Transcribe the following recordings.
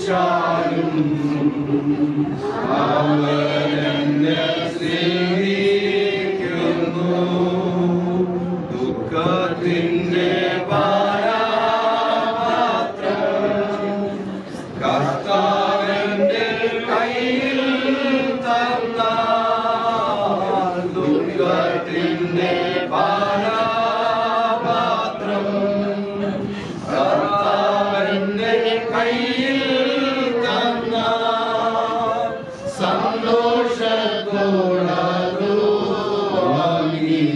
വിളിച്ചാലും അവനെന്നെ സ്നേഹിക്കുന്നു ദുഃഖത്തിന്റെ പാരാപാത്രം കർത്താവിന്റെ കയ്യിൽ തന്നാൽ ദുഃഖത്തിന്റെ പാരാപാത്രം കർത്താവിന്റെ കയ്യിൽ തന്നാൽ സന്തോഷത്തോടു വാങ്ങി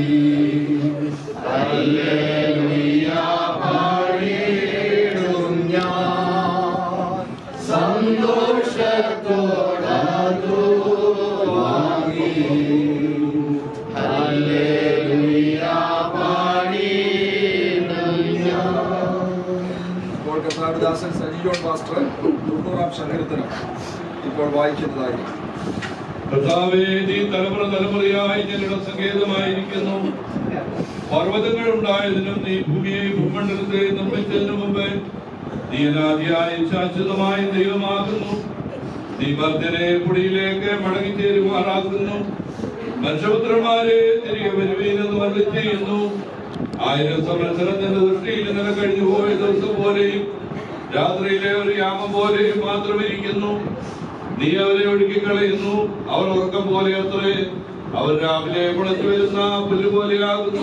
ഹല്ലേലൂയ പാടിയിടും ഞാൻ സന്തോഷത്തോടു വാങ്ങി ഹല്ലേലൂയ പാടിയിടും ഞാൻ ഇപ്പോൾ കർത്താവിദാസൻ സജി ജോൺ മാസ്റ്റർ തൊണ്ണൂറാം സങ്കീർത്തനം ഇപ്പോൾ വായിക്കുന്നതായിരിക്കും കർത്താവേ നീ തലമുറ തലമുറയായി ഞങ്ങളുടെ സങ്കേതമായിരിക്കുന്നു പർവ്വതങ്ങൾ ഉണ്ടായതിനും നീ ഭൂമിയെ ഭൂമണ്ഡലത്തെ നിർമ്മിച്ചതിനു മുമ്പേ നീ അനാദിയായ ശാശ്വതമായ ദൈവമാകുന്നു നീ ഭക്തനെ കുടിയിലേക്ക് മടങ്ങിച്ചേരുമാറാക്കുന്നു മനുഷ്യപുത്രന്മാരെ തിരികെ വരുവീനെന്ന് വന്നു ചെയ്യുന്നു ആയിരം സംവത്സരത്തിന്റെ ദൃഷ്ടിയിൽ ഇന്നലെ കഴിഞ്ഞു പോയ ദിവസം പോലെയും രാത്രിയിലെ ഒരു യാമം പോലെയും മാത്രം ഇരിക്കുന്നു നീ അവരെ ഒഴുക്കിക്കളയുന്നു അവർ ഉറക്കം പോലെ അത്രേ അവർ രാവിലെ മുളച്ചു വരുന്ന പുല്ല് പോലെയാകുന്നു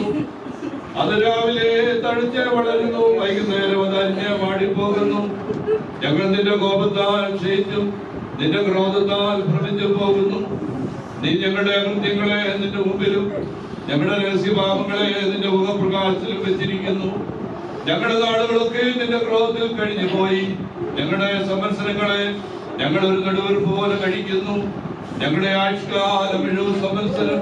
അത് രാവിലെ തടിച്ച് വളരുന്നു വൈകുന്നേരം അത് അരിഞ്ഞ് മാടിപ്പോകുന്നു ഞങ്ങൾ നിന്റെ കോപത്താൽ ക്ഷയിച്ചും നിന്റെ ക്രോധത്താൽ ഭ്രമിച്ചു പോകുന്നു നീ ഞങ്ങളുടെ കൃത്യങ്ങളെ നിന്റെ മുമ്പിലും ഞങ്ങളുടെ രഹസ്യഭാവങ്ങളെ നിന്റെ മുഖപ്രകാശത്തിലും വെച്ചിരിക്കുന്നു ഞങ്ങളുടെ നാടുകളൊക്കെ നിന്റെ ക്രോധത്തിൽ കഴിഞ്ഞു പോയി ഞങ്ങളുടെ സംവത്സരങ്ങളെ ഞങ്ങൾ ഒരു നടുവെറുപ്പ് പോലെ കഴിക്കുന്നു ഞങ്ങളുടെ ആയുഷ്കാലം എഴുപത് സംവത്സരം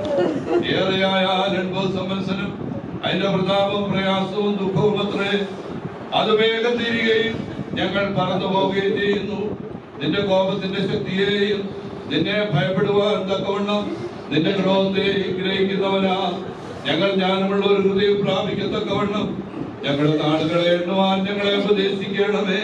ഏറെയായാൽ എൺപത് സംവത്സരം അതിന്റെ പ്രതാപവും പ്രയാസവും ദുഃഖവും അത്രേ അത് വേഗം തീരുകയും ഞങ്ങൾ പറന്നു പോവുകയും ചെയ്യുന്നു നിന്റെ കോപത്തിന്റെ ശക്തിയെയും നിന്നെ ഭയപ്പെടുവാൻ തക്കവണ്ണം നിന്റെ ക്രോധത്തെ ഗ്രഹിക്കുന്നവനാ ഞങ്ങൾ ജ്ഞാനമുള്ള ഒരു ഹൃദയം പ്രാപിക്കത്തക്കവണ്ണം ഞങ്ങളുടെ നാടുകളെ എണ്ണുവാൻ ഞങ്ങളെ ഉപദേശിക്കണമേ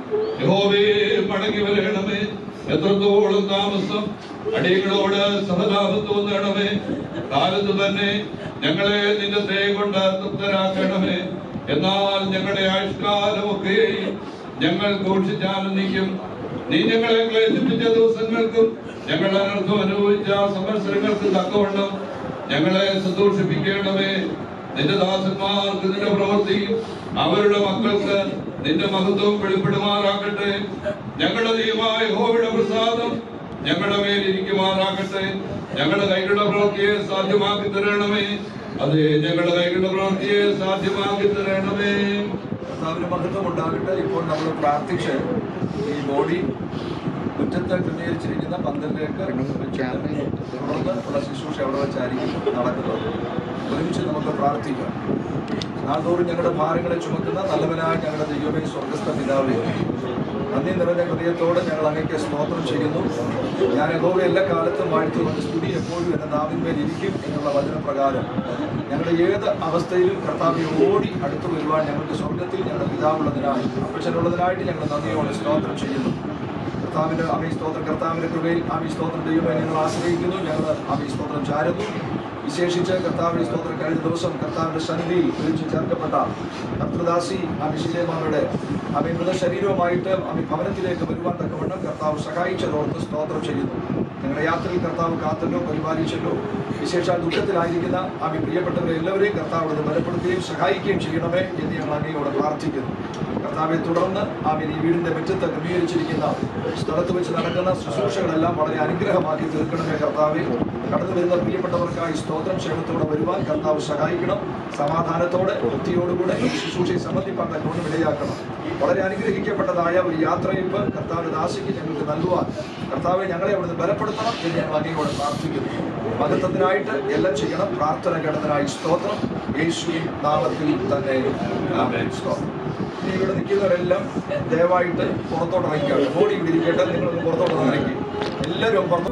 യഹോവേ മടങ്ങി വരണമേ എത്രത്തോളം താമസം അടിയങ്ങളോട് സഹതാപത്ത് വന്നണമേ കാലത്ത് തന്നെ ഞങ്ങളെ നിന്റെ ദയ കൊണ്ട് തൃപ്തരാക്കണമേ എന്നാൽ ഞങ്ങളുടെ ആയുഷ്കാലമൊക്കെയും ഞങ്ങൾ ഘോഷിച്ചാനന്ദിക്കും നീ ഞങ്ങളെ ക്ലേശിപ്പിച്ച ദിവസങ്ങൾക്കും ഞങ്ങൾ അനർത്ഥം അനുഭവിച്ച സംവത്സരങ്ങൾക്കും തക്കവണ്ണം ഞങ്ങളെ സന്തോഷിപ്പിക്കണമേ നിന്റെ ദാസന്മാർക്ക് നിന്റെ പ്രവൃത്തിയും അവരുടെ മക്കൾക്ക് നിന്റെ മഹത്വം വെളിപ്പെടുമാറാക്കട്ടെ ഞങ്ങളുടെ ദൈവമായ ഹോയുടെ പ്രസാദം ഞങ്ങളുടെ മേൽ ഇരിക്കുമാറാകട്ടെ ഞങ്ങളുടെ കൈകളുടെ പ്രവൃത്തിയെ സാധ്യമാക്കി തരണമേ അതെ ഞങ്ങളുടെ കൈകളുടെ പ്രവൃത്തിയെ സാധ്യമാക്കി തരണമേ കർത്താവിന് മഹത്വം ഉണ്ടാകട്ടെ ഇപ്പോൾ നമ്മൾ പ്രാർത്ഥിച്ച് ഈ ബോഡി മുറ്റത്ത് ക്രമീകരിച്ചിരിക്കുന്ന പന്തലിലേക്ക് വെച്ചിട്ട് തുടർന്ന് ഉള്ള ശുശ്രൂഷ അവിടെ വെച്ചായിരിക്കും നടക്കുന്നത് ഒരുമിച്ച് നമുക്ക് പ്രാർത്ഥിക്കാം നാൾതോറും ഞങ്ങളുടെ ഭാരങ്ങളെ ചുമക്കുന്ന നല്ലവനായ ഞങ്ങളുടെ ദൈവമേ സ്വർഗസ്ഥ പിതാവേ നന്ദി നിറഞ്ഞ ഹൃദയത്തോടെ ഞങ്ങൾ അങ്ങേക്ക് സ്തോത്രം ചെയ്യുന്നു ഞാൻ യഹോവ എല്ലാ കാലത്തും വാഴ്ത്തുകൊണ്ട് സ്തുതി എപ്പോഴും എൻ്റെ നാവിന്മേൽ ഇരിക്കും എന്നുള്ള വചനപ്രകാരം ഞങ്ങളുടെ ഏത് അവസ്ഥയിലും കർത്താവെ ഓടി അടുത്തു വരുവാൻ ഞങ്ങൾക്ക് സ്വർഗത്തിൽ ഞങ്ങളുടെ പിതാവുള്ളതിനായി അപ്പച്ചനുള്ളതിനായിട്ട് ഞങ്ങൾ നന്ദിയോടെ സ്തോത്രം ചെയ്യുന്നു കർത്താവിന്റെ അമി സ്തോത്രം കർത്താവിന്റെ കൃപയിൽ അമി സ്തോത്രം ദൈവമേ ഞങ്ങൾ ആശ്രയിക്കുന്നു ഞങ്ങൾ അമി സ്തോത്രം ചാരുന്നു വിശേഷിച്ച് കർത്താവിന്റെ സ്തോത്രം കഴിഞ്ഞ ദിവസം കർത്താവിന്റെ സന്നിധിയിൽ വിളിച്ചു ചേർക്കപ്പെട്ട കർത്തൃദാസി അമി ശിലേമാരുടെ അമി മൃതശരീരവുമായിട്ട് അമി ഭവനത്തിലേക്ക് വരുവാൻ തക്കവണ്ണം കർത്താവ് സഹായിച്ചതോർത്ത് സ്തോത്രം ചെയ്യുന്നു ഞങ്ങളുടെ യാത്രയിൽ കർത്താവ് കാത്തല്ലോ പരിപാലിച്ചല്ലോ വിശേഷാൽ ദുഃഖത്തിലായിരിക്കുന്ന ആമി പ്രിയപ്പെട്ടവരെ എല്ലാവരെയും കർത്താവ് അത് ബലപ്പെടുത്തുകയും സഹായിക്കുകയും ചെയ്യണമേ എന്ന് ഞങ്ങൾ അങ്ങയോട് പ്രാർത്ഥിക്കുന്നു കർത്താവെ തുടർന്ന് ആമീൻ ഈ വീടിന്റെ മുറ്റത്ത് ക്രമീകരിച്ചിരിക്കുന്ന സ്ഥലത്ത് വെച്ച് നടക്കുന്ന ശുശ്രൂഷകളെല്ലാം വളരെ അനുഗ്രഹമാക്കി തീർക്കണമേ കർത്താവെ കടന്നു വരുന്ന പ്രിയപ്പെട്ടവർക്കായി സ്തോത്രം ക്ഷേമത്തോടെ വരുവാൻ കർത്താവ് സഹായിക്കണം സമാധാനത്തോടെ വൃത്തിയോടുകൂടെ ഈ ശുശ്രൂഷയെ സംബന്ധിപ്പാൻ തന്നോട് ഇടയാക്കണം വളരെ അനുഗ്രഹിക്കപ്പെട്ടതായ ഒരു യാത്രയിപ്പ് കർത്താവ് ദാസിക്ക് ഞങ്ങൾക്ക് നൽകുവാൻ കർത്താവെ ഞങ്ങളെ അവിടുന്ന് ബലപ്പെടുത്തണം എന്ന് ഞങ്ങൾ അങ്ങയോട് പ്രാർത്ഥിക്കുന്നു മഹത്വത്തിനായിട്ട് എല്ലാം ചെയ്യണം പ്രാർത്ഥന കേട്ടതിനായി സ്തോത്രം യേശുവിൻ നാമത്തിൽ തന്നെ ആമേൻ. സ്തോത്രം ഇനി ഇവിടെ നിൽക്കുന്നവരെല്ലാം ദയവായിട്ട് പുറത്തോട്ട് ഇറങ്ങിക്കുക ബോഡി ഇവിടെ ഇരിക്കട്ടെ നിങ്ങളൊന്ന് പുറത്തോട്ട് ഇറങ്ങി എല്ലാവരും പുറത്തോട്ട്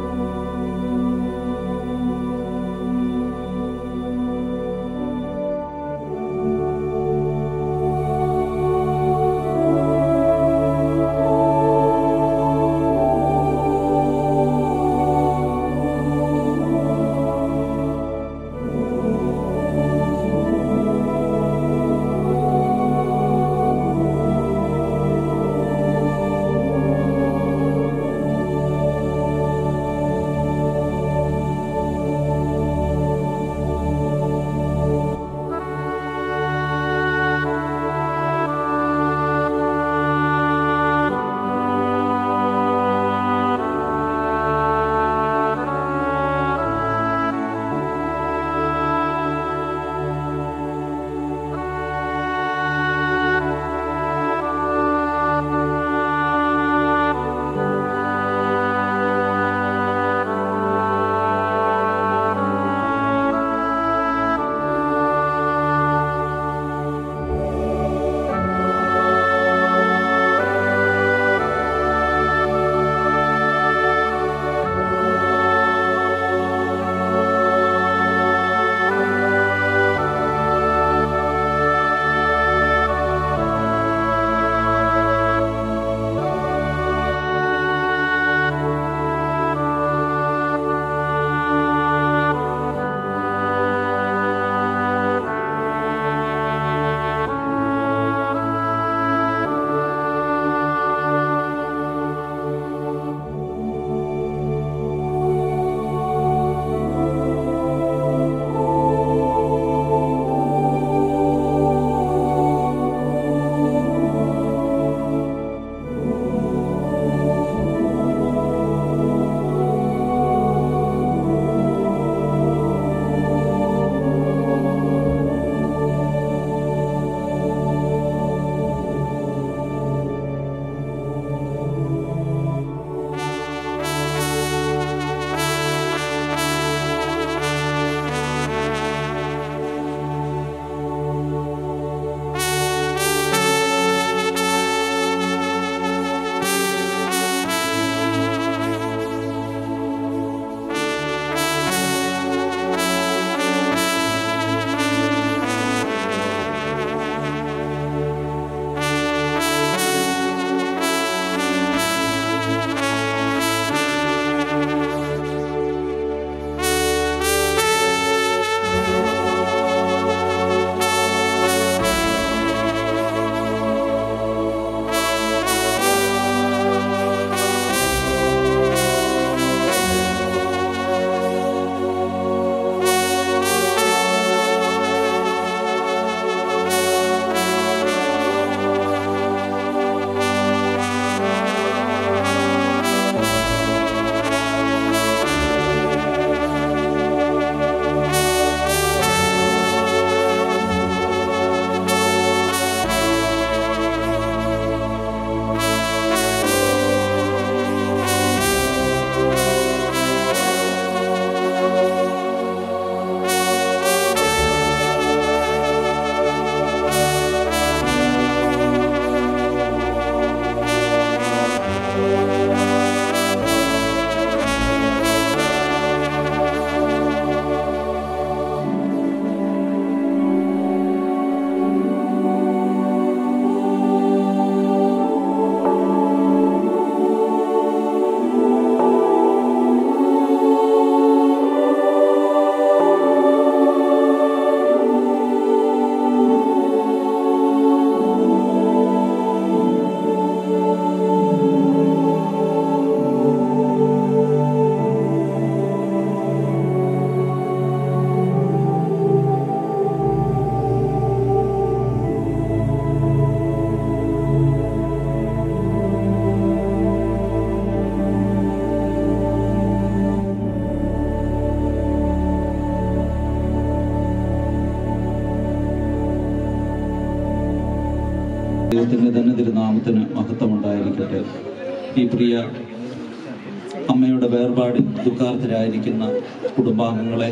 ദൈവത്തിൻ്റെ തന്നെ തിരുനാമത്തിന് മഹത്വമുണ്ടായിരിക്കട്ടെ ഈ പ്രിയ അമ്മയുടെ വേർപാടിൽ ദുഃഖാർത്ഥരായിരിക്കുന്ന കുടുംബാംഗങ്ങളെ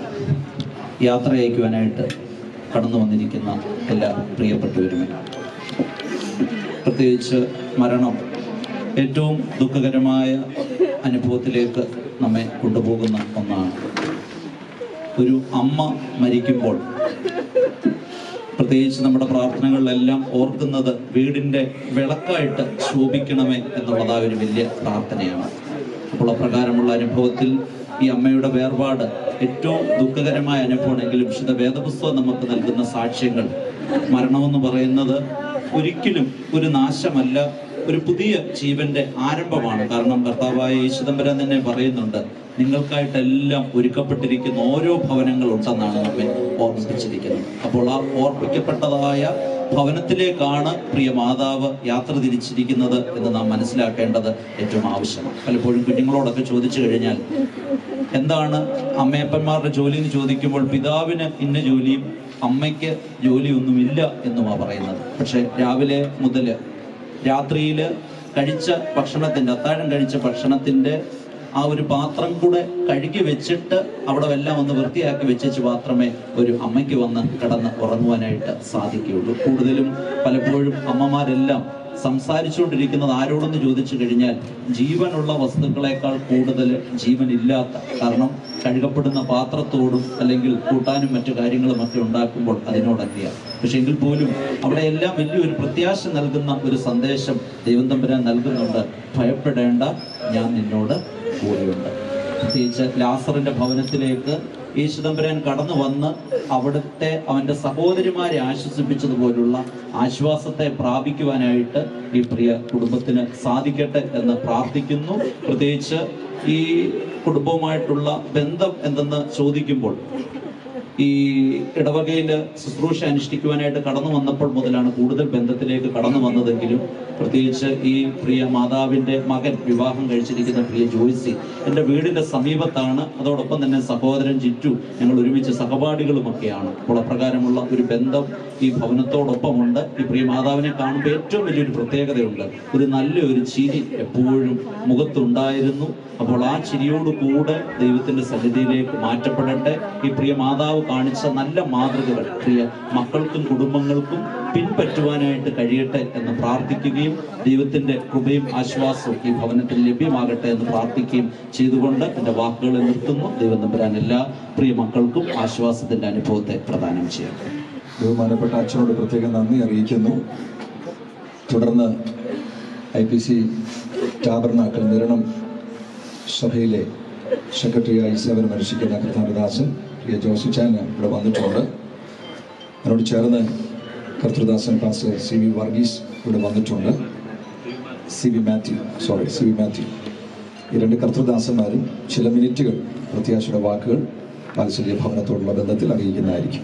യാത്ര അയക്കുവാനായിട്ട് കടന്നു വന്നിരിക്കുന്ന എല്ലാ പ്രിയപ്പെട്ടവരുമേ പ്രത്യേകിച്ച് മരണം ഏറ്റവും ദുഃഖകരമായ അനുഭവത്തിലേക്ക് നമ്മെ കൊണ്ടുപോകുന്ന ഒന്നാണ് ഒരു അമ്മ മരിക്കുമ്പോൾ പ്രത്യേകിച്ച് നമ്മുടെ പ്രാർത്ഥനകളിലെല്ലാം ഓർക്കുന്നത് വീടിൻ്റെ വിളക്കായിട്ട് ശോഭിക്കണമേ എന്നുള്ളത് ആ ഒരു വലിയ പ്രാർത്ഥനയാണ് അപ്പോൾ അപ്രകാരമുള്ള അനുഭവത്തിൽ ഈ അമ്മയുടെ വേർപാട് ഏറ്റവും ദുഃഖകരമായ അനുഭവമാണെങ്കിലും വിശുദ്ധ വേദപുസ്തകം നമുക്ക് നൽകുന്ന സാക്ഷ്യങ്ങൾ മരണമെന്ന് പറയുന്നത് ഒരിക്കലും ഒരു നാശമല്ല ഒരു പുതിയ ജീവന്റെ ആരംഭമാണ് കാരണം കർത്താവായ യേശുദമ്പരൻ തന്നെ പറയുന്നുണ്ട് നിങ്ങൾക്കായിട്ടെല്ലാം ഒരുക്കപ്പെട്ടിരിക്കുന്ന ഓരോ ഭവനങ്ങൾ ഉണ്ടെന്നാണ് നമ്മെ ഓർമ്മിപ്പിച്ചിരിക്കുന്നത് അപ്പോൾ ആ ഓർപ്പിക്കപ്പെട്ടതായ ഭവനത്തിലേക്കാണ് പ്രിയ മാതാവ് യാത്ര തിരിച്ചിരിക്കുന്നത് എന്ന് നാം മനസ്സിലാക്കേണ്ടത് ഏറ്റവും ആവശ്യമാണ് പലപ്പോഴും കുഞ്ഞുങ്ങളോടൊക്കെ ചോദിച്ചു കഴിഞ്ഞാൽ എന്താണ് അമ്മയപ്പന്മാരുടെ ജോലി എന്ന് ചോദിക്കുമ്പോൾ പിതാവിന് ഇന്ന ജോലിയും അമ്മയ്ക്ക് ജോലിയൊന്നുമില്ല എന്നുമാ പറയുന്നത് പക്ഷെ രാവിലെ മുതൽ രാത്രിയിൽ കഴിച്ച ഭക്ഷണത്തിൻ്റെ അത്താഴം കഴിച്ച ഭക്ഷണത്തിൻ്റെ ആ ഒരു പാത്രം കൂടെ കഴുകി വെച്ചിട്ട് അവിടെ എല്ലാം ഒന്ന് വൃത്തിയാക്കി വെച്ചേച്ച് മാത്രമേ ഒരു അമ്മയ്ക്ക് വന്ന് കിടന്ന് ഉറങ്ങുവാനായിട്ട് സാധിക്കുകയുള്ളൂ കൂടുതലും പലപ്പോഴും അമ്മമാരെല്ലാം സംസാരിച്ചുകൊണ്ടിരിക്കുന്നത് ആരോടെന്ന് ചോദിച്ചു കഴിഞ്ഞാൽ ജീവനുള്ള വസ്തുക്കളെക്കാൾ കൂടുതൽ ജീവനില്ലാത്ത കാരണം കഴുകപ്പെടുന്ന പാത്രത്തോടും അല്ലെങ്കിൽ കൂട്ടാനും മറ്റു കാര്യങ്ങളും ഒക്കെ ഉണ്ടാക്കുമ്പോൾ അതിനോടൊക്കെയാണ് പക്ഷെ എങ്കിൽ പോലും അവിടെ എല്ലാം വലിയൊരു പ്രത്യാശ നൽകുന്ന ഒരു സന്ദേശം ദൈവം തമ്പുരാൻ നൽകുന്നുണ്ട് ഭയപ്പെടേണ്ട ഞാൻ നിന്നോട് കൂടെയുണ്ട് പ്രത്യേകിച്ച് ലാസറിന്റെ ഭവനത്തിലേക്ക് യേശുദമ്പുരാൻ കടന്നു വന്ന് അവിടുത്തെ അവന്റെ സഹോദരിമാരെ ആശ്വസിപ്പിച്ചതുപോലുള്ള ആശ്വാസത്തെ പ്രാപിക്കുവാനായിട്ട് ഈ പ്രിയ കുടുംബത്തിന് സാധിക്കട്ടെ എന്ന് പ്രാർത്ഥിക്കുന്നു പ്രത്യേകിച്ച് ഈ കുടുംബവുമായിട്ടുള്ള ബന്ധം എന്തെന്ന് ചോദിക്കുമ്പോൾ ഈ ഇടവകയിൽ ശുശ്രൂഷ അനുഷ്ഠിക്കുവാനായിട്ട് കടന്നു വന്നപ്പോൾ മുതലാണ് കൂടുതൽ ബന്ധത്തിലേക്ക് കടന്നു വന്നതെങ്കിലും പ്രത്യേകിച്ച് ഈ പ്രിയ മാതാവിന്റെ മകൻ വിവാഹം കഴിച്ചിരിക്കുന്ന പ്രിയ ജോയ്സി എൻ്റെ വീടിന്റെ സമീപത്താണ് അതോടൊപ്പം തന്നെ സഹോദരൻ ജിറ്റു ഞങ്ങൾ ഒരുമിച്ച് സഹപാഠികളുമൊക്കെയാണ് അപ്പോൾ അപ്രകാരമുള്ള ഒരു ബന്ധം ഈ ഭവനത്തോടൊപ്പമുണ്ട് ഈ പ്രിയ മാതാവിനെ കാണുമ്പോൾ ഏറ്റവും വലിയൊരു പ്രത്യേകതയുണ്ട് ഒരു നല്ലൊരു ചിരി എപ്പോഴും മുഖത്തുണ്ടായിരുന്നു അപ്പോൾ ആ ചിരിയോട് കൂടെ ദൈവത്തിന്റെ സന്നിധിയിലേക്ക് മാറ്റപ്പെടട്ടെ ഈ പ്രിയ മാതാവ് കാണിച്ച നല്ല മാതൃകകൾ പ്രിയ മക്കൾക്കും കുടുംബങ്ങൾക്കും പിൻപറ്റുവാനായിട്ട് കഴിയട്ടെ എന്ന് പ്രാർത്ഥിക്കുകയും ദൈവത്തിന്റെ കൃപയും ആശ്വാസവും ഈ ഭവനത്തിൽ ലഭ്യമാകട്ടെ എന്ന് പ്രാർത്ഥിക്കുകയും ചെയ്തുകൊണ്ട് എൻ്റെ വാക്കുകളെ നിർത്തുന്നു ദൈവം നമ്പരാൻ എല്ലാ പ്രിയ മക്കൾക്കും ആശ്വാസത്തിന്റെ അനുഭവത്തെ പ്രദാനം ചെയ്യട്ടെ ബഹുമാനപ്പെട്ട അച്ഛനോട് പ്രത്യേകം നന്ദി അറിയിക്കുന്നു തുടർന്ന് I P C tabernacle Niranam സഭയിലെ സെക്രട്ടറിയായി സേവനമനുഷ്ഠിക്കുന്ന കർത്താരദാസൻ പ്രിയ ജോസിച്ചാൻ ഇവിടെ വന്നിട്ടുണ്ട് അതിനോട് ചേർന്ന് കർത്തൃദാസൻ പാസ്റ്റർ സി വി വർഗീസ് ഇവിടെ വന്നിട്ടുണ്ട് C V Mathew sorry C V Mathew ഈ രണ്ട് കർത്തൃദാസന്മാരും ചില മിനിറ്റുകൾ പ്രത്യാശയുടെ വാക്കുകൾ വാത്സല്യ ഭവനത്തോടുള്ള ബന്ധത്തിൽ അറിയിക്കുന്നതായിരിക്കും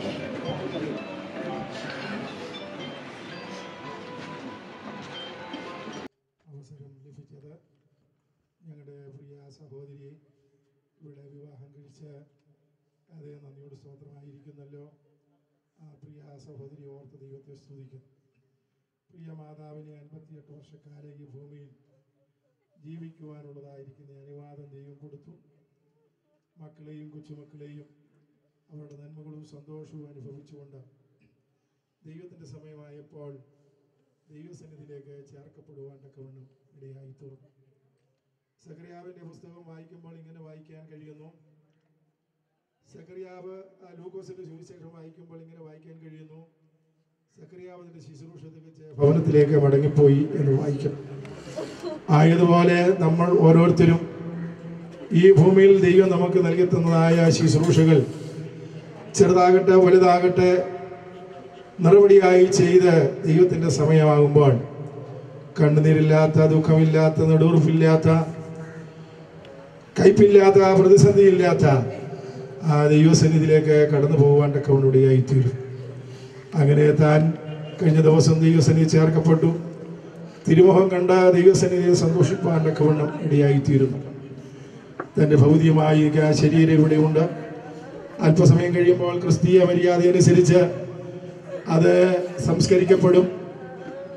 അവസരം ലഭിച്ചത് ഞങ്ങളുടെ പ്രിയ സഹോദരി ഇവിടെ വിവാഹം കഴിച്ച് അത് നന്ദിയോട് സ്തോത്രമായിരിക്കുന്നല്ലോ ആ പ്രിയ സഹോദരി ഓർത്ത് ദൈവത്തെ സ്തുതിക്കുന്നു പ്രിയ മാതാവിനെ അൻപത്തിയെട്ട് വർഷക്കാലം ഈ ഭൂമിയിൽ ജീവിക്കുവാനുള്ളതായിരിക്കുന്ന അനുവാദം ദൈവം കൊടുത്തു മക്കളെയും കൊച്ചുമക്കളെയും അവരുടെ നന്മകളും സന്തോഷവും അനുഭവിച്ചുകൊണ്ട് ദൈവത്തിൻ്റെ സമയമായപ്പോൾ ദൈവസന്നിധിയിലേക്ക് ചേർക്കപ്പെടുവാൻ തക്കവണ്ണം ഇടയായി തീർന്നു സക്കറിയാവിന്റെ പുസ്തകം വായിക്കുമ്പോൾ ഇങ്ങനെ വായിക്കാൻ കഴിയുന്നു സക്കറിയാവ് ആ ലൂക്കോസിന്റെ സുവിശേഷം വായിക്കുമ്പോൾ ഇങ്ങനെ വായിക്കാൻ കഴിയുന്നു സക്കറിയാവ് അതിന്റെ ശുശ്രൂഷ തികച്ച് ഭവനത്തിലേക്ക് മടങ്ങിപ്പോയി എന്ന് വായിക്കും ആയതുപോലെ നമ്മൾ ഓരോരുത്തരും ഈ ഭൂമിയിൽ ദൈവം നമുക്ക് നൽകി തന്നതായ ശുശ്രൂഷകൾ ചെറുതാകട്ടെ വലുതാകട്ടെ നടപടിയായി ചെയ്ത് ദൈവത്തിൻ്റെ സമയമാകുമ്പോൾ കണ്ണുനീരില്ലാത്ത ദുഃഖമില്ലാത്ത നെടുവുറപ്പില്ലാത്ത കയ്പില്ലാത്ത പ്രതിസന്ധിയില്ലാത്ത ആ ദൈവസന്നിധിയിലേക്ക് കടന്നു പോകാൻ തക്കവണ്ണുടിയായി തീരും അങ്ങനെ താൻ കഴിഞ്ഞ ദിവസം ദൈവസന്നിധി ചേർക്കപ്പെട്ടു തിരുമുഖം കണ്ട ദൈവസന്നിധിയെ സന്തോഷിപ്പാൻ തക്കവണ്ണം ഇടയായി തീരുന്നു തൻ്റെ ഭൗതികമായ ഈ ശരീരം ഇവിടെയുണ്ട് അല്പസമയം കഴിയുമ്പോൾ ക്രിസ്തീയ മര്യാദ അനുസരിച്ച് അത് സംസ്കരിക്കപ്പെടും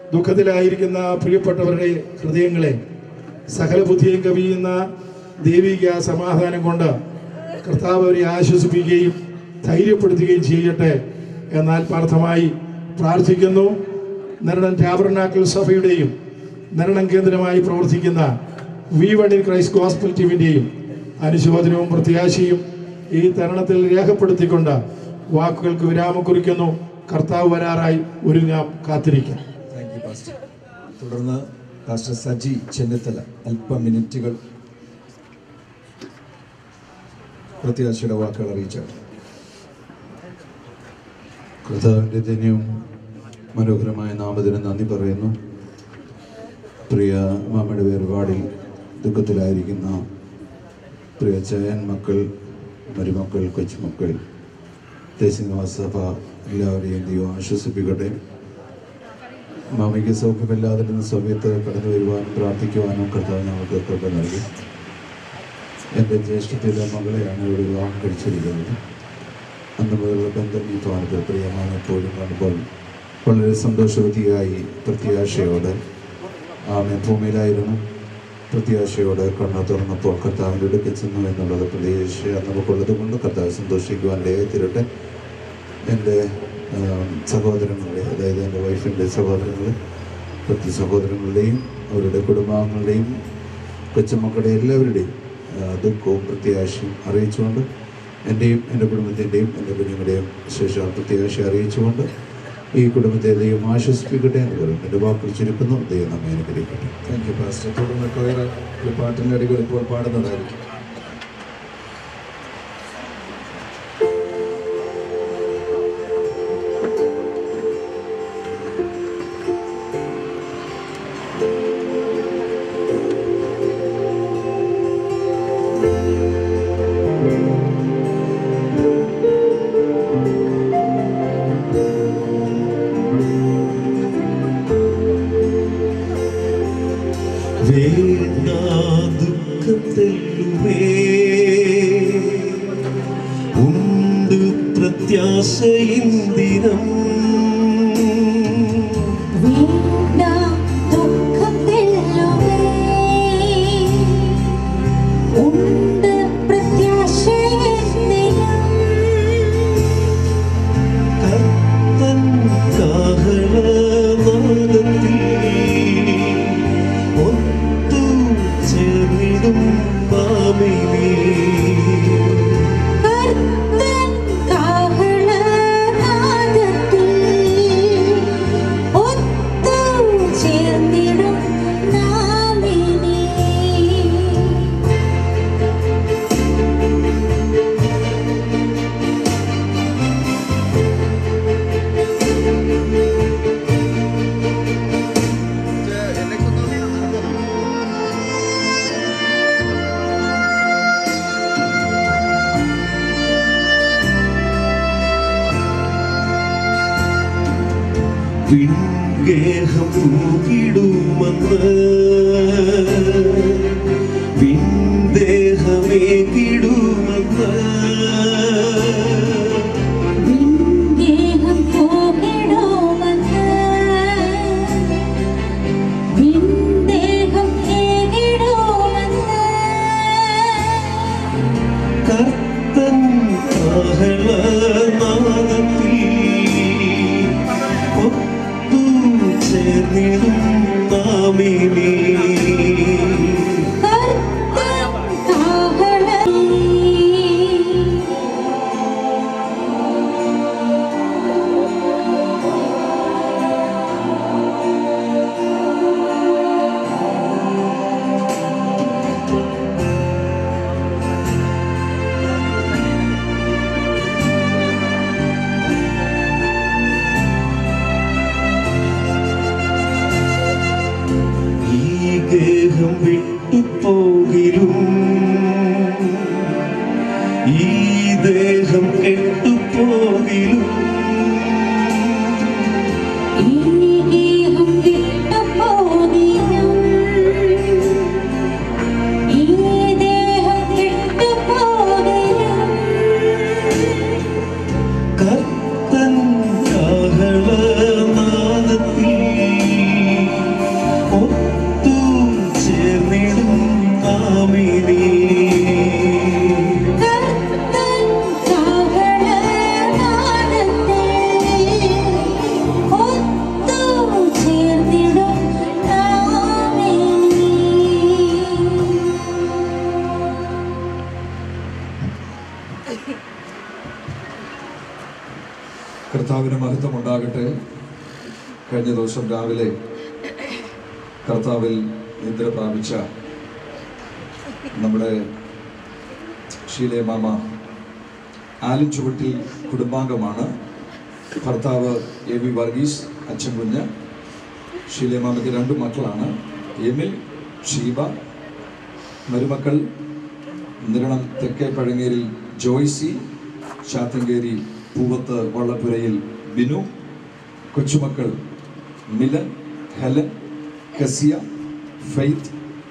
ദുഃഖത്തിലായിരിക്കുന്ന പ്രിയപ്പെട്ടവരുടെ ഹൃദയങ്ങളെ സകല ബുദ്ധിയും കവിയുന്ന ദൈവിക സമാധാനം കൊണ്ട് കർത്താവ് അവരെ ആശ്വസിപ്പിക്കുകയും ധൈര്യപ്പെടുത്തുകയും ചെയ്യട്ടെ എന്നാൽ പാർത്ഥമായി പ്രാർത്ഥിക്കുന്നു നരണം ടാബർനാക്കൽ സഭയുടെയും നരണം കേന്ദ്രമായി പ്രവർത്തിക്കുന്ന we one in Christ gospel ടീമിൻ്റെയും അനുശോചനവും പ്രത്യാശയും ഈ തരുണത്തിൽ രേഖപ്പെടുത്തിക്കൊണ്ട് വാക്കുകൾക്ക് വിരാമം കുറിക്കുന്നു കർത്താവ് വരാറായി ഒരുങ്ങാം കാത്തിരിക്കാം താങ്ക് യു പാസ്റ്റർ തുടർന്ന് പാസ്റ്റർ സജി ചെന്നിത്തല അല്പ മിനിറ്റുകൾ പ്രത്യാശയുടെ വാക്കുകൾ അറിയിച്ചാണ് കർത്താവിൻ്റെ ധന്യവും മനോഹരമായ നാമത്തിന് നന്ദി പറയുന്നു പ്രിയ മാമയുടെ വേർപാടിൽ ദുഃഖത്തിലായിരിക്കുന്ന പ്രിയ ചയൻ മക്കൾ മരുമക്കൾ കൊച്ചുമക്കൾ ദേശനിവാസ സഭ എല്ലാവരെയും ദൈവം ആശ്വസിപ്പിക്കട്ടെ മാമയ്ക്ക് സൗഖ്യമില്ലാതിരുന്ന സമയത്ത് കടന്നു വരുവാനും പ്രാർത്ഥിക്കുവാനും കർത്താവ് ഞങ്ങൾക്ക് കൃപ നൽകി എൻ്റെ ജ്യേഷ്ഠത്തിലെ മകളെയാണ് ഇവിടെ വിവാഹം കഴിച്ചിരിക്കുന്നത് അന്ന് മുതലുള്ള ബന്ധം ഈ ഭവനത്തിൽ പ്രിയമാണ് എപ്പോഴും കാണുമ്പോൾ വളരെ സന്തോഷവതിയായി പ്രത്യാശയോടെ ആമെ ഭൂമിയിലായിരുന്നു പ്രത്യാശയോടെ കണ്ണു തുറന്നപ്പോൾ കർത്താവിൻ്റെ അടുക്കൽ ചെന്നു എന്നുള്ളത് പ്രതീക്ഷ നമുക്കുള്ളത് കൊണ്ട് കർത്താവ് സന്തോഷിക്കുവാൻ തീരട്ടെ എൻ്റെ ആം, സഹോദരങ്ങളുടെ അതായത് എൻ്റെ വൈഫിൻ്റെ സഹോദരങ്ങൾ പ്രതി സഹോദരങ്ങളുടെയും അവരുടെ കുടുംബാംഗങ്ങളുടെയും കൊച്ചുമക്കളുടെ എല്ലാവരുടെയും ആ, ദുഃഖവും പ്രത്യാശയും അറിയിച്ചുകൊണ്ട് എൻ്റെയും എൻ്റെ കുടുംബത്തിൻ്റെയും എൻ്റെ കുഞ്ഞുങ്ങളുടെയും ശേഷം പ്രത്യാശ അറിയിച്ചുകൊണ്ട് ഈ കുടുംബത്തെ ദൈവം ആശ്വസിപ്പിക്കട്ടെ എന്ന് പറയും എൻ്റെ വാക്കുകൾ ചുരുക്കുന്നു ദൈവം നമ്മെ അനുഗ്രഹിക്കട്ടെ താങ്ക് യു പാസ്റ്റർ തുടർന്ന് കൊയർ ഒരു പാട്ടിൻ്റെ അടികൾ ഇപ്പോൾ പാടുന്നതായിരിക്കും വേണ്ട ദുഃഖത്തെല്ലുമേ ഉണ്ട് പ്രത്യാശയിന്ദിനം വീണ്ട ദുഃഖത്തെല്ലുമേ ഉണ്ട് പ്രത്യാശയെന്നിലും കർത്തൻ കാഹളനാദത്തിൽ ഒത്തു ചേർന്നിടും മാമിനേ കർത്തൻ കാഹളനാദത്തിൽ ഒത്തു ചേർന്നിടും നാമിനേ വിൺഗേഹം പൂകിടുമെന്ന് വിൺദേഹമേ കിടുമെന്ന് വിൺദേഹം പോകിടുമെന്ന് വിൺദേഹം ഏകിടുമെന്ന് കർത്തൻ കാഹളനാദത്തിൽ ഒത്തു ചേർന്നിടും നാമിനേ കർത്തൻ കാഹള ഈ ഗേഹം വിട്ടുപോകിലും ഈ ദേഹം കെട്ടുപോകിലും ഈ ഗേഹം വിട്ടുപോകിലും ഈ ദേഹം വിട്ടുപോകിലും കർത്തൻ കാഹളനാദത്തിൽ കർത്താവിന് മഹത്വം ഉണ്ടാകട്ടെ കഴിഞ്ഞ ദിവസം രാവിലെ കർത്താവിൽ നിദ്ര പ്രാപിച്ച നമ്മുടെ ഷീലെ മാമ ആലിൻ ചുവട്ടിൽ കുടുംബാംഗമാണ് ഭർത്താവ് എ വി വർഗീസ് അച്ഛൻ കുഞ്ഞ് ഷീലെ മാമയ്ക്ക് രണ്ട് മക്കളാണ് എമിൽ ഷീബ മരുമക്കൾ നിരണം തെക്കേ പഴങ്ങേരിൽ ജോയ്സി ശാത്തങ്കേരി പൂവത്ത് വള്ളപ്പുരയിൽ ബിനു കൊച്ചുമക്കൾ മിലൻ ഹെലൻ കസിയ ഫെയ്ത്ത്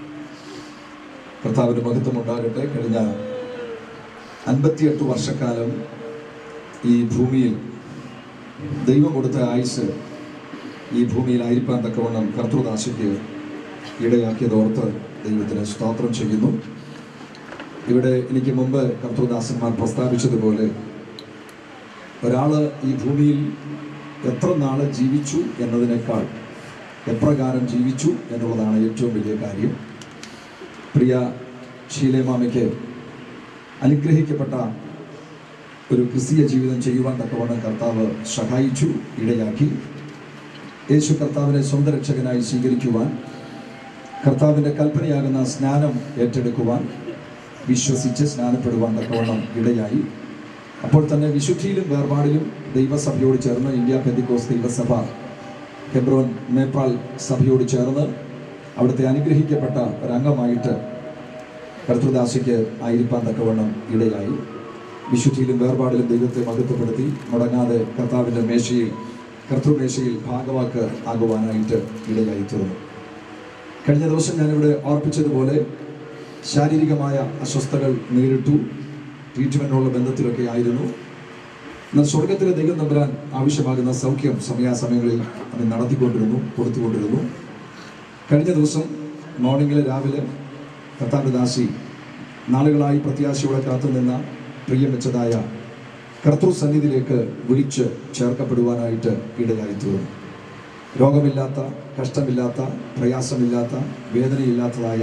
കർത്താവിന് മഹത്വം ഉണ്ടാകട്ടെ കഴിഞ്ഞ അൻപത്തിയെട്ട് വർഷക്കാലം ഈ ഭൂമിയിൽ ദൈവം കൊടുത്ത ആയുസ് ഈ ഭൂമിയിൽ ആയിരിക്കാൻ തക്കവണ്ണം കർത്തൃദാശയ്ക്ക് ഇടയാക്കിയതോർത്ത് ദൈവത്തിന് സ്തോത്രം ചെയ്യുന്നു ഇവിടെ എനിക്ക് മുമ്പ് കർത്തൃദാസന്മാർ പ്രസ്താവിച്ചതുപോലെ ഒരാള് ഈ ഭൂമിയിൽ എത്ര നാള് ജീവിച്ചു എന്നതിനേക്കാൾ എപ്രകാരം ജീവിച്ചു എന്നുള്ളതാണ് ഏറ്റവും വലിയ കാര്യം പ്രിയ ഷീലേമാമയ്ക്ക് അനുഗ്രഹിക്കപ്പെട്ട ഒരു ക്രിസ്തീയ ജീവിതം ചെയ്യുവാൻ തക്കവണ്ണം കർത്താവ് സഹായിച്ചു ഇടയാക്കി യേശു കർത്താവിനെ സ്വന്തം രക്ഷകനായി സ്വീകരിക്കുവാൻ കർത്താവിൻ്റെ കൽപ്പനയാകുന്ന സ്നാനം ഏറ്റെടുക്കുവാൻ വിശ്വസിച്ച് സ്നാനപ്പെടുവാൻ തക്കവണ്ണം ഇടയായി അപ്പോൾ തന്നെ വിശുദ്ധിയിലും വേർപാടിലും ദൈവസഭയോട് ചേർന്ന് ഇന്ത്യ പെന്തിക്കോസ് ദൈവസഭ ഹെബ്രോൻ നേപ്പാൾ സഭയോട് ചേർന്ന് അവിടുത്തെ അനുഗ്രഹിക്കപ്പെട്ട ഒരംഗമായിട്ട് കർത്തൃദാസിക്ക് ആയിരിക്കാൻ തക്കവണ്ണം ഇടയായി വിശുദ്ധിയിലും വേർപാടിലും ദൈവത്തെ മഹത്വപ്പെടുത്തി മുടങ്ങാതെ കർത്താവിൻ്റെ മേശയിൽ കർത്തൃമേശയിൽ ഭാഗവാക്ക് ആകുവാനായിട്ട് ഇടയായി തീർന്നു കഴിഞ്ഞ ദിവസം ഞാനിവിടെ ഓർപ്പിച്ചതുപോലെ ശാരീരികമായ അസ്വസ്ഥതകൾ നേരിട്ടു ട്രീറ്റ്മെൻറ്റിനുള്ള ബന്ധത്തിലൊക്കെ ആയിരുന്നു എന്നാൽ സ്വർഗത്തിലെ ദൈവം നമ്പരാൻ ആവശ്യമാകുന്ന സൗഖ്യം സമയാസമയങ്ങളിൽ അവൻ നടത്തിക്കൊണ്ടിരുന്നു കൊടുത്തുകൊണ്ടിരുന്നു കഴിഞ്ഞ ദിവസം മോർണിംഗിൽ രാവിലെ കർത്താവിൻ്റെ ദാസി നാളുകളായി പ്രത്യാശയോടെ കാത്തുനിന്ന പ്രിയം വെച്ചതായ കർത്തൃ സന്നിധിയിലേക്ക് വിളിച്ച് ചേർക്കപ്പെടുവാനായിട്ട് ഇടയായി തീർന്നു രോഗമില്ലാത്ത കഷ്ടമില്ലാത്ത പ്രയാസമില്ലാത്ത വേദനയില്ലാത്തതായ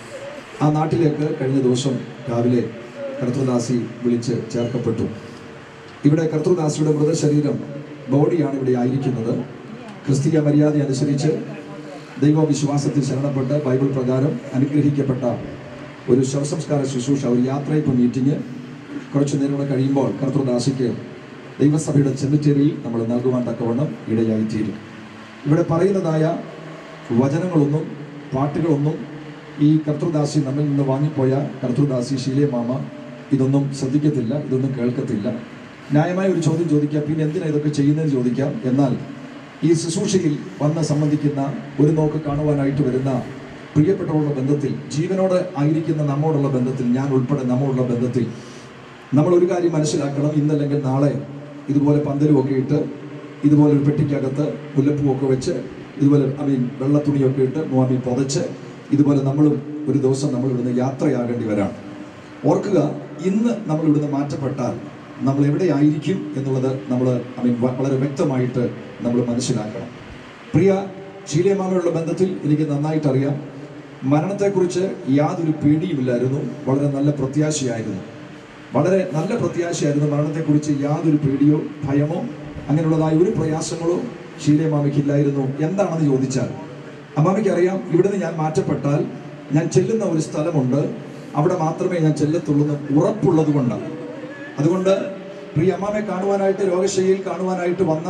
ആ നാട്ടിലേക്ക് കഴിഞ്ഞ ദിവസം രാവിലെ കർത്തൃദാസി വിളിച്ച് ചേർക്കപ്പെട്ടു ഇവിടെ കർത്തൃദാസിയുടെ മൃതശരീരം ബോഡിയാണ് ഇവിടെ ആയിരിക്കുന്നത് ക്രിസ്തീയ മര്യാദ അനുസരിച്ച് ദൈവവിശ്വാസത്തിൽ ശരണപ്പെട്ട് ബൈബിൾ പ്രകാരം അനുഗ്രഹിക്കപ്പെട്ട ഒരു ശവസംസ്കാര ശുശ്രൂഷ ഒരു യാത്രയപ്പ് മീറ്റിംഗ് കുറച്ചു നേരം കൂടെ കഴിയുമ്പോൾ കർത്തൃദാസിക്ക് ദൈവസഭയുടെ ചെമിറ്റേരിയിൽ നമ്മൾ നൽകുവാൻ തക്കവണ്ണം ഇടയായിത്തീരും ഇവിടെ പറയുന്നതായ വചനങ്ങളൊന്നും പാട്ടുകളൊന്നും ഈ കർത്തൃദാസി നമ്മിൽ നിന്ന് വാങ്ങിപ്പോയ കർത്തൃദാസി ശീലേ മാമ ഇതൊന്നും ശ്രദ്ധിക്കത്തില്ല ഇതൊന്നും കേൾക്കത്തില്ല ന്യായമായ ഒരു ചോദ്യം ചോദിക്കാം പിന്നെ എന്തിനാ ഇതൊക്കെ ചെയ്യുന്നതെന്ന് ചോദിക്കാം എന്നാൽ ഈ ശുശ്രൂഷയിൽ വന്ന് സംബന്ധിക്കുന്ന ഒരു നോക്ക് കാണുവാനായിട്ട് വരുന്ന പ്രിയപ്പെട്ടവരുടെ ബന്ധത്തിൽ ജീവനോട് ആയിരിക്കുന്ന നമ്മോടുള്ള ബന്ധത്തിൽ ഞാൻ ഉൾപ്പെടെ നമ്മോടുള്ള ബന്ധത്തിൽ നമ്മൾ ഒരു കാര്യം മനസ്സിലാക്കണം ഇന്നല്ലെങ്കിൽ നാളെ ഇതുപോലെ പന്തലും ഒക്കെ ഇട്ട് ഇതുപോലെ ഒരു പെട്ടിക്കകത്ത് മുല്ലപ്പൂവൊക്കെ വെച്ച് ഇതുപോലെ ഐ മീൻ വെള്ള തുണിയൊക്കെ ഇട്ട് ഐ പുതച്ച് ഇതുപോലെ നമ്മളും ഒരു ദിവസം നമ്മൾ ഇവിടുന്ന് യാത്രയാകേണ്ടി വരാം ഓർക്കുക ഇന്ന് നമ്മൾ ഇവിടുന്ന് മാറ്റപ്പെട്ടാൽ നമ്മൾ എവിടെയായിരിക്കും എന്നുള്ളത് നമ്മൾ ഐ മീൻ വളരെ വ്യക്തമായിട്ട് നമ്മൾ മനസ്സിലാക്കണം പ്രിയ ശീലയമാമയുള്ള ബന്ധത്തിൽ എനിക്ക് നന്നായിട്ട് അറിയാം മരണത്തെക്കുറിച്ച് യാതൊരു പേടിയുമില്ലായിരുന്നു വളരെ നല്ല പ്രത്യാശയായിരുന്നു വളരെ നല്ല പ്രത്യാശയായിരുന്നു മരണത്തെക്കുറിച്ച് യാതൊരു പേടിയോ ഭയമോ അങ്ങനെയുള്ളതായ ഒരു പ്രയാസങ്ങളോ ശീലയമാമയ്ക്ക് ഇല്ലായിരുന്നു എന്താണെന്ന് ചോദിച്ചാൽ അമ്മാമയ്ക്ക് അറിയാം ഇവിടുന്ന് ഞാൻ മാറ്റപ്പെട്ടാൽ ഞാൻ ചെല്ലുന്ന ഒരു സ്ഥലമുണ്ട് അവിടെ മാത്രമേ ഞാൻ ചെല്ലത്തുള്ളൂ എന്ന് ഉറപ്പുള്ളത് കൊണ്ടാണ് അതുകൊണ്ട് പ്രിയ അമ്മാമയെ കാണുവാനായിട്ട് രോഗശൈലിയിൽ കാണുവാനായിട്ട് വന്ന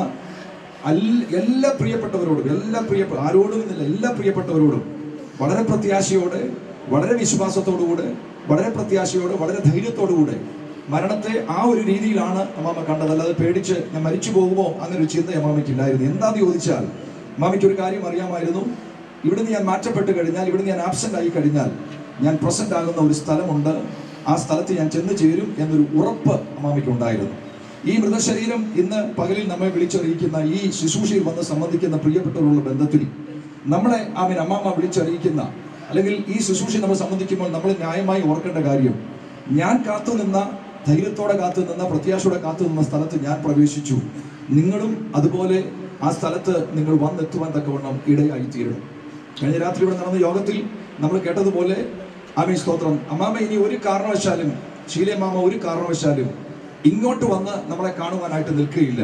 അല്ല- എല്ലാ പ്രിയപ്പെട്ടവരോടും എല്ലാ പ്രിയപ്പെട്ട ആരോടും എന്നില്ല എല്ലാ പ്രിയപ്പെട്ടവരോടും വളരെ പ്രത്യാശയോടെ വളരെ വിശ്വാസത്തോടുകൂടെ വളരെ പ്രത്യാശയോടെ വളരെ ധൈര്യത്തോടുകൂടെ മരണത്തെ ആ ഒരു രീതിയിലാണ് അമ്മാമ കണ്ടത് അല്ലാതെ പേടിച്ച് ഞാൻ മരിച്ചു പോകുമോ അങ്ങനെ ഒരു ചിന്ത അമ്മാമയ്ക്ക് ഇല്ലായിരുന്നു എന്താന്ന് ചോദിച്ചാൽ അമ്മാമയ്ക്ക് ഒരു കാര്യം അറിയാമായിരുന്നു ഇവിടുന്ന് ഞാൻ മാറ്റപ്പെട്ട് കഴിഞ്ഞാൽ ഇവിടുന്ന് ഞാൻ ആബ്സെന്റ് ആയി കഴിഞ്ഞാൽ ഞാൻ പ്രസന്റ് ആകുന്ന ഒരു സ്ഥലമുണ്ട് ആ സ്ഥലത്ത് ഞാൻ ചെന്ന് ചേരും എന്നൊരു ഉറപ്പ് അമ്മാമയ്ക്ക് ഉണ്ടായിരുന്നു ഈ മൃതശരീരം ഇന്ന് പകലിൽ നമ്മെ വിളിച്ചറിയിക്കുന്ന ഈ ശുശ്രൂഷയിൽ വന്ന് സംബന്ധിക്കുന്ന പ്രിയപ്പെട്ടവരുള്ള ബന്ധത്തിൽ നമ്മളെ ആമീൻ അമ്മാമ്മ വിളിച്ചറിയിക്കുന്ന അല്ലെങ്കിൽ ഈ ശുശ്രൂഷ നമ്മൾ സംബന്ധിക്കുമ്പോൾ നമ്മൾ ന്യായമായി ഓർക്കേണ്ട കാര്യം ഞാൻ കാത്തുനിന്ന ധൈര്യത്തോടെ കാത്തുനിന്ന പ്രത്യാശയോടെ കാത്തുനിന്ന സ്ഥലത്ത് ഞാൻ പ്രവേശിച്ചു നിങ്ങളും അതുപോലെ ആ സ്ഥലത്ത് നിങ്ങൾ വന്നെത്തുവാൻ തക്കവണ്ണം ഇടയായി തീരണം കഴിഞ്ഞ രാത്രി ഇവിടെ നടന്ന യോഗത്തിൽ നമ്മൾ കേട്ടതുപോലെ ആമീൻ സ്തോത്രം അമ്മാമ ഇനി ഒരു കാരണവശാലും ശീലമാമ ഒരു കാരണവശാലും ഇങ്ങോട്ട് വന്ന് നമ്മളെ കാണുവാനായിട്ട് നിൽക്കുകയില്ല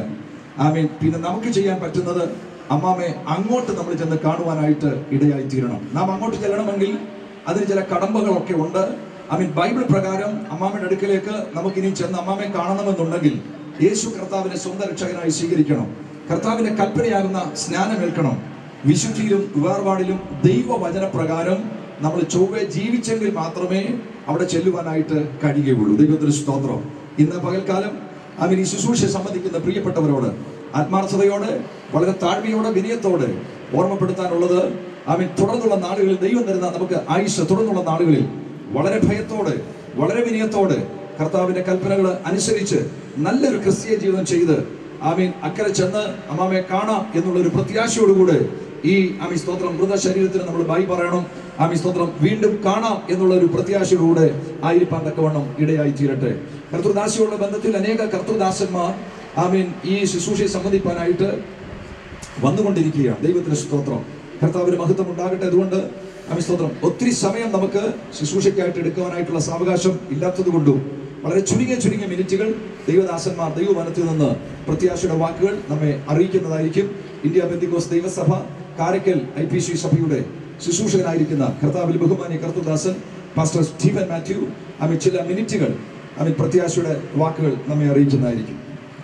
ആമീൻ പിന്നെ നമുക്ക് ചെയ്യാൻ പറ്റുന്നത് അമ്മാമെ അങ്ങോട്ട് നമ്മൾ ചെന്ന് കാണുവാനായിട്ട് ഇടയായി തീരണം നാം അങ്ങോട്ട് ചെല്ലണമെങ്കിൽ അതിന് ചില കടമ്പകളൊക്കെ ഉണ്ട് ഐ മീൻ ബൈബിൾ പ്രകാരം അമ്മാമ്മയുടെ അടുക്കലേക്ക് നമുക്ക് ഇനി ചെന്ന് അമ്മാമ്മയെ കാണണമെന്നുണ്ടെങ്കിൽ യേശു കർത്താവിനെ സ്വന്തം രക്ഷകനായി സ്വീകരിക്കണം കർത്താവിന്റെ കൽപ്പനയാകുന്ന സ്നാനമേൽക്കണം വിശുദ്ധിയിലും വേർപാടിലും ദൈവവചന പ്രകാരം നമ്മൾ ചൊവ്വെ ജീവിച്ചെങ്കിൽ മാത്രമേ അവിടെ ചെല്ലുവാനായിട്ട് കഴിയുകയുള്ളൂ ദൈവത്തിന് സ്തോത്രം ഇന്ന് പകൽക്കാലം അവൻ ഈ ശുശ്രൂഷയെ സംബന്ധിക്കുന്ന പ്രിയപ്പെട്ടവരോട് ആത്മാർത്ഥതയോടെ വളരെ താഴ്മയോടെ വിനയത്തോടെ ഓർമ്മപ്പെടുത്താനുള്ളത് അവൻ തുടർന്നുള്ള നാളുകളിൽ ദൈവം തരുന്ന നമുക്ക് ആയുഷ് തുടർന്നുള്ള നാളുകളിൽ വളരെ ഭയത്തോടെ വളരെ വിനയത്തോടെ കർത്താവിന്റെ കൽപ്പനകൾ അനുസരിച്ച് നല്ലൊരു ക്രിസ്തീയ ജീവിതം ചെയ്ത് ആമീൻ അക്കരെ ചെന്ന് അമ്മാമയെ കാണാം എന്നുള്ള ഒരു പ്രത്യാശയോടുകൂടെ ഈ ആമി സ്തോത്രം മൃത ശരീരത്തിന് നമ്മൾ ബൈ പറയണം ആമി സ്തോത്രം വീണ്ടും കാണാം എന്നുള്ള ഒരു പ്രത്യാശയോടുകൂടെ ആയിരിക്കാൻ തക്കവണ്ണം ഇടയായി തീരട്ടെ കർത്തൃദാസിയുള്ള ബന്ധത്തിൽ അനേക കർത്തൃദാസന്മാർ ആമീൻ ഈ ശുശ്രൂഷയെ സംബന്ധിക്കാനായിട്ട് വന്നുകൊണ്ടിരിക്കുകയാണ് ദൈവത്തിന് സ്തോത്രം കർത്താവിന് മഹത്വം ഉണ്ടാകട്ടെ അതുകൊണ്ട് ആമി സ്തോത്രം ഒത്തിരി സമയം നമുക്ക് ശുശ്രൂഷയ്ക്കായിട്ട് എടുക്കുവാനായിട്ടുള്ള സാവകാശം ഇല്ലാത്തത് കൊണ്ടും വളരെ ചുരുങ്ങിയ ചുരുങ്ങിയ മിനിറ്റുകൾ ദൈവദാസന്മാർ ദൈവവനത്തിൽ നിന്ന് പ്രത്യാശയുടെ വാക്കുകൾ നമ്മെ അറിയിക്കുന്നതായിരിക്കും ഇന്ത്യ ബന്ദിഗോസ് ദൈവസഭ കാരക്കൽ ഐ പി സി സഭയുടെ ശുശ്രൂഷകനായിരിക്കുന്ന കർത്താവിൽ ബഹുമാനി കർത്തദാസൻ പാസ്റ്റർ സ്റ്റീഫൻ മാത്യു അമിത് ചില മിനിറ്റുകൾ അമിത് പ്രത്യാശയുടെ വാക്കുകൾ നമ്മെ അറിയിക്കുന്നതായിരിക്കും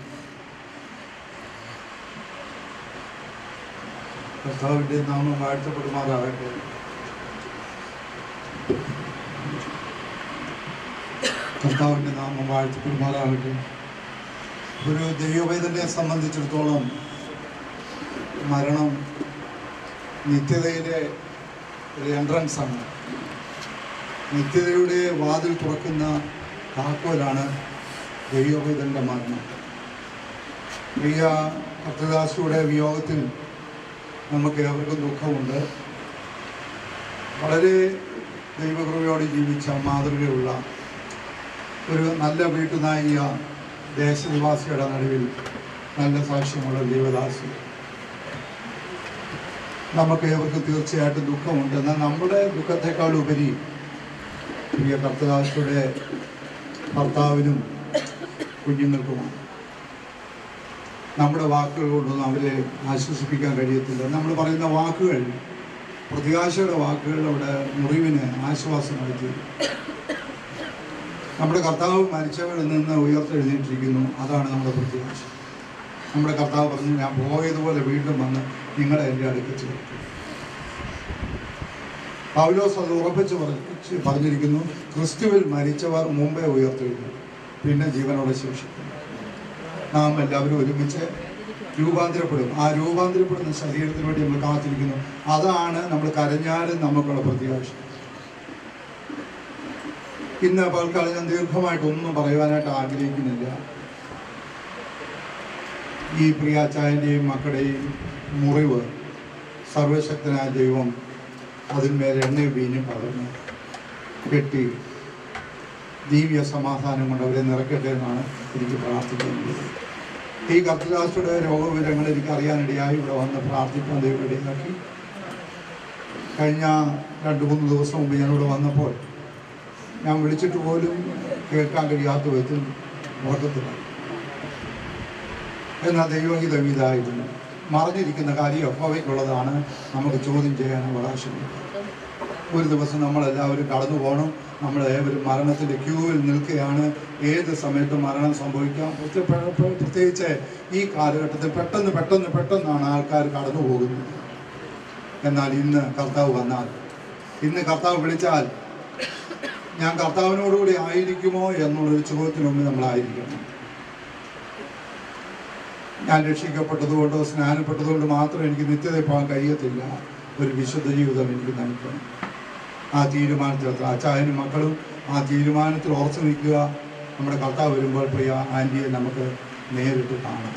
കർത്താവിൻ്റെ നാമം വാഴ്ത്തപ്പെടുമാറാകട്ടെ കർത്താവിൻ്റെ നാമം വാഴ്ത്തപ്പെടുമാറാകട്ടെ ഒരു ദൈവവേദനെ സംബന്ധിച്ചിടത്തോളം മരണം നിത്യതയിലെ ഒരു എൻട്രൻസ് ആണ് നിത്യതയുടെ വാതിൽ തുറക്കുന്ന താക്കോലാണ് ദൈവവേദൻ്റെ മരണം പ്രിയ കർത്തദാസിയുടെ വിയോഗത്തിൽ നമുക്ക് ഏവർക്കും ദുഃഖമുണ്ട് വളരെ ദൈവകൃപയോടെ ജീവിച്ച മാതൃകയുള്ള ഒരു നല്ല വീട്ടുനായിക ദേശനിവാസിയുടെ നടുവിൽ നല്ല സാക്ഷ്യമുള്ള ദൈവദാസി നമുക്ക് ഏവർക്കും തീർച്ചയായിട്ടും ദുഃഖമുണ്ട് എന്നാൽ നമ്മുടെ ദുഃഖത്തെക്കാൾ ഉപരി പ്രിയ കർത്തദാസിയുടെ ഭർത്താവിനും കുഞ്ഞുങ്ങൾക്കുമാണ് നമ്മുടെ വാക്കുകൾ കൊണ്ടൊന്നും അവരെ ആശ്വസിപ്പിക്കാൻ കഴിയത്തില്ല നമ്മൾ പറയുന്ന വാക്കുകൾ പ്രത്യാശയുടെ വാക്കുകൾ അവിടെ മുറിവിന് ആശ്വാസമായി തീരും നമ്മുടെ കർത്താവ് മരിച്ചവരിൽ നിന്ന് ഉയർത്തെഴുന്നേറ്റിരിക്കുന്നു അതാണ് നമ്മുടെ പ്രത്യാശ നമ്മുടെ കർത്താവ് പറഞ്ഞു ഞാൻ പോയതുപോലെ വീണ്ടും വന്ന് നിങ്ങളെ എൻ്റെ അടുത്ത് ചേർത്തു പൗലോസ് അത് ഉറപ്പിച്ച് പറഞ്ഞ് പറഞ്ഞിരിക്കുന്നു ക്രിസ്തുവിൽ മരിച്ചവർ മുമ്പേ ഉയർത്തെഴുന്നു പിന്നെ ജീവനോടെ ശേഷിക്കുന്നു നാം എല്ലാവരും ഒരുമിച്ച് രൂപാന്തരപ്പെടും ആ രൂപാന്തരപ്പെടുന്ന ശരീരത്തിന് വേണ്ടി നമ്മൾ കാത്തിരിക്കുന്നു അതാണ് നമ്മൾ കരഞ്ഞാലും നമുക്കുള്ള പ്രത്യാശ ഇന്ന് പൽക്കാലം ഞാൻ ദീർഘമായിട്ടൊന്നും പറയുവാനായിട്ട് ആഗ്രഹിക്കുന്നില്ല ഈ പ്രിയാച്ചായൻ്റെയും മക്കളുടെയും മുറിവ് സർവശക്തനായ ദൈവം അതിന്മേൽ എണ്ണയും വീഞ്ഞും പകർന്ന് കെട്ടി ദിവ്യ സമാധാനം കൊണ്ട് അവരെ നിറയ്ക്കട്ടെ എന്നാണ് എനിക്ക് പ്രാർത്ഥിക്കുന്നത് ഈ കർത്തദാസയുടെ രോഗവിവരങ്ങൾ എനിക്ക് അറിയാനിടയായി ഇവിടെ വന്ന് പ്രാർത്ഥിക്കാൻ ദൈവം ഇടയാക്കി കഴിഞ്ഞ രണ്ട് മൂന്ന് ദിവസം മുമ്പ് ഞാനിവിടെ വന്നപ്പോൾ ഞാൻ വിളിച്ചിട്ട് പോലും കേൾക്കാൻ കഴിയാത്ത വിധത്തിൽ ഉറക്കത്തില്ല എന്നാൽ ദൈവഹിതം ഇതായിരുന്നു മറിഞ്ഞിരിക്കുന്ന കാര്യം അപ്പവയ്ക്കുള്ളതാണ് നമുക്ക് ചോദ്യം ചെയ്യാൻ അവകാശമില്ല ഒരു ദിവസം നമ്മളെല്ലാവരും കടന്നു പോകണം നമ്മളേവരും മരണത്തിൻ്റെ ക്യൂവിൽ നിൽക്കുകയാണ് ഏത് സമയത്തും മരണം സംഭവിക്കാം പ്രത്യേക- പ്ര- പ്രത്യേകിച്ച് ഈ കാലഘട്ടത്തിൽ പെട്ടെന്ന് പെട്ടെന്ന് പെട്ടെന്നാണ് ആൾക്കാർ കടന്നു പോകുന്നത് എന്നാൽ ഇന്ന് കർത്താവ് വന്നാൽ ഇന്ന് കർത്താവ് വിളിച്ചാൽ ഞാൻ കർത്താവിനോടുകൂടി ആയിരിക്കുമോ എന്നുള്ളൊരു ചോദ്യത്തിന് മുമ്പ് നമ്മളായിരിക്കണം ഞാൻ രക്ഷിക്കപ്പെട്ടതുകൊണ്ടോ സ്നാനപ്പെട്ടതുകൊണ്ട് മാത്രം എനിക്ക് നിത്യത പോകാൻ കഴിയത്തില്ല ഒരു വിശുദ്ധ ജീവിതം എനിക്ക് നയിക്കണം ആ തീരുമാനത്തിൽ അച്ചായനും മക്കളും ആ തീരുമാനത്തിൽ ഉറച്ചു നിൽക്കുക നമ്മുടെ കർത്താവ് വരുമ്പോൾ പ്രിയ ആൻറ്റിയെ നമുക്ക് നേരിട്ട് കാണാം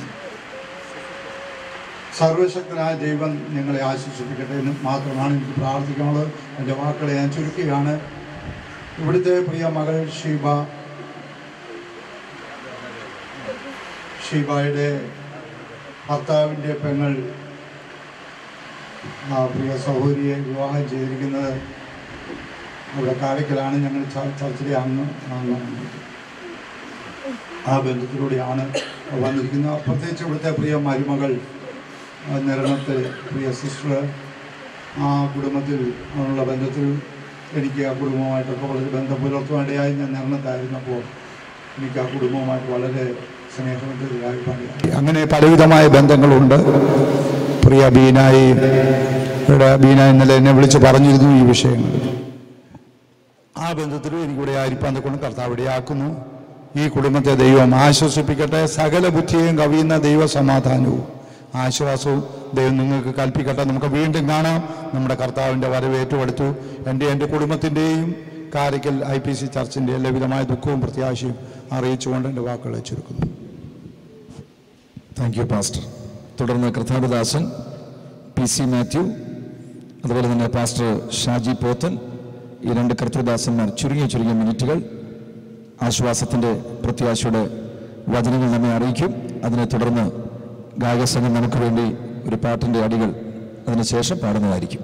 സർവശക്തനായ ദൈവം നിങ്ങളെ ആശിഷിപ്പിക്കട്ടെ എന്ന് മാത്രമാണ് എനിക്ക് പ്രാർത്ഥിക്കാനുള്ളത് എൻ്റെ വാക്കുകളെ ഞാൻ ചുരുക്കുകയാണ് ഇവിടുത്തെ പ്രിയ മകൾ ഷീബ ഷീബയുടെ ഭർത്താവിൻ്റെ പെങ്ങൾ ആ പ്രിയ സഹോദരിയെ വിവാഹം ചെയ്തിരിക്കുന്നത് അവിടെ കാരക്കലാണ് ഞങ്ങൾ ച- ചർച്ചിലെ അംഗം അംഗം ആ ബന്ധത്തിലൂടെയാണ് വന്നിരിക്കുന്നത് പ്രത്യേകിച്ച് ഇവിടുത്തെ പ്രിയ മരുമകൾ ആ, നിരണത്തെ പ്രിയ സിസ്റ്റർ ആ കുടുംബത്തിൽ ഉള്ള ബന്ധത്തിൽ എനിക്ക് ആ കുടുംബവുമായിട്ടൊക്കെ വളരെ ബന്ധം പുലർത്തുവാനിടയായി ഞാൻ നിരണത്തായിരുന്നപ്പോൾ എനിക്ക് ആ കുടുംബവുമായിട്ട് വളരെ സ്നേഹബന്ധത്തിലായി പണിയായി അങ്ങനെ പലവിധമായ ബന്ധങ്ങളുണ്ട് പ്രിയ ബീനായി ഇവിടെ ബീന ഇന്നലെ എന്നെ വിളിച്ച് പറഞ്ഞിരുന്നു ഈ വിഷയങ്ങൾ ആ ബന്ധത്തിലും എനിക്കിവിടെ ആയിരിക്കാൻ കൊണ്ട് കർത്താവ് ഇടയാക്കുന്നു ഈ കുടുംബത്തെ ദൈവം ആശ്വസിപ്പിക്കട്ടെ സകല ബുദ്ധിയും കവിയുന്ന ദൈവ സമാധാനവും ആശ്വാസവും ദൈവം നിങ്ങൾക്ക് കൽപ്പിക്കട്ടെ നമുക്ക് വീണ്ടും കാണാം നമ്മുടെ കർത്താവിൻ്റെ വരവ് ഏറ്റെടുത്തു എൻ്റെ എൻ്റെ കുടുംബത്തിൻ്റെയും കാരക്കൽ ഐ പി സി ചർച്ചിൻ്റെ എല്ലാവിധമായ ദുഃഖവും പ്രത്യാശയും അറിയിച്ചുകൊണ്ട് എൻ്റെ വാക്കുകളെ ചുരുക്കുന്നു താങ്ക് യു പാസ്റ്റർ തുടർന്ന് കർത്താവിദാസൻ പി സി മാത്യു അതുപോലെ തന്നെ പാസ്റ്റർ ഷാജി പോത്തൻ ഈ രണ്ട് കർത്തൃദാസന്മാർ ചുരുങ്ങിയ ചുരുങ്ങിയ മിനിറ്റുകൾ ആശ്വാസത്തിൻ്റെ പ്രത്യാശയുടെ വചനങ്ങൾ നമ്മെ അറിയിക്കും അതിനെ തുടർന്ന് ഗായകസംഘം നമുക്ക് വേണ്ടി ഒരു പാട്ടിൻ്റെ അടികൾ അതിനുശേഷം പാടുന്നതായിരിക്കും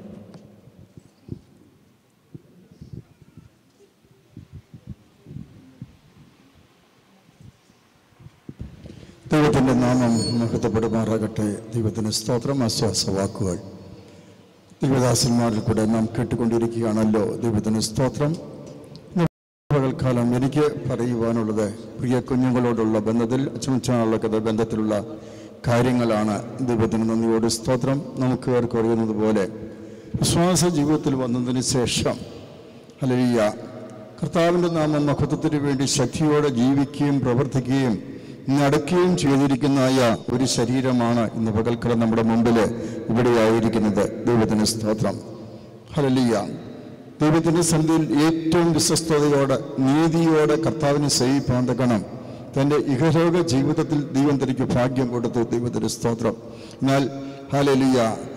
ദൈവത്തിൻ്റെ നാമം മഹത്വപ്പെടുമാറാകട്ടെ ദൈവത്തിന് സ്തോത്രം ആശ്വാസ വാക്കുകൾ ദൈവദാസന്മാരിൽ കൂടെ നാം കേട്ടുകൊണ്ടിരിക്കുകയാണല്ലോ ദൈവത്തിന് സ്തോത്രം പകൽക്കാലം എനിക്ക് പറയുവാനുള്ളത് പ്രിയ കുഞ്ഞുങ്ങളോടുള്ള ബന്ധത്തിൽ അച്ഛനച്ഛനുള്ളൊക്കെ ബന്ധത്തിലുള്ള കാര്യങ്ങളാണ് ദൈവത്തിന് നന്ദിയോട് സ്തോത്രം നമുക്ക് പേർക്ക് അറിയുന്നത് പോലെ വിശ്വാസ ജീവിതത്തിൽ വന്നതിന് ശേഷം അലരിയ കർത്താവിൻ്റെ നാമം മഹത്വത്തിന് വേണ്ടി ശക്തിയോടെ ജീവിക്കുകയും പ്രവർത്തിക്കുകയും നടക്കുകയും ചെയ്തിരിക്കുന്നതായ ഒരു ശരീരമാണ് ഇന്ന് പകൽക്കാലം നമ്മുടെ മുമ്പിൽ ഇവിടെയായിരിക്കുന്നത് ദൈവത്തിന് സ്തോത്രം ഹലലിയ ദൈവത്തിൻ്റെ സന്ധിയിൽ ഏറ്റവും വിശ്വസ്തയോടെ നീതിയോടെ കർത്താവിനെ സേവിപ്പാൻ തക്കണം തൻ്റെ ഇഹലോക ജീവിതത്തിൽ ദൈവം തനിക്ക് ഭാഗ്യം കൊടുത്തു ദൈവത്തിൻ്റെ സ്തോത്രം എന്നാൽ ഹാലലിയ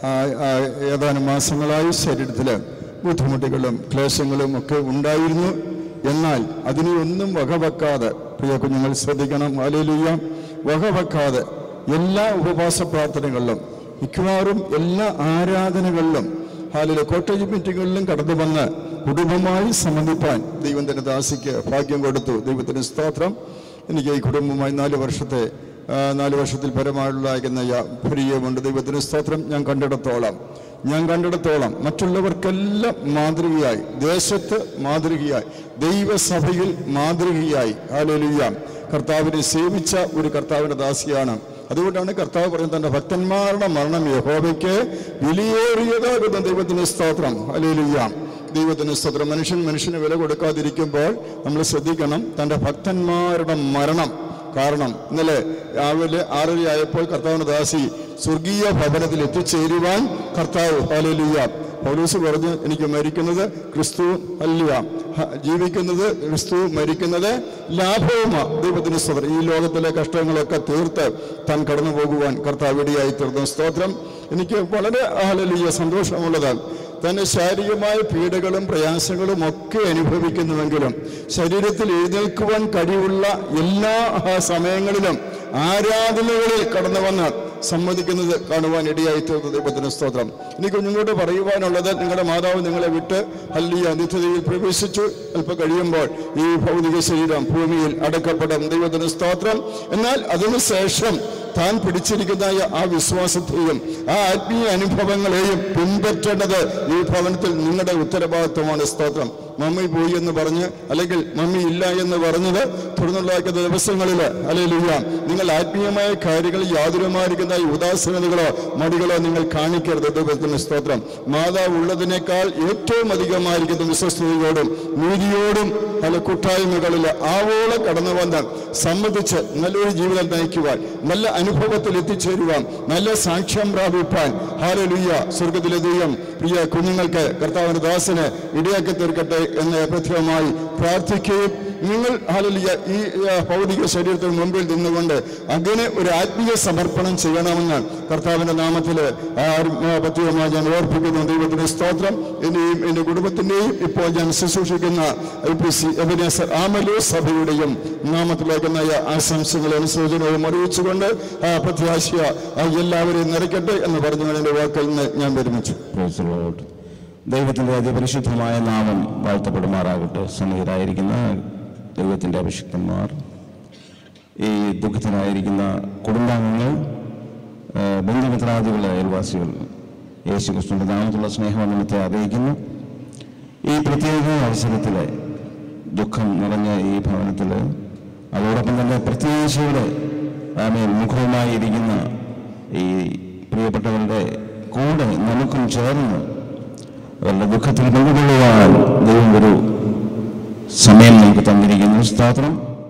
ഏതാനും മാസങ്ങളായി ശരീരത്തിൽ ബുദ്ധിമുട്ടുകളും ക്ലേശങ്ങളും ഒക്കെ ഉണ്ടായിരുന്നു എന്നാൽ അതിനെ ഒന്നും വകവെക്കാതെ പ്രിയ കുഞ്ഞുങ്ങൾ ശ്രദ്ധിക്കണം ഹാലലിയ വകവെക്കാതെ എല്ലാ ഉപവാസ പ്രാർത്ഥനകളിലും മിക്കവാറും എല്ലാ ആരാധനകളിലും ഹാലിലെ കോട്ടേജ് മീറ്റിങ്ങുകളിലും കടന്നു വന്ന് കുടുംബമായി സംബന്ധിപ്പാൻ ദൈവം തന്നെ ദാസിക്ക് ഭാഗ്യം കൊടുത്തു ദൈവത്തിന് സ്തോത്രം എനിക്ക് ഈ കുടുംബമായി നാല് വർഷത്തെ ആ, നാല് വർഷത്തിൽ പരമായുള്ള പ്രിയമുണ്ട് ദൈവത്തിന് സ്തോത്രം ഞാൻ കണ്ടിടത്തോളം ഞാൻ കണ്ടിടത്തോളം മറ്റുള്ളവർക്കെല്ലാം മാതൃകയായി ദേശത്ത് മാതൃകയായി ദൈവസഭയിൽ മാതൃകയായി ഹാലലുയ്യ കർത്താവിനെ സേവിച്ച ഒരു കർത്താവിൻ്റെ ദാസിയാണ് അതുകൊണ്ടാണ് കർത്താവ് പറയുന്നത് തന്റെ ഭക്തന്മാരുടെ മരണം യഹോവയ്ക്ക് വിലയേറിയതാകുന്ന ദൈവത്തിന് സ്തോത്രം അലേലുയ്യ ദൈവത്തിന് സ്തോത്രം മനുഷ്യൻ മനുഷ്യന് വില കൊടുക്കാതിരിക്കുമ്പോൾ നമ്മൾ ശ്രദ്ധിക്കണം തന്റെ ഭക്തന്മാരുടെ മരണം കാരണം ഇന്നലെ രാവിലെ ആറര ആയപ്പോൾ കർത്താവിന്റെ ദാസി സ്വർഗീയ ഭവനത്തിൽ എത്തിച്ചേരുവാൻ കർത്താവ് ഹാലലുയ്യ പൗലൂസ് പറഞ്ഞു എനിക്ക് മരിക്കുന്നത് ക്രിസ്തു അല്ല ഹ- ജീവിക്കുന്നത് ക്രിസ്തു മരിക്കുന്നത് ലാഭവുമാണ് ദൈവത്തിന് സ്തോത്രം ഈ ലോകത്തിലെ കഷ്ടങ്ങളൊക്കെ തീർത്ത് താൻ കടന്നു പോകുവാൻ കർത്താവ് ഇടയായി തീർന്ന സ്തോത്രം എനിക്ക് വളരെ ആലലിയ സന്തോഷമുള്ളതാണ് തന്റെ ശാരീരികമായ പീഡകളും പ്രയാസങ്ങളും ഒക്കെ അനുഭവിക്കുന്നുവെങ്കിലും ശരീരത്തിൽ എഴുന്നേൽക്കുവാൻ കഴിവുള്ള എല്ലാ ആ സമയങ്ങളിലും ആരാധനകളിൽ കടന്നു വന്ന് സമ്മതിക്കുന്നത് കാണുവാൻ ഇടയായി തീർന്ന ദൈവത്തിന് സ്തോത്രം എനിക്ക് കുഞ്ഞുങ്ങളോട് പറയുവാനുള്ളത് നിങ്ങളുടെ മാതാവ് നിങ്ങളെ വിട്ട് അല്ലിയ നിത്യതയിൽ പ്രവേശിച്ചു അല്പം കഴിയുമ്പോൾ ഈ ഭൗതിക ശരീരം ഭൂമിയിൽ അടക്കപ്പെടും ദൈവത്തിന് സ്തോത്രം എന്നാൽ അതിനുശേഷം താൻ പിടിച്ചിരിക്കുന്ന ആ വിശ്വാസത്തെയും ആ ആത്മീയ അനുഭവങ്ങളെയും പിൻപറ്റേണ്ടത് ഈ ഭവനത്തിൽ നിങ്ങളുടെ ഉത്തരവാദിത്വമാണ് സ്തോത്രം മമ്മി പോയി എന്ന് പറഞ്ഞ് അല്ലെങ്കിൽ മമ്മി ഇല്ല എന്ന് പറഞ്ഞത് തുടർന്നുള്ള ദിവസങ്ങളിൽ അല്ലെങ്കിലില്ല നിങ്ങൾ ആത്മീയമായ കാര്യങ്ങളിൽ യാതൊരുമായിരിക്കുന്ന ഈ ഉദാസീനതകളോ മടികളോ നിങ്ങൾ കാണിക്കരുത് ദൈവത്തിന് സ്തോത്രം മാതാവ് ഉള്ളതിനേക്കാൾ ഏറ്റവും അധികമായിരിക്കുന്ന വിശ്വസ്തയോടും നീതിയോടും പല കൂട്ടായ്മകളിൽ ആവോളം കടന്നു വന്ന് സമ്മതിച്ച് നല്ലൊരു ജീവിതം നയിക്കുവാൻ നല്ല അനുഭവത്തിൽ എത്തിച്ചേരുവാൻ നല്ല സാക്ഷ്യം പ്രാപിപ്പാൻ ഹാലലുയ്യ സ്വർഗത്തിലെ ദൈവം പ്രിയ കുഞ്ഞുങ്ങൾക്ക് കർത്താവിന്റെ ദാസന് ഇടയാക്കി തീർക്കട്ടെ എന്ന് പ്രത്യേകമായി പ്രാർത്ഥിക്കുകയും നിങ്ങൾ ഹാലലിയ ഈ ആ, ഭൗതിക ശരീരത്തിന് മുമ്പിൽ നിന്നുകൊണ്ട് അങ്ങനെ ഒരു ആത്മീയ സമർപ്പണം ചെയ്യണമെന്ന് കർത്താവിന്റെ നാമത്തിൽ പ്രത്യേകമായി ഞാൻ ഓർപ്പിക്കുന്നു ദൈവത്തിന്റെ സ്തോത്രം എന്നെയും എൻ്റെ കുടുംബത്തിൻ്റെയും ഇപ്പോൾ ഞാൻ ശുശ്രൂഷിക്കുന്ന I P C Ebenezer Amaloor സഭയുടെയും നാമത്തിലേക്കുന്ന ആശംസകളും അനുസൂചനവും അറിയിച്ചുകൊണ്ട് ആ പ്രത്യാശയ ആ എല്ലാവരെയും നിറയ്ക്കട്ടെ എന്ന് പറഞ്ഞുകൊണ്ട് എൻ്റെ വാക്കിൽ നിന്ന് ഞാൻ വിരമിച്ചു Praise the Lord. ദൈവത്തിൻ്റെ അതിപരിശുദ്ധമായ നാമം വാഴ്ത്തപ്പെടുമാറാകട്ടെ സന്നിഹിതരായിരിക്കുന്ന ദൈവത്തിൻ്റെ അഭിഷിക്തന്മാർ ഈ ദുഃഖത്തിലായിരിക്കുന്ന കുടുംബാംഗങ്ങൾ ആ, ബന്ധുമിത്രാദികൾ അയൽവാസികൾ യേശു ക്രിസ്തുവിൻ്റെ നാമത്തിലുള്ള സ്നേഹവന്ദനത്തെ അറിയിക്കുന്നു ഈ പ്രത്യേക അവസരത്തിൽ ദുഃഖം നിറഞ്ഞ ഈ ഭവനത്തിൽ അതോടൊപ്പം തന്നെ പ്രത്യാശയുടെ ആമേ മുഖവുമായി ഇരിക്കുന്ന ഈ പ്രിയപ്പെട്ടവരുടെ കൂടെ നമുക്കും ചേർന്ന് അവരുടെ ദുഃഖത്തിൽ പങ്കുകൊള്ളുവാൻ ദൈവം ഒരു സമയം നമുക്ക് തന്നിരിക്കുന്നു സ്തോത്രം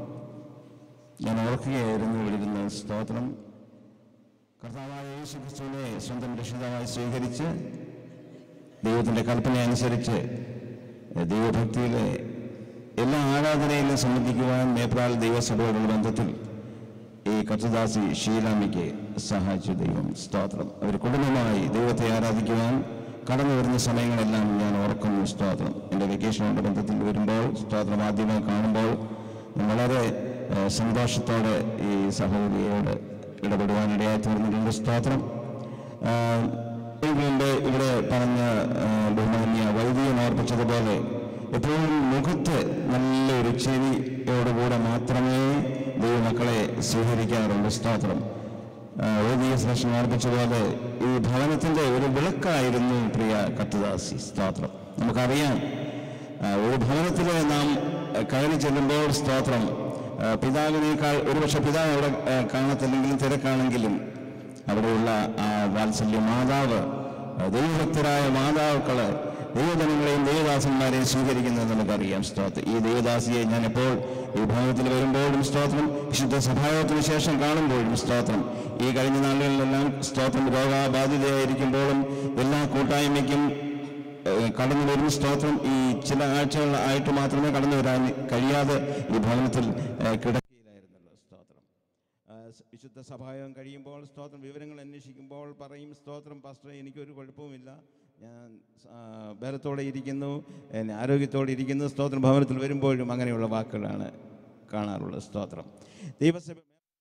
ഞാൻ ഓർക്കുകയായിരുന്നു വിളിക്കുന്ന സ്തോത്രം കർത്താവായ യേശു ക്രിസ്തുവിനെ സ്വന്തം രക്ഷിതാവായി സ്വീകരിച്ച് ദൈവത്തിൻ്റെ കൽപ്പന അനുസരിച്ച് ദൈവഭക്തിയിലെ എല്ലാ ആരാധനയിലും സംബന്ധിക്കുവാൻ നേപ്പാൾ ദൈവസഭയോടുള്ള ബന്ധത്തിൽ ഈ കർത്തദാസി ഷീലാമിക്ക് സഹായിച്ചു ദൈവം സ്തോത്രം അവർ കുടുംബമായി ദൈവത്തെ ആരാധിക്കുവാൻ കടന്നു വരുന്ന സമയങ്ങളെല്ലാം ഞാൻ ഓർക്കുന്നു സ്തോത്രം എൻ്റെ വെക്കേഷനുടെ ബന്ധത്തിൽ വരുമ്പോൾ സ്തോത്രം ആദ്യമായി കാണുമ്പോൾ ഞാൻ വളരെ ഏഹ്, സന്തോഷത്തോടെ ഈ സഹോദരിയോട് ഇടപെടുവാനിടയായി തീർന്നിട്ടുണ്ട് സ്തോത്രം ആഹ്, ഇതിന്റെ ഇവിടെ പറഞ്ഞ ആഹ്, ബഹുമാന്യ വൈദികൻ ഓർപ്പിച്ചതുപോലെ എപ്പോഴും മുഖത്ത് നല്ലൊരു ചെവിയോടുകൂടെ മാത്രമേ ദൈവമക്കളെ സ്വീകരിക്കാറുള്ളൂ സ്തോത്രം ആഹ്, വൈദിക ശ്രേഷ്ഠൻ ഓർപ്പിച്ച പോലെ ഈ ഭവനത്തിന്റെ ഒരു വിളക്കായിരുന്നു പ്രിയ കത്തുദാസി സ്തോത്രം നമുക്കറിയാം ആഹ്, ഒരു ഭവനത്തിൽ നാം ആഹ്, കയറി ചെല്ലുമ്പോൾ സ്തോത്രം ആഹ്, പിതാവിനേക്കാൾ ഒരുപക്ഷെ പിതാവ് അവിടെ ആഹ്, കാണത്തില്ലെങ്കിലും തിരക്കാണെങ്കിലും അവിടെയുള്ള ആ വാത്സല്യ മാതാവ് ആ ദൈവഭക്തരായ മാതാക്കള് ദൈവജനങ്ങളെയും ദൈവദാസന്മാരെയും സ്വീകരിക്കുന്നത് നമുക്കറിയാം സ്തോത്രം ഈ ദൈവദാസിയെ ഞാൻ എപ്പോൾ ഈ ഭവനത്തിൽ വരുമ്പോഴും സ്തോത്രം വിശുദ്ധ സഭായോഗത്തിന് ശേഷം കാണുമ്പോഴും സ്തോത്രം ഈ കഴിഞ്ഞ നാളുകളിലെല്ലാം സ്തോത്രം രോഗബാധിതയായിരിക്കുമ്പോഴും എല്ലാ കൂട്ടായ്മയ്ക്കും ഏഹ് കടന്നു വരുന്ന സ്തോത്രം ഈ ചില ആഴ്ചകൾ ആയിട്ട് മാത്രമേ കടന്നു വരാൻ കഴിയാതെ ഈ ഭവനത്തിൽ ഏഹ് കിടക്കുകയിലായിരുന്നല്ലോ സ്തോത്രം ആ, സ് വിശുദ്ധ സഭായോഗം കഴിയുമ്പോൾ സ്തോത്രം വിവരങ്ങൾ അന്വേഷിക്കുമ്പോൾ പറയും സ്തോത്രം പാസ്റ്റർ എനിക്കൊരു കുഴപ്പവുമില്ല ഞാൻ ആ, ബലത്തോടെ ഇരിക്കുന്നു എന്നെ ആരോഗ്യത്തോടെ ഇരിക്കുന്നു സ്തോത്രം ഭവനത്തിൽ വരുമ്പോഴും അങ്ങനെയുള്ള വാക്കുകളാണ് കാണാറുള്ളത് സ്തോത്രം ദൈവസഭ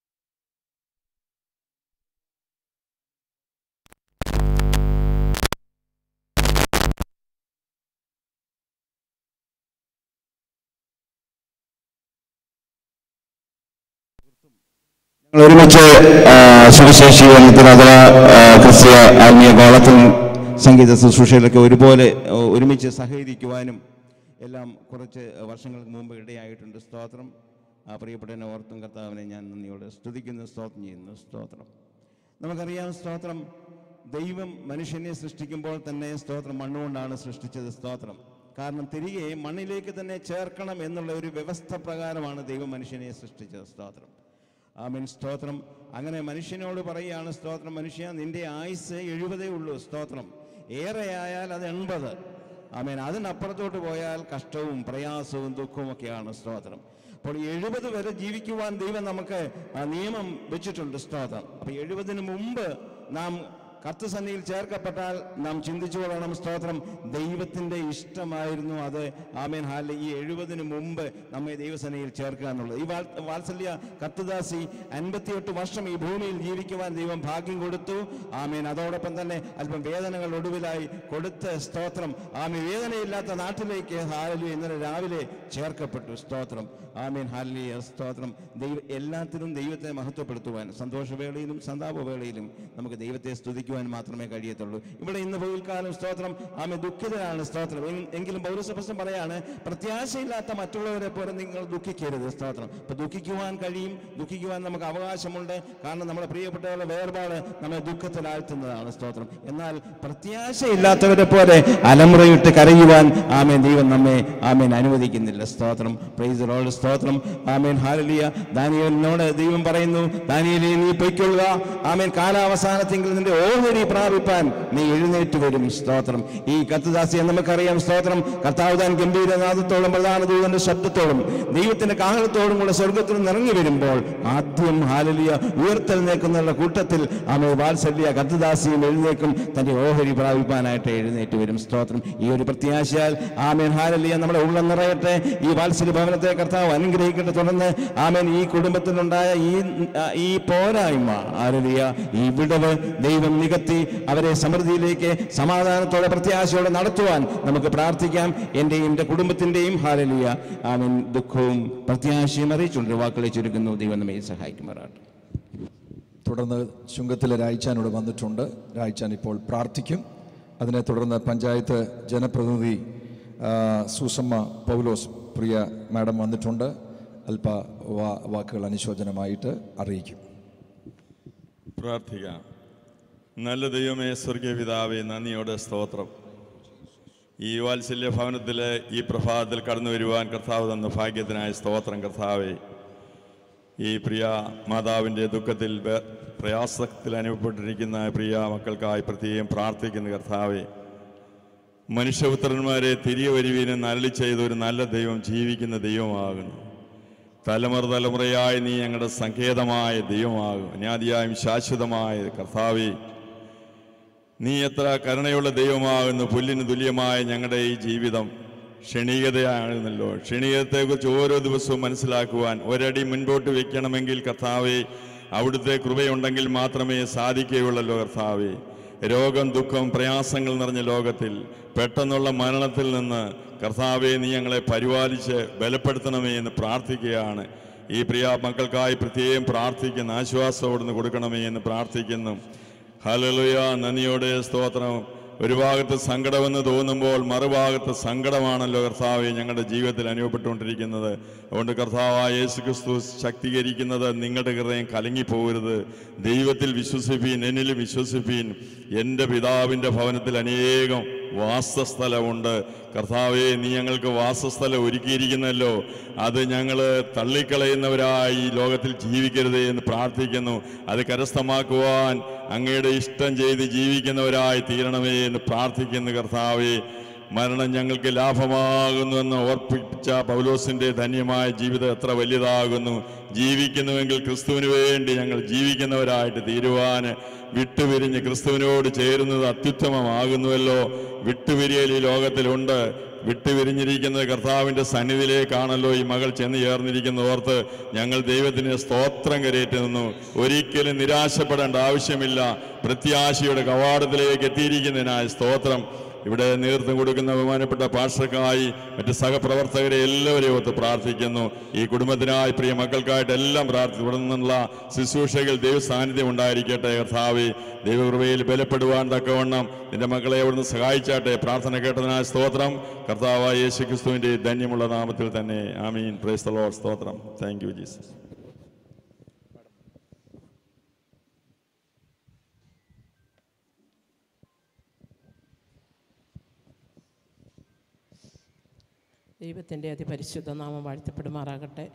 ഞങ്ങൾ ഒരുമിച്ച് ആ, സുവിശേഷി വനത്തിൽ അഥവാ ആ, ക്രിസ്തീയ ആത്മീയ ഗോളത്തിൽ സംഗീത ശുശ്രൂഷയിലൊക്കെ ഒരുപോലെ ആ, ഒരുമിച്ച് സഹകരിക്കുവാനും എല്ലാം കുറച്ച് വർഷങ്ങൾക്ക് മുമ്പ് ഇടയായിട്ടുണ്ട് സ്തോത്രം ആ പ്രിയപ്പെട്ടതിനെ ഓർത്തും കർത്താവിനെ ഞാൻ നന്ദിയോടെ സ്തുതിക്കുന്നു സ്തോത്രം ചെയ്യുന്നു സ്തോത്രം നമുക്കറിയാം സ്തോത്രം ദൈവം മനുഷ്യനെ സൃഷ്ടിക്കുമ്പോൾ തന്നെ സ്തോത്രം മണ്ണുകൊണ്ടാണ് സൃഷ്ടിച്ചത് സ്തോത്രം കാരണം തിരികെ മണ്ണിലേക്ക് തന്നെ ചേർക്കണം എന്നുള്ള ഒരു വ്യവസ്ഥ പ്രകാരമാണ് ദൈവം മനുഷ്യനെ സൃഷ്ടിച്ചത് സ്തോത്രം ആമീൻ സ്തോത്രം അങ്ങനെ മനുഷ്യനോട് പറയുകയാണ് സ്തോത്രം മനുഷ്യ നിന്റെ ആയുസ് എഴുപതേ ഉള്ളൂ സ്തോത്രം ഏറെ ആയാൽ അത് എൺപത് ആമീൻ അതിനപ്പുറത്തോട്ട് പോയാൽ കഷ്ടവും പ്രയാസവും ദുഃഖവും ഒക്കെയാണ് സ്തോത്രം അപ്പോൾ എഴുപത് വരെ ജീവിക്കുവാൻ ദൈവം നമുക്ക് ആ നിയമം വെച്ചിട്ടുണ്ട് സ്തോത്രം അപ്പോൾ എഴുപതിന് മുമ്പ് നാം കർത്തസന്നിയിൽ ചേർക്കപ്പെട്ടാൽ നാം ചിന്തിച്ചു കൊള്ളണം സ്തോത്രം ദൈവത്തിൻ്റെ ഇഷ്ടമായിരുന്നു അത് ആമേൻ ഹാലിൽ ഈ എഴുപതിന് മുമ്പ് നമ്മെ ദൈവസന്നിയിൽ ചേർക്കുക എന്നുള്ളത് ഈ വാൽ- വാത്സല്യ കത്തുദാസി അൻപത്തിയെട്ട് വർഷം ഈ ഭൂമിയിൽ ജീവിക്കുവാൻ ദൈവം ഭാഗ്യം കൊടുത്തു ആമേൻ അതോടൊപ്പം തന്നെ അല്പം വേദനകൾ ഒടുവിലായി കൊടുത്ത് സ്തോത്രം ആമേ വേദനയില്ലാത്ത നാട്ടിലേക്ക് ഹാലലു ഇന്നലെ രാവിലെ ചേർക്കപ്പെട്ടു സ്തോത്രം ആമേൻ ഹാലിയ സ്തോത്രം ദൈവ എല്ലാത്തിനും ദൈവത്തെ മഹത്വപ്പെടുത്തുവാൻ സന്തോഷവേളയിലും സന്താപവേളയിലും നമുക്ക് ദൈവത്തെ സ്തുതിക്കുവാൻ മാത്രമേ കഴിയത്തുള്ളൂ ഇവിടെ ഇന്ന് പകൽക്കാലം സ്തോത്രം ആമെ ദുഃഖിതരാണ് സ്തോത്രം എങ്- എങ്കിലും പൗരസഭസം പറയാണ് പ്രത്യാശയില്ലാത്ത മറ്റുള്ളവരെ പോലെ നിങ്ങൾ ദുഃഖിക്കരുത് സ്തോത്രം അപ്പൊ ദുഃഖിക്കുവാൻ കഴിയും ദുഃഖിക്കുവാൻ നമുക്ക് അവകാശമുണ്ട് കാരണം നമ്മുടെ പ്രിയപ്പെട്ടവരുടെ വേർപാട് നമ്മെ ദുഃഖത്തിലാഴ്ത്തുന്നതാണ് സ്തോത്രം എന്നാൽ പ്രത്യാശയില്ലാത്തവരെ പോലെ അലമുറയിട്ട് കരയുവാൻ ആമേൻ ദൈവം നമ്മെ ആമേൻ അനുവദിക്കുന്നില്ല സ്തോത്രം പ്രൈസ് റോഡ് സ്തോത്രം ആമേൻ ഹാലലിയ ദാനിയലിനോട് ദൈവം പറയുന്നു ദാനിയലി നീ പൊയ്ക്കൊള്ളുക ആമേൻ കാലാവസാനത്തെങ്കിൽ നിന്റെ ഓഹരി പ്രാപിപ്പാൻ നീ എഴുന്നേറ്റ് വരും സ്തോത്രം ഈ കത്തുദാസിയെ നമുക്കറിയാം സ്തോത്രം കർത്താവ് താൻ ഗംഭീരനാഥത്തോടും പ്രധാന ദൂതന്റെ ശബ്ദത്തോടും ദൈവത്തിന്റെ കാഹളത്തോടും കൂടെ സ്വർഗത്തിൽ നിന്ന് ഇറങ്ങി വരുമ്പോൾ ആദ്യം ഹാലലിയ ഉയർത്തെഴുന്നേക്കുന്ന കൂട്ടത്തിൽ ആമേ വാത്സല്യ കത്തുദാസിയും എഴുന്നേക്കും തന്റെ ഓഹരി പ്രാപിപ്പാനായിട്ട് എഴുന്നേറ്റ് വരും സ്തോത്രം ഈ ഒരു പ്രത്യാശയാൽ ആമേൻ ഹാലലിയ നമ്മുടെ ഉള്ളം നിറയട്ടെ ഈ വാത്സല്യ ഭവനത്തെ കർത്താവ് അനുഗ്രഹിക്കട്ടെ തുടർന്ന് ആമേൻ ഈ കുടുംബത്തിലുണ്ടായ ഈ ഈ പോരായ്മ ഹാലലിയ ഈ വിടവ് ദൈവം നികത്തി അവരെ സമൃദ്ധിയിലേക്ക് സമാധാനത്തോടെ പ്രത്യാശയോടെ നടത്തുവാൻ നമുക്ക് പ്രാർത്ഥിക്കാം എൻ്റെയും എൻ്റെ കുടുംബത്തിൻ്റെയും ഹാലലിയ ആമൻ ദുഃഖവും പ്രത്യാശയും അറിയിച്ചുകൊണ്ട് വാക്കുകളെ ചുരുക്കുന്നു ദൈവം നമ്മെ സഹായിക്കുമാറാട്ടെ തുടർന്ന് ചുങ്കത്തിലെ രായ്ച്ചാനോട് വന്നിട്ടുണ്ട് രായ്ച്ചാൻ ഇപ്പോൾ പ്രാർത്ഥിക്കും അതിനെ തുടർന്ന് പഞ്ചായത്ത് ജനപ്രതിനിധി ആ, സൂസമ്മ പൗലോസ് പ്രിയ മാഡം വന്നിട്ടുണ്ട് അല്പ വാ- വാക്കുകൾ അനുശോചനമായിട്ട് അറിയിക്കും പ്രാർത്ഥിക്കാം നല്ല ദൈവമേ സ്വർഗീയ പിതാവേ നന്ദിയോടെ സ്തോത്രം ഈ വാത്സല്യ ഭവനത്തിലെ ഈ പ്രഭാതത്തിൽ കടന്നു വരുവാൻ കർത്താവ് തന്ന ഭാഗ്യത്തിനായ സ്തോത്രം കർത്താവേ ഈ പ്രിയ മാതാവിൻ്റെ ദുഃഖത്തിൽ വേ- പ്രയാസത്തിൽ അനുഭവപ്പെട്ടിരിക്കുന്ന പ്രിയ മക്കൾക്കായി പ്രത്യേകം പ്രാർത്ഥിക്കുന്ന കർത്താവേ മനുഷ്യപുത്രന്മാരെ തിരികെ വരുവീനെന്ന് അരളി ചെയ്ത ഒരു നല്ല ദൈവം ജീവിക്കുന്ന ദൈവമാകുന്നു തലമുറ തലമുറയായി നീ ഞങ്ങളുടെ സങ്കേതമായ ദൈവമാകും അനാദിയായും ശാശ്വതമായ കർത്താവേ നീ എത്ര കരുണയുള്ള ദൈവമാകുന്നു പുല്ലിന് തുല്യമായ ഞങ്ങളുടെ ഈ ജീവിതം ക്ഷണികതയാണെന്നല്ലോ ക്ഷണികതയെക്കുറിച്ച് ഓരോ ദിവസവും മനസ്സിലാക്കുവാൻ ഒരടി മുൻപോട്ട് വെക്കണമെങ്കിൽ കർത്താവെ അവിടുത്തെ കൃപയുണ്ടെങ്കിൽ മാത്രമേ സാധിക്കുകയുള്ളല്ലോ കർത്താവെ രോഗം ദുഃഖം പ്രയാസങ്ങൾ നിറഞ്ഞ ലോകത്തിൽ പെട്ടെന്നുള്ള മരണത്തിൽ നിന്ന് കർത്താവെ നീ ഞങ്ങളെ പരിപാലിച്ച് ബലപ്പെടുത്തണമേ എന്ന് പ്രാർത്ഥിക്കുകയാണ് ഈ പ്രിയ മക്കൾക്കായി പ്രത്യേകം പ്രാർത്ഥിക്കുന്ന ആശ്വാസത്തോടുന്ന് കൊടുക്കണമേ എന്ന് പ്രാർത്ഥിക്കുന്നു ഹലലുയ നന്ദിയോടെ സ്തോത്രം ഒരു ഭാഗത്ത് സങ്കടമെന്ന് തോന്നുമ്പോൾ മറുഭാഗത്ത് സങ്കടമാണല്ലോ കർത്താവെ ഞങ്ങളുടെ ജീവിതത്തിൽ അനുഭവപ്പെട്ടുകൊണ്ടിരിക്കുന്നത് അതുകൊണ്ട് കർത്താവായ യേശു ക്രിസ്തു ശക്തീകരിക്കുന്നത് നിങ്ങളുടെ ഹൃദയം കലങ്ങിപ്പോകരുത് ദൈവത്തിൽ വിശ്വസിപ്പീൻ എന്നിൽ വിശ്വസിപ്പീൻ എൻ്റെ പിതാവിൻ്റെ ഭവനത്തിൽ അനേകം വാസസ്ഥലമുണ്ട് കർത്താവെ നീ ഞങ്ങൾക്ക് വാസസ്ഥലം ഒരുക്കിയിരിക്കുന്നല്ലോ അത് ഞങ്ങൾ തള്ളിക്കളയുന്നവരായി ഈ ലോകത്തിൽ ജീവിക്കരുതേ എന്ന് പ്രാർത്ഥിക്കുന്നു അത് കരസ്ഥമാക്കുവാൻ അങ്ങയുടെ ഇഷ്ടം ചെയ്ത് ജീവിക്കുന്നവരായി തീരണമേ എന്ന് പ്രാർത്ഥിക്കുന്നു കർത്താവെ മരണം ഞങ്ങൾക്ക് ലാഭമാകുന്നുവെന്ന് ഓർപ്പിച്ച പൗലോസിന്റെ ധന്യമായ ജീവിതം എത്ര വലുതാകുന്നു ജീവിക്കുന്നുവെങ്കിൽ ക്രിസ്തുവിന് വേണ്ടി ഞങ്ങൾ ജീവിക്കുന്നവരായിട്ട് തീരുവാൻ വിട്ടുപിരിഞ്ഞ് ക്രിസ്തുവിനോട് ചേരുന്നത് അത്യുത്തമമാകുന്നുവല്ലോ വിട്ടുപിരിയൽ ഈ ലോകത്തിലുണ്ട് വിട്ടുപിരിഞ്ഞിരിക്കുന്നത് കർത്താവിൻ്റെ സന്നിധിയിലേക്കാണല്ലോ ഈ മകൾ ചെന്ന് ചേർന്നിരിക്കുന്നത് ഓർത്ത് ഞങ്ങൾ ദൈവത്തിന് സ്തോത്രം കരയേറ്റ് നിന്നു ഒരിക്കലും നിരാശപ്പെടേണ്ട ആവശ്യമില്ല പ്രത്യാശയുടെ കവാടത്തിലേക്ക് എത്തിയിരിക്കുന്നതിനായ സ്തോത്രം ഇവിടെ നേതൃത്വം കൊടുക്കുന്ന ബഹുമാനപ്പെട്ട പാർഷക്കായി മറ്റ് സഹപ്രവർത്തകരെ എല്ലാവരെയും ഒത്ത് പ്രാർത്ഥിക്കുന്നു ഈ കുടുംബത്തിനായി പ്രിയ മക്കൾക്കായിട്ട് എല്ലാം പ്രാർത്ഥി ഇവിടെ നിന്നുള്ള ശുശ്രൂഷകൾ ദൈവ സാന്നിധ്യം ഉണ്ടായിരിക്കട്ടെ കർത്താവെ ദൈവകൃപയിൽ ബലപ്പെടുവാൻ തക്കവണ്ണം നിന്റെ മക്കളെ അവിടുന്ന് സഹായിച്ചാട്ടെ പ്രാർത്ഥന കേട്ടതിനായ സ്തോത്രം കർത്താവായ യേശു ക്രിസ്തുവിൻ്റെ ധന്യമുള്ള നാമത്തിൽ തന്നെ ആമീൻ പ്രൈസ് ദ ലോർഡ് സ്തോത്രം താങ്ക് യു ജീസസ് ദൈവത്തിൻ്റെ അതിപരിശുദ്ധ നാമം വാഴ്ത്തപ്പെടുമാറാകട്ടെ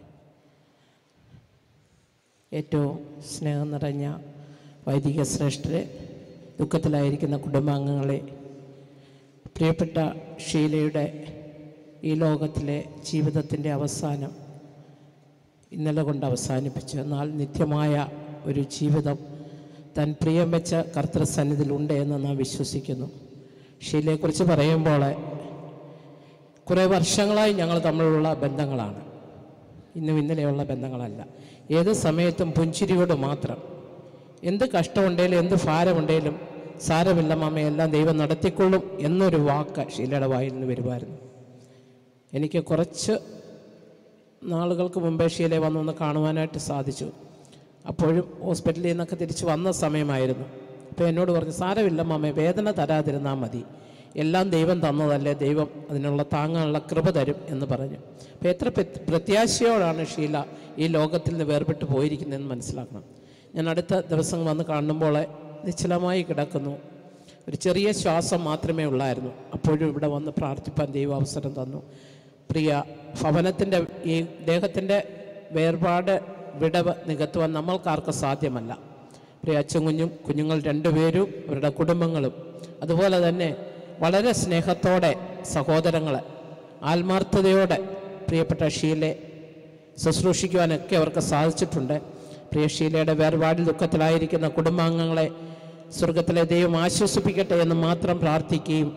ഏറ്റവും സ്നേഹം നിറഞ്ഞ വൈദിക ശ്രേഷ്ഠരെ ദുഃഖത്തിലായിരിക്കുന്ന കുടുംബാംഗങ്ങളെ പ്രിയപ്പെട്ട ഷീലയുടെ ഈ ലോകത്തിലെ ജീവിതത്തിൻ്റെ അവസാനം ഇന്നലെ കൊണ്ട് അവസാനിപ്പിച്ചു എന്നാൽ നിത്യമായ ഒരു ജീവിതം താൻ പ്രിയം വെച്ച കർത്തൃസന്നിധിയിലുണ്ട് എന്ന് നാം വിശ്വസിക്കുന്നു ഷീലയെക്കുറിച്ച് പറയുമ്പോൾ കുറേ വർഷങ്ങളായി ഞങ്ങൾ തമ്മിലുള്ള ബന്ധങ്ങളാണ് ഇന്നും ഇന്നലെയുള്ള ബന്ധങ്ങളല്ല ഏത് സമയത്തും പുഞ്ചിരിയോട് മാത്രം എന്ത് കഷ്ടമുണ്ടേലും എന്ത് ഭാരമുണ്ടേലും സാരമില്ല മാമ എല്ലാം ദൈവം നടത്തിക്കൊള്ളും എന്നൊരു വാക്ക് ഷീലയുടെ വായിൽ നിന്ന് വരുമായിരുന്നു എനിക്ക് കുറച്ച് നാളുകൾക്ക് മുമ്പേ ഷീലയെ വന്നൊന്ന് കാണുവാനായിട്ട് സാധിച്ചു അപ്പോഴും ഹോസ്പിറ്റലിൽ നിന്നൊക്കെ തിരിച്ച് വന്ന സമയമായിരുന്നു അപ്പോൾ എന്നോട് പറഞ്ഞു സാരമില്ല മാമേ വേദന തരാതിരുന്നാൽ മതി എല്ലാം ദൈവം തന്നതല്ലേ ദൈവം അതിനുള്ള താങ്ങാനുള്ള കൃപ തരും എന്ന് പറഞ്ഞു അപ്പോൾ എത്ര പ്ര- പ്രത്യാശയോടാണ് ഷീല ഈ ലോകത്തിൽ നിന്ന് വേർപെട്ട് പോയിരിക്കുന്നതെന്ന് മനസ്സിലാക്കണം ഞാൻ അടുത്ത ദിവസം വന്ന് കാണുമ്പോൾ നിശ്ചലമായി കിടക്കുന്നു ഒരു ചെറിയ ശ്വാസം മാത്രമേ ഉള്ളായിരുന്നു അപ്പോഴും ഇവിടെ വന്ന് പ്രാർത്ഥിപ്പാൻ ദൈവം അവസരം തന്നു പ്രിയ ഭവനത്തിൻ്റെ ഈ ദേഹത്തിൻ്റെ വേർപാട് വിടവ് നികത്തുവാൻ നമ്മൾക്കാർക്കും സാധ്യമല്ല പ്രിയ അച്ഛൻ കുഞ്ഞും കുഞ്ഞുങ്ങൾ രണ്ടുപേരും അവരുടെ കുടുംബങ്ങളും അതുപോലെ തന്നെ വളരെ സ്നേഹത്തോടെ സഹോദരങ്ങൾ ആത്മാർത്ഥതയോടെ പ്രിയപ്പെട്ട ഷീലെ ശുശ്രൂഷിക്കുവാനൊക്കെ അവർക്ക് സാധിച്ചിട്ടുണ്ട് പ്രിയ ഷീലയുടെ വേർപാടിൽ ദുഃഖത്തിലായിരിക്കുന്ന കുടുംബാംഗങ്ങളെ സ്വർഗത്തിലെ ദൈവം ആശ്വസിപ്പിക്കട്ടെ എന്ന് മാത്രം പ്രാർത്ഥിക്കുകയും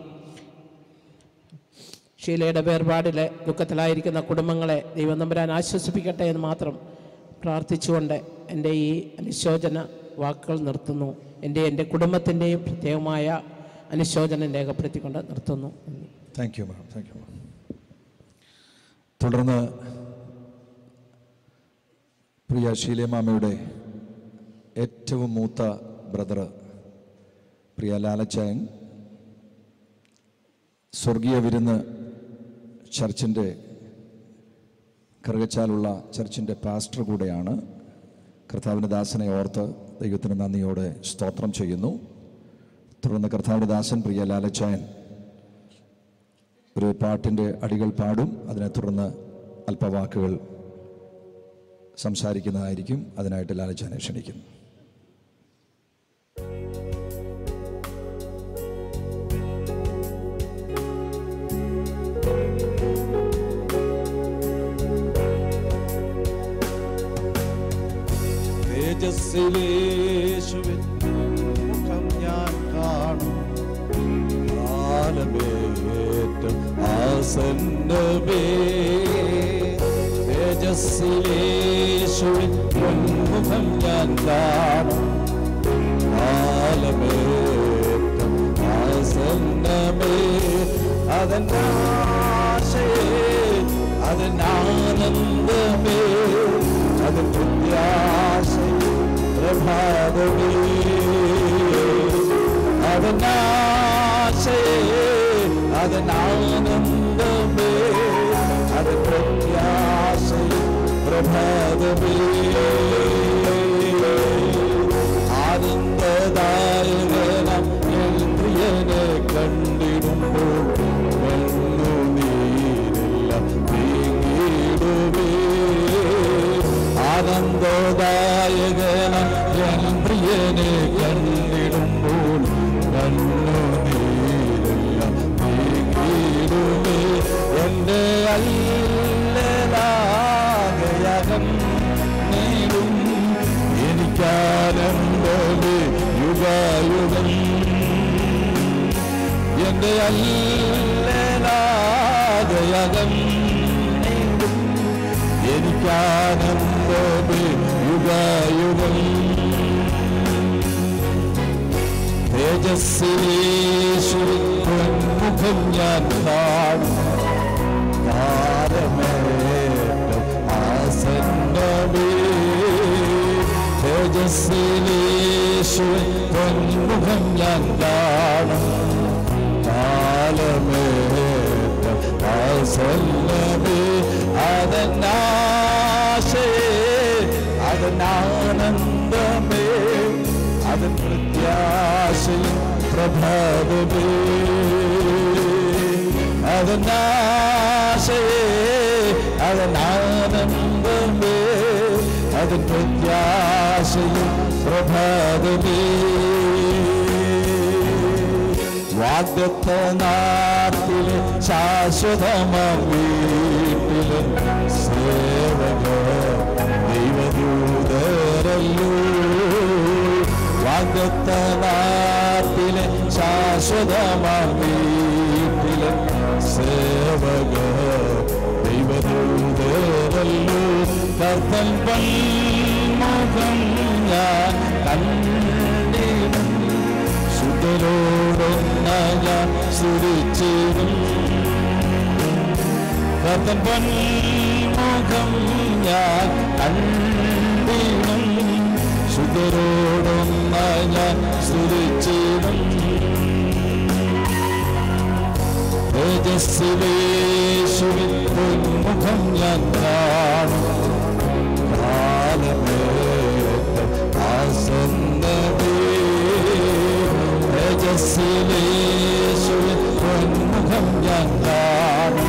ഷീലയുടെ വേർപാടിലെ ദുഃഖത്തിലായിരിക്കുന്ന കുടുംബങ്ങളെ ദൈവം നമ്പരാൻ ആശ്വസിപ്പിക്കട്ടെ എന്ന് മാത്രം പ്രാർത്ഥിച്ചുകൊണ്ട് എൻ്റെ ഈ അനുശോചന വാക്കുകൾ നിർത്തുന്നു എൻ്റെ എൻ്റെ കുടുംബത്തിൻ്റെയും പ്രത്യേകമായ അനുശോചനം രേഖപ്പെടുത്തിക്കൊണ്ട് നിർത്തുന്നു നന്ദി thank you ma'am thank you ma'am തുടർന്ന് പ്രിയ ഷീലമാമയുടെ ഏറ്റവും മൂത്ത ബ്രദർ പ്രിയ ലാലച്ചായൻ സ്വർഗീയ വിരുന്ന് ചർച്ചിൻ്റെ കറുകച്ചാലുള്ള ചർച്ചിൻ്റെ പാസ്റ്റർ കൂടെയാണ് കർത്താവിൻ്റെ ദാസനെ ഓർത്ത് ദൈവത്തിന് നന്ദിയോടെ സ്തോത്രം ചെയ്യുന്നു തുടർന്ന് കർത്താവിൻ്റെ ദാസൻ പ്രിയ ലാലച്ചായൻ ഒരു പാട്ടിൻ്റെ അടികൾ പാടും അതിനെ തുടർന്ന് അല്പവാക്കുകൾ സംസാരിക്കുന്നതായിരിക്കും അതിനായിട്ട് ലാലച്ചാനെ ക്ഷണിക്കുന്നു തേജസ്സിലേശുവിൻ മുഖം ഞാൻ കാണും കാലമേറ്റം ആസന്നമേ തേജസ്സിലേശുവിൻ മുഖം ഞാൻ കാണും കാലമേറ്റം ആസന്നമേ അതെന്നാശയേ അതെന്നാനന്ദമേ അത് പ്രത്യാശയേ പ്രഭാതമേ അതെന്നാശയേ അതെന്നാനന്ദമേ അത് പ്രത്യാശയേ പ്രഭാതമേ ആനന്ദദായകനം എൻ പ്രിയനെ കണ്ടിടുമ്പോൾ വെണ്ണുനീരില്ല നീങ്ങിടുമേ ആനന്ദദായകനം എൻ പ്രിയനെ കണ്ടിടുമ്പോൾ കണ്ണുനീരില്ല നീങ്ങിടുമേ എൻ്റെ അല്ലലാകയകം നീടും എനിക്കാനന്ദമേ യുഗയുഗം എൻ്റെ അല്ലലാകയകം നീടും എനിക്കാനന്ദമേ യുഗയുഗം തേജസ്സിനീശ്വരൻ മുഖം ഞാൻ കാണും താരമേറ്റം ആസന്നമേ തേജസ്സിനീശ്വരൻ മുഖം ഞാൻ കാണും കാലമേറ്റം ആസന്നമേ അതെന്നാശേ അതെന്നാനന്ദമേ അതൻ പ്രത്യാശയും പ്രഭാതമേ അതനാശയേ അതനാനന്ദമേ അതൻ പ്രത്യാശയും പ്രഭാതമേ വാഗ്ദത്ത നാട്ടിലെ ശാശ്വതമാം വീട്ടിലെ സേവക ദൈവദൂതരല്ലോ വാഗ്ദത്ത നാട്ടിലെ ശാശ്വതമാം വീട്ടിലെ സേവക ദൈവദൂതരല്ലോ കർത്തൻ പന്മുഖം ഞാൻ കണ്ടിടും ശുദ്ധരോടൊന്ന ഞാൻ സുരിച്ചിടും കർത്തൻ പന്മുഖം ഞാൻ കണ്ടിടും ശുദ്ധരോടൊന്ന ഞാൻ സുരിച്ചിടും തേജസ്സിലേശുവിൻ പൊന്മുഖം ഞാൻ കാണും കാലമേറ്റം ആസന്നമേ തേജസ്സിലേശുവിൻ പൊന്മുഖം ഞാൻ കാണും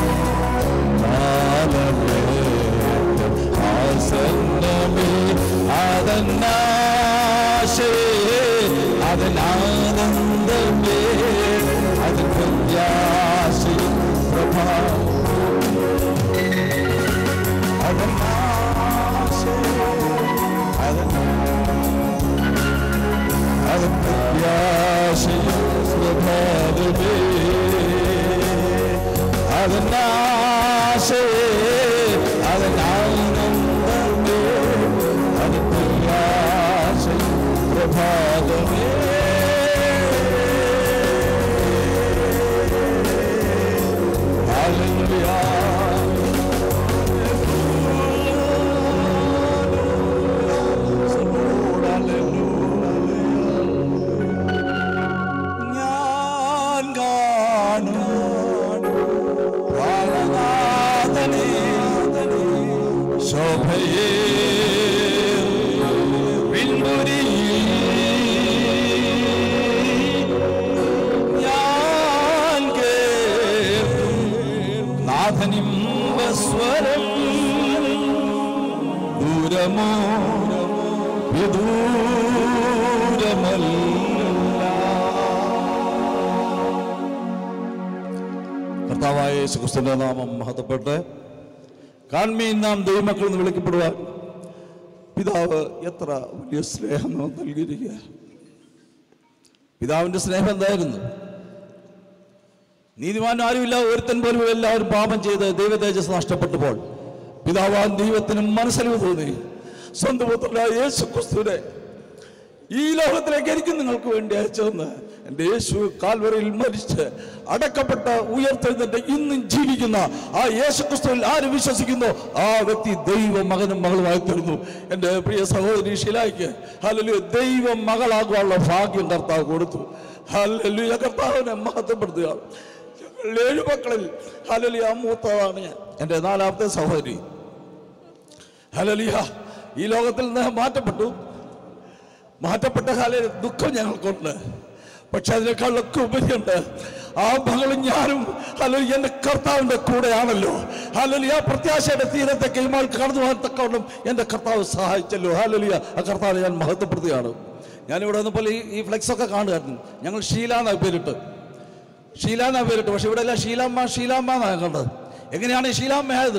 കാലമേറ്റം ആസന്നമേ അതെന്നാശേ അതിനാനന്ദമേ അതിൻ പ്രത്യാശയും പ്രഭാവം അതെന്നാശേ അതിൻ പ്രത്യാശയും പ്രഭാതമേ അതെന്നാശേ അതിനാനന്ദമേ അതിൻ പ്രത്യാശയും പ്രഭാതമേ ശോഭയേ ഞാൻ കേൾക്കും നാഥനിമ്പ സ്വരം ദൂരമോ കർത്താവായ യേശു ക്രിസ്തുവിന്റെ നാമം മഹത്വപ്പെട്ട് കാൺമീൻ നാം ദൈവമക്കൾ എന്ന് വിളിക്കപ്പെടുവാൻ പിതാവ് എത്ര വലിയ സ്നേഹം നമുക്ക് നൽകിയിരിക്കുക പിതാവിന്റെ സ്നേഹം എന്തായിരുന്നു നീതിമാൻ ആരുമില്ല ഒരുത്തൻ പോലും എല്ലാവരും പാപം ചെയ്ത് ദൈവതേജസ് നഷ്ടപ്പെട്ടപ്പോൾ പിതാവാൻ ദൈവത്തിന് മനസ്സലിവ് തോന്നി സ്വന്തം പുത്രനായ യേശു ക്രിസ്തുവിനെ ഈ ലോകത്തിലേക്ക് എനിക്ക് നിങ്ങൾക്ക് വേണ്ടി അയച്ചതെന്ന് എൻ്റെ യേശു കാൽവറിയിൽ മരിച്ച് അടക്കപ്പെട്ട ഉയർത്തെഴുന്നിട്ട് ഇന്നും ജീവിക്കുന്ന ആ യേശു ക്രിസ്തുവിൽ ആര് വിശ്വസിക്കുന്നു ആ വ്യക്തി ദൈവ മകനും മകളുമായി തീർന്നു എൻ്റെ പ്രിയ സഹോദരി ഷിലായിക്ക് ഹല്ലേലൂയ ദൈവ മകളാകുവാനുള്ള ഭാഗ്യം കർത്താവ് കൊടുത്തു ഹല്ലേലൂയ കർത്താവിനെ മഹത്വപ്പെടുത്തുക ഞങ്ങൾ ഏഴ് മക്കളിൽ ഹല്ലേലൂയ മൂത്തതാണ് ഞാൻ എൻ്റെ നാലാമത്തെ സഹോദരി ഹല്ലേലൂയ ഈ ലോകത്തിൽ നിന്ന് മാറ്റപ്പെട്ടു മാറ്റപ്പെട്ട കാല ദുഃഖം ഞങ്ങൾക്കുണ്ട് പക്ഷെ അതിനേക്കാളൊക്കെ ഉപരിയുണ്ട് ആ മകളും ഞാനും അല്ലെങ്കിൽ എൻ്റെ കർത്താവിൻ്റെ കൂടെയാണല്ലോ അല്ലെങ്കിൽ ആ പ്രത്യാശയുടെ തീരത്തെ കൈമാൾ കടന്നു പോകാൻ തക്കവണ്ണം എൻ്റെ കർത്താവ് സഹായിച്ചല്ലോ ഹാലലിയ ആ കർത്താവിനെ ഞാൻ മഹത്വപ്പെടുത്തുകയാണ് ഞാനിവിടെ വന്നപ്പോൾ ഈ ഈ ഫ്ലെക്സ് ഒക്കെ കാണുമായിരുന്നു ഞങ്ങൾ ഷീല എന്നാണ് പേരിട്ട് ഷീല എന്നാ പേരിട്ട് പക്ഷെ ഇവിടെ എല്ലാം ഷീലാമ്മ ഷീലാമ്മ എന്നാണ് കണ്ടത് എങ്ങനെയാണ് ഈ ഷീലാമ്മ ആയത്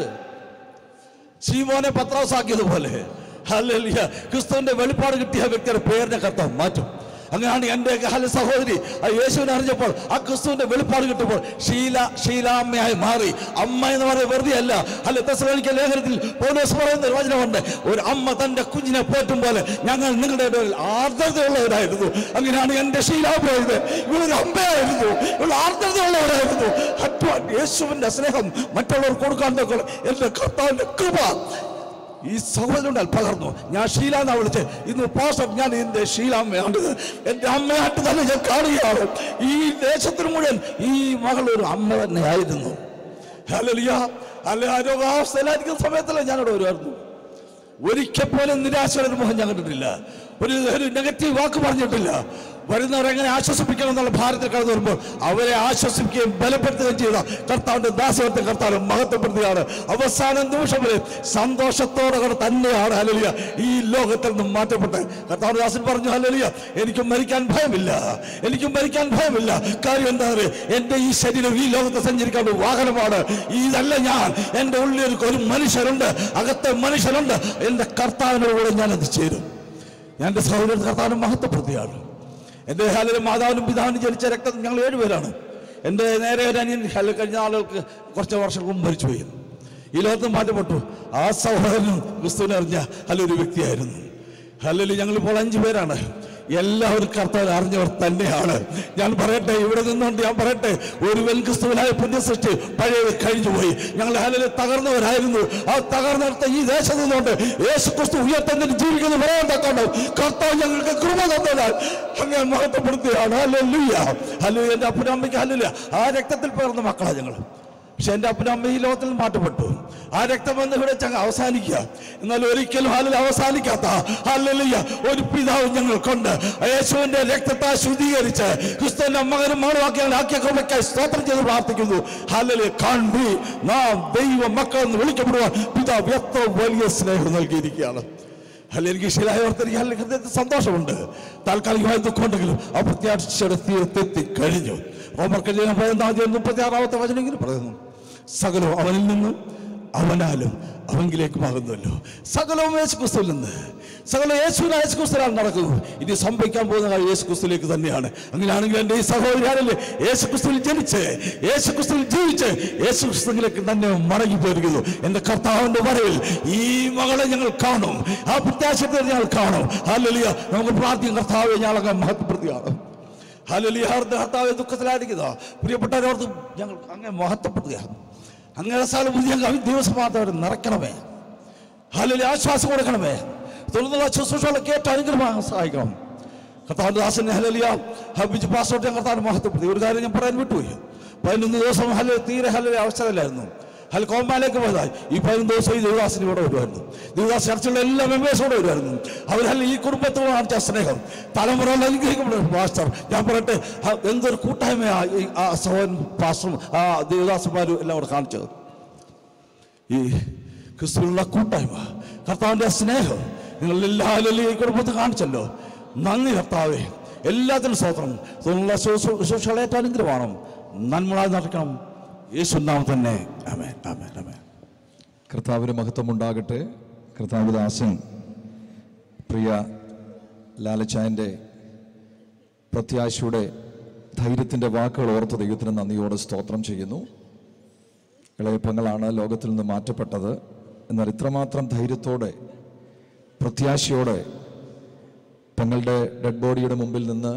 ശീമോനെ പത്രാസാക്കിയതുപോലെ ഹല്ലേലൂയ ക്രിസ്തുവിന്റെ വെളിപ്പാട് കിട്ടിയ വ്യക്തിയുടെ പേരിനെ കർത്താവ് മാറ്റും അങ്ങനെയാണ് എൻ്റെ ഹല സഹോദരി ആ യേശുവിനെ അറിഞ്ഞപ്പോൾ ആ ക്രിസ്തുവിന്റെ വെളിപ്പാട് കിട്ടുമ്പോൾ ഷീല ഷീലാമ്മയായി മാറി അമ്മ എന്ന് പറയുന്നത് വെറുതെ അല്ല അല്ല തെസലോനിക്ക ലേഖനത്തിൽ പൗലോസ് പറയുന്ന ഒരു വചനമുണ്ട് ഒരു അമ്മ തന്റെ കുഞ്ഞിനെ പോറ്റും പോലെ ഞങ്ങൾ നിങ്ങളുടെ ഇടയിൽ ആർദ്രതയുള്ളവരായിരുന്നു അങ്ങനെയാണ് എൻ്റെ ഷീലാമ്മയായത് ഇവളൊരു അമ്മയായിരുന്നു ഇവൾ ആർദ്രതയുള്ളവരായിരുന്നു അത്വാൻ യേശുവിന്റെ സ്നേഹം മറ്റുള്ളവർ കൊടുക്കാൻ നോക്കണം എൻ്റെ കർത്താവിന്റെ കൃപ ഈ സഹോദരൻ പകർന്നു ഞാൻ ഷീല എന്നാ വിളിച്ച് ഇന്ന് പാസ്റ്റർ ഞാൻ ഇതിന്റെ ഷീലാമ്മയാണ് എൻ്റെ അമ്മയായിട്ട് തന്നെ ഞാൻ കാണുകയാണ് ഈ ദേശത്തിന് മുഴുവൻ ഈ മകൾ ഒരു അമ്മ തന്നെയായിരുന്നു ഹല്ലേലൂയ അല്ലെ രോഗാവസ്ഥയിലായിരിക്കുന്ന സമയത്തല്ല ഞാനിവിടെ വരുമായിരുന്നു ഒരിക്കൽ പോലും നിരാശയുടെ ഒരു മുഖം ഞാൻ കണ്ടിട്ടില്ല ഒരു ഒരു നെഗറ്റീവ് വാക്ക് പറഞ്ഞിട്ടില്ല വരുന്നവരെ എങ്ങനെ ആശ്വസിപ്പിക്കണം എന്നുള്ള ഭാരത്തിൽ കടന്നു വരുമ്പോൾ അവരെ ആശ്വസിപ്പിക്കുകയും ബലപ്പെടുത്തുകയും ചെയ്ത കർത്താവിന്റെ ദാസവത്തെ കർത്താവ് മഹത്വപ്പെടുത്തുകയാണ് അവസാന നിമിഷം വരെ സന്തോഷത്തോടെ കൂടെ തന്നെയാണ് ഹലലിയ ഈ ലോകത്തിൽ നിന്നും മാറ്റപ്പെട്ട് കർത്താവ് ദാസൻ പറഞ്ഞു ഹലലിയ എനിക്ക് മരിക്കാൻ ഭയമില്ല എനിക്ക് മരിക്കാൻ ഭയമില്ല കാര്യം എന്താ പറയുക എന്റെ ഈ ശരീരം ഈ ലോകത്ത് സഞ്ചരിക്കാൻ ഒരു വാഹനമാണ് ഇതല്ല ഞാൻ എൻ്റെ ഉള്ളിൽ ഒരു- ഒരു മനുഷ്യരുണ്ട് അകത്തെ മനുഷ്യരുണ്ട് എൻ്റെ കർത്താവിനോട് കൂടെ ഞാനത് ചേരും ഞാൻ എൻ്റെ സഹോദരൻ കർത്താവിനെ മഹത്വപ്പെടുത്തിയാണ് എൻ്റെ ഹാലിലെ മാതാവിനും പിതാവിനും ജനിച്ച രക്തം ഞങ്ങൾ ഏഴുപേരാണ് എൻ്റെ നേരെ ഒരു അനിയൻ ഹാലിൽ കഴിഞ്ഞ ആളുകൾക്ക് കുറച്ച് വർഷം മുമ്പ് മരിച്ചുപോയി ഈ ലോകത്ത് മാറ്റപ്പെട്ടു ആ സഹോദരനും ക്രിസ്തുവിനെ അറിഞ്ഞ ഹല്ലൊരു വ്യക്തിയായിരുന്നു ഹല്ലേലൂയ ഞങ്ങളിപ്പോൾ അഞ്ചു പേരാണ് എല്ലാവരും കർത്താവ് അറിഞ്ഞവർ തന്നെയാണ് ഞാൻ പറയട്ടെ ഇവിടെ നിന്നുകൊണ്ട് ഞാൻ പറയട്ടെ ഒരു വെൽക്രിസ്തുവിനായ പുണ്യ സൃഷ്ടി പഴയത് കഴിഞ്ഞുപോയി ഞങ്ങൾ ഹല്ലേലൂയ തകർന്നവരായിരുന്നു ആ തകർന്നെടുത്ത ഈ ദേശത്ത് നിന്നുകൊണ്ട് യേശു ക്രിസ്തു ഉയർത്തെന്നിട്ട് ജീവിക്കുന്നു പറയാൻ തക്കണം കർത്താവ് ഞങ്ങൾക്ക് കൃപ തന്നതാൽ അങ്ങനെ മഹത്വപ്പെടുത്തുകയാണ് ഹല്ലേലൂയ ഹല്ലേലൂയ എൻ്റെ അപ്പനും അമ്മയ്ക്ക് ഹല്ലേലൂയ ആ രക്തത്തിൽ പിറന്ന മക്കളാണ് ഞങ്ങൾ പക്ഷെ എൻ്റെ അപ്പനും അമ്മ ഈ ലോകത്തിൽ മാറ്റപ്പെട്ടു ആ രക്തബന്ധം ഇവിടെ ചങ്ങ അവസാനിക്കുക എന്നാൽ ഒരിക്കലും ഹാലിൽ അവസാനിക്കാത്ത ഹല്ലേലൂയ ഒരു പിതാവ് ഞങ്ങൾക്കുണ്ട് യേശുവിന്റെ രക്തത്തെ ശുദ്ധീകരിച്ച് ക്രിസ്തുവിന്റെ മകനും മകളുമാക്കിയാൽ ആക്കിയ കൃപയ്ക്കായി സ്തോത്രം ചെയ്ത് പ്രാർത്ഥിക്കുന്നു ഹല്ലേലൂയ കാണി നാം ദൈവ മക്കൾ എന്ന് വിളിക്കപ്പെടുവാൻ പിതാവ് എത്ര വലിയ സ്നേഹം നൽകിയിരിക്കുകയാണ് അല്ല എനിക്ക് ശിലായോർത്തിരിക്കുക അല്ലെങ്കിൽ ഹൃദയത്തിൽ സന്തോഷമുണ്ട് താൽക്കാലികമായ ദുഃഖമുണ്ടെങ്കിലും ആ പ്രത്യാശയുടെ തീരത്തെത്തി കഴിഞ്ഞു റോമർക്ക് പതിനൊന്നാം മുപ്പത്തി ആറാമത്തെ വചനെങ്കിലും പറയുന്നു സകലവും അവനിൽ നിന്നും അവനാലും അവങ്കിലേക്കുമാകുന്നല്ലോ സകലവും യേശു ക്രിസ്തുവിൽ നിന്ന് സകല യേശുവിനെ യേശു ക്രിസ്തുവിലാണ് നടക്കുന്നത് ഇനി സംഭവിക്കാൻ പോകുന്ന കാര്യം യേശു ക്രിസ്തുവിലേക്ക് തന്നെയാണ് അങ്ങനെയാണെങ്കിൽ എൻ്റെ ഈ സഹോദരനല്ലേ യേശു ക്രിസ്തുവിൽ ജനിച്ച് യേശു ക്രിസ്തുവിൽ ജീവിച്ച് യേശു ക്രിസ്തുവിലേക്ക് തന്നെ മടങ്ങി പോയിരിക്കുന്നു എൻ്റെ കർത്താവിൻ്റെ വരവിൽ ഈ മകളെ ഞങ്ങൾ കാണും ആ പ്രത്യാശത്തെ ഞങ്ങൾ കാണും ഹല്ലേലൂയ നമുക്ക് പ്രാർത്ഥിക്കും കർത്താവെ ഞങ്ങളൊക്കെ മഹത്വപ്പെടുത്തുകയാണ് ഹല്ലേലൂയ കർത്താവെ ദുഃഖത്തിലായിരിക്കുക പ്രിയപ്പെട്ടവരോർത്ത് ഞങ്ങൾ അങ്ങനെ മഹത്വപ്പെടുത്തുകയാണ് അങ്ങനെ സ്ഥലം ഞങ്ങൾ ദിവസമാർത്തവരെ നിറയ്ക്കണമേ ഹല്ലേലൂയ ആശ്വാസം കൊടുക്കണമേ തുടർന്നുള്ള ശുശ്രൂഷകളൊക്കെ ഏറ്റവും അനുഗ്രഹമായി സഹായിക്കണം കർത്താവിൻ്റെ ദാസനെ ഹലലിയ ഹബിച്ച് പാസ്പോർട്ട് ഞാൻ കർത്താവിന് മഹത്വപ്പെടുത്തി ഒരു കാര്യം ഞാൻ പറയാൻ വിട്ടുപോയി പതിനൊന്ന് ദിവസം ഹല തീരെ ഹലലിയ അവസരമില്ലായിരുന്നു അല്ല കോമ്പാലേക്ക് പോയതായി ഈ പതിനൊന്ന് ദിവസം ഈ ദേവദാസിന് ഇവിടെ വരുമായിരുന്നു ദേവദാസ് ചർച്ചിലുള്ള എല്ലാ മെമ്പേഴ്സും കൂടെ വരുമായിരുന്നു അവരല്ല ഈ കുടുംബത്തോട് കാണിച്ച സ്നേഹം തലമുറകൾ അനുഗ്രഹിക്കപ്പെടും പാസ്റ്റർ ഞാൻ പറയട്ടെ ആ എന്തൊരു കൂട്ടായ്മയാ ഈ ആ സഹോദരൻ പാസ്റ്ററും ആ ദേവദാസന്മാരും എല്ലാം കൂടെ കാണിച്ചത് ഈ ക്രിസ്തുവിനുള്ള കൂട്ടായ്മ കർത്താവിൻ്റെ സ്നേഹം നിങ്ങൾ എല്ലാവരും ഈ കുടുംബത്തെ കാണിച്ചല്ലോ നന്ദി കർത്താവേ എല്ലാത്തിനും സ്വതന്ത്രം തുടർന്നുള്ള ശുശ്രൂഷകളെ ഏറ്റവും അനുഗ്രഹമാണ് നന്മളായി നടക്കണം യേശു നാമം തന്നെ ആമേൻ ആമേൻ ആമേൻ കർത്താവിന് മഹത്വം ഉണ്ടാകട്ടെ കർത്താവ് ദാസൻ പ്രിയ ലാലച്ചായൻ്റെ പ്രത്യാശയുടെ ധൈര്യത്തിൻ്റെ വാക്കുകൾ ഓർത്ത് ദൈവത്തിന് നന്ദിയോടെ സ്തോത്രം ചെയ്യുന്നു ഇളയപ്പങ്ങളാണ് ലോകത്തിൽ നിന്ന് മാറ്റപ്പെട്ടത് എന്നാൽ ഇത്രമാത്രം ധൈര്യത്തോടെ പ്രത്യാശയോടെ പെങ്ങളുടെ ഡെഡ് ബോഡിയുടെ മുമ്പിൽ നിന്ന്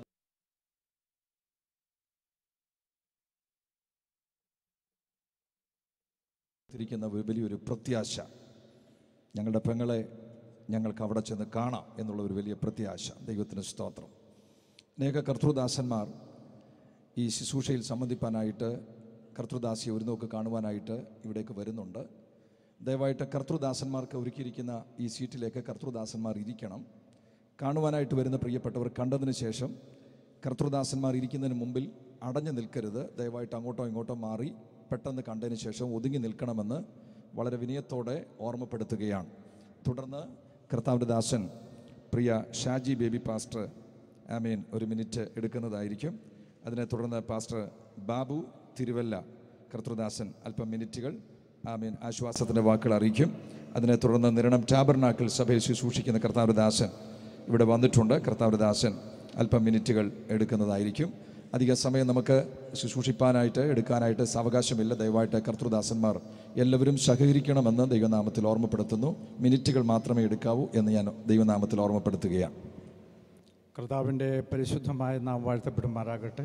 തിരിക്കുന്ന വലിയൊരു പ്രത്യാശ ഞങ്ങളുടെ പെങ്ങളെ ഞങ്ങൾക്ക് അവിടെ ചെന്ന് കാണാം എന്നുള്ള ഒരു വലിയ പ്രത്യാശ ദൈവത്തിന് സ്തോത്രം അനേക കർത്തൃദാസന്മാർ ഈ ശുശ്രൂഷയിൽ സംബന്ധിപ്പാനായിട്ട് കർത്തൃദാസിയെ ഒരു നോക്ക് കാണുവാനായിട്ട് ഇവിടേക്ക് വരുന്നുണ്ട് ദയവായിട്ട് കർത്തൃദാസന്മാർക്ക് ഒരുക്കിയിരിക്കുന്ന ഈ സീറ്റിലേക്ക് കർത്തൃദാസന്മാർ ഇരിക്കണം കാണുവാനായിട്ട് വരുന്ന പ്രിയപ്പെട്ടവർ കണ്ടതിന് ശേഷം കർത്തൃദാസന്മാർ ഇരിക്കുന്നതിന് മുമ്പിൽ അടഞ്ഞു നിൽക്കരുത് ദയവായിട്ട് അങ്ങോട്ടോ ഇങ്ങോട്ടോ മാറി പെട്ടെന്ന് കണ്ടതിന് ശേഷം ഒതുങ്ങി നിൽക്കണമെന്ന് വളരെ വിനയത്തോടെ ഓർമ്മപ്പെടുത്തുകയാണ് തുടർന്ന് കർത്താവിൻ്റെ ദാസൻ പ്രിയ ഷാജി ബേബി പാസ്റ്റർ ആമീൻ ഒരു മിനിറ്റ് എടുക്കുന്നതായിരിക്കും അതിനെ തുടർന്ന് പാസ്റ്റർ ബാബു തിരുവല്ല കർത്തൃദാസൻ അല്പം മിനിറ്റുകൾ ആമീൻ ആശ്വാസത്തിൻ്റെ വാക്കുകൾ അറിയിക്കും അതിനെ തുടർന്ന് നിരണം ടാബർനാക്കിൾ സഭയിൽ ശുശ്രൂഷിക്കുന്ന കർത്താവിൻ്റെ ദാസൻ ഇവിടെ വന്നിട്ടുണ്ട് കർത്താവിൻ്റെ ദാസൻ അല്പം മിനിറ്റുകൾ എടുക്കുന്നതായിരിക്കും അധിക സമയം നമുക്ക് ശുശ്രൂഷിപ്പാനായിട്ട് എടുക്കാനായിട്ട് സാവകാശമില്ല ദയവായിട്ട് കർത്തൃദാസന്മാർ എല്ലാവരും സഹകരിക്കണമെന്ന് ദൈവനാമത്തിൽ ഓർമ്മപ്പെടുത്തുന്നു മിനിറ്റുകൾ മാത്രമേ എടുക്കാവൂ എന്ന് ഞാൻ ദൈവനാമത്തിൽ ഓർമ്മപ്പെടുത്തുകയാണ് കർത്താവിൻ്റെ പരിശുദ്ധമായ നാം വാഴ്ത്തപ്പെടുമാറാകട്ടെ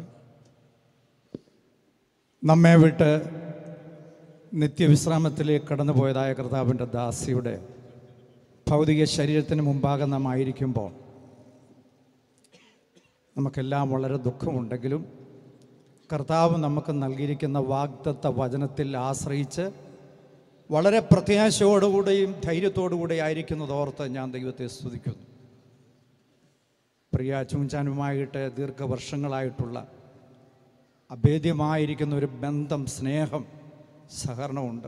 നമ്മെ വിട്ട് നിത്യവിശ്രാമത്തിലേക്ക് കടന്നുപോയതായ കർത്താവിൻ്റെ ദാസിയുടെ ഭൗതിക ശരീരത്തിന് മുമ്പാകെ നാം ആയിരിക്കുമ്പോൾ നമുക്കെല്ലാം വളരെ ദുഃഖമുണ്ടെങ്കിലും കർത്താവ് നമുക്ക് നൽകിയിരിക്കുന്ന വാഗ്ദത്ത വചനത്തിൽ ആശ്രയിച്ച് വളരെ പ്രത്യാശയോടുകൂടെയും ധൈര്യത്തോടുകൂടി ആയിരിക്കുന്നത് ഓർത്ത് ഞാൻ ദൈവത്തെ സ്തുതിക്കുന്നു പ്രിയ ചൂഞ്ചാനുമായിട്ട് ദീർഘവർഷങ്ങളായിട്ടുള്ള അഭേദ്യമായിരിക്കുന്ന ഒരു ബന്ധം സ്നേഹം സഹകരണമുണ്ട്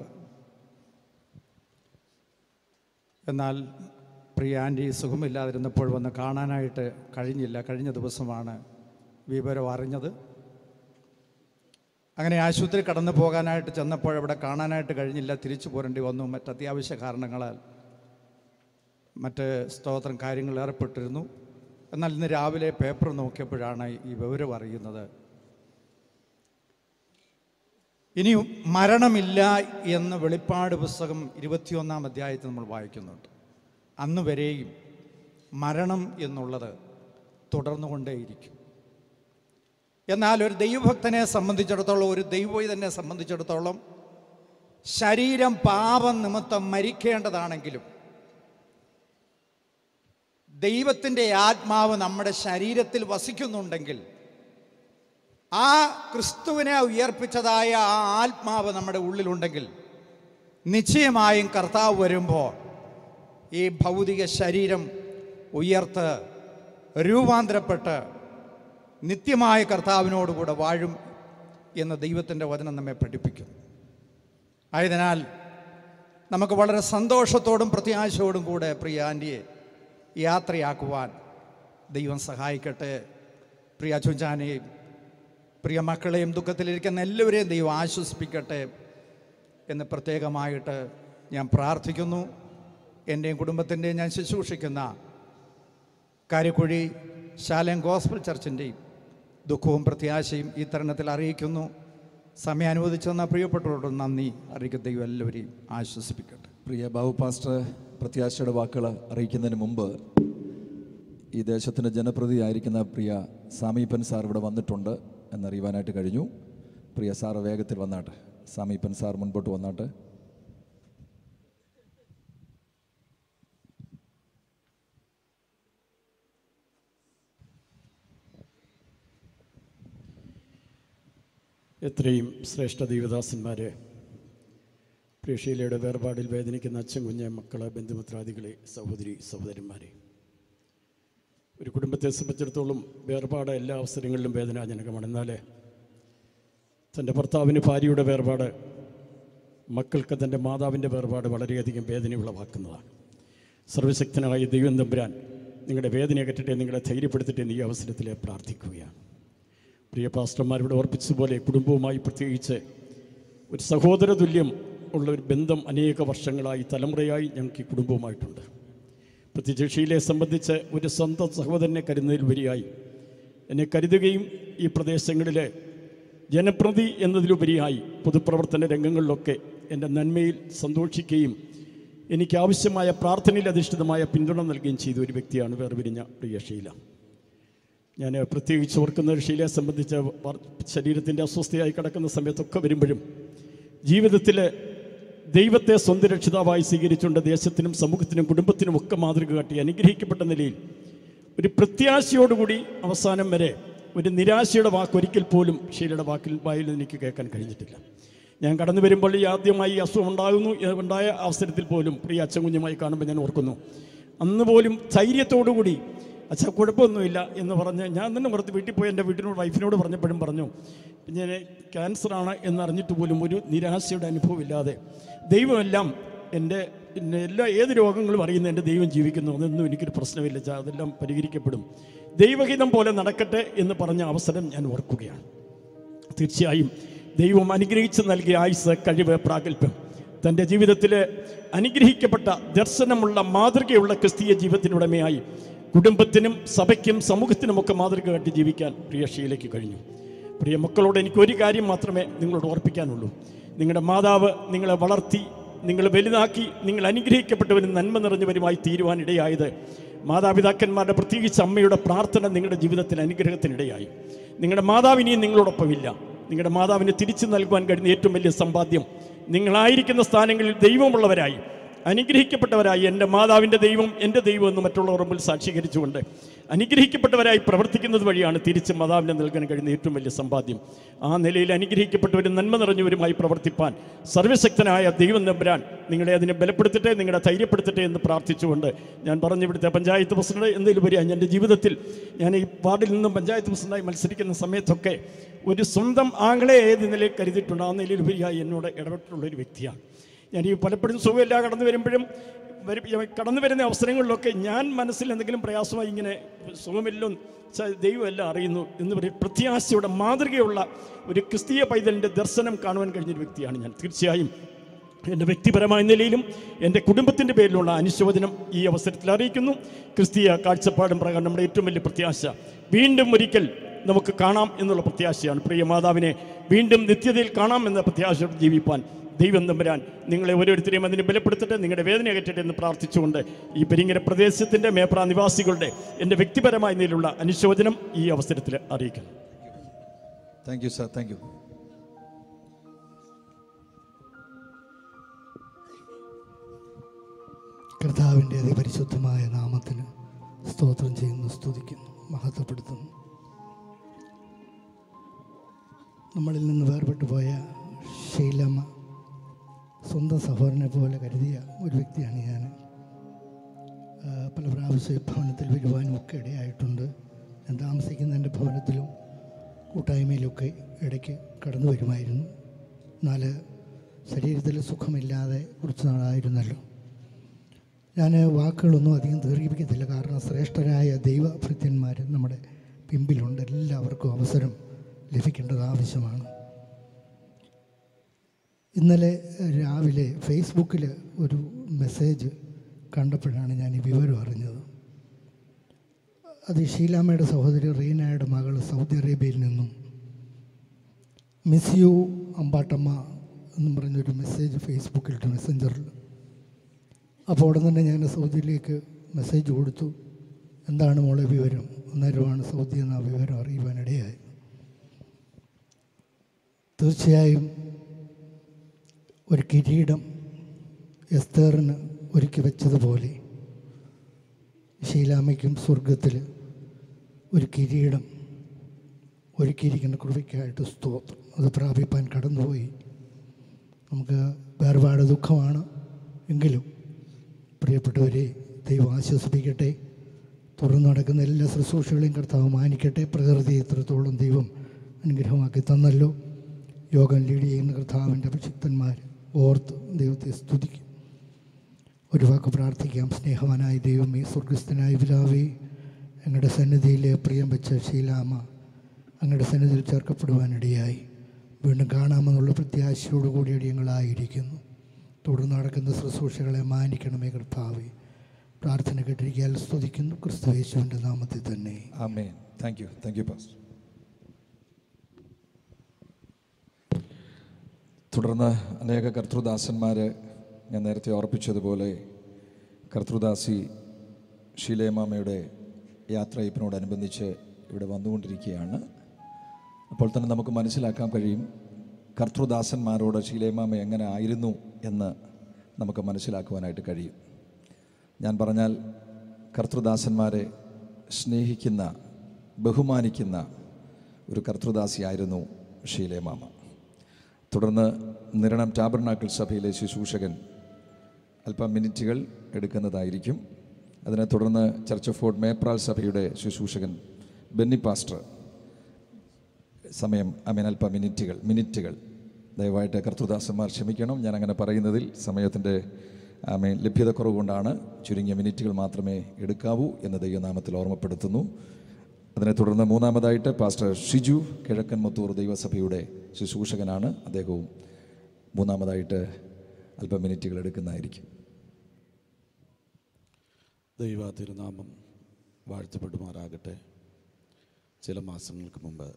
എന്നാൽ പ്രിയ ആൻറ്റി സുഖമില്ലാതിരുന്നപ്പോൾ വന്ന് കാണാനായിട്ട് കഴിഞ്ഞില്ല കഴിഞ്ഞ ദിവസമാണ് വിവരം അറിഞ്ഞത് അങ്ങനെ ആശുപത്രി കടന്നു പോകാനായിട്ട് ചെന്നപ്പോൾ അവിടെ കാണാനായിട്ട് കഴിഞ്ഞില്ല തിരിച്ചു പോരേണ്ടി വന്നു മറ്റ് അത്യാവശ്യ കാരണങ്ങളാൽ മറ്റ് സ്തോത്രം കാര്യങ്ങൾ ഏർപ്പെട്ടിരുന്നു എന്നാൽ ഇന്ന് രാവിലെ പേപ്പർ നോക്കിയപ്പോഴാണ് ഈ വിവരം അറിയുന്നത് ഇനി മരണമില്ല എന്ന് വെളിപ്പാട് പുസ്തകം ഇരുപത്തിയൊന്നാം അധ്യായത്തിൽ നമ്മൾ വായിക്കുന്നുണ്ട് അന്ന് വരെയും മരണം എന്നുള്ളത് തുടർന്നുകൊണ്ടേയിരിക്കും എന്നാൽ ഒരു ദൈവഭക്തനെ സംബന്ധിച്ചിടത്തോളം ഒരു ദൈവതനെ സംബന്ധിച്ചിടത്തോളം ശരീരം പാപം നിമിത്തം മരിക്കേണ്ടതാണെങ്കിലും ദൈവത്തിൻ്റെ ആത്മാവ് നമ്മുടെ ശരീരത്തിൽ വസിക്കുന്നുണ്ടെങ്കിൽ ആ ക്രിസ്തുവിനെ ഉയർപ്പിച്ചതായ ആ ആത്മാവ് നമ്മുടെ ഉള്ളിലുണ്ടെങ്കിൽ നിശ്ചയമായും കർത്താവ് വരുമ്പോൾ ഈ ഭൗതിക ശരീരം ഉയർത്ത് രൂപാന്തരപ്പെട്ട് നിത്യമായ കർത്താവിനോടുകൂടെ വാഴും എന്ന് ദൈവത്തിൻ്റെ വചനം നമ്മെ പഠിപ്പിക്കും ആയതിനാൽ നമുക്ക് വളരെ സന്തോഷത്തോടും പ്രത്യാശയോടും കൂടെ പ്രിയ ആൻറ്റിയെ യാത്രയാക്കുവാൻ ദൈവം സഹായിക്കട്ടെ പ്രിയ ചുഞ്ചാനെയും പ്രിയ മക്കളെയും ദുഃഖത്തിലിരിക്കുന്ന എല്ലാവരെയും ദൈവം ആശ്വസിപ്പിക്കട്ടെ എന്ന് പ്രത്യേകമായിട്ട് ഞാൻ പ്രാർത്ഥിക്കുന്നു എൻ്റെയും കുടുംബത്തിൻ്റെയും ഞാൻ ശുശ്രൂഷിക്കുന്ന കാരിക്കുഴി ശാലം ഗോസ്ബൽ ചർച്ചിൻ്റെയും ദുഃഖവും പ്രത്യാശയും ഈ തരുണത്തിൽ അറിയിക്കുന്നു സമയം അനുവദിച്ചു തന്ന പ്രിയപ്പെട്ടവരോട് നന്ദി അറിയിക്കുന്ന ദൈവം എല്ലാവരെയും ആശ്വസിപ്പിക്കട്ടെ പ്രിയ ബാബു പാസ്റ്റർ പ്രത്യാശയുടെ വാക്കുകൾ അറിയിക്കുന്നതിന് മുമ്പ് ഈ ദേശത്തിൻ്റെ ജനപ്രതിയായിരിക്കുന്ന പ്രിയ സാമീപ്പൻ സാർ ഇവിടെ വന്നിട്ടുണ്ട് എന്നറിയുവാനായിട്ട് കഴിഞ്ഞു പ്രിയ സാർ വേഗത്തിൽ വന്നാട്ടെ സാമീപ്പൻ സാർ മുൻപോട്ട് വന്നാട്ടെ എത്രയും ശ്രേഷ്ഠ ദൈവദാസന്മാരെ പ്രിയശീലയുടെ വേർപാടിൽ വേദനിക്കുന്ന അച്ഛൻ കുഞ്ഞ് മക്കളെ ബന്ധുമിത്രാദികളെ സഹോദരി സഹോദരന്മാരെ ഒരു കുടുംബത്തെ സംബന്ധിച്ചിടത്തോളം വേർപാട് എല്ലാ അവസരങ്ങളിലും വേദനാജനകമാണ് എന്നാൽ തൻ്റെ ഭർത്താവിന് ഭാര്യയുടെ വേർപാട് മക്കൾക്ക് തൻ്റെ മാതാവിൻ്റെ വേർപാട് വളരെയധികം വേദന ഉളവാക്കുന്നതാണ് സർവശക്തനായ ദൈവം തമ്പുരാൻ നിങ്ങളുടെ വേദന അകറ്റട്ടെ നിങ്ങളെ ധൈര്യപ്പെടുത്തട്ടെ എന്ന് ഈ അവസരത്തിൽ പ്രാർത്ഥിക്കുകയാണ് പ്രിയ പാസ്റ്റർമാരോട് ഓർപ്പിച്ചതുപോലെ കുടുംബവുമായി പ്രത്യേകിച്ച് ഒരു സഹോദര തുല്യം ഉള്ള ഒരു ബന്ധം അനേക വർഷങ്ങളായി തലമുറയായി ഞങ്ങൾക്ക് ഈ കുടുംബവുമായിട്ടുണ്ട് പ്രത്യേകിച്ച് ഷീലയെ സംബന്ധിച്ച് ഒരു സ്വന്തം സഹോദരനെ കരുതുന്നതിലുപരിയായി എന്നെ കരുതുകയും ഈ പ്രദേശങ്ങളിലെ ജനപ്രതി എന്നതിലുപരിയായി പൊതുപ്രവർത്തന രംഗങ്ങളിലൊക്കെ എൻ്റെ നന്മയിൽ സന്തോഷിക്കുകയും എനിക്ക് ആവശ്യമായ പ്രാർത്ഥനയിൽ അധിഷ്ഠിതമായ പിന്തുണ നൽകുകയും ചെയ്ത ഒരു വ്യക്തിയാണ് വേർപിരിഞ്ഞ പ്രിയ ഷീല ഞാൻ പ്രത്യേകിച്ച് ഓർക്കുന്ന ഒരു ഷീലയെ സംബന്ധിച്ച് വർ- ശരീരത്തിൻ്റെ അസ്വസ്ഥയായി കിടക്കുന്ന സമയത്തൊക്കെ വരുമ്പോഴും ജീവിതത്തിൽ ദൈവത്തെ സ്വന്തം രക്ഷിതാവായി സ്വീകരിച്ചുകൊണ്ട് ദേശത്തിനും സമൂഹത്തിനും കുടുംബത്തിനും ഒക്കെ മാതൃക കാട്ടി അനുഗ്രഹിക്കപ്പെട്ട നിലയിൽ ഒരു പ്രത്യാശയോടുകൂടി അവസാനം വരെ ഒരു നിരാശയുടെ വാക്ക് ഒരിക്കൽ പോലും ഷീലയുടെ വാക്കിൽ വായിൽ എനിക്ക് കേൾക്കാൻ കഴിഞ്ഞിട്ടില്ല ഞാൻ കടന്നു വരുമ്പോൾ ഈ ആദ്യമായി ഈ അസുഖം ഉണ്ടാകുന്നു ഏ, ഉണ്ടായ അവസരത്തിൽ പോലും പ്രിയ അച്ഛൻ കുഞ്ഞുമായി കാണുമ്പോൾ ഞാൻ ഓർക്കുന്നു അന്ന് പോലും ധൈര്യത്തോടുകൂടി അച്ഛാ കുഴപ്പമൊന്നുമില്ല എന്ന് പറഞ്ഞ് ഞാൻ തന്നെ പുറത്ത് വീട്ടിൽ പോയി എൻ്റെ വീട്ടിനോട് വൈഫിനോട് പറഞ്ഞപ്പോഴും പറഞ്ഞു ഞാൻ ക്യാൻസറാണ് എന്നറിഞ്ഞിട്ട് പോലും ഒരു നിരാശയുടെ അനുഭവം ഇല്ലാതെ ദൈവമെല്ലാം എൻ്റെ പിന്നെ എല്ലാ ഏത് രോഗങ്ങളും അറിയുന്ന എൻ്റെ ദൈവം ജീവിക്കുന്നു അതൊന്നും എനിക്കൊരു പ്രശ്നമില്ല ചാ അതെല്ലാം പരിഹരിക്കപ്പെടും ദൈവഹിതം പോലെ നടക്കട്ടെ എന്ന് പറഞ്ഞ അവസരം ഞാൻ ഓർക്കുകയാണ് തീർച്ചയായും ദൈവം അനുഗ്രഹിച്ച് നൽകിയ ആയുസ് കഴിവ് പ്രാഗൽഭ്യം തൻ്റെ ജീവിതത്തിൽ അനുഗ്രഹിക്കപ്പെട്ട ദർശനമുള്ള മാതൃകയുള്ള ക്രിസ്തീയ ജീവിതത്തിനുടമയായി കുടുംബത്തിനും സഭയ്ക്കും സമൂഹത്തിനുമൊക്കെ മാതൃക കാട്ടി ജീവിക്കാൻ പ്രിയ ഷീലയ്ക്ക് കഴിഞ്ഞു പ്രിയ മക്കളോട് എനിക്ക് ഒരു കാര്യം മാത്രമേ നിങ്ങളോട് ഓർപ്പിക്കാനുള്ളൂ നിങ്ങളുടെ മാതാവ് നിങ്ങളെ വളർത്തി നിങ്ങളെ വലുതാക്കി നിങ്ങൾ അനുഗ്രഹിക്കപ്പെട്ടവരും നന്മ നിറഞ്ഞവരുമായി തീരുവാനിടയായത് മാതാപിതാക്കന്മാരുടെ പ്രത്യേകിച്ച് അമ്മയുടെ പ്രാർത്ഥന നിങ്ങളുടെ ജീവിതത്തിൽ അനുഗ്രഹത്തിനിടയായി നിങ്ങളുടെ മാതാവിനെയും നിങ്ങളോടൊപ്പമില്ല നിങ്ങളുടെ മാതാവിന് തിരിച്ചു നൽകുവാൻ കഴിയുന്ന ഏറ്റവും വലിയ സമ്പാദ്യം നിങ്ങളായിരിക്കുന്ന സ്ഥാനങ്ങളിൽ ദൈവമുള്ളവരായി അനുഗ്രഹിക്കപ്പെട്ടവരായി എൻ്റെ മാതാവിൻ്റെ ദൈവം എൻ്റെ ദൈവം എന്ന് മറ്റുള്ളവർ മുമ്പിൽ സാക്ഷീകരിച്ചുകൊണ്ട് അനുഗ്രഹിക്കപ്പെട്ടവരായി പ്രവർത്തിക്കുന്നത് വഴിയാണ് തിരിച്ച് മാതാവിനെ നൽകാൻ കഴിയുന്ന ഏറ്റവും വലിയ സമ്പാദ്യം ആ നിലയിൽ അനുഗ്രഹിക്കപ്പെട്ടവരും നന്മ നിറഞ്ഞവരുമായി പ്രവർത്തിപ്പാൻ സർവശക്തനായ ദൈവം നമ്പരാൻ നിങ്ങളെ അതിനെ ബലപ്പെടുത്തട്ടെ നിങ്ങളെ ധൈര്യപ്പെടുത്തട്ടെ എന്ന് പ്രാർത്ഥിച്ചുകൊണ്ട് ഞാൻ പറഞ്ഞു ഇവിടുത്തെ പഞ്ചായത്ത് പ്രസിഡന്റ് എന്നതിലുപരിയായി എൻ്റെ ജീവിതത്തിൽ ഞാൻ ഈ വാർഡിൽ നിന്നും പഞ്ചായത്ത് പ്രസിഡന്റായി മത്സരിക്കുന്ന സമയത്തൊക്കെ ഒരു സ്വന്തം ആംഗളെ ഏത് നിലയിൽ കരുതിയിട്ടുണ്ട് ആ നിലയിലുപരിയായി എന്നോട് ഇടപെട്ടുള്ള ഒരു വ്യക്തിയാണ് ഞാൻ ഈ പലപ്പോഴും സുഖമില്ല കടന്നു വരുമ്പോഴും വരും കടന്നു വരുന്ന അവസരങ്ങളിലൊക്കെ ഞാൻ മനസ്സിൽ എന്തെങ്കിലും പ്രയാസമായി ഇങ്ങനെ സുഖമില്ലോ ച- ദൈവമെല്ലാം അറിയുന്നു എന്ന് പറയും പ്രത്യാശയുടെ മാതൃകയുള്ള ഒരു ക്രിസ്തീയ പൈതലിൻ്റെ ദർശനം കാണുവാൻ കഴിഞ്ഞൊരു വ്യക്തിയാണ് ഞാൻ തീർച്ചയായും എൻ്റെ വ്യക്തിപരമായ നിലയിലും എൻ്റെ കുടുംബത്തിൻ്റെ പേരിലുള്ള അനുശോചനം ഈ അവസരത്തിൽ അറിയിക്കുന്നു ക്രിസ്തീയ കാഴ്ചപ്പാടും പ്രകാരം നമ്മുടെ ഏറ്റവും വലിയ പ്രത്യാശ വീണ്ടും ഒരിക്കൽ നമുക്ക് കാണാം എന്നുള്ള പ്രത്യാശയാണ് പ്രിയ മാതാവിനെ വീണ്ടും നിത്യതയിൽ കാണാം എന്ന പ്രത്യാശയോടെ ജീവിപ്പാൻ ദൈവം തമ്പുരാൻ നിങ്ങളെ ഓരോരുത്തരെയും അതിനെ ബലപ്പെടുത്തട്ടെ നിങ്ങളുടെ വേദന അകറ്റട്ടെ എന്ന് പ്രാർത്ഥിച്ചുകൊണ്ട് ഈ പെരിങ്ങര പ്രദേശത്തിൻ്റെ മേപ്ര നിവാസികളുടെ എൻ്റെ വ്യക്തിപരമായ നിലയിലുള്ള അനുശോചനം ഈ അവസരത്തിൽ അറിയിക്കുന്നു thank you sir thank you കർത്താവിൻ്റെ അതിപരിശുദ്ധമായ നാമത്തിന് സ്തോത്രം ചെയ്യുന്നു സ്തുതിക്കുന്നു മഹത്വപ്പെടുത്തുന്നു നമ്മളിൽ നിന്ന് വേർപെട്ടു പോയ ഷീലമ്മ സ്വന്തം സഹോദരനെ പോലെ കരുതിയ ഒരു വ്യക്തിയാണ് ഞാൻ ആ, പല പ്രാവശ്യം ഈ ഭവനത്തിൽ വരുവാനും ഒക്കെ ഇടയായിട്ടുണ്ട് ഞാൻ താമസിക്കുന്ന എൻ്റെ ഭവനത്തിലും കൂട്ടായ്മയിലൊക്കെ ഇടയ്ക്ക് കടന്നു വരുമായിരുന്നു എന്നാൽ ശരീരത്തിൽ സുഖമില്ലാതെ കുറച്ച് നാളായിരുന്നല്ലോ ഞാൻ വാക്കുകളൊന്നും അധികം ദീർഘിപ്പിക്കത്തില്ല കാരണം ശ്രേഷ്ഠരായ ദൈവഭൃത്യന്മാർ നമ്മുടെ പിമ്പിലുണ്ട് എല്ലാവർക്കും അവസരം ലഭിക്കേണ്ടത് ആവശ്യമാണ് ഇന്നലെ രാവിലെ ഫേസ്ബുക്കിൽ ഒരു മെസ്സേജ് കണ്ടപ്പോഴാണ് ഞാൻ ഈ വിവരം അറിഞ്ഞത് അത് ഷീലാമ്മയുടെ സഹോദരി റീനയുടെ മകൾ സൗദി അറേബ്യയിൽ നിന്നും മിസ് യു അമ്പാട്ടമ്മ എന്നും പറഞ്ഞൊരു മെസ്സേജ് ഫേസ്ബുക്കിലിട്ട് മെസ്സഞ്ചറിൽ അപ്പോൾ ഉടൻ തന്നെ ഞാൻ സൗദിയിലേക്ക് മെസ്സേജ് കൊടുത്തു എന്താണ് മോളെ വിവരം അന്നേരമാണ് സൗദി എന്ന വിവരം അറിയുവാനിടയായി തീർച്ചയായും ഒരു കിരീടം എസ്തേറിന് ഒരുക്കി വെച്ചതുപോലെ ഷീലാമയ്ക്കും സ്വർഗത്തിൽ ഒരു കിരീടം ഒരുക്കിയിരിക്കുന്ന കൃപയ്ക്കായിട്ട് സ്തോത്രം അത് പ്രാപിപ്പാൻ കടന്നുപോയി നമുക്ക് വേർപാട് ദുഃഖമാണ് എങ്കിലും പ്രിയപ്പെട്ടവരെ ദൈവം ആശ്വസിപ്പിക്കട്ടെ തുടർന്ന് നടക്കുന്ന എല്ലാ ശുശ്രൂഷകളെയും കർത്താവ് മാനിക്കട്ടെ പ്രകൃതി എത്രത്തോളം ദൈവം അനുഗ്രഹമാക്കി തന്നല്ലോ യോഗം ലീഡ് ചെയ്യുന്ന കർത്താവിൻ്റെ അഭിഷിക്തന്മാർ ഓർത്ത് ദൈവത്തെ സ്തുതിക്കും ഒരു വാക്ക് പ്രാർത്ഥിക്കാം സ്നേഹവാനായ ദൈവമേ സ്വർഗസ്ഥനായ പിതാവേ ഞങ്ങളുടെ സന്നിധിയിലെ പ്രിയം വെച്ച ശീലാമ അങ്ങയുടെ സന്നിധിയിൽ ചേർക്കപ്പെടുവാനിടയായി വീണ്ടും കാണാമെന്നുള്ള പ്രത്യാശയോടുകൂടി ഞങ്ങളായിരിക്കുന്നു തുടർന്ന് നടക്കുന്ന ശുശ്രൂഷകളെ മാനിക്കണമേ കർത്താവേ പ്രാർത്ഥന കേട്ടിരിക്കാൻ സ്തുതിക്കുന്നു ക്രിസ്തു യേശുവിൻ്റെ നാമത്തിൽ തന്നെ ആമേൻ thank you thank you pastor തുടർന്ന് അനേക കർത്തൃദാസന്മാർ ഞാൻ നേരത്തെ ഓർപ്പിച്ചതുപോലെ കർത്തൃദാസി ഷീലേമാമയുടെ യാത്രയപ്പിനോടനുബന്ധിച്ച് ഇവിടെ വന്നുകൊണ്ടിരിക്കുകയാണ് അപ്പോൾ തന്നെ നമുക്ക് മനസ്സിലാക്കാൻ കഴിയും കർത്തൃദാസന്മാരോട് ഷീലേമാമ എങ്ങനെ ആയിരുന്നു എന്ന് നമുക്ക് മനസ്സിലാക്കുവാനായിട്ട് കഴിയും ഞാൻ പറഞ്ഞാൽ കർത്തൃദാസന്മാരെ സ്നേഹിക്കുന്ന ബഹുമാനിക്കുന്ന ഒരു കർത്തൃദാസിയായിരുന്നു ഷീലേമാമ തുടർന്ന് നിരണം ടാബർനാക്കിൾ സഭയിലെ ശുശ്രൂഷകൻ അല്പം മിനിറ്റുകൾ എടുക്കുന്നതായിരിക്കും അതിനെ തുടർന്ന് ചർച്ച് ഓഫ് ഫോർഡ് മേപ്രാൽ സഭയുടെ ശുശ്രൂഷകൻ ബെന്നി പാസ്റ്റർ സമയം ഐ മീൻ അല്പം മിനിറ്റുകൾ മിനിറ്റുകൾ ദയവായിട്ട് കർത്തൃദാസന്മാർ ക്ഷമിക്കണം ഞാൻ അങ്ങനെ പറയുന്നതിൽ സമയത്തിൻ്റെ ഐ മീൻ ലഭ്യത കുറവുകൊണ്ടാണ് ചുരുങ്ങിയ മിനിറ്റുകൾ മാത്രമേ എടുക്കാവൂ എന്ന് ദൈവനാമത്തിൽ ഓർമ്മപ്പെടുത്തുന്നു അതിനെ തുടർന്ന് മൂന്നാമതായിട്ട് പാസ്റ്റർ ഷിജു കിഴക്കൻ മുത്തൂർ ദൈവസഭയുടെ ശുശ്രൂഷകനാണ് അദ്ദേഹവും മൂന്നാമതായിട്ട് അല്പം മിനിറ്റുകൾ എടുക്കുന്നതായിരിക്കും ദൈവ തിരുനാമം വാഴ്ത്തപ്പെടുമാറാകട്ടെ ചില മാസങ്ങൾക്ക് മുമ്പ്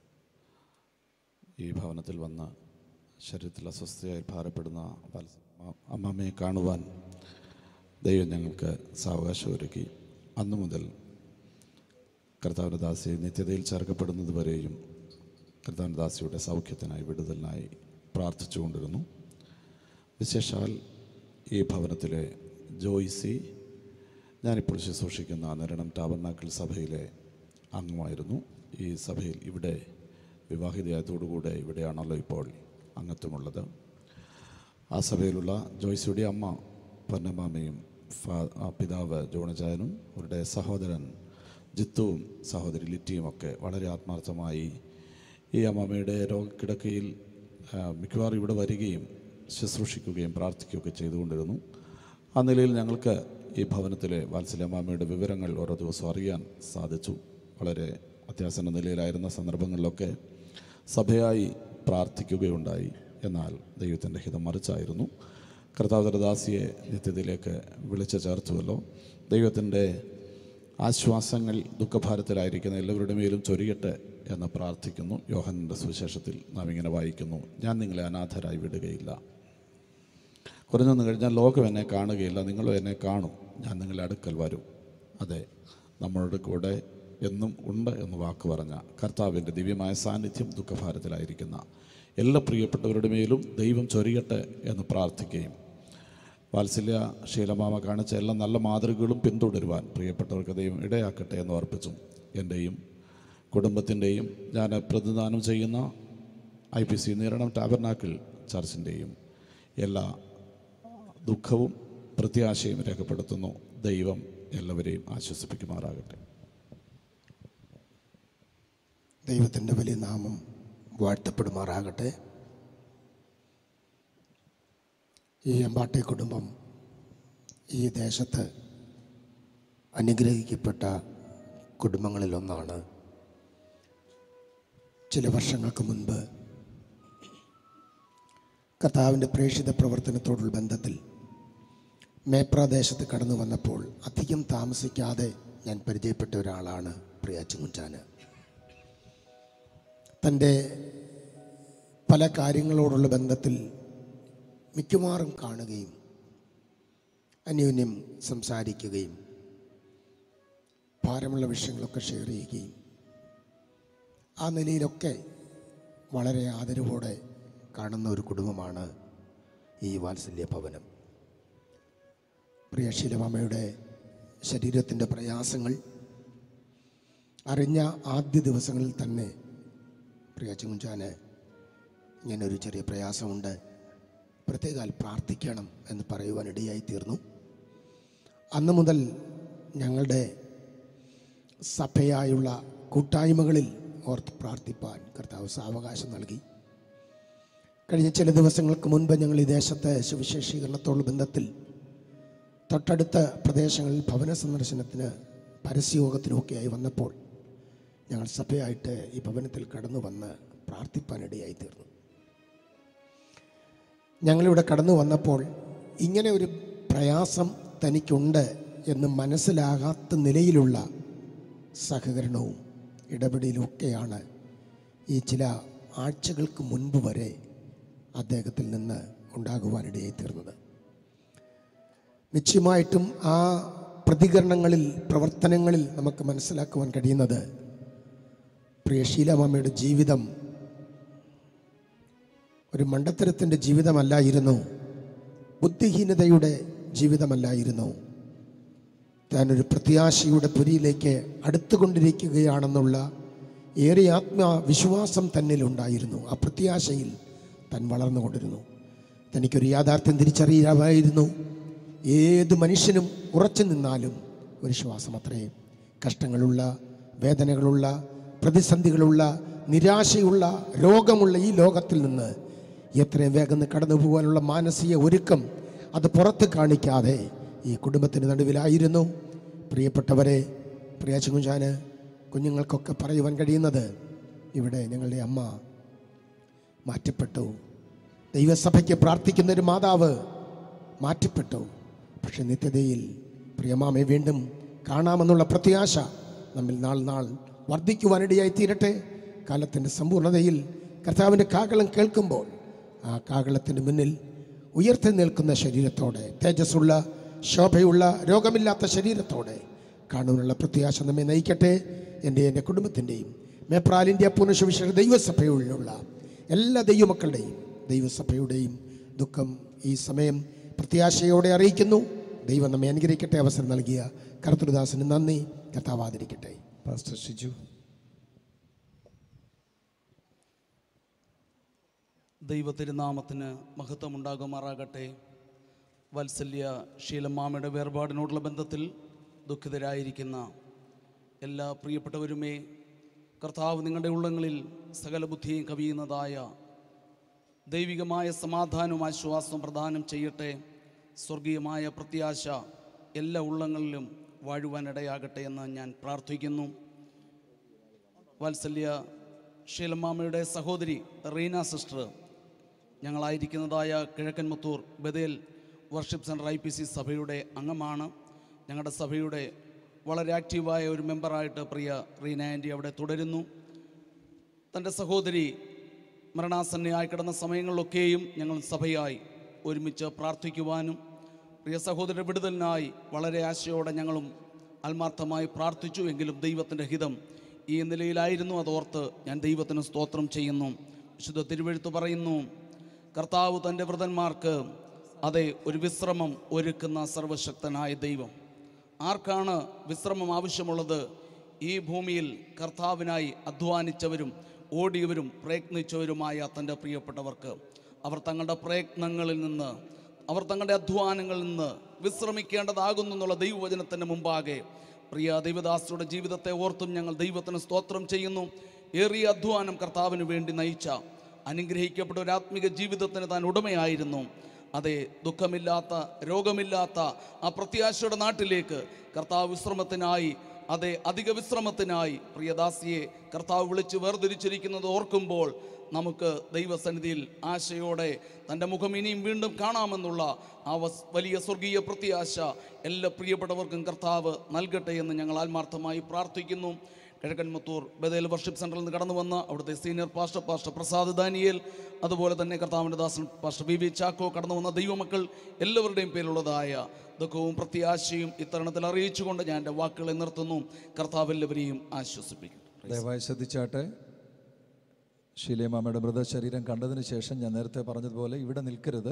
ഈ ഭവനത്തിൽ വന്ന ശരീരത്തിൽ അസ്വസ്ഥയായി ഭാരപ്പെടുന്ന വത്സ- അമ്മമ്മയെ കാണുവാൻ ദൈവം ഞങ്ങൾക്ക് സാവകാശം ഒരുക്കി അന്നു മുതൽ കർത്താവിൻ്റെ ദാസിയെ നിത്യതയിൽ ചേർക്കപ്പെടുന്നത് വരെയും കർത്താവിൻ്റെ ദാസിയുടെ സൗഖ്യത്തിനായി വിടുതലിനായി പ്രാർത്ഥിച്ചുകൊണ്ടിരുന്നു വിശേഷാൽ ഈ ഭവനത്തിലെ ജോയ്സി ഞാനിപ്പോൾ ശുശ്രൂഷിക്കുന്ന നിരണം ടാബർനാക്കിൾ സഭയിലെ അംഗമായിരുന്നു ഈ സഭയിൽ ഇവിടെ വിവാഹിതയായതോടുകൂടെ ഇവിടെയാണല്ലോ ഇപ്പോൾ അംഗത്വമുള്ളത് ആ സഭയിലുള്ള ജോയ്സിയുടെ അമ്മ പൊന്നമ്മാമയും ഫാ ആ പിതാവ് ജോണജായനും അവരുടെ സഹോദരൻ ജിത്തുവും സഹോദരി ലിറ്റിയും ഒക്കെ വളരെ ആത്മാർത്ഥമായി ഈ അമ്മാമ്മയുടെ രോഗക്കിടക്കയിൽ ആ, മിക്കവാറും ഇവിടെ വരികയും ശുശ്രൂഷിക്കുകയും പ്രാർത്ഥിക്കുകയൊക്കെ ചെയ്തുകൊണ്ടിരുന്നു ആ നിലയിൽ ഞങ്ങൾക്ക് ഈ ഭവനത്തിലെ വാത്സല്യമാമയുടെ വിവരങ്ങൾ ഓരോ ദിവസവും അറിയാൻ സാധിച്ചു വളരെ അത്യാസന്ന നിലയിലായിരുന്ന സന്ദർഭങ്ങളിലൊക്കെ സഭയായി പ്രാർത്ഥിക്കുകയുണ്ടായി എന്നാൽ ദൈവത്തിൻ്റെ ഹിതം മറിച്ചായിരുന്നു കർത്താവ് ദാസിയെ നിത്യതയിലേക്ക് വിളിച്ചു ചേർത്തുവല്ലോ ദൈവത്തിൻ്റെ ആശ്വാസങ്ങൾ ദുഃഖഭാരത്തിലായിരിക്കുന്ന എല്ലാവരുടെ മേലും ചൊരിയട്ടെ എന്ന് പ്രാർത്ഥിക്കുന്നു യോഹനൻ്റെ സുവിശേഷത്തിൽ നാം ഇങ്ങനെ വായിക്കുന്നു ഞാൻ നിങ്ങളെ അനാഥരായി വിടുകയില്ല കുറഞ്ഞൊന്നു കഴിഞ്ഞാൽ ലോകം എന്നെ കാണുകയില്ല നിങ്ങളും എന്നെ കാണും ഞാൻ നിങ്ങളെ അടുക്കൽ വരും അതെ നമ്മളുടെ കൂടെ എന്നും ഉണ്ട് എന്ന് വാക്ക് പറഞ്ഞ കർത്താവിൻ്റെ ദിവ്യമായ സാന്നിധ്യം ദുഃഖഭാരത്തിലായിരിക്കുന്ന എല്ലാ പ്രിയപ്പെട്ടവരുടെ മേലും ദൈവം ചൊരിയട്ടെ എന്ന് പ്രാർത്ഥിക്കുകയും വാത്സല്യ ശീലമാമ കാണിച്ച എല്ലാ നല്ല മാതൃകകളും പിന്തുടരുവാൻ പ്രിയപ്പെട്ടവർക്ക് ദൈവം ഇടയാക്കട്ടെ എന്ന് ഓർപ്പിച്ചും എൻ്റെയും കുടുംബത്തിൻ്റെയും ഞാൻ പ്രതിദാനം ചെയ്യുന്ന I P C Niranam tabernacle ചർച്ചിൻ്റെയും എല്ലാ ദുഃഖവും പ്രത്യാശയും രേഖപ്പെടുത്തുന്നു ദൈവം എല്ലാവരെയും ആശ്വസിപ്പിക്കുമാറാകട്ടെ ദൈവത്തിൻ്റെ വലിയ നാമം വാഴ്ത്തപ്പെടുമാറാകട്ടെ ഈ അമ്പാട്ടെ കുടുംബം ഈ ദേശത്ത് അനുഗ്രഹിക്കപ്പെട്ട കുടുംബങ്ങളിലൊന്നാണ് ചില വർഷങ്ങൾക്ക് മുൻപ് കർത്താവിൻ്റെ പ്രേക്ഷിത പ്രവർത്തനത്തോടുള്ള ബന്ധത്തിൽ മേപ്രദേശത്ത് കടന്നു വന്നപ്പോൾ അധികം താമസിക്കാതെ ഞാൻ പരിചയപ്പെട്ട ഒരാളാണ് പ്രിയ ചുങ്കുഞ്ചാന് തൻ്റെ പല കാര്യങ്ങളോടുള്ള ബന്ധത്തിൽ മിക്കവാറും കാണുകയും അന്യോന്യം സംസാരിക്കുകയും ഭാരമുള്ള വിഷയങ്ങളൊക്കെ ഷെയർ ചെയ്യുകയും ആ നിലയിലൊക്കെ വളരെ ആദരവോടെ കാണുന്ന ഒരു കുടുംബമാണ് ഈ വാത്സല്യ ഭവനം പ്രിയ ശീലമാമയുടെ ശരീരത്തിൻ്റെ പ്രയാസങ്ങൾ അറിഞ്ഞ ആദ്യ ദിവസങ്ങളിൽ തന്നെ പ്രിയ ചുങ്കുഞ്ചാന് ഇങ്ങനൊരു ചെറിയ പ്രയാസമുണ്ട് പ്രത്യേകാൽ പ്രാർത്ഥിക്കണം എന്ന് പറയുവാൻ ഇടയായി തീർന്നു അന്ന് മുതൽ ഞങ്ങളുടെ സഭയായുള്ള കൂട്ടായ്മകളിൽ ഓർത്ത് പ്രാർത്ഥിപ്പാൻ കർത്താവ് സാവകാശം നൽകി കഴിഞ്ഞ ചില ദിവസങ്ങൾക്ക് മുൻപ് ഞങ്ങൾ ഈ ദേശത്തെ സുവിശേഷീകരണത്തോടുള്ള ബന്ധത്തിൽ തൊട്ടടുത്ത പ്രദേശങ്ങളിൽ ഭവന സന്ദർശനത്തിന് പരസ്യയോഗത്തിനുമൊക്കെയായി വന്നപ്പോൾ ഞങ്ങൾ സഭയായിട്ട് ഈ ഭവനത്തിൽ കടന്നു വന്ന് പ്രാർത്ഥിപ്പാനിടയായി തീർന്നു ഞങ്ങളിവിടെ കടന്നു വന്നപ്പോൾ ഇങ്ങനെ ഒരു പ്രയാസം തനിക്കുണ്ട് എന്ന് മനസ്സിലാകാത്ത നിലയിലുള്ള സഹകരണവും ഇടപെടലും ഒക്കെയാണ് ഈ ചില ആഴ്ചകൾക്ക് മുൻപ് വരെ അദ്ദേഹത്തിൽ നിന്ന് ഉണ്ടാകുവാനിടയായി തീർന്നത് നിശ്ചയമായിട്ടും ആ പ്രതികരണങ്ങളിൽ പ്രവർത്തനങ്ങളിൽ നമുക്ക് മനസ്സിലാക്കുവാൻ കഴിയുന്നത് പ്രിയ ശീലാമാമയുടെ ജീവിതം ഒരു മണ്ടത്തരത്തിൻ്റെ ജീവിതമല്ലായിരുന്നു ബുദ്ധിഹീനതയുടെ ജീവിതമല്ലായിരുന്നു താനൊരു പ്രത്യാശയുടെ പുരിയിലേക്ക് അടുത്തുകൊണ്ടിരിക്കുകയാണെന്നുള്ള ഏറെ ആത്മവിശ്വാസം തന്നിലുണ്ടായിരുന്നു ആ പ്രത്യാശയിൽ താൻ വളർന്നുകൊണ്ടിരുന്നു തനിക്കൊരു യാഥാർത്ഥ്യം തിരിച്ചറിയാമായിരുന്നു ഏത് മനുഷ്യനും ഉറച്ചു നിന്നാലും ഒരു ശ്വാസം അത്രയും കഷ്ടങ്ങളുള്ള വേദനകളുള്ള പ്രതിസന്ധികളുള്ള നിരാശയുള്ള രോഗമുള്ള ഈ ലോകത്തിൽ നിന്ന് എത്രയും വേഗം കടന്നു പോകാനുള്ള മാനസിക ഒരുക്കം അത് പുറത്ത് കാണിക്കാതെ ഈ കുടുംബത്തിന് നടുവിലായിരുന്നു പ്രിയപ്പെട്ടവരെ പ്രിയ ചുങ്കുചാന് കുഞ്ഞുങ്ങൾക്കൊക്കെ പറയുവാൻ കഴിയുന്നത് ഇവിടെ ഞങ്ങളുടെ അമ്മ മാറ്റപ്പെട്ടു ദൈവസഭയ്ക്ക് പ്രാർത്ഥിക്കുന്ന ഒരു മാതാവ് മാറ്റപ്പെട്ടു പക്ഷെ നിത്യതയിൽ പ്രിയമാമയെ വീണ്ടും കാണാമെന്നുള്ള പ്രത്യാശ നമ്മിൽ നാൾ നാൾ വർദ്ധിക്കുവാനിടയായി തീരട്ടെ കാലത്തിൻ്റെ സമ്പൂർണ്ണതയിൽ കർത്താവിൻ്റെ കാകളം കേൾക്കുമ്പോൾ ആ കാകളത്തിന് മുന്നിൽ ഉയർത്തി നിൽക്കുന്ന ശരീരത്തോടെ തേജസ്സുള്ള ശോഭയുള്ള രോഗമില്ലാത്ത ശരീരത്തോടെ കാണുവാനുള്ള പ്രത്യാശ നമ്മെ നയിക്കട്ടെ എൻ്റെ എൻ്റെ കുടുംബത്തിൻ്റെയും മേപ്രാൽ ഇന്ത്യ പൂർണ്ണശവിശേഷ ദൈവസഭയിലുള്ള എല്ലാ ദൈവമക്കളുടെയും ദൈവസഭയുടെയും ദുഃഖം ഈ സമയം പ്രത്യാശയോടെ അറിയിക്കുന്നു ദൈവം നമ്മെ അനുഗ്രഹിക്കട്ടെ അവസരം നൽകിയ കർത്തൃദാസന് നന്ദി കർത്താവാതിരിക്കട്ടെ പാസ്റ്റർ ഷിജു ദൈവത്തിരുനാമത്തിന് മഹത്വമുണ്ടാകുമാറാകട്ടെ വത്സല്യ ശീലമാമയുടെ വേർപാടിനോടുള്ള ബന്ധത്തിൽ ദുഃഖിതരായിരിക്കുന്ന എല്ലാ പ്രിയപ്പെട്ടവരുമേ കർത്താവ് നിങ്ങളുടെ ഉള്ളങ്ങളിൽ സകല ബുദ്ധിയും കവിയുന്നതായ ദൈവികമായ സമാധാനവും ആശ്വാസവും പ്രദാനം ചെയ്യട്ടെ സ്വർഗീയമായ പ്രത്യാശ എല്ലാ ഉള്ളങ്ങളിലും വാഴുവാനിടയാകട്ടെ എന്ന് ഞാൻ പ്രാർത്ഥിക്കുന്നു വാത്സല്യ ശീലമാമയുടെ സഹോദരി റീന സിസ്റ്റർ ഞങ്ങളായിരിക്കുന്നതായ Kizhakkanmuthoor Bethel worship centre I P C സഭയുടെ അംഗമാണ് ഞങ്ങളുടെ സഭയുടെ വളരെ ആക്റ്റീവായ ഒരു മെമ്പറായിട്ട് പ്രിയ റീന ആൻറ്റി അവിടെ തുടരുന്നു തൻ്റെ സഹോദരി മരണാസന്നയായി കിടന്ന സമയങ്ങളിലൊക്കെയും ഞങ്ങൾ സഭയായി ഒരുമിച്ച് പ്രാർത്ഥിക്കുവാനും പ്രിയ സഹോദര വിടുതലിനായി വളരെ ആശയോടെ ഞങ്ങളും ആത്മാർത്ഥമായി പ്രാർത്ഥിച്ചു എങ്കിലും ദൈവത്തിൻ്റെ ഹിതം ഈ നിലയിലായിരുന്നു അതോർത്ത് ഞാൻ ദൈവത്തിന് സ്തോത്രം ചെയ്യുന്നു വിശുദ്ധ തിരുവഴുത്ത് പറയുന്നു കർത്താവ് തൻ്റെ വ്രതന്മാർക്ക് അതെ ഒരു വിശ്രമം ഒരുക്കുന്ന സർവശക്തനായ ദൈവം ആർക്കാണ് വിശ്രമം ആവശ്യമുള്ളത് ഈ ഭൂമിയിൽ കർത്താവിനായി അധ്വാനിച്ചവരും ഓടിയവരും പ്രയത്നിച്ചവരുമായ തൻ്റെ പ്രിയപ്പെട്ടവർക്ക് അവർ തങ്ങളുടെ പ്രയത്നങ്ങളിൽ നിന്ന് അവർ തങ്ങളുടെ അധ്വാനങ്ങളിൽ നിന്ന് വിശ്രമിക്കേണ്ടതാകുന്നു എന്നുള്ള ദൈവവചനത്തിൻ്റെ മുമ്പാകെ പ്രിയ ദൈവദാസരുടെ ജീവിതത്തെ ഓർത്തും ഞങ്ങൾ ദൈവത്തിന് സ്തോത്രം ചെയ്യുന്നു ഏറിയ അധ്വാനം കർത്താവിന് വേണ്ടി നയിച്ച അനുഗ്രഹിക്കപ്പെട്ട ഒരു ആത്മിക ജീവിതത്തിന് താൻ ഉടമയായിരുന്നു അതെ ദുഃഖമില്ലാത്ത രോഗമില്ലാത്ത ആ പ്രത്യാശയുടെ നാട്ടിലേക്ക് കർത്താവ് വിശ്രമത്തിനായി അതെ അധിക വിശ്രമത്തിനായി പ്രിയദാസിയെ കർത്താവ് വിളിച്ച് വേർതിരിച്ചിരിക്കുന്നത് ഓർക്കുമ്പോൾ നമുക്ക് ദൈവസന്നിധിയിൽ ആശയോടെ തൻ്റെ മുഖം ഇനിയും വീണ്ടും കാണാമെന്നുള്ള ആ വസ് വലിയ സ്വർഗീയ പ്രത്യാശ എല്ലാ പ്രിയപ്പെട്ടവർക്കും കർത്താവ് നൽകട്ടെ എന്ന് ഞങ്ങൾ ആത്മാർത്ഥമായി പ്രാർത്ഥിക്കുന്നു കിഴക്കൻമുത്തൂർ ബദേൽ വർഷിപ്പ് സെൻറ്ററിൽ നിന്ന് കടന്നു വന്ന അവിടുത്തെ senior pastor pastor Prasad Daniel അതുപോലെ തന്നെ കർത്താവിൻ്റെ ദാസൻ പാസ്റ്റർ ബി വി ചാക്കോ കടന്നു വന്ന ദൈവമക്കൾ എല്ലാവരുടെയും പേരിലുള്ളതായ ദുഃഖവും പ്രത്യാശയും ഇത്തരണത്തിൽ അറിയിച്ചുകൊണ്ട് ഞാൻ എൻ്റെ വാക്കുകളെ നിർത്തുന്നു കർത്താവ് എല്ലാവരെയും ആശ്വസിപ്പിക്കും ദയവായി ശ്രദ്ധിച്ചാട്ടെ ഷീലയമാമയുടെ മൃതശരീരം കണ്ടതിന് ശേഷം ഞാൻ നേരത്തെ പറഞ്ഞതുപോലെ ഇവിടെ നിൽക്കരുത്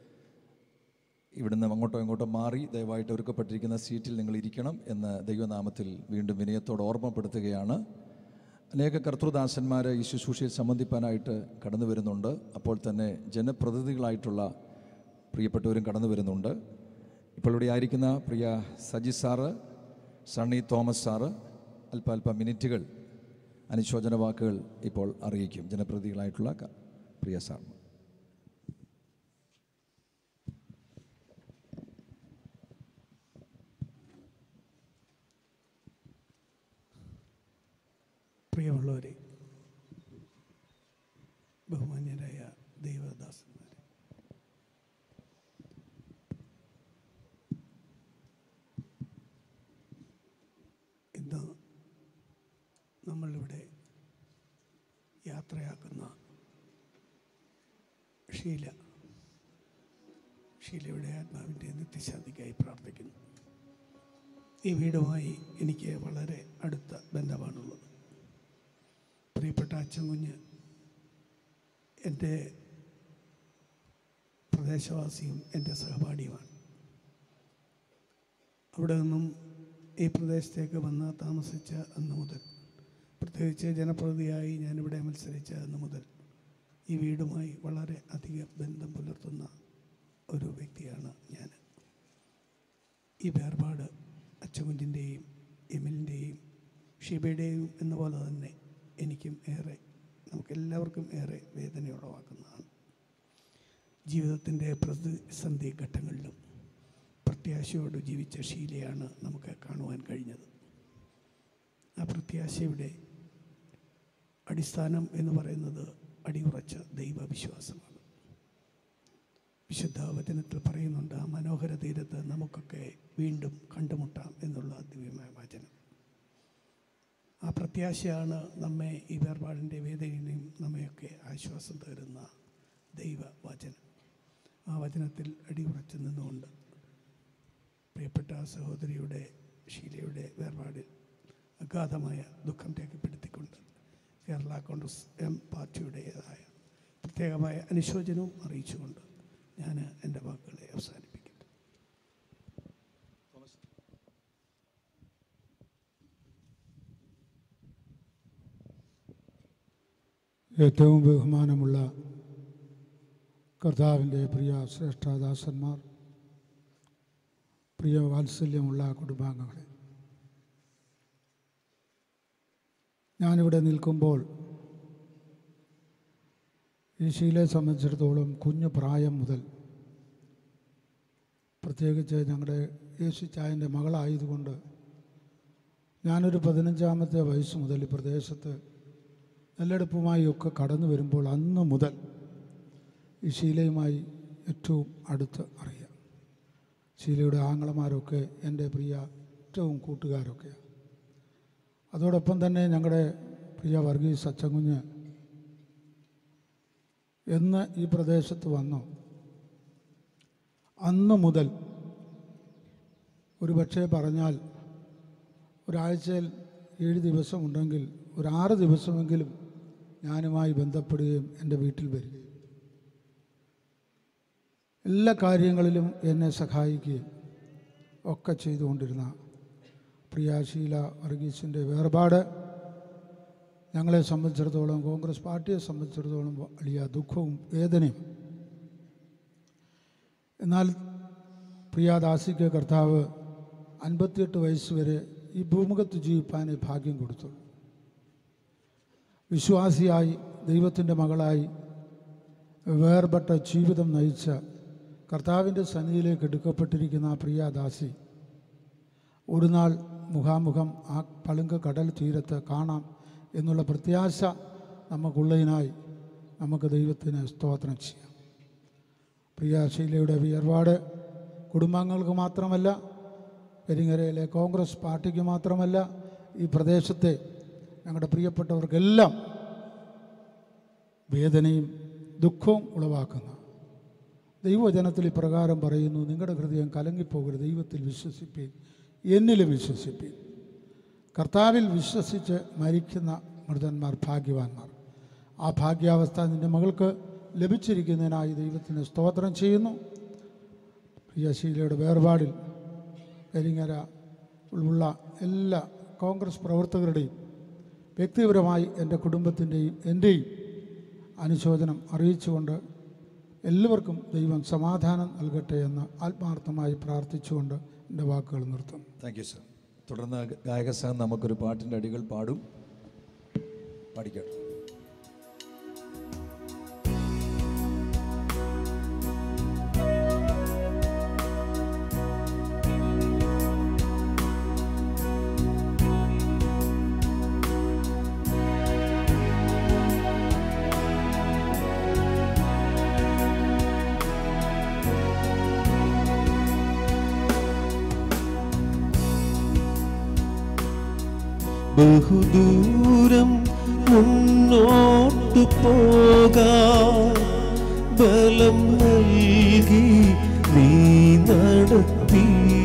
ഇവിടുന്ന് അങ്ങോട്ടോ ഇങ്ങോട്ടോ മാറി ദയവായിട്ട് ഒരുക്കപ്പെട്ടിരിക്കുന്ന സീറ്റിൽ നിങ്ങൾ ഇരിക്കണം എന്ന് ദൈവനാമത്തിൽ വീണ്ടും വിനയത്തോട് ഓർമ്മപ്പെടുത്തുകയാണ് അനേക കർത്തൃദാസന്മാർ ഈ ശുശ്രൂഷയിൽ സംബന്ധിപ്പാനായിട്ട് കടന്നു വരുന്നുണ്ട് അപ്പോൾ തന്നെ ജനപ്രതിനിധികളായിട്ടുള്ള പ്രിയപ്പെട്ടവരും കടന്നു വരുന്നുണ്ട് ഇപ്പോൾ ഇവിടെ ആയിരിക്കുന്ന പ്രിയ സജി സാറ് സണ്ണി തോമസ് സാറ് അല്പാൽപ മിനിറ്റുകൾ അനുശോചന വാക്കുകൾ ഇപ്പോൾ അറിയിക്കും ജനപ്രതിനിധികളായിട്ടുള്ള ക- പ്രിയ സാർ പ്രിയമുള്ളവരെ ബഹുമാന്യരായ ദൈവദാസന്മാരെ ഇന്ന് നമ്മളിവിടെ യാത്രയാക്കുന്ന ഷീല ഷീലയുടെ ആത്മാവിൻ്റെ നിത്യശാന്തിക്കായി പ്രാർത്ഥിക്കുന്നു ഈ വീടുമായി എനിക്ക് വളരെ അടുത്ത ബന്ധമാണുള്ളത് പ്രിയപ്പെട്ട അച്ഛൻ കുഞ്ഞ് എൻ്റെ പ്രദേശവാസിയും എൻ്റെ സഹപാഠിയുമാണ് അവിടെ നിന്നും ഈ പ്രദേശത്തേക്ക് വന്ന് താമസിച്ച അന്ന് മുതൽ പ്രത്യേകിച്ച് ജനപ്രതിയായി ഞാനിവിടെ മത്സരിച്ച അന്ന് മുതൽ ഈ വീടുമായി വളരെ അധികം ബന്ധം പുലർത്തുന്ന ഒരു വ്യക്തിയാണ് ഞാൻ ഈ വേർപാട് അച്ചകുഞ്ഞിൻ്റെയും എമിലിൻ്റെയും ഷിബയുടെയും എന്ന പോലെ തന്നെ എനിക്കും ഏറെ നമുക്കെല്ലാവർക്കും ഏറെ വേദന ഉളവാക്കുന്നതാണ് ജീവിതത്തിൻ്റെ പ്രതിസന്ധി ഘട്ടങ്ങളിലും പ്രത്യാശയോട് ജീവിച്ച ഷീലയാണ് നമുക്ക് കാണുവാൻ കഴിഞ്ഞത് ആ പ്രത്യാശയുടെ അടിസ്ഥാനം എന്ന് പറയുന്നത് അടിയുറച്ച ദൈവവിശ്വാസമാണ് വിശുദ്ധ വചനത്തിൽ പറയുന്നുണ്ട് ആ മനോഹര തീരത്ത് നമുക്കൊക്കെ വീണ്ടും കണ്ടുമുട്ടാം എന്നുള്ള ദിവ്യമായ വചനം ആ പ്രത്യാശയാണ് നമ്മെ ഈ വേർപാടിൻ്റെ വേദനയും നമ്മയൊക്കെ ആശ്വാസം തരുന്ന ദൈവവചനം ആ വചനത്തിൽ അടിയുറച്ചു നിന്നുകൊണ്ട് പ്രിയപ്പെട്ട സഹോദരിയുടെ ഷീലയുടെ വേർപാടിൽ അഗാധമായ ദുഃഖം രേഖപ്പെടുത്തിക്കൊണ്ട് കേരള കോൺഗ്രസ് എം പാർട്ടിയുടേതായ പ്രത്യേകമായ അനുശോചനവും അറിയിച്ചുകൊണ്ട് ഞാൻ എൻ്റെ വാക്കുകളെ അവസാനിപ്പിക്കും ഏറ്റവും ബഹുമാനമുള്ള കർത്താവിൻ്റെ പ്രിയ ശ്രേഷ്ഠദാസന്മാർ പ്രിയ വാത്സല്യമുള്ള കുടുംബാംഗങ്ങളെ ഞാനിവിടെ നിൽക്കുമ്പോൾ ഈ ശീലയെ സംബന്ധിച്ചിടത്തോളം കുഞ്ഞു പ്രായം മുതൽ പ്രത്യേകിച്ച് ഞങ്ങളുടെ യേശു ചായൻ്റെ മകളായതുകൊണ്ട് ഞാനൊരു പതിനഞ്ചാമത്തെ വയസ്സ് മുതൽ ഈ പ്രദേശത്ത് നെല്ലെടുപ്പുമായി ഒക്കെ കടന്നു വരുമ്പോൾ അന്ന് മുതൽ ഈ ശീലയുമായി ഏറ്റവും അടുത്ത് അറിയാം ശീലയുടെ ആങ്ങളമാരൊക്കെ എൻ്റെ പ്രിയ ഏറ്റവും കൂട്ടുകാരൊക്കെയാണ് അതോടൊപ്പം തന്നെ ഞങ്ങളുടെ പ്രിയ വർഗീസ് അച്ചൻകുഞ്ഞ് എന്ന് ഈ പ്രദേശത്ത് വന്നോ അന്ന് മുതൽ ഒരു പക്ഷേ പറഞ്ഞാൽ ഒരാഴ്ചയിൽ ഏഴ് ദിവസമുണ്ടെങ്കിൽ ഒരു ആറ് ദിവസമെങ്കിലും ഞാനുമായി ബന്ധപ്പെടുകയും എൻ്റെ വീട്ടിൽ വരികയും എല്ലാ കാര്യങ്ങളിലും എന്നെ സഹായിക്കുകയും ഒക്കെ ചെയ്തുകൊണ്ടിരുന്ന പ്രിയാശീല വർഗീസിൻ്റെ വേർപാട് ഞങ്ങളെ സംബന്ധിച്ചിടത്തോളം കോൺഗ്രസ് പാർട്ടിയെ സംബന്ധിച്ചിടത്തോളം വലിയ ദുഃഖവും വേദനയും എന്നാൽ പ്രിയാദാസിക്ക് കർത്താവ് അൻപത്തിയെട്ട് വയസ്സ് വരെ ഈ ഭൂമുഖത്ത് ജീവിപ്പാൻ ഭാഗ്യം കൊടുത്തു വിശ്വാസിയായി ദൈവത്തിൻ്റെ മകളായി വേർപെട്ട ജീവിതം നയിച്ച കർത്താവിൻ്റെ സന്നിധിയിലേക്ക് എടുക്കപ്പെട്ടിരിക്കുന്ന ആ പ്രിയാദാസി ഒരു നാൾ മുഖാമുഖം ആ പളുങ്ക് കടൽ തീരത്ത് കാണാം എന്നുള്ള പ്രത്യാശ നമുക്കുള്ളതിനായി നമുക്ക് ദൈവത്തിന് സ്തോത്രം ചെയ്യാം പ്രിയ ശീലയുടെ വേർപാട് കുടുംബാംഗങ്ങൾക്ക് മാത്രമല്ല പെരിങ്ങരയിലെ കോൺഗ്രസ് പാർട്ടിക്ക് മാത്രമല്ല ഈ പ്രദേശത്തെ ഞങ്ങളുടെ പ്രിയപ്പെട്ടവർക്കെല്ലാം വേദനയും ദുഃഖവും ഉളവാക്കുന്ന ദൈവവചനത്തിൽ ഇപ്രകാരം പറയുന്നു നിങ്ങളുടെ ഹൃദയം കലങ്ങിപ്പോകരുത് ദൈവത്തിൽ വിശ്വസിപ്പീൻ എന്നിലും വിശ്വസിപ്പീൻ കർത്താവിൽ വിശ്വസിച്ച് മരിക്കുന്ന മൃതന്മാർ ഭാഗ്യവാന്മാർ ആ ഭാഗ്യാവസ്ഥ നിൻ്റെ മകൾക്ക് ലഭിച്ചിരിക്കുന്നതിനായി ദൈവത്തിന് സ്തോത്രം ചെയ്യുന്നു പ്രിയശീലയുടെ വേർപാടിൽ പെരിങ്ങര ഉള്ള എല്ലാ കോൺഗ്രസ് പ്രവർത്തകരുടെയും വ്യക്തിപരമായി എൻ്റെ കുടുംബത്തിൻ്റെയും എൻ്റെയും അനുശോചനം അറിയിച്ചുകൊണ്ട് എല്ലാവർക്കും ദൈവം സമാധാനം നൽകട്ടെ എന്ന് ആത്മാർത്ഥമായി പ്രാർത്ഥിച്ചുകൊണ്ട് എൻ്റെ വാക്കുകൾ നിർത്തും താങ്ക് യു സർ തുടർന്ന് ഗായക സംഘം നമുക്കൊരു പാട്ടിൻ്റെ അടികൾ പാടും പാടിക്കട്ടെ ബഹുദൂരം മുന്നോട്ടു പോകാൻ ബലം നൽകി നീ നടത്തി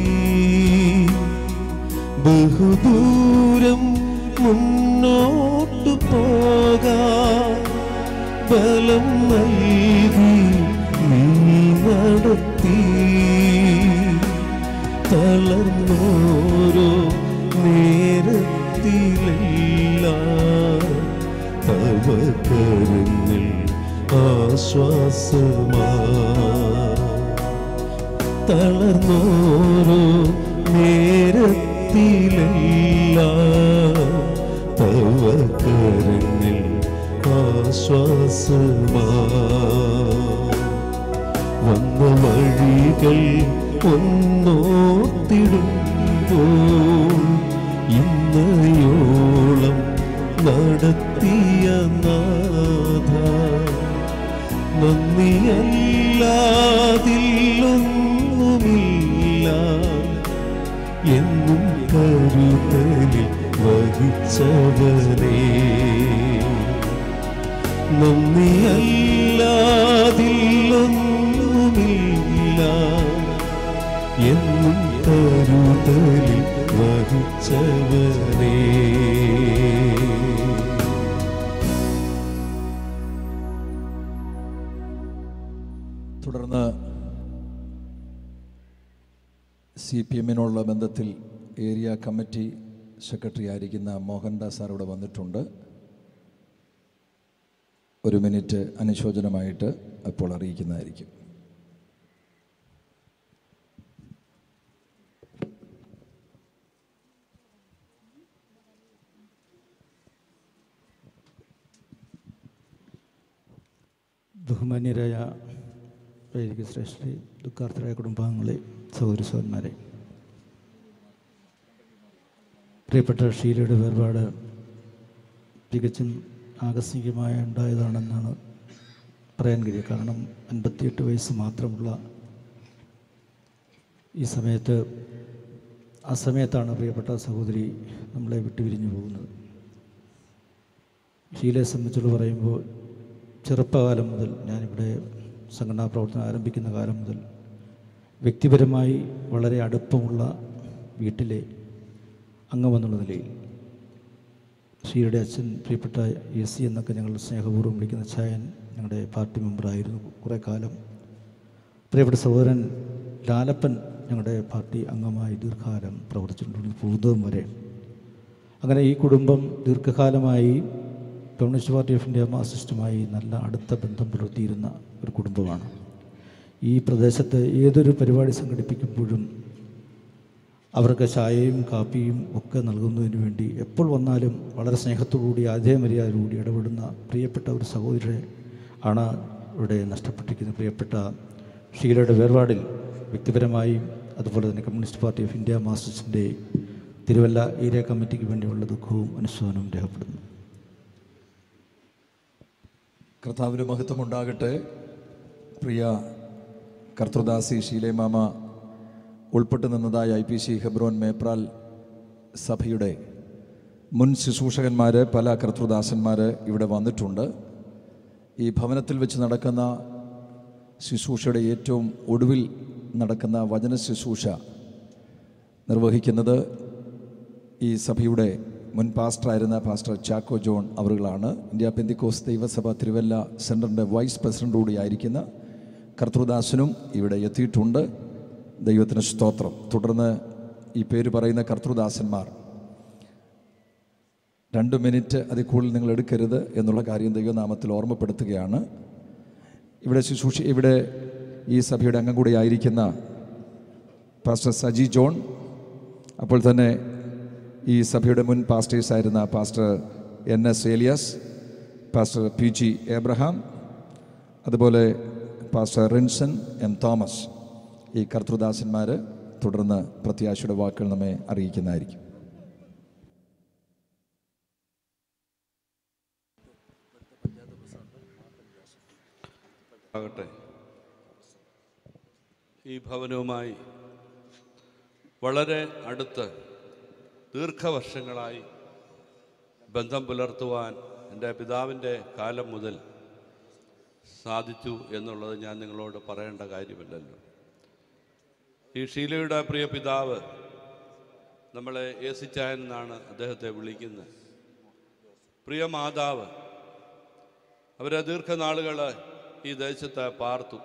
ബഹുദൂരം മുന്നോട്ടു പോകാൻ ബലം നൽകി നീ നടത്തി തളർന്നോരോ നേരത്തിലെല്ലാം തവ കരങ്ങൾ ആശ്വാസമാ തളർന്നോരോ നേരത്തിലെല്ലാം തവ കരങ്ങൾ ആശ്വാസമാ വന്ന വഴികൾ ഒന്നോർത്തിടുമ്പോൾ ഇന്നയോളം നടത്തിയ നാഥ നന്ദിയല്ലാതില്ലൊന്നുമില്ല എന്നും കരുതലിൽ വഹിച്ചവനേ നന്ദിയല്ലാതില്ലൊന്നുമില്ല എന്നും കരുതലിൽ വഹിച്ചവനേ തുടർന്ന് സി പി എമ്മിനുള്ള ബന്ധത്തിൽ ഏരിയ കമ്മിറ്റി സെക്രട്ടറി ആയിരിക്കുന്ന മോഹൻദാസ് സാർ ഇവിടെ വന്നിട്ടുണ്ട് ഒരു മിനിറ്റ് അനുശോചനമായിട്ട് അപ്പോൾ അറിയിക്കുന്നതായിരിക്കും ബഹുമാന്യരായ വൈദിക ശ്രേഷ്ഠരെ ദുഃഖാർത്ഥരായ കുടുംബാംഗങ്ങളെ സഹോദരി സഹോദരന്മാരെ പ്രിയപ്പെട്ട ഷീലയുടെ വേർപാട് തികച്ചും ആകസ്മികമായ ഉണ്ടായതാണെന്നാണ് പറയാൻ കഴിയുക കാരണം അൻപത്തിയെട്ട് വയസ്സ് മാത്രമുള്ള ഈ സമയത്ത് ആ സമയത്താണ് പ്രിയപ്പെട്ട സഹോദരി നമ്മളെ വിട്ടുപിരിഞ്ഞു പോകുന്നത് ഷീലയെ സംബന്ധിച്ചുള്ള പറയുമ്പോൾ ചെറുപ്പകാലം മുതൽ ഞാനിവിടെ സംഘടനാ പ്രവർത്തനം ആരംഭിക്കുന്ന കാലം മുതൽ വ്യക്തിപരമായി വളരെ അടുപ്പമുള്ള വീട്ടിലെ അംഗമെന്നുള്ള നിലയിൽ ഷീയുടെ അച്ഛൻ പ്രിയപ്പെട്ട എസ് സി എന്നൊക്കെ ഞങ്ങൾ സ്നേഹപൂർവ്വം വിളിക്കുന്ന ചായൻ ഞങ്ങളുടെ പാർട്ടി മെമ്പറായിരുന്നു കുറേ കാലം പ്രിയപ്പെട്ട സഹോദരൻ ലാലപ്പൻ ഞങ്ങളുടെ പാർട്ടി അംഗമായി ദീർഘകാലം പ്രവർത്തിച്ചിട്ടുണ്ട് ഭൂതം വരെ അങ്ങനെ ഈ കുടുംബം ദീർഘകാലമായി കമ്മ്യൂണിസ്റ്റ് പാർട്ടി ഓഫ് ഇന്ത്യ മാർസിസ്റ്റുമായി നല്ല അടുത്ത ബന്ധം പുലർത്തിയിരുന്ന ഒരു കുടുംബമാണ് ഈ പ്രദേശത്ത് ഏതൊരു പരിപാടി സംഘടിപ്പിക്കുമ്പോഴും അവർക്ക് ചായയും കാപ്പിയും ഒക്കെ നൽകുന്നതിന് വേണ്ടി എപ്പോൾ വന്നാലും വളരെ സ്നേഹത്തോടുകൂടി ആദയമര്യാദയോടുകൂടി ഇടപെടുന്ന പ്രിയപ്പെട്ട ഒരു സഹോദരരെ ആണ് ഇവിടെ നഷ്ടപ്പെട്ടിരിക്കുന്നത് പ്രിയപ്പെട്ട ഷീലയുടെ വേർപാടിൽ വ്യക്തിപരമായും അതുപോലെ തന്നെ കമ്മ്യൂണിസ്റ്റ് പാർട്ടി ഓഫ് ഇന്ത്യ മാർസിസ്റ്റിൻ്റെ തിരുവല്ല ഏരിയ കമ്മിറ്റിക്ക് വേണ്ടിയുള്ള ദുഃഖവും അനുശോചനവും രേഖപ്പെടുന്നു കർത്താവിന് മഹത്വം ഉണ്ടാകട്ടെ പ്രിയ കർത്തൃദാസി ഷീലേമാമ ഉൾപ്പെട്ടു നിന്നതായ I P C Hebron Mepral സഭയുടെ മുൻ ശുശ്രൂഷകന്മാർ പല കർത്തൃദാസന്മാർ ഇവിടെ വന്നിട്ടുണ്ട് ഈ ഭവനത്തിൽ വെച്ച് നടക്കുന്ന ശുശ്രൂഷയുടെ ഏറ്റവും ഒടുവിൽ നടക്കുന്ന വചന ശുശ്രൂഷ നിർവഹിക്കുന്നത് ഈ സഭയുടെ മുൻ പാസ്റ്ററായിരുന്ന പാസ്റ്റർ ചാക്കോ ജോൺ അവറുകളാണ് ഇന്ത്യ പെന്തിക്കോസ് ദൈവസഭ തിരുവല്ല സെൻറ്ററിൻ്റെ വൈസ് പ്രസിഡൻ്റ് കൂടിയായിരിക്കുന്ന കർത്തൃദാസനും ഇവിടെ എത്തിയിട്ടുണ്ട് ദൈവത്തിന് സ്തോത്രം തുടർന്ന് ഈ പേര് പറയുന്ന കർത്തൃദാസന്മാർ രണ്ട് മിനിറ്റ് അതിൽ കൂടുതൽ നിങ്ങൾ എടുക്കരുത് എന്നുള്ള കാര്യം ദൈവനാമത്തിൽ ഓർമ്മപ്പെടുത്തുകയാണ് ഇവിടെ ശുശ്രൂഷ ഇവിടെ ഈ സഭയുടെ അംഗം കൂടി ആയിരിക്കുന്ന പാസ്റ്റർ സജി ജോൺ അപ്പോൾ തന്നെ ഈ സഭയുടെ മുൻ പാസ്റ്റേഴ്സായിരുന്ന pastor N S Elias pastor P G Abraham അതുപോലെ പാസ്റ്റർ റിൻസൺ എം തോമസ് ഈ കർത്തൃദാസന്മാർ തുടർന്ന് പ്രത്യാശയുടെ വാക്കുകൾ നമ്മെ അറിയിക്കുന്നതായിരിക്കും ആകട്ടെ ഈ ഭവനവുമായി വളരെ അടുത്ത് ദീർഘവർഷങ്ങളായി ബന്ധം പുലർത്തുവാൻ എൻ്റെ പിതാവിൻ്റെ കാലം മുതൽ സാധിച്ചു എന്നുള്ളത് ഞാൻ നിങ്ങളോട് പറയേണ്ട കാര്യമില്ലല്ലോ ഈ ഷീലയുടെ പ്രിയ പിതാവ് നമ്മളെ ഏസിച്ചായൻ എന്നാണ് അദ്ദേഹത്തെ വിളിക്കുന്നത് പ്രിയ മാതാവ് അവരെ ദീർഘനാളുകൾ ഈ ദേശത്ത് പാർത്തു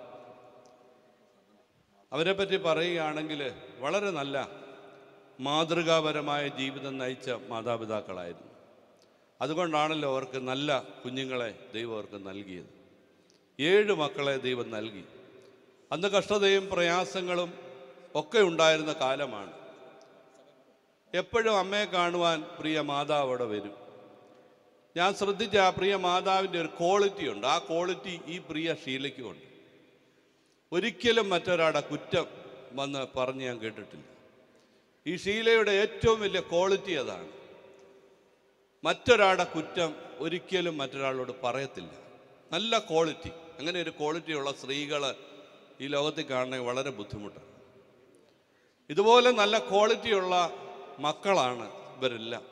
അവരെ പറ്റി പറയുകയാണെങ്കിൽ വളരെ നല്ല മാതൃകാപരമായ ജീവിതം നയിച്ച മാതാപിതാക്കളായിരുന്നു അതുകൊണ്ടാണല്ലോ അവർക്ക് നല്ല കുഞ്ഞുങ്ങളെ ദൈവം അവർക്ക് നൽകിയത് ഏഴ് മക്കളെ ദൈവം നൽകി അന്ന് കഷ്ടതയും പ്രയാസങ്ങളും ഒക്കെ ഉണ്ടായിരുന്ന കാലമാണ് എപ്പോഴും അമ്മയെ കാണുവാൻ പ്രിയ മാതാവ് അവിടെ വരും ഞാൻ ശ്രദ്ധിച്ച ആ പ്രിയ മാതാവിൻ്റെ ഒരു ക്വാളിറ്റി ഉണ്ട് ആ ക്വാളിറ്റി ഈ പ്രിയ ഷീലയ്ക്കും ഉണ്ട് ഒരിക്കലും മറ്റൊരാളുടെ കുറ്റം വന്ന് പറഞ്ഞ് ഞാൻ കേട്ടിട്ടില്ല ഈ ഷീലയുടെ ഏറ്റവും വലിയ ക്വാളിറ്റി അതാണ് മറ്റൊരാളുടെ കുറ്റം ഒരിക്കലും മറ്റൊരാളോട് പറയത്തില്ല നല്ല ക്വാളിറ്റി അങ്ങനെ ഒരു ക്വാളിറ്റി ഉള്ള സ്ത്രീകൾ ഈ ലോകത്തിൽ കാണണമെങ്കിൽ വളരെ ബുദ്ധിമുട്ടാണ് ഇതുപോലെ നല്ല ക്വാളിറ്റിയുള്ള മക്കളാണ് ഇവരെല്ലാം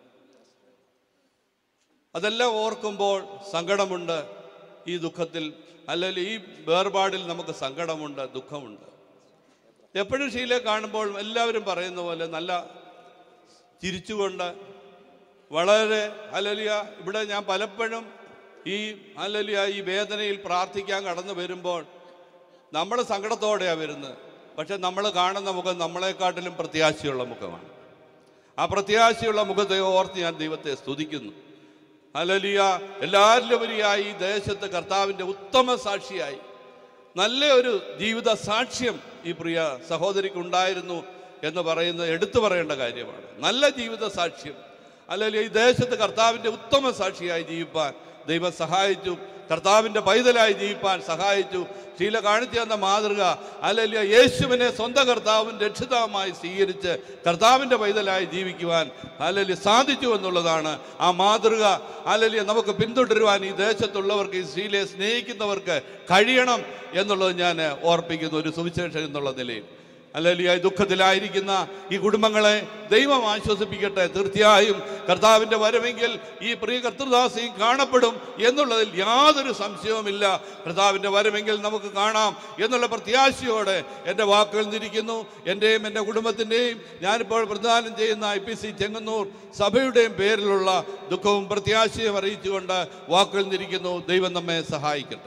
അതെല്ലാം ഓർക്കുമ്പോൾ സങ്കടമുണ്ട് ഈ ദുഃഖത്തിൽ അല്ലെങ്കിൽ ഈ വേർപാടിൽ നമുക്ക് സങ്കടമുണ്ട് ദുഃഖമുണ്ട് എപ്പോഴും ഷീലയെ കാണുമ്പോൾ എല്ലാവരും പറയുന്ന പോലെ നല്ല ചിരിച്ചുകൊണ്ട് വളരെ അലലിയ ഇവിടെ ഞാൻ പലപ്പോഴും ഈ അലലിയ ഈ വേദനയിൽ പ്രാർത്ഥിക്കാൻ കടന്നു വരുമ്പോൾ നമ്മൾ സങ്കടത്തോടെയാണ് വരുന്നത് പക്ഷെ നമ്മൾ കാണുന്ന മുഖം നമ്മളെക്കാട്ടിലും പ്രത്യാശയുള്ള മുഖമാണ് ആ പ്രത്യാശയുള്ള മുഖത്തെ ഓർത്ത് ഞാൻ ദൈവത്തെ സ്തുതിക്കുന്നു അലലിയ എല്ലാവരിലുപരിയായി ഈ ദേശത്ത് കർത്താവിൻ്റെ ഉത്തമ സാക്ഷിയായി നല്ല ഒരു ജീവിത സാക്ഷ്യം ഈ പ്രിയ സഹോദരിക്ക് ഉണ്ടായിരുന്നു എന്ന് പറയുന്നത് എടുത്തു പറയേണ്ട കാര്യമാണ് നല്ല ജീവിത സാക്ഷ്യം അല്ലെങ്കിൽ ഈ ദേശത്ത് കർത്താവിൻ്റെ ഉത്തമ സാക്ഷിയായി ജീവിപ്പാൻ ദൈവം സഹായിച്ചു കർത്താവിൻ്റെ പൈതലായി ജീവിപ്പാൻ സഹായിച്ചു ശീല കാണിച്ചു തന്ന മാതൃക അല്ലല്ല യേശുവിനെ സ്വന്തം കർത്താവും രക്ഷിതാവുമായി സ്വീകരിച്ച് കർത്താവിൻ്റെ പൈതലായി ജീവിക്കുവാൻ അല്ലല്ല സാധിച്ചു എന്നുള്ളതാണ് ആ മാതൃക അല്ലല്ല നമുക്ക് പിന്തുടരുവാൻ ഈ ദേശത്തുള്ളവർക്ക് ഈ ശീലയെ സ്നേഹിക്കുന്നവർക്ക് കഴിയണം എന്നുള്ളത് ഞാൻ ഓർപ്പിക്കുന്നു ഒരു സുവിശേഷം എന്നുള്ള നിലയിൽ അല്ലല്ല ഈ ദുഃഖത്തിലായിരിക്കുന്ന ഈ കുടുംബങ്ങളെ ദൈവം ആശ്വസിപ്പിക്കട്ടെ തീർച്ചയായും കർത്താവിൻ്റെ വരവെങ്കിൽ ഈ പ്രിയ കർത്തൃദാസിയും കാണപ്പെടും എന്നുള്ളതിൽ യാതൊരു സംശയവുമില്ല കർത്താവിൻ്റെ വരവെങ്കിൽ നമുക്ക് കാണാം എന്നുള്ള പ്രത്യാശയോടെ എൻ്റെ വാക്കുകൾ നിരിക്കുന്നു എൻ്റെയും എൻ്റെ കുടുംബത്തിൻ്റെയും ഞാനിപ്പോൾ പ്രദാനം ചെയ്യുന്ന ഐ പി സി ചെങ്ങന്നൂർ സഭയുടെയും പേരിലുള്ള ദുഃഖവും പ്രത്യാശയും അറിയിച്ചുകൊണ്ട് വാക്കുകൾ നിരിക്കുന്നു ദൈവം നമ്മെ സഹായിക്കട്ടെ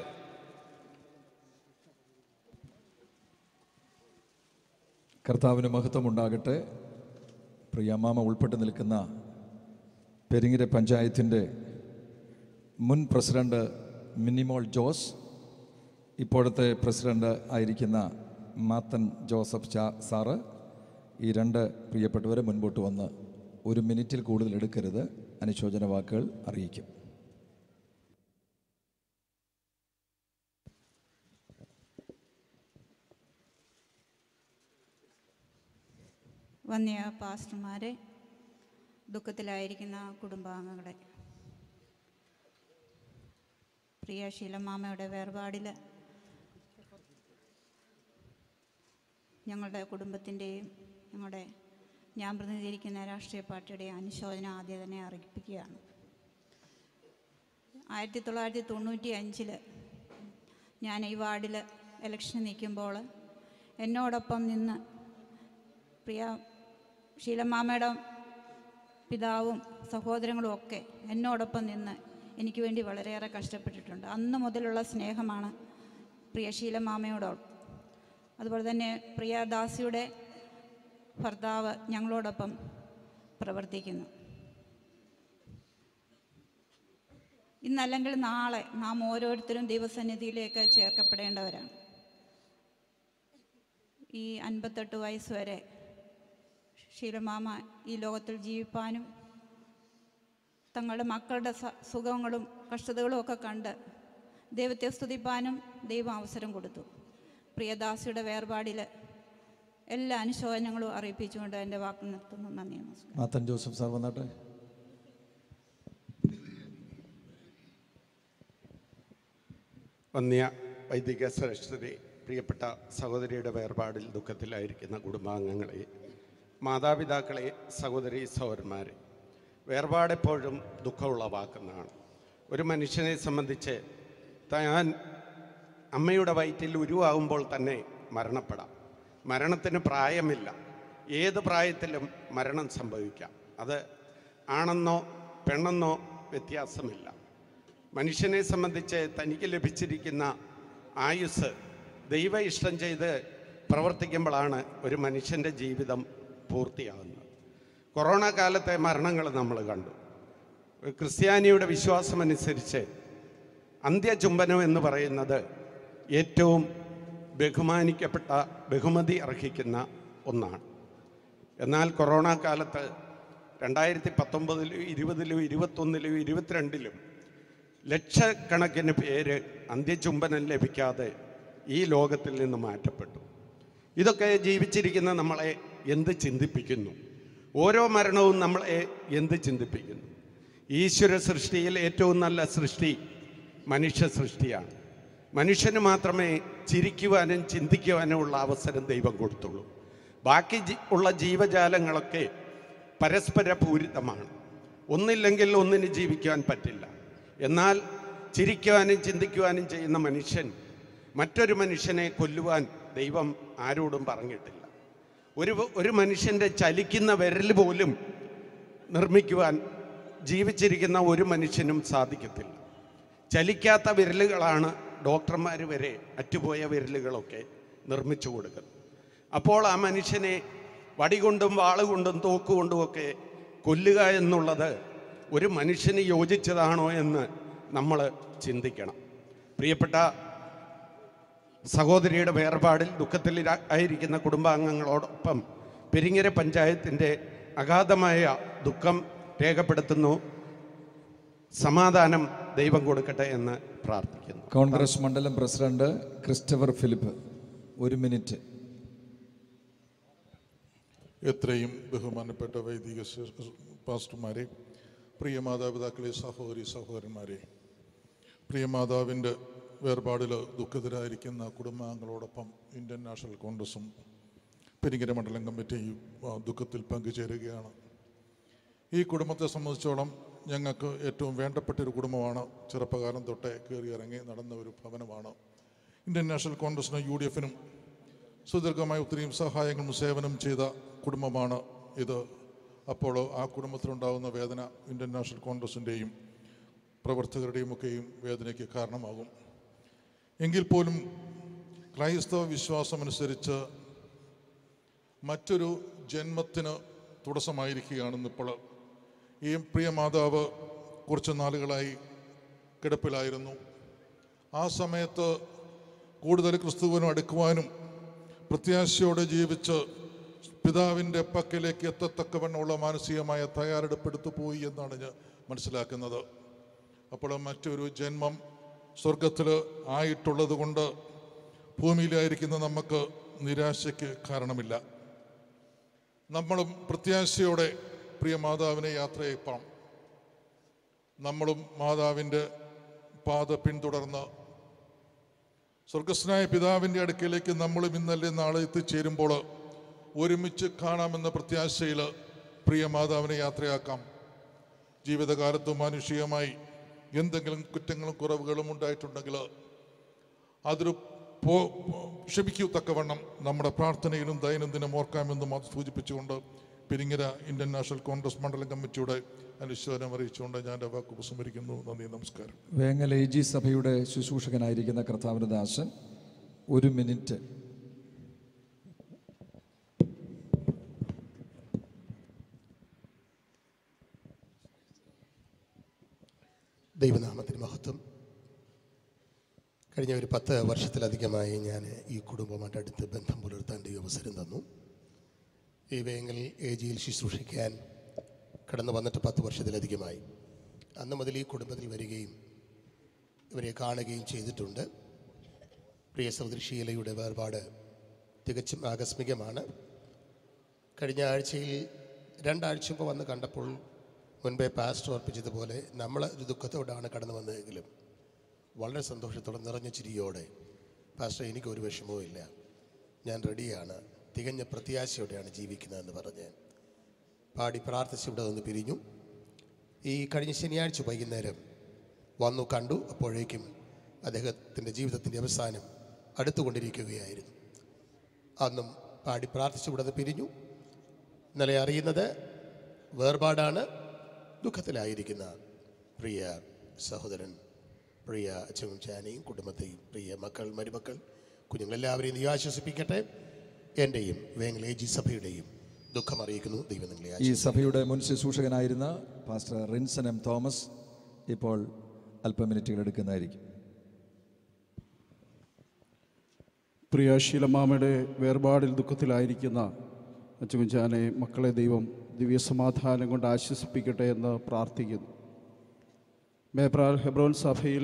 കർത്താവിന് മഹത്വം ഉണ്ടാകട്ടെ പ്രിയമ്മാമ ഉൾപ്പെട്ട് നിൽക്കുന്ന പെരിങ്ങിര പഞ്ചായത്തിൻ്റെ മുൻ പ്രസിഡന്റ് മിനിമോൾ ജോസ് ഇപ്പോഴത്തെ പ്രസിഡന്റ് ആയിരിക്കുന്ന മാത്തൻ ജോസഫ് ചാ സാറ് ഈ രണ്ട് പ്രിയപ്പെട്ടവരെ മുൻപോട്ട് വന്ന് ഒരു മിനിറ്റിൽ കൂടുതൽ എടുക്കരുത് അനുശോചന വാക്കുകൾ അറിയിക്കും വന്യ പാസ്റ്റർമാരെ ദുഃഖത്തിലായിരിക്കുന്ന കുടുംബാംഗങ്ങളെ പ്രിയ ശീലമാമയുടെ വേർപാടിൽ ഞങ്ങളുടെ കുടുംബത്തിൻ്റെയും ഞങ്ങളുടെ ഞാൻ പ്രതിനിധീകരിക്കുന്ന രാഷ്ട്രീയ പാർട്ടിയുടെ അനുശോചനം ആദ്യം തന്നെ അറിയിപ്പിക്കുകയാണ് ആയിരത്തി തൊള്ളായിരത്തി തൊണ്ണൂറ്റി അഞ്ചിൽ ഞാൻ ഈ വാർഡിൽ ഇലക്ഷൻ നിൽക്കുമ്പോൾ എന്നോടൊപ്പം നിന്ന് പ്രിയ ശീലമാമയുടെ പിതാവും സഹോദരങ്ങളും ഒക്കെ എന്നോടൊപ്പം നിന്ന് എനിക്ക് വേണ്ടി വളരെയേറെ കഷ്ടപ്പെട്ടിട്ടുണ്ട് അന്ന് മുതലുള്ള സ്നേഹമാണ് പ്രിയ ശീലമാമയോടൊപ്പം അതുപോലെ തന്നെ പ്രിയ ദാസിയുടെ ഭർത്താവ് ഞങ്ങളോടൊപ്പം പ്രവർത്തിക്കുന്നു ഇന്നല്ലെങ്കിൽ നാളെ നാം ഓരോരുത്തരും ദൈവസന്നിധിയിലേക്ക് ചേർക്കപ്പെടേണ്ടവരാണ് ഈ അൻപത്തെട്ട് വയസ്സ് വരെ ശീലമാമ ഈ ലോകത്തിൽ ജീവിപ്പാനും തങ്ങളുടെ മക്കളുടെ സ- സുഖങ്ങളും കഷ്ടതകളും ഒക്കെ കണ്ട് ദൈവത്തെ സ്തുതിപ്പാനും ദൈവം അവസരം കൊടുത്തു പ്രിയദാസിയുടെ വേർപാടിൽ എല്ലാ അനുശോചനങ്ങളും അറിയിപ്പിച്ചുകൊണ്ട് എൻ്റെ വാക്ക് നിർത്തുന്നു നന്ദി നമസ്കാരം മാത്തൻ ജോസഫ് സാർ വന്നാട്ടെ വന്യ വൈദിക ശ്രേഷ്ഠരെ പ്രിയപ്പെട്ട സഹോദരിയുടെ വേർപാടിൽ ദുഃഖത്തിലായിരിക്കുന്ന കുടുംബാംഗങ്ങളെ മാതാപിതാക്കളെ സഹോദരി സഹോദരന്മാരെ വേർപാടെപ്പോഴും ദുഃഖമുളവാക്കുന്നതാണ് ഒരു മനുഷ്യനെ സംബന്ധിച്ച് താൻ അമ്മയുടെ വയറ്റിൽ ഉരുവാകുമ്പോൾ തന്നെ മരണപ്പെടാം മരണത്തിന് പ്രായമില്ല ഏത് പ്രായത്തിലും മരണം സംഭവിക്കാം അത് ആണെന്നോ പെണ്ണെന്നോ വ്യത്യാസമില്ല മനുഷ്യനെ സംബന്ധിച്ച് തനിക്ക് ലഭിച്ചിരിക്കുന്ന ആയുസ് ദൈവ ഇഷ്ടം ചെയ്ത് പ്രവർത്തിക്കുമ്പോഴാണ് ഒരു മനുഷ്യൻ്റെ ജീവിതം പൂർത്തിയാകുന്നത് കൊറോണ കാലത്തെ മരണങ്ങൾ നമ്മൾ കണ്ടു ഒരു ക്രിസ്ത്യാനിയുടെ വിശ്വാസമനുസരിച്ച് അന്ത്യചുംബനം എന്ന് പറയുന്നത് ഏറ്റവും ബഹുമാനിക്കപ്പെട്ട ബഹുമതി അർഹിക്കുന്ന ഒന്നാണ് എന്നാൽ കൊറോണ കാലത്ത് രണ്ടായിരത്തി പത്തൊമ്പതിലും ഇരുപതിലും ഇരുപത്തൊന്നിലും ഇരുപത്തിരണ്ടിലും ലക്ഷക്കണക്കിന് പേര് അന്ത്യചുംബനം ലഭിക്കാതെ ഈ ലോകത്തിൽ നിന്ന് മാറ്റപ്പെട്ടു ഇതൊക്കെ ജീവിച്ചിരിക്കുന്ന നമ്മളെ എന്ത് ചിന്തിപ്പിക്കുന്നു ഓരോ മരണവും നമ്മളെ എന്ത് ചിന്തിപ്പിക്കുന്നു ഈശ്വര സൃഷ്ടിയിൽ ഏറ്റവും നല്ല സൃഷ്ടി മനുഷ്യ സൃഷ്ടിയാണ് മനുഷ്യന് മാത്രമേ ചിരിക്കുവാനും ചിന്തിക്കുവാനും ഉള്ള അവസരം ദൈവം കൊടുത്തുള്ളൂ ബാക്കി ജി- ഉള്ള ജീവജാലങ്ങളൊക്കെ പരസ്പര പൂരിതമാണ് ഒന്നില്ലെങ്കിൽ ഒന്നിന് ജീവിക്കുവാൻ പറ്റില്ല എന്നാൽ ചിരിക്കുവാനും ചിന്തിക്കുവാനും ചെയ്യുന്ന മനുഷ്യൻ മറ്റൊരു മനുഷ്യനെ കൊല്ലുവാൻ ദൈവം ആരോടും പറഞ്ഞിട്ടില്ല ഒരു ഒരു മനുഷ്യൻ്റെ ചലിക്കുന്ന വിരൽ പോലും നിർമ്മിക്കുവാൻ ജീവിച്ചിരിക്കുന്ന ഒരു മനുഷ്യനും സാധിക്കത്തില്ല ചലിക്കാത്ത വിരലുകളാണ് ഡോക്ടർമാർ വരെ അറ്റുപോയ വിരലുകളൊക്കെ നിർമ്മിച്ചു കൊടുക്കുന്നത് അപ്പോൾ ആ മനുഷ്യനെ വടികൊണ്ടും വാളുകൊണ്ടും തോക്കുകൊണ്ടും ഒക്കെ കൊല്ലുക എന്നുള്ളത് ഒരു മനുഷ്യന് യോജിച്ചതാണോ എന്ന് നമ്മൾ ചിന്തിക്കണം പ്രിയപ്പെട്ട സഹോദരിയുടെ വേർപാടിൽ ദുഃഖത്തിൽ ഇര- ആയിരിക്കുന്ന കുടുംബാംഗങ്ങളോടൊപ്പം പെരിങ്ങര പഞ്ചായത്തിൻ്റെ അഗാധമായ ദുഃഖം രേഖപ്പെടുത്തുന്നു സമാധാനം ദൈവം കൊടുക്കട്ടെ എന്ന് പ്രാർത്ഥിക്കുന്നു കോൺഗ്രസ് മണ്ഡലം പ്രസിഡന്റ് ക്രിസ്റ്റഫർ ഫിലിപ്പ് ഒരു മിനിറ്റ് എത്രയും ബഹുമാനപ്പെട്ട വൈദിക ശ- പാസ്റ്റർമാരെ പ്രിയ മാതാപിതാക്കളെ സഹോദരി സഹോദരന്മാരെ പ്രിയ മാതാവിൻ്റെ വേർപാടിൽ ദുഃഖിതരായിരിക്കുന്ന കുടുംബാംഗങ്ങളോടൊപ്പം ഇന്ത്യൻ നാഷണൽ കോൺഗ്രസും പെരിങ്കര മണ്ഡലം കമ്മിറ്റിയും ആ, ദുഃഖത്തിൽ പങ്കുചേരുകയാണ് ഈ കുടുംബത്തെ സംബന്ധിച്ചോളം ഞങ്ങൾക്ക് ഏറ്റവും വേണ്ടപ്പെട്ട ഒരു കുടുംബമാണ് ചെറുപ്പകാലം തൊട്ടേ കയറി ഇറങ്ങി നടന്ന ഒരു ഭവനമാണ് ഇന്ത്യൻ നാഷണൽ കോൺഗ്രസിനും യു ഡി എഫിനും സുദീർഘമായ ഒത്തിരിയും സഹായങ്ങളും സേവനം ചെയ്ത കുടുംബമാണ് ഇത് അപ്പോൾ ആ കുടുംബത്തിലുണ്ടാകുന്ന വേദന ഇന്ത്യൻ നാഷണൽ കോൺഗ്രസിൻ്റെയും പ്രവർത്തകരുടെയും ഒക്കെയും വേദനയ്ക്ക് കാരണമാകും എങ്കിൽ പോലും ക്രൈസ്തവ വിശ്വാസമനുസരിച്ച് മറ്റൊരു ജന്മത്തിന് തടസ്സമായിരിക്കുകയാണെന്നിപ്പോൾ ഈ പ്രിയ മാതാവ് കുറച്ച് നാളുകളായി കിടപ്പിലായിരുന്നു ആ സമയത്ത് കൂടുതൽ ക്രിസ്തുവിനും അടുക്കുവാനും പ്രത്യാശയോടെ ജീവിച്ച് പിതാവിൻ്റെ പക്കലേക്ക് എത്തത്തക്കവണ്ണമുള്ള മാനസികമായ തയ്യാറെടുപ്പെടുത്തു പോയി എന്നാണ് ഞാൻ മനസ്സിലാക്കുന്നത് അപ്പോൾ മറ്റൊരു ജന്മം സ്വർഗത്തിൽ ആയിട്ടുള്ളത് കൊണ്ട് ഭൂമിയിലായിരിക്കുന്ന നമുക്ക് നിരാശയ്ക്ക് കാരണമില്ല നമ്മളും പ്രത്യാശയോടെ പ്രിയ മാതാവിനെ യാത്രയപ്പാം നമ്മളും മാതാവിൻ്റെ പാത പിന്തുടർന്ന് സ്വർഗസ്നായ പിതാവിൻ്റെ അടുക്കലേക്ക് നമ്മളും ഇന്നല്ലേ നാളെ എത്തിച്ചേരുമ്പോൾ ഒരുമിച്ച് കാണാമെന്ന പ്രത്യാശയിൽ പ്രിയ മാതാവിനെ യാത്രയാക്കാം ജീവിതകാലത്ത് മാനുഷികമായി എന്തെങ്കിലും കുറ്റങ്ങളും കുറവുകളും ഉണ്ടായിട്ടുണ്ടെങ്കിൽ അതൊരു പോ ക്ഷമിക്കൂ തക്കവണ്ണം നമ്മുടെ പ്രാർത്ഥനയിലും ദൈനംദിനം ഓർക്കാമെന്നും അത് സൂചിപ്പിച്ചുകൊണ്ട് പെരിങ്ങര ഇന്ത്യൻ നാഷണൽ കോൺഗ്രസ് മണ്ഡലം കമ്മിറ്റിയുടെ അനുശോചനം അറിയിച്ചുകൊണ്ട് ഞാൻ എൻ്റെ വാക്ക് ഉപസംഹരിക്കുന്നു നന്ദി നമസ്കാരം വേങ്ങൽ എ ജി സഭയുടെ ശുശ്രൂഷകനായിരിക്കുന്ന കർത്താവിന് ദാസൻ ഒരു മിനിറ്റ് ദൈവനാമത്തിന് മഹത്വം കഴിഞ്ഞ ഒരു പത്ത് വർഷത്തിലധികമായി ഞാൻ ഈ കുടുംബമായിട്ട് അടുത്ത് ബന്ധം പുലർത്താൻ ദൈവം അവസരം തന്നു ഈ വേങ്ങൽ എ ജിയിൽ ശുശ്രൂഷിക്കാൻ കടന്നു വന്നിട്ട് പത്ത് വർഷത്തിലധികമായി അന്ന് മുതൽ ഈ കുടുംബത്തിൽ വരികയും ഇവരെ കാണുകയും ചെയ്തിട്ടുണ്ട് പ്രിയ സഹോദരി ഷീലയുടെ വേർപാട് തികച്ചും ആകസ്മികമാണ് കഴിഞ്ഞ ആഴ്ചയിൽ രണ്ടാഴ്ച മുമ്പ് വന്ന് കണ്ടപ്പോൾ മുൻപേ പാസ്റ്റർ ഓർപ്പിച്ചതുപോലെ നമ്മൾ ഒരു ദുഃഖത്തോടാണ് കടന്നു വന്നതെങ്കിലും വളരെ സന്തോഷത്തോടെ നിറഞ്ഞ ചിരിയോടെ പാസ്റ്റർ എനിക്ക് ഒരു വിഷമവും ഇല്ല ഞാൻ റെഡിയാണ് തികഞ്ഞ പ്രത്യാശയോടെയാണ് ജീവിക്കുന്നതെന്ന് പറഞ്ഞ് പാടി പ്രാർത്ഥിച്ച് ഇവിടെ നിന്ന് പിരിഞ്ഞു ഈ കഴിഞ്ഞ ശനിയാഴ്ച വൈകുന്നേരം വന്നു കണ്ടു അപ്പോഴേക്കും അദ്ദേഹത്തിൻ്റെ ജീവിതത്തിൻ്റെ അവസാനം അടുത്തുകൊണ്ടിരിക്കുകയായിരുന്നു അന്നും പാടി പ്രാർത്ഥിച്ച് ഇവിടെ നിന്ന് പിരിഞ്ഞു ഇന്നലെ അറിയുന്നത് വേർപാടാണ് ദുഃഖത്തിലായിരിക്കുന്ന പ്രിയ സഹോദരൻ പ്രിയ അച്ഛനും ചാനയും കുടുംബത്തെയും പ്രിയ മക്കൾ മരുമക്കൾ കുഞ്ഞുങ്ങളെല്ലാവരെയും നീ ആശ്വസിപ്പിക്കട്ടെ എൻ്റെയും വേങ്ങൽ എ ജി സഭയുടെയും ദുഃഖം അറിയിക്കുന്നു ദൈവം നിങ്ങളെ ഈ ആശ്വസിപ്പിക്കട്ടെ. സഭയുടെ മുൻ ശുശ്രൂഷകനായിരുന്ന പാസ്റ്റർ റിൻസൺ എം തോമസ് ഇപ്പോൾ അല്പം മിനിറ്റുകൾ എടുക്കുന്നതായിരിക്കും പ്രിയ ശീലമാമയുടെ വേർപാടിൽ ദുഃഖത്തിലായിരിക്കുന്ന അച്ചുകുഞ്ചാനെ മക്കളെ ദൈവം ദിവ്യസമാധാനം കൊണ്ട് ആശ്വസിപ്പിക്കട്ടെ എന്ന് പ്രാർത്ഥിക്കുന്നു മേപ്രാൽ ഹെബ്രോൻ സഭയിൽ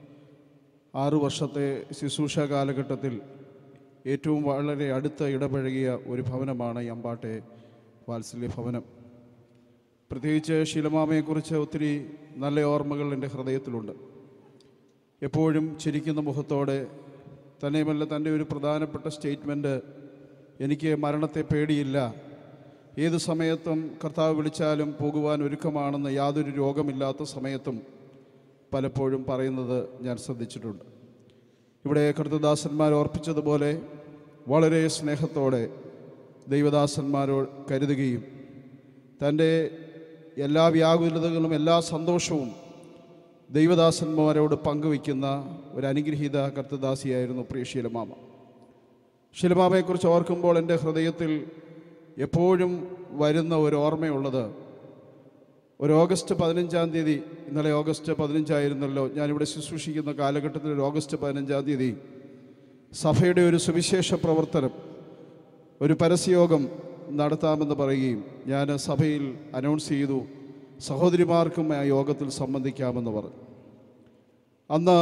ആറു വർഷത്തെ ശുശ്രൂഷ കാലഘട്ടത്തിൽ ഏറ്റവും വളരെ അടുത്ത് ഇടപഴകിയ ഒരു ഭവനമാണ് ഈ അമ്പാട്ടെ വാത്സല്യ ഭവനം പ്രത്യേകിച്ച് ശീലമാമയെക്കുറിച്ച് ഒത്തിരി നല്ല ഓർമ്മകൾ എൻ്റെ ഹൃദയത്തിലുണ്ട് എപ്പോഴും ചിരിക്കുന്ന മുഖത്തോടെ തന്നെയുമല്ല തൻ്റെ ഒരു പ്രധാനപ്പെട്ട സ്റ്റേറ്റ്മെൻറ്റ് എനിക്ക് മരണത്തെ പേടിയില്ല ഏത് സമയത്തും കർത്താവ് വിളിച്ചാലും പോകുവാൻ ഒരുക്കമാണെന്ന് യാതൊരു രോഗമില്ലാത്ത സമയത്തും പലപ്പോഴും പറയുന്നത് ഞാൻ ശ്രദ്ധിച്ചിട്ടുണ്ട് ഇവിടെ കർത്തദാസന്മാർ ഓർപ്പിച്ചതുപോലെ വളരെ സ്നേഹത്തോടെ ദൈവദാസന്മാരോട് കരുതുകയും തൻ്റെ എല്ലാ വ്യാകുലതകളും എല്ലാ സന്തോഷവും ദൈവദാസന്മാരോട് പങ്കുവയ്ക്കുന്ന ഒരു അനുഗ്രഹീത കർത്തദാസിയായിരുന്നു പ്രിയ ശീലമാമ ശീലമാമയെക്കുറിച്ച് ഓർക്കുമ്പോൾ എൻ്റെ ഹൃദയത്തിൽ എപ്പോഴും വരുന്ന ഒരു ഓർമ്മയുള്ളത് ഒരു ഓഗസ്റ്റ് പതിനഞ്ചാം തീയതി ഇന്നലെ ഓഗസ്റ്റ് പതിനഞ്ചായിരുന്നല്ലോ ഞാനിവിടെ ശുശ്രൂഷിക്കുന്ന കാലഘട്ടത്തിൽ ഒരു ഓഗസ്റ്റ് പതിനഞ്ചാം തീയതി സഭയുടെ ഒരു സുവിശേഷ പ്രവർത്തനം ഒരു പരസ്യയോഗം നടത്താമെന്ന് പറയുകയും ഞാൻ സഭയിൽ അനൗൺസ് ചെയ്തു സഹോദരിമാർക്കും ആ യോഗത്തിൽ സംബന്ധിക്കാമെന്ന് പറഞ്ഞു അന്ന്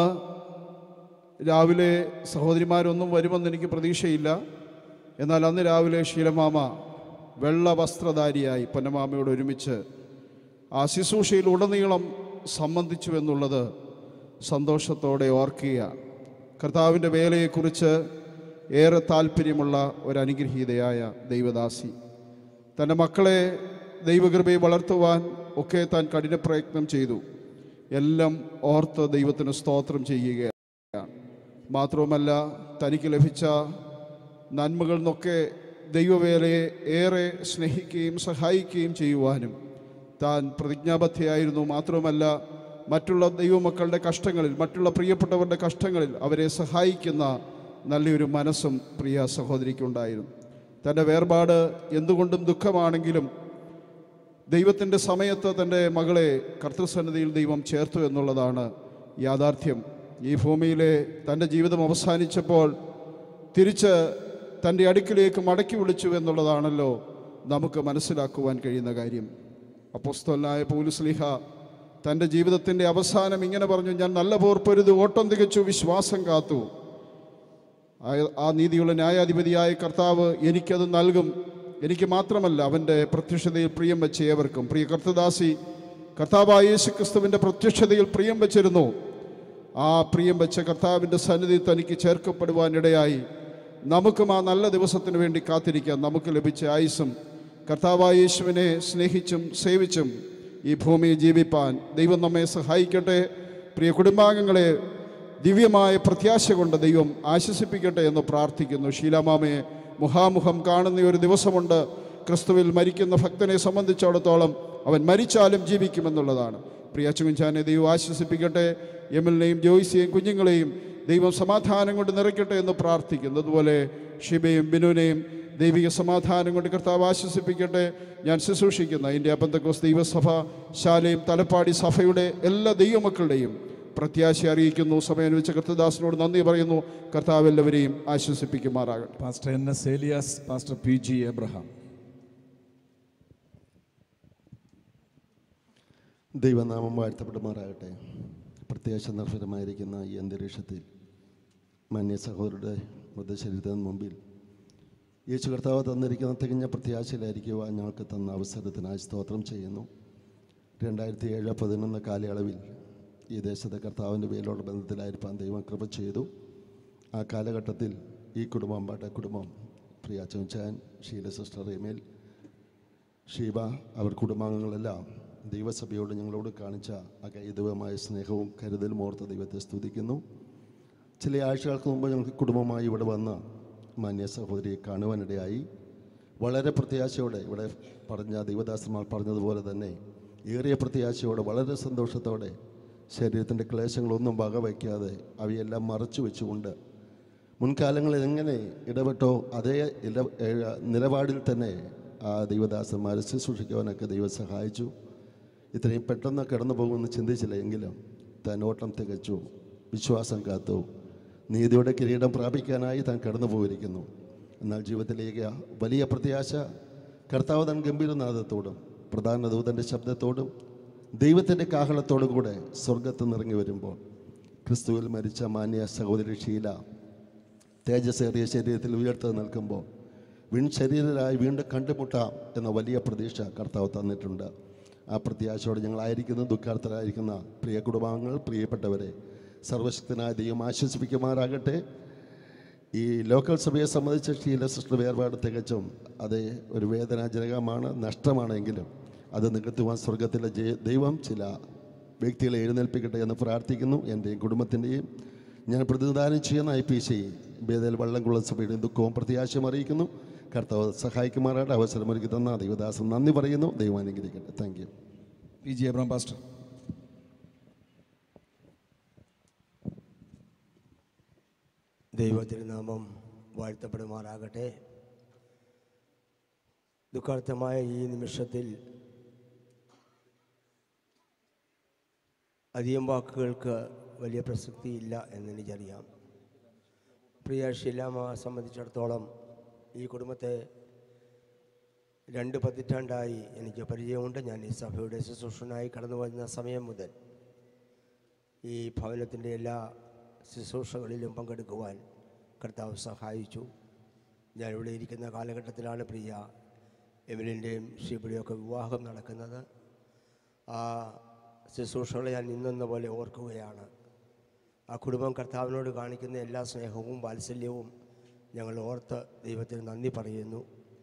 രാവിലെ സഹോദരിമാരൊന്നും വരുമെന്ന് എനിക്ക് പ്രതീക്ഷയില്ല എന്നാൽ അന്ന് രാവിലെ ശീലമാമ വെള്ള വസ്ത്രധാരിയായി പൊന്നമാമയോട് ഒരുമിച്ച് ആ ശുശ്രൂഷയിൽ ഉടനീളം സംബന്ധിച്ചു എന്നുള്ളത് സന്തോഷത്തോടെ ഓർക്കുകയാണ് കർത്താവിൻ്റെ വേലയെക്കുറിച്ച് ഏറെ താല്പര്യമുള്ള ഒരു അനുഗ്രഹീതയായ ദൈവദാസി തൻ്റെ മക്കളെ ദൈവകൃപയെ വളർത്തുവാൻ ഒക്കെ താൻ കഠിന പ്രയത്നം ചെയ്തു എല്ലാം ഓർത്ത് ദൈവത്തിന് സ്തോത്രം ചെയ്യുകയാണ് മാത്രവുമല്ല തനിക്ക് ലഭിച്ച നന്മകളിൽ നിന്നൊക്കെ ദൈവവേലയെ ഏറെ സ്നേഹിക്കുകയും സഹായിക്കുകയും ചെയ്യുവാനും താൻ പ്രതിജ്ഞാബദ്ധയായിരുന്നു മാത്രവുമല്ല മറ്റുള്ള ദൈവമക്കളുടെ കഷ്ടങ്ങളിൽ മറ്റുള്ള പ്രിയപ്പെട്ടവരുടെ കഷ്ടങ്ങളിൽ അവരെ സഹായിക്കുന്ന നല്ലൊരു മനസ്സും പ്രിയ സഹോദരിക്കുണ്ടായിരുന്നു തൻ്റെ വേർപാട് എന്തുകൊണ്ടും ദുഃഖമാണെങ്കിലും ദൈവത്തിൻ്റെ സമയത്ത് തൻ്റെ മകളെ കർത്തൃസന്നിധിയിൽ ദൈവം ചേർത്തു എന്നുള്ളതാണ് യാഥാർത്ഥ്യം ഈ ഭൂമിയിലെ തൻ്റെ ജീവിതം അവസാനിച്ചപ്പോൾ തിരിച്ച് തൻ്റെ അടുക്കിലേക്ക് മടക്കി വിളിച്ചു എന്നുള്ളതാണല്ലോ നമുക്ക് മനസ്സിലാക്കുവാൻ കഴിയുന്ന കാര്യം അപ്പോസ്തലനായ പൗലുസ്ലിഹ തൻ്റെ ജീവിതത്തിൻ്റെ അവസാനം ഇങ്ങനെ പറഞ്ഞു ഞാൻ നല്ല പോർ പൊരുത് ഓട്ടം തികച്ചു വിശ്വാസം കാത്തു ആ- ആ നീതിയുള്ള ന്യായാധിപതിയായ കർത്താവ് എനിക്കത് നൽകും എനിക്ക് മാത്രമല്ല അവൻ്റെ പ്രത്യക്ഷതയിൽ പ്രിയം വെച്ച ഏവർക്കും പ്രിയ കർത്തദാസി കർത്താവായ യേശു ക്രിസ്തുവിൻ്റെ പ്രത്യക്ഷതയിൽ പ്രിയം വെച്ചിരുന്നു ആ പ്രിയം വെച്ച കർത്താവിൻ്റെ സന്നിധി തനിക്ക് ചേർക്കപ്പെടുവാനിടയായി നമുക്കും ആ നല്ല ദിവസത്തിന് വേണ്ടി കാത്തിരിക്കാം നമുക്ക് ലഭിച്ച ആയുസ്സും കർത്താവായ യേശുവിനെ സ്നേഹിച്ചും സേവിച്ചും ഈ ഭൂമിയിൽ ജീവിപ്പാൻ ദൈവം നമ്മെ സഹായിക്കട്ടെ പ്രിയ കുടുംബാംഗങ്ങളെ ദിവ്യമായ പ്രത്യാശ കൊണ്ട് ദൈവം ആശ്വസിപ്പിക്കട്ടെ എന്ന് പ്രാർത്ഥിക്കുന്നു ശീലാമാമയെ മുഖാമുഖം കാണുന്ന ഒരു ദിവസമുണ്ട് ക്രിസ്തുവിൽ മരിക്കുന്ന ഭക്തനെ സംബന്ധിച്ചിടത്തോളം അവൻ മരിച്ചാലും ജീവിക്കുമെന്നുള്ളതാണ് പ്രിയ അച്ചുകുഞ്ചാനെ ദൈവം ആശ്വസിപ്പിക്കട്ടെ എമ്മിലിനെയും ജോയ്സിയെയും കുഞ്ഞുങ്ങളെയും ദൈവം സമാധാനം കൊണ്ട് നിറയ്ക്കട്ടെ എന്ന് പ്രാർത്ഥിക്കുന്നു അതുപോലെ ഷിബയും ബിനുവിനെയും ദൈവിക സമാധാനം കൊണ്ട് കർത്താവ് ആശ്വസിപ്പിക്കട്ടെ ഞാൻ ശുശ്രൂഷിക്കുന്ന ഇന്ത്യ ബന്ധക്കോസ് ദൈവസഭ ശാലയും തലപ്പാടി സഭയുടെ എല്ലാ ദൈവമക്കളുടെയും പ്രത്യാശ അറിയിക്കുന്നു സമയം വെച്ച കർത്തദാസിനോട് നന്ദി പറയുന്നു കർത്താവ് എല്ലാവരെയും ആശ്വസിപ്പിക്കുമാറാകട്ടെ pastor N S Elias pastor P G Abraham ദൈവനാമം വാഴ്ത്തപ്പെടുമാറാകട്ടെ പ്രത്യാശ നിർഭരമായിരിക്കുന്ന ഈ അന്തരീക്ഷത്തിൽ മാന്യ സഹോദരരുടെ മൃതശരീരത്തിന് മുമ്പിൽ യേശു കർത്താവ് തന്നിരിക്കുന്ന തികഞ്ഞ പ്രത്യാശയിലായിരിക്കുവാൻ ഞങ്ങൾക്ക് തന്ന അവസരത്തിനായി സ്തോത്രം ചെയ്യുന്നു രണ്ടായിരത്തി ഏഴ് പതിനൊന്ന് കാലയളവിൽ ഈ ദേശത്തെ കർത്താവിൻ്റെ പേരിലുള്ള ബന്ധത്തിലായിരിക്കാൻ ദൈവം കൃപ ചെയ്തു ആ കാലഘട്ടത്തിൽ ഈ കുടുംബം പാട്ട കുടുംബം പ്രിയ ചോച്ചാൻ ഷീല സിസ്റ്റർ എമേൽ ഷീബ അവർ കുടുംബാംഗങ്ങളെല്ലാം ദൈവസഭയോട് ഞങ്ങളോട് കാണിച്ച അകൈതവമായ സ്നേഹവും കരുതലും ഓർത്ത് ദൈവത്തെ സ്തുതിക്കുന്നു ചില ആഴ്ചകൾക്ക് മുമ്പ് ഞങ്ങൾക്ക് കുടുംബമായി ഇവിടെ വന്ന് മാന്യ സഹോദരിയെ കാണുവാനിടയായി വളരെ പ്രത്യാശയോടെ ഇവിടെ പറഞ്ഞ ദൈവദാസന്മാർ പറഞ്ഞതുപോലെ തന്നെ ഏറിയ പ്രത്യാശയോടെ വളരെ സന്തോഷത്തോടെ ശരീരത്തിൻ്റെ ക്ലേശങ്ങളൊന്നും വകവയ്ക്കാതെ അവയെല്ലാം മറച്ചു വെച്ചുകൊണ്ട് മുൻകാലങ്ങളിൽ എങ്ങനെ ഇടപെട്ടോ അതേ ഇല ഏ- നിലപാടിൽ തന്നെ ആ ദൈവദാസന്മാരെ ശുശ്രൂഷിക്കുവാനൊക്കെ ദൈവം സഹായിച്ചു ഇത്രയും പെട്ടെന്ന് കടന്നു പോകുമെന്ന് ചിന്തിച്ചില്ല എങ്കിലും താൻ ഓട്ടം തികച്ചു വിശ്വാസം കാത്തു നീതിയുടെ കിരീടം പ്രാപിക്കാനായി താൻ കടന്നു പോയിരിക്കുന്നു എന്നാൽ ജീവിതത്തിലേക്ക് വലിയ പ്രത്യാശ കർത്താവ് താൻ ഗംഭീരനാഥത്തോടും പ്രധാന ദൂതൻ്റെ ശബ്ദത്തോടും ദൈവത്തിൻ്റെ കാഹളത്തോടും കൂടെ സ്വർഗത്ത് നിറങ്ങി വരുമ്പോൾ ക്രിസ്തുവിൽ മരിച്ച മാന്യ സഹോദരി ഷീല തേജസ്സേറിയ ശരീരത്തിൽ ഉയർത്ത് നിൽക്കുമ്പോൾ വീൺ ശരീരരായി വീണ്ടും കണ്ടുമുട്ടാം എന്ന വലിയ പ്രതീക്ഷ കർത്താവ് തന്നിട്ടുണ്ട് ആ പ്രത്യാശയോടെ ഞങ്ങളായിരിക്കുന്ന ദുഃഖാർത്ഥരായിരിക്കുന്ന പ്രിയ കുടുംബാംഗങ്ങൾ പ്രിയപ്പെട്ടവരെ സർവശക്തനായ ദൈവം ആശ്വസിപ്പിക്കുമാറാകട്ടെ ഈ ലോക്കൽ സഭയെ സംബന്ധിച്ച് ഷീല സിസ്റ്റർ വേർപാട് തികച്ചും അത് ഒരു വേദനാജനകമാണ് നഷ്ടമാണെങ്കിലും അത് നികത്തുവാൻ സ്വർഗത്തിലെ ജയ- ദൈവം ചില വ്യക്തികളെ എഴുന്നേൽപ്പിക്കട്ടെ എന്ന് പ്രാർത്ഥിക്കുന്നു എൻ്റെയും കുടുംബത്തിൻ്റെയും ഞാൻ പ്രതിനിധാനം ചെയ്യുന്ന I P C Bethel Vallamkulam സഭയുടെയും ദുഃഖവും പ്രത്യാശയും അറിയിക്കുന്നു കർത്താവ് സഹായിക്കുമാറായിട്ട് അവസരമൊരുക്കി തന്ന ദൈവദാസൻ നന്ദി പറയുന്നു ദൈവം അനുഗ്രഹിക്കട്ടെ thank you P G Abraham pastor ദൈവത്തിരുനാമം വാഴ്ത്തപ്പെടുമാറാകട്ടെ ദുഃഖാർത്ഥമായ ഈ നിമിഷത്തിൽ അധികം വാക്കുകൾക്ക് വലിയ പ്രസക്തിയില്ല എന്നെനിക്കറിയാം പ്രിയ ഷീലാമ സംബന്ധിച്ചിടത്തോളം ഈ കുടുംബത്തെ രണ്ട് പതിറ്റാണ്ടായി എനിക്ക് പരിചയമുണ്ട് ഞാൻ ഈ സഭയുടെ ശുശ്രൂഷനായി കടന്നു വരുന്ന സമയം മുതൽ ഈ ഭവനത്തിൻ്റെ എല്ലാ ശുശ്രൂഷകളിലും പങ്കെടുക്കുവാൻ കർത്താവ് സഹായിച്ചു ഞാനിവിടെ ഇരിക്കുന്ന കാലഘട്ടത്തിലാണ് പ്രിയ എമിലിൻ്റെയും ഷീബിയുടെയും ഒക്കെ വിവാഹം നടക്കുന്നത് ആ ശുശ്രൂഷകളെ ഞാൻ ഇന്നെന്ന പോലെ ഓർക്കുകയാണ് ആ കുടുംബം കർത്താവിനോട് കാണിക്കുന്ന എല്ലാ സ്നേഹവും വാത്സല്യവും ഞങ്ങൾ ഓർത്ത് ദൈവത്തിന് നന്ദി പറയുന്നു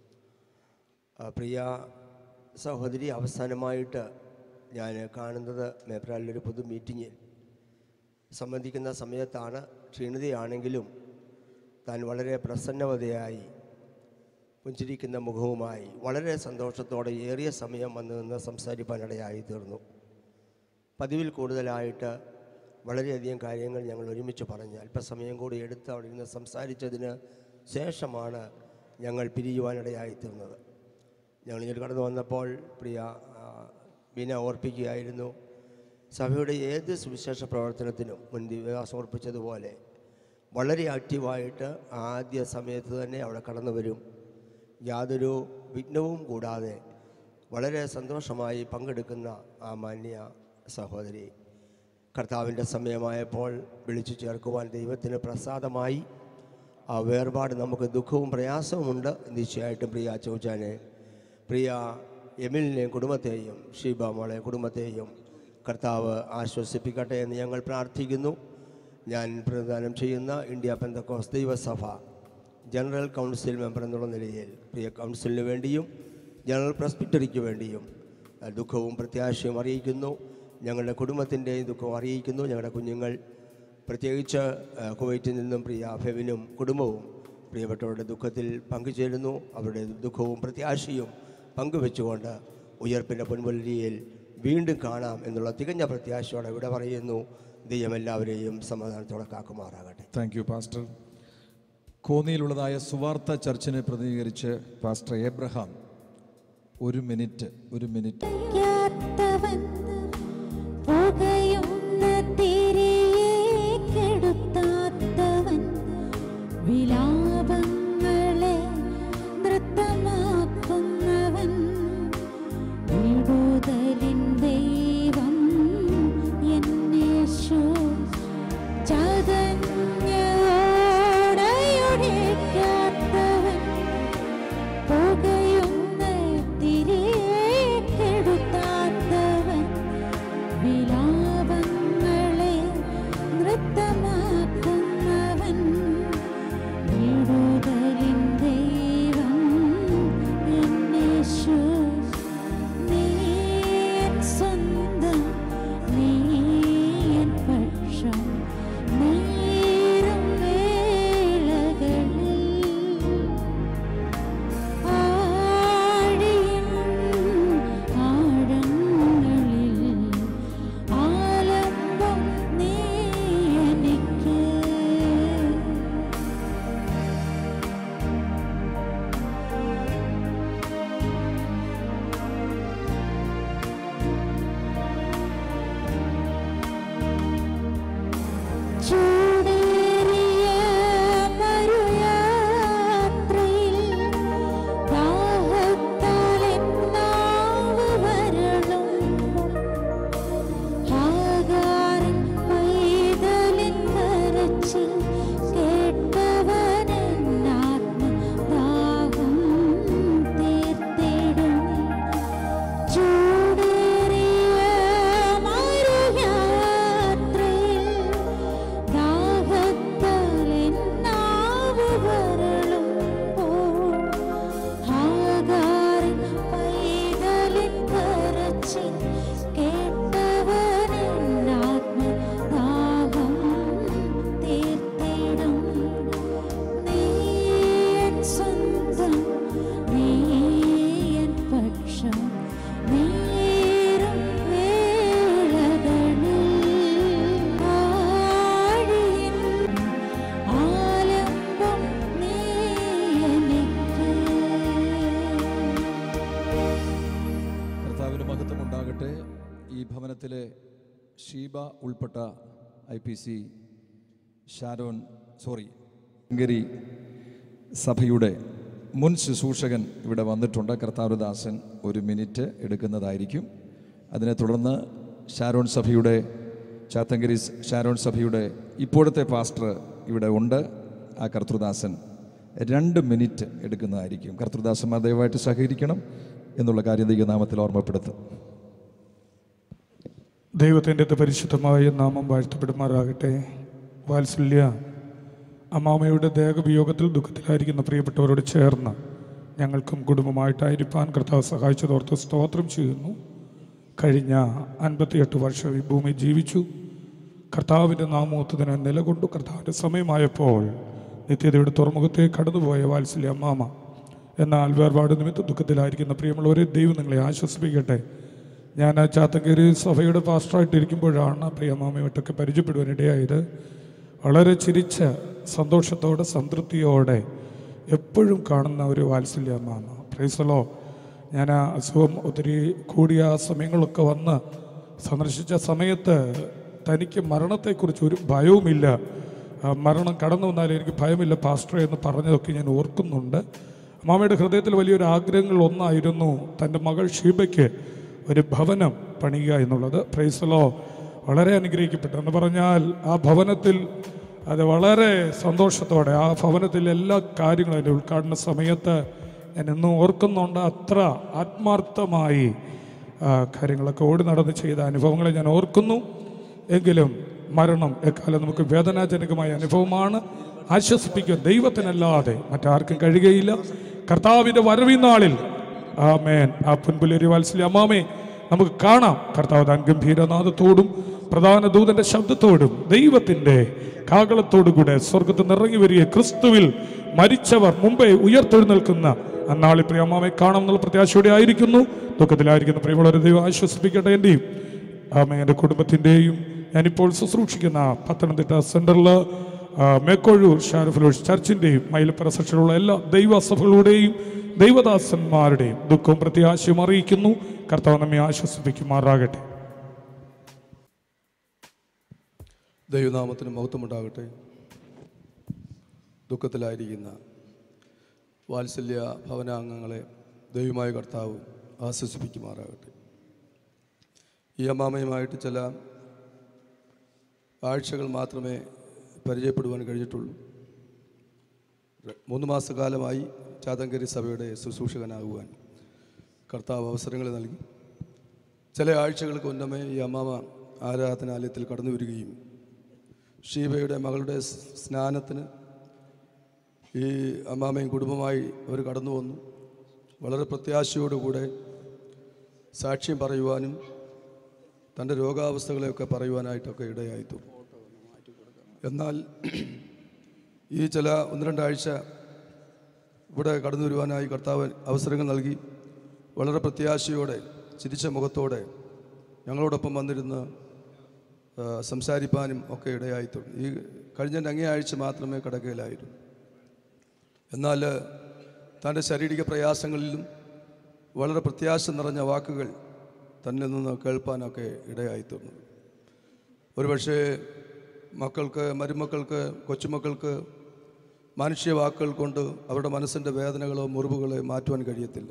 ആ പ്രിയ സഹോദരി അവസാനമായിട്ട് ഞാൻ കാണുന്നത് മേപ്രാലിലൊരു പൊതു മീറ്റിങ്ങിൽ സംബന്ധിക്കുന്ന സമയത്താണ് ക്ഷീണിതയാണെങ്കിലും താൻ വളരെ പ്രസന്നവതയായി പുഞ്ചിരിക്കുന്ന മുഖവുമായി വളരെ സന്തോഷത്തോടെ ഏറിയ സമയം വന്ന് നിന്ന് സംസാരിപ്പാനിടയായി തീർന്നു പതിവിൽ കൂടുതലായിട്ട് വളരെയധികം കാര്യങ്ങൾ ഞങ്ങൾ ഒരുമിച്ച് പറഞ്ഞ് അല്പസമയം കൂടി എടുത്ത് അവിടെ നിന്ന് സംസാരിച്ചതിന് ശേഷമാണ് ഞങ്ങൾ പിരിയുവാനിടയായി തീർന്നത് ഞങ്ങൾ ഇങ്ങോട്ട് കടന്നു വന്നപ്പോൾ പ്രിയ ആ, ബീന ഓർപ്പിക്കുകയായിരുന്നു സഭയുടെ ഏത് സുവിശേഷ പ്രവർത്തനത്തിനും മുൻ ദിവസം ഓർപ്പിച്ചതുപോലെ വളരെ ആക്റ്റീവായിട്ട് ആദ്യ സമയത്ത് തന്നെ അവിടെ കടന്നു വരും യാതൊരു വിഘ്നവും കൂടാതെ വളരെ സന്തോഷമായി പങ്കെടുക്കുന്ന ആ മാന്യ സഹോദരി കർത്താവിൻ്റെ സമയമായപ്പോൾ വിളിച്ചു ചേർക്കുവാൻ ദൈവത്തിന് പ്രസാദമായി ആ വേർപാട് നമുക്ക് ദുഃഖവും പ്രയാസവുമുണ്ട് നിശ്ചയമായിട്ടും പ്രിയ ചോച്ചാനെ പ്രിയ എമിലിനെയും കുടുംബത്തെയും ഷീബ മോളെ കുടുംബത്തെയും കർത്താവ് ആശ്വസിപ്പിക്കട്ടെ എന്ന് ഞങ്ങൾ പ്രാർത്ഥിക്കുന്നു ഞാൻ പ്രദാനം ചെയ്യുന്ന ഇന്ത്യ പെന്തക്കോസ് ദൈവസഭ ജനറൽ കൗൺസിൽ മെമ്പർ എന്നുള്ള നിലയിൽ പ്രിയ കൗൺസിലിന് വേണ്ടിയും ജനറൽ പ്രസ്പിറ്ററിക്ക് വേണ്ടിയും ആ, ദുഃഖവും പ്രത്യാശയും അറിയിക്കുന്നു ഞങ്ങളുടെ കുടുംബത്തിൻ്റെ ദുഃഖം അറിയിക്കുന്നു ഞങ്ങളുടെ കുഞ്ഞുങ്ങൾ പ്രത്യേകിച്ച് ആ, കുവൈറ്റിൽ നിന്നും പ്രിയ ഫെവിനും കുടുംബവും പ്രിയപ്പെട്ടവരുടെ ദുഃഖത്തിൽ പങ്കുചേരുന്നു അവരുടെ ദുഃഖവും പ്രത്യാശയും പങ്കുവെച്ചുകൊണ്ട് ഉയർപ്പിൻ്റെ പൊൻപുലരിയിൽ വീണ്ടും കാണാം എന്നുള്ള തികഞ്ഞ പ്രത്യാശയോടെ ഇവിടെ പറയുന്നു ദൈവം എല്ലാവരെയും സമാധാനത്തോടെ കാക്കുമാറാകട്ടെ താങ്ക് യു പാസ്റ്റർ കോന്നിയിലുള്ളതായ സുവാർത്ത ചർച്ചിനെ പ്രതിനിധീകരിച്ച് പാസ്റ്റർ എബ്രഹാം ഒരു മിനിറ്റ് ഒരു മിനിറ്റ് യാത്തവൻ പുകയുന്ന തിരിയെ കെടുത്താത്തവൻ വിലാപങ്ങളെ നൃത്തമാക്കുന്നവൻ വിടുതലിൻ ദൈവം എന്നേശു ചതഞ്ഞോടയുടേക്കാത്തവൻ പുകയുന്ന തിരിയെ കെടുത്താത്തവൻ വിലാപങ്ങളെ നൃത്തമാക്കുന്നവൻ വിടുതലിൻ ദൈവം എന്നേശു നീ എൻ സ്വന്തം നീ എൻ പക്ഷം നീറും വേളകളിൽ ആഴിയിൻ ആഴങ്ങളിൽ ആലംബം നീ എനിക്ക് ചൂടേറിയ മരുയാത്രയിൽ ദാഹത്താൽ എൻ നാവ് വരളുമ്പോൾ ഹാഗാറിൻ പൈതലിൻ കരച്ചിൽ കേട്ടവനൻ ആത്മദാഹം തീർത്തിടും ചൂടേറിയ മരുയാത്രയിൽ ദാഹത്താൽ എൻ നാവ് വരളുമ്പോൾ ഹാഗാറിൻ പൈതലിൻ കരച്ചിൽ കേട്ടവനൻ ആത്മദാഹം തീർത്തിടും നീ എൻ സ്വന്തം നീ എൻ പക്ഷം നീറും വേളകളിൽ ആഴിയിൻ ആലംബം നീ എനിക്ക് കർത്താവിന് മഹത്വം ഉണ്ടാകട്ടെ ഈ ഭവനത്തിലെ ഷീബ ഉൾപ്പെട്ട I P C Sharon sorry Hungary സഭയുടെ മുൻ ശുശ്രൂഷകൻ ഇവിടെ വന്നിട്ടുണ്ട് കർത്താവദാസൻ ഒരു മിനിറ്റ് എടുക്കുന്നതായിരിക്കും അതിനെ തുടർന്ന് ഷാരോൺ സഭയുടെ ചാത്തങ്കരി ഷാരോൺ സഭയുടെ ഇപ്പോഴത്തെ പാസ്റ്റർ ഇവിടെ ഉണ്ട് ആ കർത്തൃദാസൻ രണ്ട് മിനിറ്റ് എടുക്കുന്നതായിരിക്കും കർത്തൃദാസന്മാർ ദയവായിട്ട് സഹകരിക്കണം എന്നുള്ള കാര്യം ദൈവനാമത്തിൽ ഓർമ്മപ്പെടുത്തും ദൈവത്തിൻ്റെ പരിശുദ്ധമായ നാമം വാഴ്ത്തപ്പെടുമാറാകട്ടെ വാത്സല്യ അമ്മാമയുടെ ദേഹവിയോഗത്തിൽ ദുഃഖത്തിലായിരിക്കുന്ന പ്രിയപ്പെട്ടവരോട് ചേർന്ന് ഞങ്ങൾക്കും കുടുംബമായിട്ടായിരിക്കാൻ കർത്താവ് സഹായിച്ചതോർത്ത് സ്തോത്രം ചെയ്യുന്നു കഴിഞ്ഞ അൻപത്തിയെട്ട് വർഷം ഈ ഭൂമി ജീവിച്ചു കർത്താവിൻ്റെ നാമോത്തതിനെ നിലകൊണ്ടു കർത്താവിൻ്റെ സമയമായപ്പോൾ നിത്യതയുടെ തുറമുഖത്തെ കടന്നുപോയ വാത്സല്യ അമ്മാമ എന്നാൽ വേർപാട് നിമിത്തം ദുഃഖത്തിലായിരിക്കുന്ന പ്രിയമുള്ളവരെ ദൈവം നിങ്ങളെ ആശ്വസിപ്പിക്കട്ടെ ഞാൻ ആ ചാത്തങ്കേരി സഭയുടെ പാസ്റ്ററായിട്ടിരിക്കുമ്പോഴാണ് പ്രിയമാമയുമായിട്ടൊക്കെ പരിചയപ്പെടുവാനിടയായത് വളരെ ചിരിച്ച സന്തോഷത്തോടെ സംതൃപ്തിയോടെ എപ്പോഴും കാണുന്ന ഒരു വാത്സല്യമാണ് പ്രൈസലോ ഞാൻ ആ അസുഖം ഒത്തിരി കൂടിയ സമയങ്ങളൊക്കെ വന്ന് സന്ദർശിച്ച സമയത്ത് തനിക്ക് മരണത്തെക്കുറിച്ച് ഒരു ഭയവുമില്ല ആ മരണം കടന്നു വന്നാൽ എനിക്ക് ഭയമില്ല പാസ്റ്റർ എന്ന് പറഞ്ഞതൊക്കെ ഞാൻ ഓർക്കുന്നുണ്ട് അമ്മാമയുടെ ഹൃദയത്തിൽ വലിയൊരു ആഗ്രഹങ്ങൾ ഒന്നായിരുന്നു തൻ്റെ മകൾ ഷീബയ്ക്ക് ഒരു ഭവനം പണിയുക എന്നുള്ളത് പ്രൈസലോ വളരെ അനുഗ്രഹിക്കപ്പെട്ടു എന്ന് പറഞ്ഞാൽ ആ ഭവനത്തിൽ അത് വളരെ സന്തോഷത്തോടെ ആ ഭവനത്തിൽ എല്ലാ കാര്യങ്ങളും അതിൻ്റെ ഉദ്ഘാടന സമയത്ത് ഞാൻ ഇന്നും ഓർക്കുന്നുണ്ട് അത്ര ആത്മാർത്ഥമായി ആ, കാര്യങ്ങളൊക്കെ ഓടി നടന്ന് ചെയ്ത അനുഭവങ്ങളെ ഞാൻ ഓർക്കുന്നു എങ്കിലും മരണം എക്കാലം നമുക്ക് വേദനാജനകമായ അനുഭവമാണ് ആശ്വസിപ്പിക്കുക ദൈവത്തിനല്ലാതെ മറ്റാർക്കും കഴിയുകയില്ല കർത്താവിൻ്റെ വരവിൻ നാളിൽ ആമേൻ ആ പുൻപുലരി വാത്സല്യ അമ്മാമേ നമുക്ക് കാണാം കർത്താവ് താൻ ഗംഭീരനാഥത്തോടും പ്രധാന ദൂതന്റെ ശബ്ദത്തോടും ദൈവത്തിന്റെ കാകളത്തോടുകൂടെ സ്വർഗത്തിൽ നിറങ്ങി വരിക ക്രിസ്തുവിൽ മരിച്ചവർ മുമ്പേ ഉയർത്തെഴുന്നേൽക്കുന്ന അന്നാളിൽ പ്രിയ അമ്മാമെ കാണാമെന്നുള്ള പ്രത്യാശയോടെ ആയിരിക്കുന്നു ദുഃഖത്തിലായിരിക്കുന്ന പ്രിയമുള്ളവരെ ദൈവം ആശ്വസിപ്പിക്കട്ടെ എൻ്റെയും ആമ എൻ്റെ കുടുംബത്തിൻ്റെയും ഞാനിപ്പോൾ ശുശ്രൂഷിക്കുന്ന പത്തനംതിട്ട സെൻറ്ററിൽ ആ, മേക്കോഴൂർ ഷാരഫലോഷ് ചർച്ചിൻ്റെയും മൈലപ്പുറ സെക്ഷനിലുള്ള എല്ലാ ദൈവസഭകളുടെയും ദൈവദാസന്മാരുടെയും ദുഃഖവും പ്രത്യാശയും അറിയിക്കുന്നു കർത്താവ് നമ്മെ ആശ്വസിപ്പിക്കുമാറാകട്ടെ ദൈവനാമത്തിന് മഹത്വമുണ്ടാകട്ടെ ദുഃഖത്തിലായിരിക്കുന്ന വാത്സല്യ ഭവനാംഗങ്ങളെ ദൈവമായ കർത്താവ് ആശ്വസിപ്പിക്കുമാറാകട്ടെ ഈ അമ്മാമയുമായിട്ട് ചില ആഴ്ചകൾ മാത്രമേ പരിചയപ്പെടുവാൻ കഴിഞ്ഞിട്ടുള്ളൂ ര- മൂന്ന് മാസക്കാലമായി ചാതങ്കരി സഭയുടെ ശുശ്രൂഷകനാകുവാൻ കർത്താവ് അവസരങ്ങൾ നൽകി ചില ആഴ്ചകൾക്ക് മുന്നമേ ഈ അമ്മാമ ആരാധനാലയത്തിൽ കടന്നു വരികയും ഷീബയുടെ മകളുടെ സ് സ്നാനത്തിന് ഈ അമ്മാമയും കുടുംബമായി അവർ കടന്നു വന്നു വളരെ പ്രത്യാശയോടുകൂടെ സാക്ഷ്യം പറയുവാനും തൻ്റെ രോഗാവസ്ഥകളെയൊക്കെ പറയുവാനായിട്ടൊക്കെ ഇടയായിത്തു എന്നാൽ ഈ ചില ഒന്ന് രണ്ടാഴ്ച ഇവിടെ കടന്നു വരുവാനായി കർത്താവ് അവസരങ്ങൾ നൽകി വളരെ പ്രത്യാശയോടെ ചിരിച്ച മുഖത്തോടെ ഞങ്ങളോടൊപ്പം വന്നിരുന്ന് ആ, സംസാരിപ്പാനും ഒക്കെ ഇടയായിട്ടുണ്ട് ഈ കഴിഞ്ഞ അങ്ങേ ആഴ്ച മാത്രമേ കിടക്കയിലായിരുന്നു എന്നാൽ തൻ്റെ ശാരീരിക പ്രയാസങ്ങളിലും വളരെ പ്രത്യാശ നിറഞ്ഞ വാക്കുകൾ തന്നിൽ നിന്ന് കേൾപ്പാനൊക്കെ ഇടയായിത്തീർന്നു ഒരുപക്ഷേ മക്കൾക്ക് മരുമക്കൾക്ക് കൊച്ചുമക്കൾക്ക് മാനുഷ്യ വാക്കുകൾ കൊണ്ട് അവരുടെ മനസ്സിൻ്റെ വേദനകളോ മുറിവുകളോ മാറ്റുവാൻ കഴിയത്തില്ല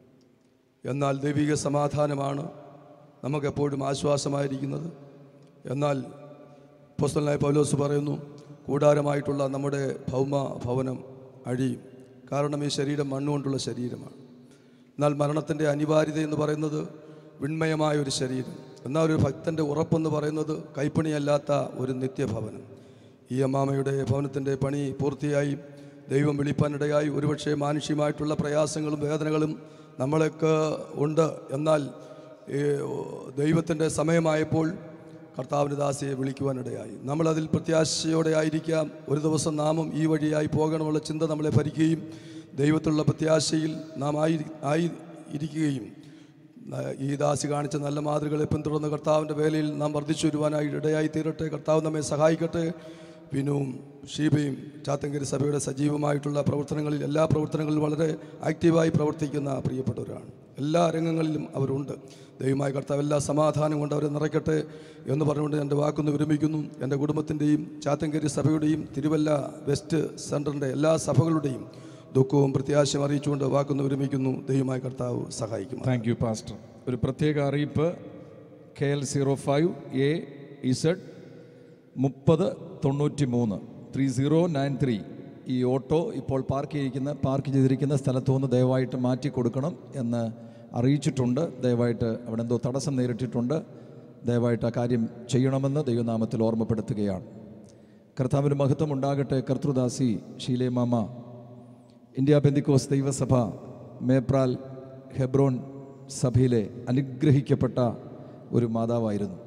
എന്നാൽ ദൈവിക സമാധാനമാണ് നമുക്കെപ്പോഴും ആശ്വാസമായിരിക്കുന്നത് എന്നാൽ പുസ്തകനായ പൗലോസ് പറയുന്നു കൂടാരമായിട്ടുള്ള നമ്മുടെ ഭൗമ ഭവനം അഴിയും കാരണം ഈ ശരീരം മണ്ണുകൊണ്ടുള്ള ശരീരമാണ് എന്നാൽ മരണത്തിൻ്റെ അനിവാര്യത എന്ന് പറയുന്നത് വിണ്മയമായ ഒരു ശരീരം എന്നാൽ ഒരു ഭക്തൻ്റെ ഉറപ്പെന്ന് പറയുന്നത് കൈപ്പണിയല്ലാത്ത ഒരു നിത്യഭവനം ഈ അമ്മാമയുടെ ഭവനത്തിൻ്റെ പണി പൂർത്തിയായി ദൈവം വിളിപ്പാനിടയായി ഒരുപക്ഷെ മാനുഷികമായിട്ടുള്ള പ്രയാസങ്ങളും വേദനകളും നമ്മളൊക്കെ ഉണ്ട് എന്നാൽ ഈ ദൈവത്തിൻ്റെ സമയമായപ്പോൾ കർത്താവിൻ്റെ ദാസിയെ വിളിക്കുവാനിടയായി നമ്മളതിൽ പ്രത്യാശയോടെ ആയിരിക്കാം ഒരു ദിവസം നാമും ഈ വഴിയായി പോകണമെന്നുള്ള ചിന്ത നമ്മളെ ഭരിക്കുകയും ദൈവത്തിലുള്ള പ്രത്യാശയിൽ നാം ആയി ആയി ഇരിക്കുകയും ന- ഈ ദാസി കാണിച്ച നല്ല മാതൃകളെ പിന്തുടർന്ന് കർത്താവിൻ്റെ വേലയിൽ നാം വർദ്ധിച്ചു വരുവാനായി ഇടയായി തീരട്ടെ കർത്താവ് നമ്മെ സഹായിക്കട്ടെ വിനുവും ഷീബയും ചാത്തങ്കരി സഭയുടെ സജീവമായിട്ടുള്ള പ്രവർത്തനങ്ങളിൽ എല്ലാ പ്രവർത്തനങ്ങളിലും വളരെ ആക്റ്റീവായി പ്രവർത്തിക്കുന്ന പ്രിയപ്പെട്ടവരാണ് എല്ലാ രംഗങ്ങളിലും അവരുണ്ട് ദൈവമായ കർത്താവ് എല്ലാ സമാധാനം കൊണ്ട് അവരെ നിറയ്ക്കട്ടെ എന്ന് പറഞ്ഞുകൊണ്ട് എൻ്റെ വാക്കൊന്ന് വിരമിക്കുന്നു എൻ്റെ കുടുംബത്തിൻ്റെയും ചാത്തങ്കരി സഭയുടെയും തിരുവല്ല വെസ്റ്റ് സെൻറ്ററിൻ്റെ എല്ലാ സഭകളുടെയും ദുഃഖവും പ്രത്യാശയും അറിയിച്ചുകൊണ്ട് വാക്കൊന്ന് വിരമിക്കുന്നു ദൈവമായ കർത്താവ് സഹായിക്കും താങ്ക് യു പാസ്റ്റർ ഒരു പ്രത്യേക അറിയിപ്പ് K L zero five A Z മുപ്പത് തൊണ്ണൂറ്റി മൂന്ന് ത്രീ സീറോ നയൻ ത്രീ ഈ ഓട്ടോ ഇപ്പോൾ പാർക്ക് ചെയ്തിരിക്കുന്ന പാർക്ക് ചെയ്തിരിക്കുന്ന സ്ഥലത്തു നിന്ന് ദയവായിട്ട് മാറ്റി കൊടുക്കണം എന്ന് അറിയിച്ചിട്ടുണ്ട് ദയവായിട്ട് അവിടെ എന്തോ തടസ്സം നേരിട്ടിട്ടുണ്ട് ദയവായിട്ട് ആ കാര്യം ചെയ്യണമെന്ന് ദൈവനാമത്തിൽ ഓർമ്മപ്പെടുത്തുകയാണ് കർത്താവിന് മഹത്വം ഉണ്ടാകട്ടെ കർത്തൃദാസി ഷീലേ മാമ ഇന്ത്യ ബെന്തിക്കോസ് ദൈവസഭ മേപ്രാൽ ഹെബ്രോൺ സഭയിലെ അനുഗ്രഹിക്കപ്പെട്ട ഒരു മാതാവായിരുന്നു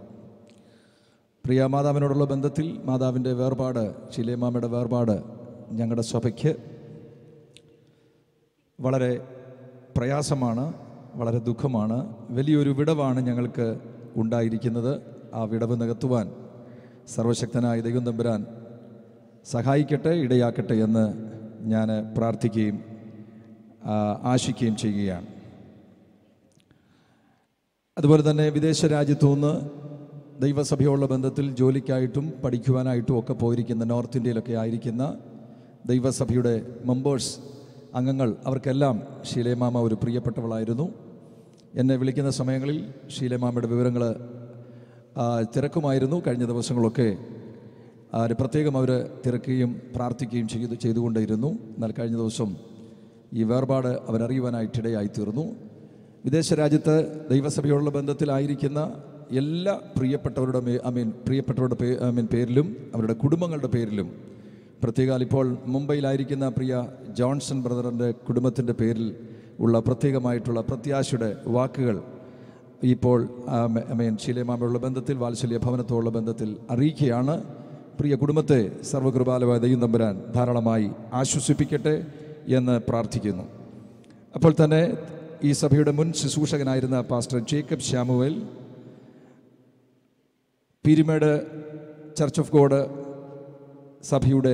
പ്രിയ മാതാവിനോടുള്ള ബന്ധത്തിൽ മാതാവിൻ്റെ വേർപാട് ശിലേമാമയുടെ വേർപാട് ഞങ്ങളുടെ സഭയ്ക്ക് വളരെ പ്രയാസമാണ് വളരെ ദുഃഖമാണ് വലിയൊരു വിടവാണ് ഞങ്ങൾക്ക് ഉണ്ടായിരിക്കുന്നത് ആ വിടവ് നികത്തുവാൻ സർവശക്തനായ ദൈവം തമ്പുരാൻ സഹായിക്കട്ടെ ഇടയാക്കട്ടെ എന്ന് ഞാൻ പ്രാർത്ഥിക്കുകയും ആ, ആശിക്കുകയും ചെയ്യുകയാണ് അതുപോലെ തന്നെ വിദേശ രാജ്യത്തു നിന്ന് ദൈവസഭയുള്ള ബന്ധത്തിൽ ജോലിക്കായിട്ടും പഠിക്കുവാനായിട്ടും ഒക്കെ പോയിരിക്കുന്ന നോർത്ത് ഇന്ത്യയിലൊക്കെ ആയിരിക്കുന്ന ദൈവസഭയുടെ മെമ്പേഴ്സ് അംഗങ്ങൾ അവർക്കെല്ലാം ഷീലേമാമ ഒരു പ്രിയപ്പെട്ടവളായിരുന്നു എന്നെ വിളിക്കുന്ന സമയങ്ങളിൽ ഷീലേമാമയുടെ വിവരങ്ങൾ തിരക്കുമായിരുന്നു കഴിഞ്ഞ ദിവസങ്ങളൊക്കെ ആ, ഒരു പ്രത്യേകം അവർ തിരക്കുകയും പ്രാർത്ഥിക്കുകയും ചെയ്തു ചെയ്തുകൊണ്ടേയിരുന്നു എന്നാൽ കഴിഞ്ഞ ദിവസം ഈ വേർപാട് അവരറിയുവാനായിട്ടിടയായി തീർന്നു വിദേശ രാജ്യത്ത് ദൈവസഭയോടുള്ള ബന്ധത്തിലായിരിക്കുന്ന എല്ലാ പ്രിയപ്പെട്ടവരുടെ മേ ഐ മീൻ പ്രിയപ്പെട്ടവരുടെ പേ ഐ മീൻ പേരിലും അവരുടെ കുടുംബങ്ങളുടെ പേരിലും പ്രത്യേകാൽ ഇപ്പോൾ മുംബൈയിലായിരിക്കുന്ന പ്രിയ ജോൺസൺ ബ്രദറിൻ്റെ കുടുംബത്തിൻ്റെ പേരിൽ ഉള്ള പ്രത്യേകമായിട്ടുള്ള പ്രത്യാശയുടെ വാക്കുകൾ ഇപ്പോൾ ഐ മീൻ ശീലമാമയുള്ള ബന്ധത്തിൽ വാത്സല്യ ഭവനത്തോടുള്ള ബന്ധത്തിൽ അറിയിക്കുകയാണ് പ്രിയ കുടുംബത്തെ സർവകൃപാലമായ ദൈവം തമ്പുരാൻ ധാരാളമായി ആശ്വസിപ്പിക്കട്ടെ എന്ന് പ്രാർത്ഥിക്കുന്നു അപ്പോൾ തന്നെ ഈ സഭയുടെ മുൻ ശുശ്രൂഷകനായിരുന്ന pastor Jacob Samuel Peermade church of God സഭയുടെ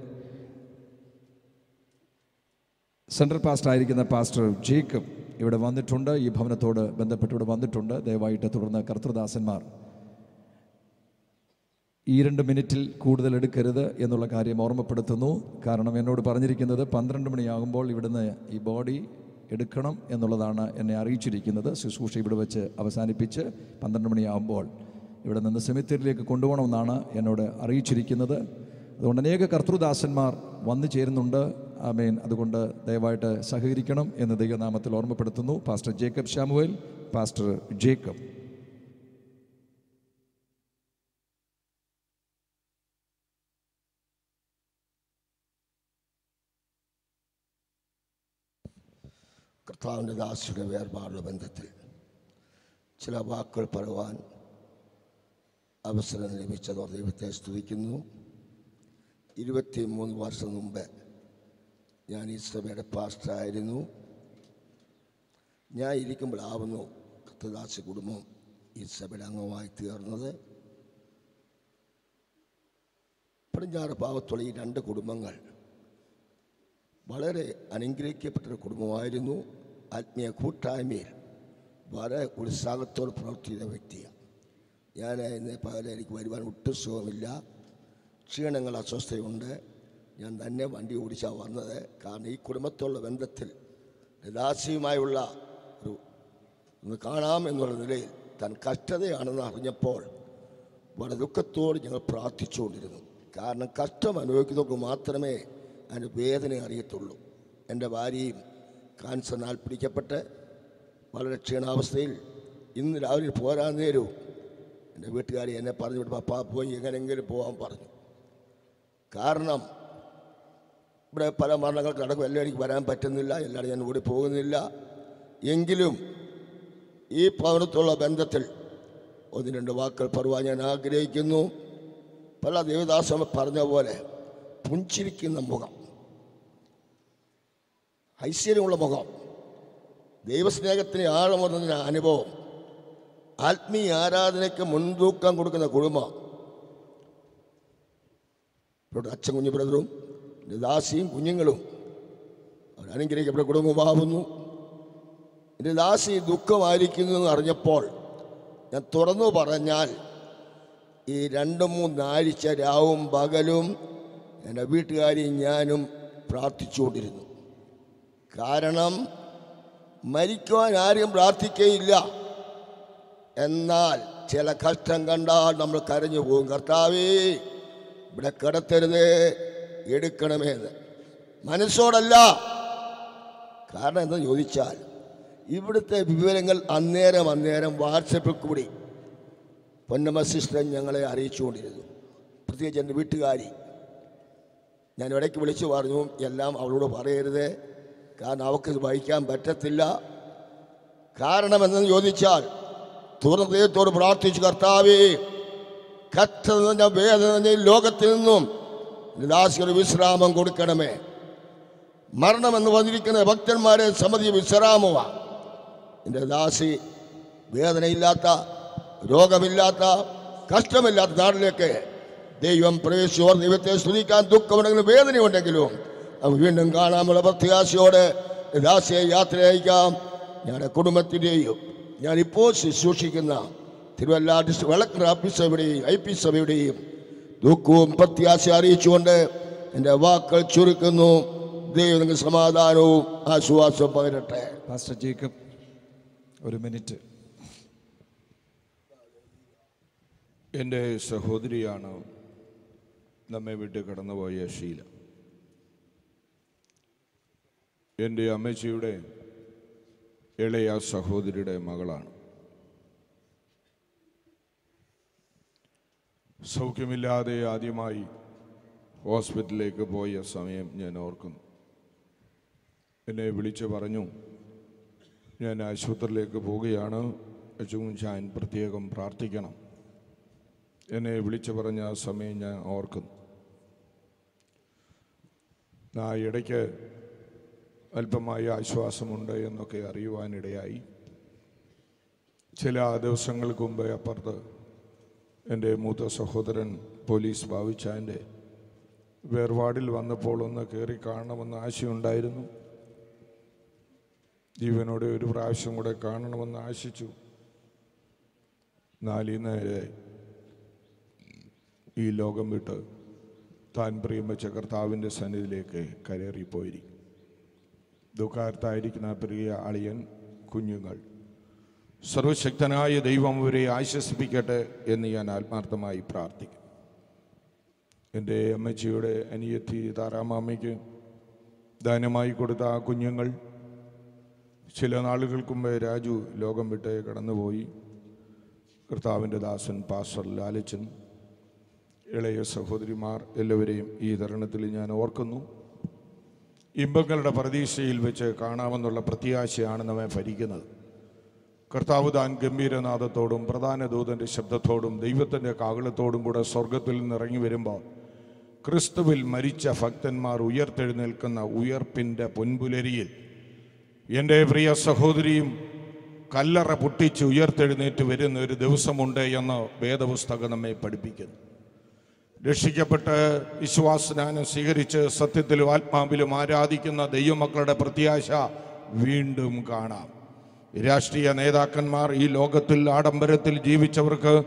സെൻട്രൽ പാസ്റ്റർ ആയിരിക്കുന്ന പാസ്റ്റർ ജേക്കബ് ഇവിടെ വന്നിട്ടുണ്ട് ഈ ഭവനത്തോട് ബന്ധപ്പെട്ട് ഇവിടെ വന്നിട്ടുണ്ട് ദയവായിട്ട് തുടർന്ന് കർത്തൃദാസന്മാർ ഈ രണ്ട് മിനിറ്റിൽ കൂടുതൽ എടുക്കരുത് എന്നുള്ള കാര്യം ഓർമ്മപ്പെടുത്തുന്നു കാരണം എന്നോട് പറഞ്ഞിരിക്കുന്നത് പന്ത്രണ്ട് മണിയാകുമ്പോൾ ഇവിടുന്ന് ഈ ബോഡി എടുക്കണം എന്നുള്ളതാണ് എന്നെ അറിയിച്ചിരിക്കുന്നത് ശുശ്രൂഷ ഇവിടെ വെച്ച് അവസാനിപ്പിച്ച് പന്ത്രണ്ട് മണിയാകുമ്പോൾ ഇവിടെ നിന്ന് സെമിത്തേരിയിലേക്ക് കൊണ്ടുപോകണമെന്നാണ് എന്നോട് അറിയിച്ചിരിക്കുന്നത് അതുകൊണ്ട് അനേക കർത്തൃദാസന്മാർ വന്നു ചേരുന്നുണ്ട് ആമേൻ അതുകൊണ്ട് ദയവായിട്ട് സഹകരിക്കണം എന്ന് ദൈവനാമത്തിൽ ഓർമ്മപ്പെടുത്തുന്നു പാസ്റ്റർ ജേക്കബ് ശാമുവേൽ പാസ്റ്റർ ജേക്കബ് കർത്താവിൻ്റെ ദാസിയുടെ വേർപാടുള്ള ബന്ധത്തിൽ ചില വാക്കുകൾ പറയുവാൻ അവസരം ലഭിച്ചതോർ ദൈവത്തെ സ്തുതിക്കുന്നു ഇരുപത്തി മൂന്ന് വർഷം മുമ്പ് ഞാൻ ഈ സഭയുടെ പാസ്റ്ററായിരുന്നു ഞാൻ ഇരിക്കുമ്പോഴാവുന്നു കർത്തദാസി കുടുംബം ഈ സഭയുടെ അംഗമായി തീർന്നത് പടിഞ്ഞാറ് ഭാഗത്തുള്ള ഈ രണ്ട് കുടുംബങ്ങൾ വളരെ അനുഗ്രഹിക്കപ്പെട്ടൊരു കുടുംബമായിരുന്നു ആത്മീയ കൂട്ടായ്മയിൽ വളരെ ഉത്സാഹത്തോടെ പ്രവർത്തിക്കുന്ന വ്യക്തിയാണ് ഞാൻ ഇന്ന് പകരം എനിക്ക് വരുവാൻ ഒട്ടും സുഖമില്ല ക്ഷീണങ്ങൾ അസ്വസ്ഥയുണ്ട് ഞാൻ തന്നെ വണ്ടി ഓടിച്ചാണ് വന്നത് കാരണം ഈ കുടുംബത്തോടുള്ള ബന്ധത്തിൽ ദാസിയുമായുള്ള ഒരു ഒന്ന് കാണാം എന്നുള്ള നിലയിൽ താൻ കഷ്ടതയാണെന്ന് അറിഞ്ഞപ്പോൾ വളരെ ദുഃഖത്തോട് ഞങ്ങൾ പ്രാർത്ഥിച്ചുകൊണ്ടിരുന്നു കാരണം കഷ്ടം അനുഭവിക്കുന്നവർക്ക് മാത്രമേ അതിൻ്റെ വേദന അറിയത്തുള്ളൂ എൻ്റെ ഭാര്യയും കാൻസറിനാൽ പിടിക്കപ്പെട്ട് വളരെ ക്ഷീണാവസ്ഥയിൽ ഇന്ന് രാവിലെ പോരാൻ നേരവും എൻ്റെ വീട്ടുകാരി എന്നെ പറഞ്ഞു വിട്ട് പപ്പാ പോയി എങ്ങനെയെങ്കിലും പോകാൻ പറഞ്ഞു കാരണം ഇവിടെ പല മരണങ്ങൾക്ക് നടക്കും എല്ലാം എനിക്ക് വരാൻ പറ്റുന്നില്ല എല്ലാവരും ഞാൻ കൂടി പോകുന്നില്ല എങ്കിലും ഈ ഭവനത്തുള്ള ബന്ധത്തിൽ ഒന്ന് രണ്ട് വാക്കുകൾ പറയുവാൻ ഞാൻ ആഗ്രഹിക്കുന്നു പല ദേവദാസ പറഞ്ഞ പോലെ പുഞ്ചിരിക്കുന്ന മുഖം ഐശ്വര്യമുള്ള മുഖം ദൈവസ്നേഹത്തിന് ആഴമറിഞ്ഞ അനുഭവം ആത്മീയ ആരാധനയ്ക്ക് മുൻതൂക്കം കൊടുക്കുന്ന കുടുംബം ഇവിടെ അച്ഛൻ കുഞ്ഞു ബ്രദറും എൻ്റെ ദാസിയും കുഞ്ഞുങ്ങളും അവർ അനുഗ്രഹിക്കപ്പെട്ട കുടുംബമാവുന്നു എൻ്റെ ദാസി ദുഃഖമായിരിക്കുന്നു എന്ന് അറിഞ്ഞപ്പോൾ ഞാൻ തുറന്നു പറഞ്ഞാൽ ഈ രണ്ട് മൂന്നാഴ്ച രാവും പകലും എൻ്റെ വീട്ടുകാരെയും ഞാനും പ്രാർത്ഥിച്ചുകൊണ്ടിരുന്നു കാരണം മരിക്കുവാൻ ആരും പ്രാർത്ഥിക്കുകയില്ല എന്നാൽ ചില കഷ്ടം കണ്ടാൽ നമ്മൾ കരഞ്ഞു പോകും കർത്താവേ ഇവിടെ കിടത്തരുത് എടുക്കണമേ എന്ന് മനസ്സോടല്ല കാരണം എന്താ ചോദിച്ചാൽ ഇവിടുത്തെ വിവരങ്ങൾ അന്നേരം അന്നേരം വാട്സപ്പിൽ കൂടി പൊന്നമ്മ സിസ്റ്റർ ഞങ്ങളെ അറിയിച്ചുകൊണ്ടിരുന്നു പ്രത്യേകിച്ച് എൻ്റെ വീട്ടുകാരി ഞാൻ ഇടയ്ക്ക് വിളിച്ചു പറഞ്ഞു എല്ലാം അവളോട് പറയരുത് കാരണം അവൾക്ക് ഇത് വഹിക്കാൻ പറ്റത്തില്ല കാരണം എന്തെന്ന് ചോദിച്ചാൽ തുറന്ന ദൈവത്തോട് പ്രാർത്ഥിച്ചു കർത്താവേ കത്ത നിറഞ്ഞ വേദന നിറഞ്ഞ ഈ ലോകത്തിൽ നിന്നും ദാസിയൊരു വിശ്രാമം കൊടുക്കണമേ മരണമെന്ന് വന്നിരിക്കുന്ന ഭക്തന്മാരെ സമ്മതി വിശ്രാമമാണ് എൻ്റെ ദാസി വേദനയില്ലാത്ത രോഗമില്ലാത്ത കഷ്ടമില്ലാത്ത നാട്ടിലേക്ക് ദൈവം പ്രവേശിച്ചോർ ദൈവത്തെ സ്തുതിക്കാൻ ദുഃഖമുണ്ടെങ്കിലും വേദനയുണ്ടെങ്കിലും നമുക്ക് വീണ്ടും കാണാനുള്ള പ്രത്യാശയോടെ ദാസിയെ യാത്ര അയക്കാം ഞങ്ങളുടെ കുടുംബത്തിൻ്റെയും ഞാനിപ്പോൾ ശുശ്രൂഷിക്കുന്ന തിരുവല്ല ഡിസ്ട്രിക്ട് കളക്ടർ ഓഫീസറുടെയും ഐ പി സഭയുടെയും ദുഃഖവും പ്രത്യാശ അറിയിച്ചുകൊണ്ട് എൻ്റെ വാക്കുകൾ ചുരുക്കുന്നു ദൈവം നിങ്ങൾക്ക് സമാധാനവും ആശ്വാസവും പകരട്ടെ പാസ്റ്റർ ജേക്കബ് ഒരു മിനിറ്റ് എൻ്റെ സഹോദരിയാണ് നമ്മെ വിട്ട് കടന്നുപോയ ഷീല എൻ്റെ അമ്മച്ചിയുടെ ഇളയ സഹോദരിയുടെ മകളാണ് സൗഖ്യമില്ലാതെ ആദ്യമായി ഹോസ്പിറ്റലിലേക്ക് പോയ സമയം ഞാൻ ഓർക്കുന്നു എന്നെ വിളിച്ച് പറഞ്ഞു ഞാൻ ആശുപത്രിയിലേക്ക് പോവുകയാണ് അച്ചുകുഞ്ചാൻ പ്രത്യേകം പ്രാർത്ഥിക്കണം എന്നെ വിളിച്ചു പറഞ്ഞ ആ സമയം ഞാൻ ഓർക്കുന്നു ആ ഇടയ്ക്ക് അല്പമായ ആശ്വാസമുണ്ട് എന്നൊക്കെ അറിയുവാനിടയായി ചില ദിവസങ്ങൾക്ക് മുമ്പ് അപ്പുറത്ത് എൻ്റെ മൂത്ത സഹോദരൻ പോലീസ് ഭാവിച്ചാൻ്റെ വേർപാടിൽ വന്നപ്പോൾ ഒന്ന് കയറി കാണണമെന്ന് ആശയുണ്ടായിരുന്നു ജീവനോടെ ഒരു പ്രാവശ്യം കൂടെ കാണണമെന്ന് ആശിച്ചു നാലീ നേരെ ഈ ലോകം വിട്ട് താൻ പ്രിയം വെച്ച കർത്താവിൻ്റെ സന്നിധിയിലേക്ക് കരേറിപ്പോയിരിക്കും ദുഃഖാർത്തായിരിക്കുന്ന പ്രിയ അളിയൻ കുഞ്ഞുങ്ങൾ സർവശക്തനായ ദൈവം അവരെ ആശ്വസിപ്പിക്കട്ടെ എന്ന് ഞാൻ ആത്മാർത്ഥമായി പ്രാർത്ഥിക്കും എൻ്റെ അമ്മച്ചിയുടെ അനിയത്തി താറാമാമ്മയ്ക്ക് ദാനമായി കൊടുത്ത ആ കുഞ്ഞുങ്ങൾ ചില നാളുകൾക്ക് മുമ്പേ രാജു ലോകം വിട്ട് കടന്നുപോയി കർത്താവിൻ്റെ ദാസൻ പാസ്റ്റർ ലാലച്ചൻ ഇളയ സഹോദരിമാർ എല്ലാവരെയും ഈ തരുണത്തിൽ ഞാൻ ഓർക്കുന്നു ഇമ്പങ്ങളുടെ പ്രതീക്ഷയിൽ വെച്ച് കാണാമെന്നുള്ള പ്രത്യാശയാണ് നമ്മെ ഭരിക്കുന്നത് കർത്താവ് താൻ ഗംഭീരനാഥത്തോടും പ്രധാന ദൂതൻ്റെ ശബ്ദത്തോടും ദൈവത്തിൻ്റെ കാകളത്തോടും കൂടെ സ്വർഗത്തിൽ നിന്ന് ഇറങ്ങി വരുമ്പോൾ ക്രിസ്തുവിൽ മരിച്ച ഭക്തന്മാർ ഉയർത്തെഴുന്നേൽക്കുന്ന ഉയർപ്പിൻ്റെ പൊൻപുലരിയിൽ എൻ്റെ പ്രിയ സഹോദരിയും കല്ലറ പൊട്ടിച്ച് ഉയർത്തെഴുന്നേറ്റ് വരുന്ന ഒരു ദിവസമുണ്ട് എന്ന് വേദപുസ്തകം നമ്മെ പഠിപ്പിക്കുന്നു രക്ഷിക്കപ്പെട്ട് വിശ്വാസനാനം സ്വീകരിച്ച് സത്യത്തിലും ആത്മാവിലും ആരാധിക്കുന്ന ദൈവമക്കളുടെ പ്രത്യാശ വീണ്ടും കാണാം രാഷ്ട്രീയ നേതാക്കന്മാർ ഈ ലോകത്തിൽ ആഡംബരത്തിൽ ജീവിച്ചവർക്ക്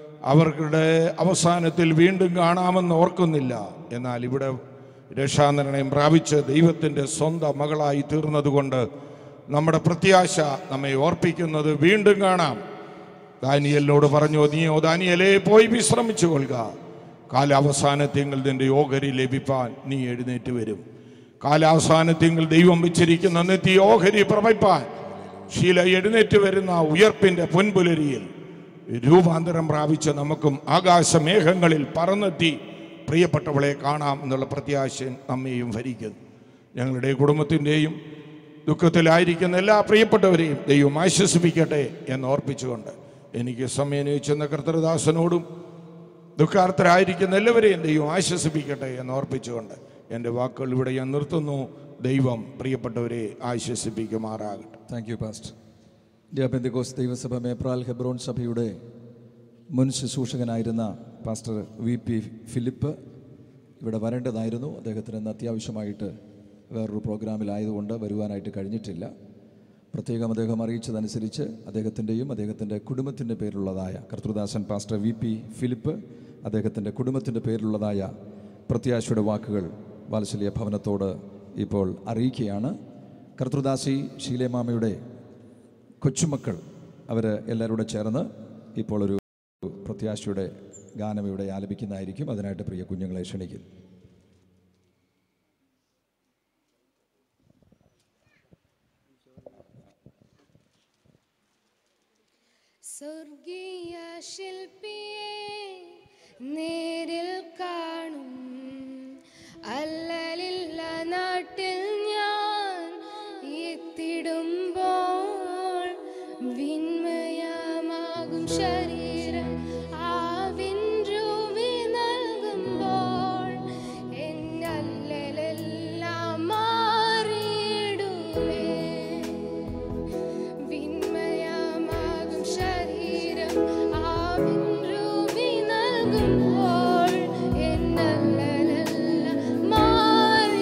അവരുടെ അവസാനത്തിൽ വീണ്ടും കാണാമെന്ന് ഓർക്കുന്നില്ല എന്നാൽ ഇവിടെ രക്ഷാനിർണയം പ്രാപിച്ച് ദൈവത്തിൻ്റെ സ്വന്തം മകളായി തീർന്നതുകൊണ്ട് നമ്മുടെ പ്രത്യാശ നമ്മെ ഓർപ്പിക്കുന്നത് വീണ്ടും കാണാം ദാനിയലിനോട് പറഞ്ഞു നീയോ ദാനിയലേ പോയി വിശ്രമിച്ചു കൊള്ളുക കാലാവസാനത്തിങ്കിൽ നിന്റെ ഓഹരി ലഭിപ്പാൻ നീ എഴുന്നേറ്റ് വരും കാലാവസാനത്തിങ്കിൽ ദൈവം വെച്ചിരിക്കുന്ന നിത്യ ഓഹരി പ്രവയ്പ്പാൻ ശീല എഴുന്നേറ്റ് വരുന്ന ഉയർപ്പിന്റെ പൊൻപുലരിയിൽ രൂപാന്തരം പ്രാപിച്ച നമുക്കും ആകാശമേഘങ്ങളിൽ പറന്നെത്തി പ്രിയപ്പെട്ടവളെ കാണാം എന്നുള്ള പ്രത്യാശ നമ്മെയും ഭരിക്കുന്നു ഞങ്ങളുടെ കുടുംബത്തിൻ്റെയും ദുഃഖത്തിലായിരിക്കുന്ന എല്ലാ പ്രിയപ്പെട്ടവരെയും ദൈവം ആശ്വസിപ്പിക്കട്ടെ എന്ന് ഓർപ്പിച്ചുകൊണ്ട് എനിക്ക് സമയം ചോദിച്ചെന്ന കർത്തൃദാസനോടും ദുഃഖാർത്ഥരായിരിക്കുന്ന എല്ലാവരെയും ദൈവം ആശ്വസിപ്പിക്കട്ടെ എന്ന് ഓർപ്പിച്ചുകൊണ്ട് എൻ്റെ വാക്കുകൾ ഇവിടെ ഞാൻ നിർത്തുന്നു ദൈവം പ്രിയപ്പെട്ടവരെ ആശ്വസിപ്പിക്കുമാറാകട്ടെ താങ്ക് യു പാസ്റ്റ് ഇന്ത്യ പെന്തിക്കോസ് ദൈവസഭ മേപ്രാൽ ഹെബ്രോൺ സഭയുടെ മുൻ ശുശ്രൂഷകനായിരുന്ന പാസ്റ്റർ വി പി ഫിലിപ്പ് ഇവിടെ വരേണ്ടതായിരുന്നു അദ്ദേഹത്തിന് ഇന്ന് അത്യാവശ്യമായിട്ട് വേറൊരു പ്രോഗ്രാമിലായതുകൊണ്ട് വരുവാനായിട്ട് കഴിഞ്ഞിട്ടില്ല പ്രത്യേകം അദ്ദേഹം അറിയിച്ചതനുസരിച്ച് അദ്ദേഹത്തിൻ്റെയും അദ്ദേഹത്തിൻ്റെ കുടുംബത്തിൻ്റെ പേരിലുള്ളതായ കർത്തൃദാസൻ പാസ്റ്റർ വി പി ഫിലിപ്പ് അദ്ദേഹത്തിൻ്റെ കുടുംബത്തിൻ്റെ പേരിലുള്ളതായ പ്രത്യാശയുടെ വാക്കുകൾ വാത്സല്യ ഭവനത്തോട് ഇപ്പോൾ അറിയിക്കുകയാണ് കർത്തൃദാസി ശീലേമാമയുടെ കൊച്ചുമക്കൾ അവർ എല്ലാവരും കൂടെ ചേർന്ന് ഇപ്പോൾ ഒരു പ്രത്യാശയുടെ ഗാനം ഇവിടെ ആലപിക്കുന്നതായിരിക്കും അതിനായിട്ട് പ്രിയ കുഞ്ഞുങ്ങളെ ക്ഷണിക്കുന്നു സ്വർഗീയ ശില്പിയെ നേരിൽ കാണും അല്ലലില്ല നാട്ടിൽ ഞാൻ എത്തിടുമ്പോൾ വിന്മയമാകും ശരീരം ആ വിൻരൂപി നൽകുമ്പോൾ എന്നല്ലലെല്ലാം മാറിയിടുമേ വിന്മയമാകും ശരീരം ആവിൻ രൂപി നൽകുമ്പോൾ എന്നല്ലലെല്ലാം മാറിയിടുമേ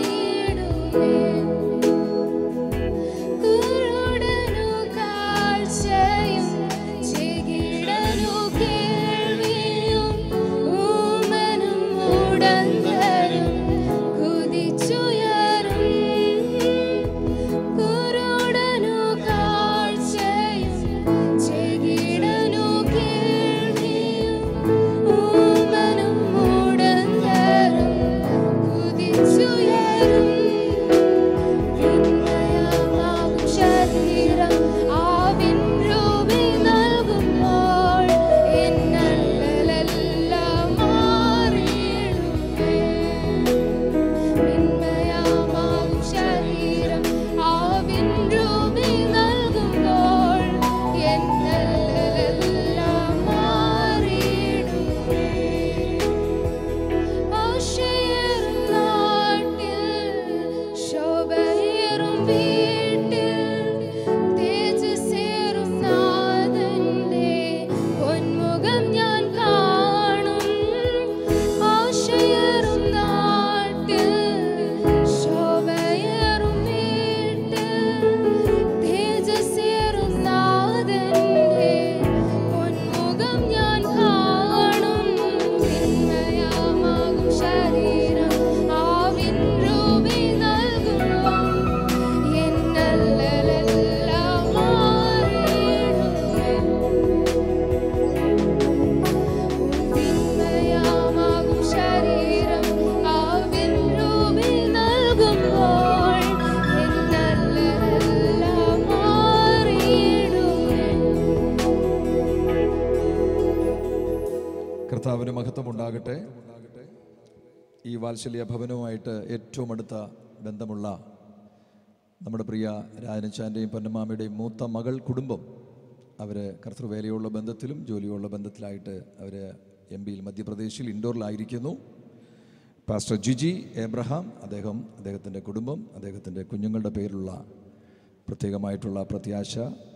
കർത്താവിന് മഹത്വമുണ്ടാകട്ടെ ഈ വാത്സല്യ ഭവനവുമായിട്ട് ഏറ്റവും അടുത്ത ബന്ധമുള്ള നമ്മുടെ പ്രിയ രാജനച്ചാൻ്റെയും പൊന്നമ്മാമയുടെയും മൂത്ത മകൾ കുടുംബം അവർ കർത്തൃവേലയുള്ള ബന്ധത്തിലും ജോലിയുള്ള ബന്ധത്തിലായിട്ട് അവർ എം പിയിൽ മധ്യപ്രദേശിൽ ഇൻഡോറിലായിരിക്കുന്നു പാസ്റ്റർ ജിജി എബ്രഹാം അദ്ദേഹം അദ്ദേഹത്തിൻ്റെ കുടുംബം അദ്ദേഹത്തിൻ്റെ കുഞ്ഞുങ്ങളുടെ പേരിലുള്ള പ്രത്യേകമായിട്ടുള്ള പ്രത്യാശ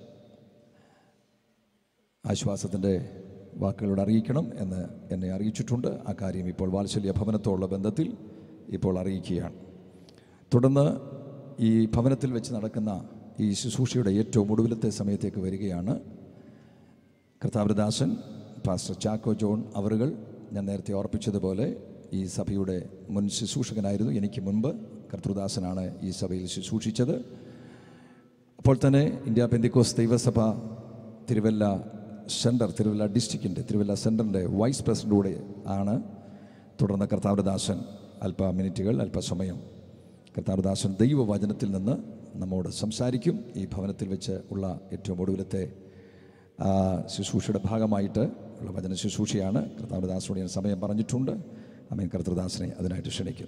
ആശ്വാസത്തിൻ്റെ വാക്കുകളോട് അറിയിക്കണം എന്ന് എന്നെ അറിയിച്ചിട്ടുണ്ട് ആ കാര്യം ഇപ്പോൾ വാത്സല്യ ഭവനത്തോടുള്ള ബന്ധത്തിൽ ഇപ്പോൾ അറിയിക്കുകയാണ് തുടർന്ന് ഈ ഭവനത്തിൽ വെച്ച് നടക്കുന്ന ഈ ശുശ്രൂഷയുടെ ഏറ്റവും ഒടുവിലത്തെ സമയത്തേക്ക് വരികയാണ് കർത്താവൃദാസൻ പാസ്റ്റർ ചാക്കോ ജോൺ അവറുകൾ ഞാൻ നേരത്തെ ഓർപ്പിച്ചതുപോലെ ഈ സഭയുടെ മുൻ ശുശ്രൂഷകനായിരുന്നു എനിക്ക് മുൻപ് കർത്തൃദാസനാണ് ഈ സഭയിൽ ശുശ്രൂഷിച്ചത് അപ്പോൾ തന്നെ ഇന്ത്യ പെന്തിക്കോസ് ദൈവസഭ തിരുവല്ല സെൻറ്റർ തിരുവല്ല ഡിസ്ട്രിക്റ്റിൻ്റെ തിരുവല്ല സെൻറ്ററിൻ്റെ വൈസ് പ്രസിഡൻ്റ് കൂടെ ആണ് തുടർന്ന് കർത്താവൃദാസൻ അല്പ മിനിറ്റുകൾ അല്പസമയം കർത്താവൃദാസൻ ദൈവവചനത്തിൽ നിന്ന് നമ്മോട് സംസാരിക്കും ഈ ഭവനത്തിൽ വെച്ച് ഉള്ള ഏറ്റവും ഒടുവിലത്തെ ആ, ശുശ്രൂഷയുടെ ഭാഗമായിട്ട് ഉള്ള വചന ശുശ്രൂഷയാണ് കർത്താവൃദാസനോട് ഞാൻ സമയം പറഞ്ഞിട്ടുണ്ട് അമീൻ കർത്തൃദാസനെ അതിനായിട്ട് ക്ഷണിക്കും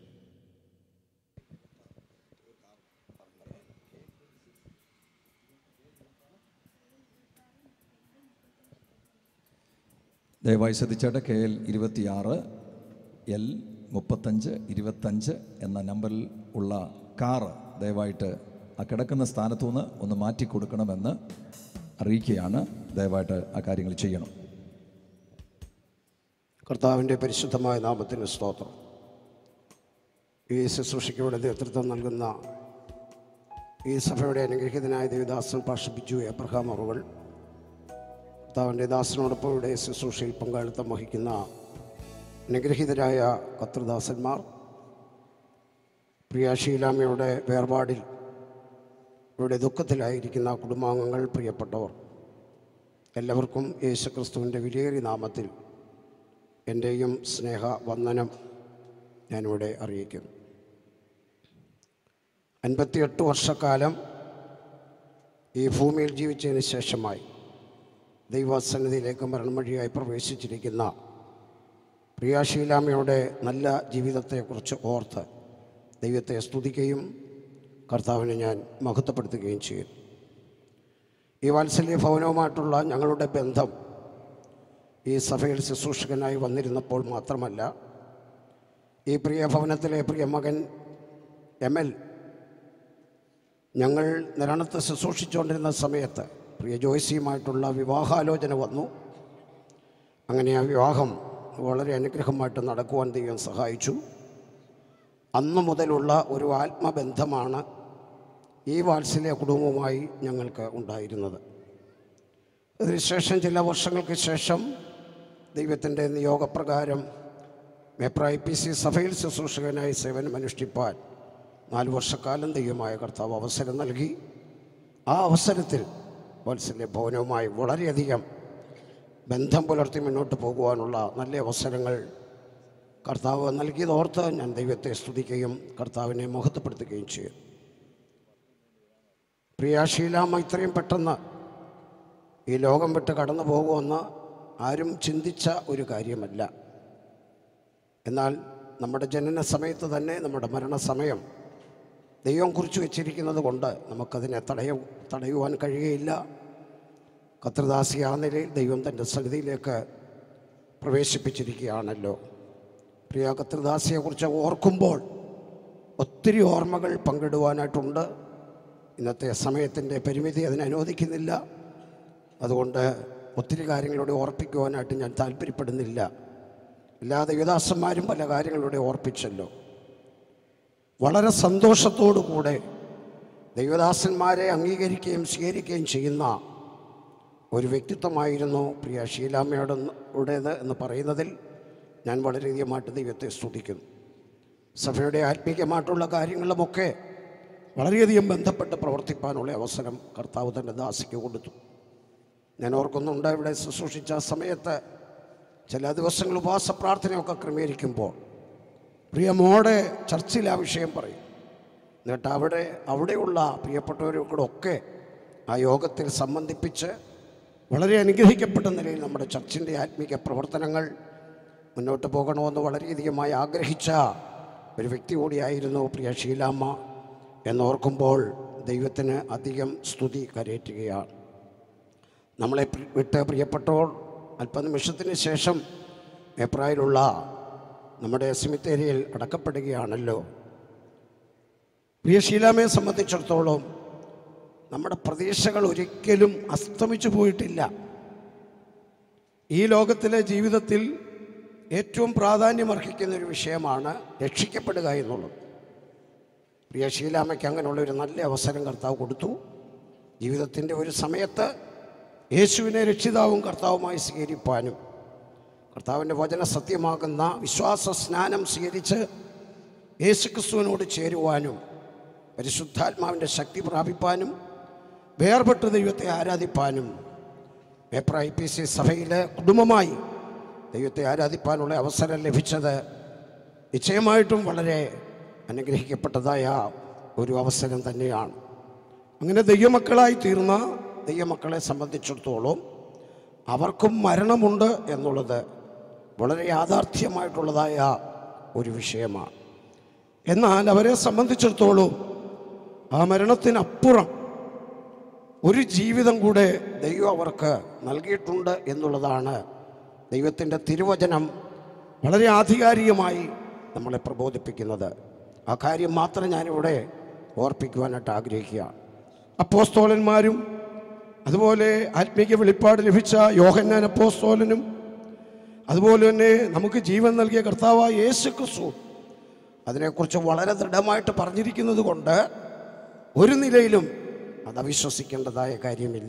ദയവായി ശ്രദ്ധിച്ചാട്ട് കെ എൽ ഇരുപത്തിയാറ് എൽ മുപ്പത്തഞ്ച് ഇരുപത്തഞ്ച് എന്ന നമ്പറിൽ ഉള്ള കാറ് ദയവായിട്ട് ആ കിടക്കുന്ന സ്ഥാനത്തു നിന്ന് ഒന്ന് മാറ്റി കൊടുക്കണമെന്ന് അറിയിക്കുകയാണ് ദയവായിട്ട് ആ കാര്യങ്ങൾ ചെയ്യണം കർത്താവിൻ്റെ പരിശുദ്ധമായ നാമത്തിന് സ്തോത്രം ഈ ശുശ്രൂഷയ്ക്കയുടെ നേതൃത്വം നൽകുന്ന ഈ സഭയുടെ അനുഗ്രഹീതനായ ദേവദാസൻ പാഷിപ്പിച്ചു എബ്രഹാം അവറുകൾ കർത്താവിൻ്റെ ദാസനോടൊപ്പം ഇവിടെ ശുശ്രൂഷയിൽ പങ്കാളിത്തം വഹിക്കുന്ന അനുഗ്രഹീതരായ കർത്തൃദാസന്മാർ പ്രിയ ഷീലാമ്മയുടെ വേർപാടിൽ ഇവിടെ ദുഃഖത്തിലായിരിക്കുന്ന കുടുംബാംഗങ്ങൾ പ്രിയപ്പെട്ടവർ എല്ലാവർക്കും യേശുക്രിസ്തുവിൻ്റെ വിലയേറിയ നാമത്തിൽ എൻ്റെയും സ്നേഹ വന്ദനം ഞാനിവിടെ അറിയിക്കുന്നു അൻപത്തിയെട്ട് വർഷക്കാലം ഈ ഭൂമിയിൽ ജീവിച്ചതിന് ശേഷമായി ദൈവസന്നിധിയിലേക്ക് മരണം വഴിയായി പ്രവേശിച്ചിരിക്കുന്ന പ്രിയാശീലാമ്മയുടെ നല്ല ജീവിതത്തെക്കുറിച്ച് ഓർത്ത് ദൈവത്തെ സ്തുതിക്കുകയും കർത്താവിനെ ഞാൻ മഹത്വപ്പെടുത്തുകയും ചെയ്യും ഈ വാത്സല്യ ഭവനവുമായിട്ടുള്ള ഞങ്ങളുടെ ബന്ധം ഈ സഭയിൽ ശുശ്രൂഷകനായി വന്നിരുന്നപ്പോൾ മാത്രമല്ല ഈ പ്രിയ ഭവനത്തിലെ പ്രിയ മകൻ എം എൽ ഞങ്ങൾ നിരണത്ത് ശുശ്രൂഷിച്ചുകൊണ്ടിരുന്ന സമയത്ത് പ്രിയ ജോയ്സിയുമായിട്ടുള്ള വിവാഹാലോചന വന്നു അങ്ങനെ ആ വിവാഹം വളരെ അനുഗ്രഹമായിട്ട് നടക്കുവാൻ ദൈവം സഹായിച്ചു അന്നു മുതലുള്ള ഒരു ആത്മബന്ധമാണ് ഈ വാത്സല്യ കുടുംബവുമായി ഞങ്ങൾക്ക് ഉണ്ടായിരുന്നത് അതിനുശേഷം ചില വർഷങ്ങൾക്ക് ശേഷം ദൈവത്തിൻ്റെ നിയോഗപ്രകാരം മേപ്രായി പി സി സഭയിൽ ശുശ്രൂഷകനായി സേവനമനുഷ്ഠിപ്പാൻ നാല് വർഷക്കാലം ദൈവമായ കർത്താവ് അവസരം നൽകി ആ അവസരത്തിൽ വാത്സല്യ ഭവനവുമായി വളരെയധികം ബന്ധം പുലർത്തി മുന്നോട്ട് പോകുവാനുള്ള നല്ല അവസരങ്ങൾ കർത്താവ് നൽകിയതോർത്ത് ഞാൻ ദൈവത്തെ സ്തുതിക്കുകയും കർത്താവിനെ മഹത്വപ്പെടുത്തുകയും ചെയ്യും പ്രിയ ഷീലാമ്മ ഇത്രയും പെട്ടെന്ന് ഈ ലോകം വിട്ട് കടന്നു പോകുമെന്ന് ആരും ചിന്തിച്ച ഒരു കാര്യമല്ല എന്നാൽ നമ്മുടെ ജനന സമയത്ത് തന്നെ നമ്മുടെ മരണസമയം ദൈവം കുറിച്ച് വെച്ചിരിക്കുന്നത് കൊണ്ട് നമുക്കതിനെ തടയ തടയുവാൻ കഴിയുകയില്ല കത്രദാസി ആ നിലയിൽ ദൈവം തൻ്റെ സന്നിധിയിലേക്ക് പ്രവേശിപ്പിച്ചിരിക്കുകയാണല്ലോ പ്രിയ കത്രദാസിയെക്കുറിച്ച് ഓർക്കുമ്പോൾ ഒത്തിരി ഓർമ്മകൾ പങ്കിടുവാനായിട്ടുണ്ട് ഇന്നത്തെ സമയത്തിൻ്റെ പരിമിതി അതിനെ അനുവദിക്കുന്നില്ല അതുകൊണ്ട് ഒത്തിരി കാര്യങ്ങളോട് ഓർപ്പിക്കുവാനായിട്ട് ഞാൻ താല്പര്യപ്പെടുന്നില്ല എല്ലാ ദൈവദാസന്മാരും പല കാര്യങ്ങളിലൂടെ ഓർപ്പിച്ചല്ലോ വളരെ സന്തോഷത്തോടു കൂടെ ദൈവദാസന്മാരെ അംഗീകരിക്കുകയും സ്വീകരിക്കുകയും ചെയ്യുന്ന ഒരു വ്യക്തിത്വമായിരുന്നു പ്രിയ ഷീലാമ്മയുടേത് എന്ന് പറയുന്നതിൽ ഞാൻ വളരെയധികമായിട്ട് ദൈവത്തെ സ്തുതിക്കുന്നു സഭയുടെ ആത്മീയമായിട്ടുള്ള കാര്യങ്ങളുമൊക്കെ വളരെയധികം ബന്ധപ്പെട്ട് പ്രവർത്തിപ്പാനുള്ള അവസരം കർത്താവ് തൻ്റെ ദാസിക്ക് കൊടുത്തു ഞാൻ ഓർക്കുന്നുണ്ട് ഇവിടെ ശുശ്രൂഷിച്ച സമയത്ത് ചില ദിവസങ്ങൾ ഉപവാസ പ്രാർത്ഥനയൊക്കെ ക്രമീകരിക്കുമ്പോൾ പ്രിയ മോടെ ചർച്ചിൽ ആ വിഷയം പറയും എന്നിട്ട് അവിടെ അവിടെയുള്ള പ്രിയപ്പെട്ടവരോടൊക്കെ ആ യോഗത്തിൽ സംബന്ധിപ്പിച്ച് വളരെ അനുഗ്രഹിക്കപ്പെട്ട നിലയിൽ നമ്മുടെ ചർച്ചിൻ്റെ ആത്മീക പ്രവർത്തനങ്ങൾ മുന്നോട്ട് പോകണമെന്ന് വളരെയധികമായി ആഗ്രഹിച്ച ഒരു വ്യക്തി കൂടിയായിരുന്നു പ്രിയ ഷീലാമ്മ എന്നോർക്കുമ്പോൾ ദൈവത്തിന് അധികം സ്തുതി കരയറ്റുകയാണ് നമ്മളെ പ്രി- വിട്ട് പ്രിയപ്പെട്ടവർ അല്പനിമിഷത്തിന് ശേഷം ഏപ്രായിലുള്ള നമ്മുടെ സെമിത്തേരിയിൽ അടക്കപ്പെടുകയാണല്ലോ പ്രിയ ഷീലാമയെ സംബന്ധിച്ചിടത്തോളം നമ്മുടെ പ്രതീക്ഷകൾ ഒരിക്കലും അസ്തമിച്ചു പോയിട്ടില്ല ഈ ലോകത്തിലെ ജീവിതത്തിൽ ഏറ്റവും പ്രാധാന്യമർഹിക്കുന്ന ഒരു വിഷയമാണ് രക്ഷിക്കപ്പെടുക എന്നുള്ളത് പ്രിയ ഷീലാമയ്ക്ക് അങ്ങനെയുള്ള ഒരു നല്ല അവസരം കർത്താവ് കൊടുത്തു ജീവിതത്തിൻ്റെ ഒരു സമയത്ത് യേശുവിനെ രക്ഷിതാവും കർത്താവുമായി സ്വീകരിപ്പാനും കർത്താവിൻ്റെ വചന സത്യമാകുന്ന വിശ്വാസ സ്നാനം സ്വീകരിച്ച് യേശുക്രിസ്തുവിനോട് ചേരുവാനും പരിശുദ്ധാത്മാവിൻ്റെ ശക്തി പ്രാപിപ്പാനും വേർപെട്ട് ദൈവത്തെ ആരാധിപ്പാനും പേപ്പർ ഐ പി സി സഭയിലെ കുടുംബമായി ദൈവത്തെ ആരാധിപ്പാനുള്ള അവസരം ലഭിച്ചത് നിശ്ചയമായിട്ടും വളരെ അനുഗ്രഹിക്കപ്പെട്ടതായ ഒരു അവസരം തന്നെയാണ് അങ്ങനെ ദൈവമക്കളായി തീർന്ന ദൈവമക്കളെ സംബന്ധിച്ചിടത്തോളം അവർക്കും മരണമുണ്ട് എന്നുള്ളത് വളരെ യാഥാർത്ഥ്യമായിട്ടുള്ളതായ ഒരു വിഷയമാണ് എന്നാൽ അവരെ സംബന്ധിച്ചിടത്തോളം ആ മരണത്തിനപ്പുറം ഒരു ജീവിതം കൂടെ ദൈവം അവർക്ക് നൽകിയിട്ടുണ്ട് എന്നുള്ളതാണ് ദൈവത്തിൻ്റെ തിരുവചനം വളരെ ആധികാരികമായി നമ്മളെ പ്രബോധിപ്പിക്കുന്നത് ആ കാര്യം മാത്രം ഞാനിവിടെ ഓർപ്പിക്കുവാനായിട്ട് ആഗ്രഹിക്കുകയാണ് അപ്പോസ്തോലന്മാരും അതുപോലെ ആത്മീയ വെളിപ്പാട് ലഭിച്ച യോഹന്നാൻ അപ്പോസ്തോലനും അതുപോലെ തന്നെ നമുക്ക് ജീവൻ നൽകിയ കർത്താവായ യേശു ക്രിസ്തു അതിനെക്കുറിച്ച് വളരെ ദൃഢമായിട്ട് പറഞ്ഞിരിക്കുന്നത് കൊണ്ട് ഒരു നിലയിലും അത് അവിശ്വസിക്കേണ്ടതായ കാര്യമില്ല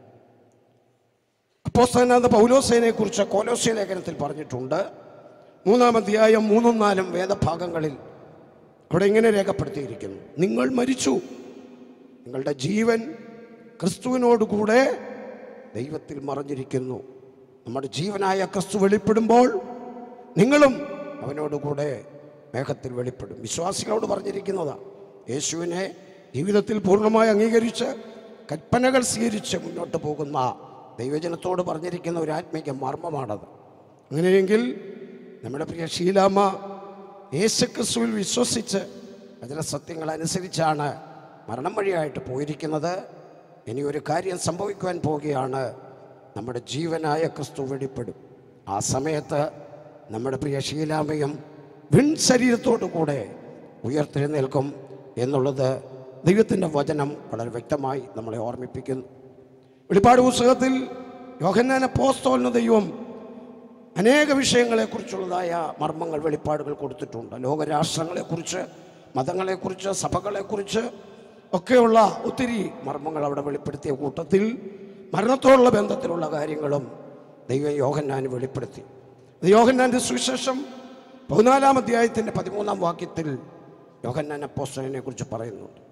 അപ്പോസ്തനാഥ പൗലോസേനെ കുറിച്ച് കോലോസ്യ ലേഖനത്തിൽ പറഞ്ഞിട്ടുണ്ട് മൂന്നാം അധ്യായം മൂന്നും നാലും വേദഭാഗങ്ങളിൽ അവിടെ ഇങ്ങനെ രേഖപ്പെടുത്തിയിരിക്കുന്നു നിങ്ങൾ മരിച്ചു നിങ്ങളുടെ ജീവൻ ക്രിസ്തുവിനോടുകൂടെ ദൈവത്തിൽ മറഞ്ഞിരിക്കുന്നു നമ്മുടെ ജീവനായ ക്രിസ്തു വെളിപ്പെടുമ്പോൾ നിങ്ങളും അവനോടുകൂടെ മേഘത്തിൽ വെളിപ്പെടും വിശ്വാസികളോട് പറഞ്ഞിരിക്കുന്നതാണ് യേശുവിനെ ജീവിതത്തിൽ പൂർണ്ണമായി അംഗീകരിച്ച് കൽപ്പനകൾ സ്വീകരിച്ച് മുന്നോട്ട് പോകുന്ന ദൈവജനത്തോട് പറഞ്ഞിരിക്കുന്ന ഒരു ആത്മീക മർമ്മമാണത് അങ്ങനെയെങ്കിൽ നമ്മുടെ പ്രിയ ഷീലാമ്മ യേശുക്രിസ്തുവിൽ വിശ്വസിച്ച് അതിലെ സത്യങ്ങൾ അനുസരിച്ചാണ് മരണം വഴിയായിട്ട് പോയിരിക്കുന്നത് ഇനി ഒരു കാര്യം സംഭവിക്കുവാൻ പോവുകയാണ് നമ്മുടെ ജീവനായ ക്രിസ്തു വെളിപ്പെടും ആ സമയത്ത് നമ്മുടെ പ്രിയ ശീലാമയും വിൺ ശരീരത്തോടു കൂടെ ഉയർത്തെഴുന്നേൽക്കും എന്നുള്ളത് ദൈവത്തിൻ്റെ വചനം വളരെ വ്യക്തമായി നമ്മളെ ഓർമ്മിപ്പിക്കുന്നു വെളിപ്പാട് പുസ്തകത്തിൽ യോഹന്നാന പോസ്തോലിന് ദൈവം അനേക വിഷയങ്ങളെക്കുറിച്ചുള്ളതായ മർമ്മങ്ങൾ വെളിപ്പാടുകൾ കൊടുത്തിട്ടുണ്ട് ലോകരാഷ്ട്രങ്ങളെക്കുറിച്ച് മതങ്ങളെക്കുറിച്ച് സഭകളെക്കുറിച്ച് ഒക്കെയുള്ള ഒത്തിരി മർമ്മങ്ങൾ അവിടെ വെളിപ്പെടുത്തിയ കൂട്ടത്തിൽ മരണത്തോടുള്ള ബന്ധത്തിലുള്ള കാര്യങ്ങളും ദൈവം യോഹന്നാന് വെളിപ്പെടുത്തി ഇത് യോഹന്നാൻ്റെ സുവിശേഷം പതിനാലാം അധ്യായത്തിൻ്റെ പതിമൂന്നാം വാക്യത്തിൽ യോഹന്നാൻ അപ്പോസ്റ്റലിനെ കുറിച്ച് പറയുന്നുണ്ട്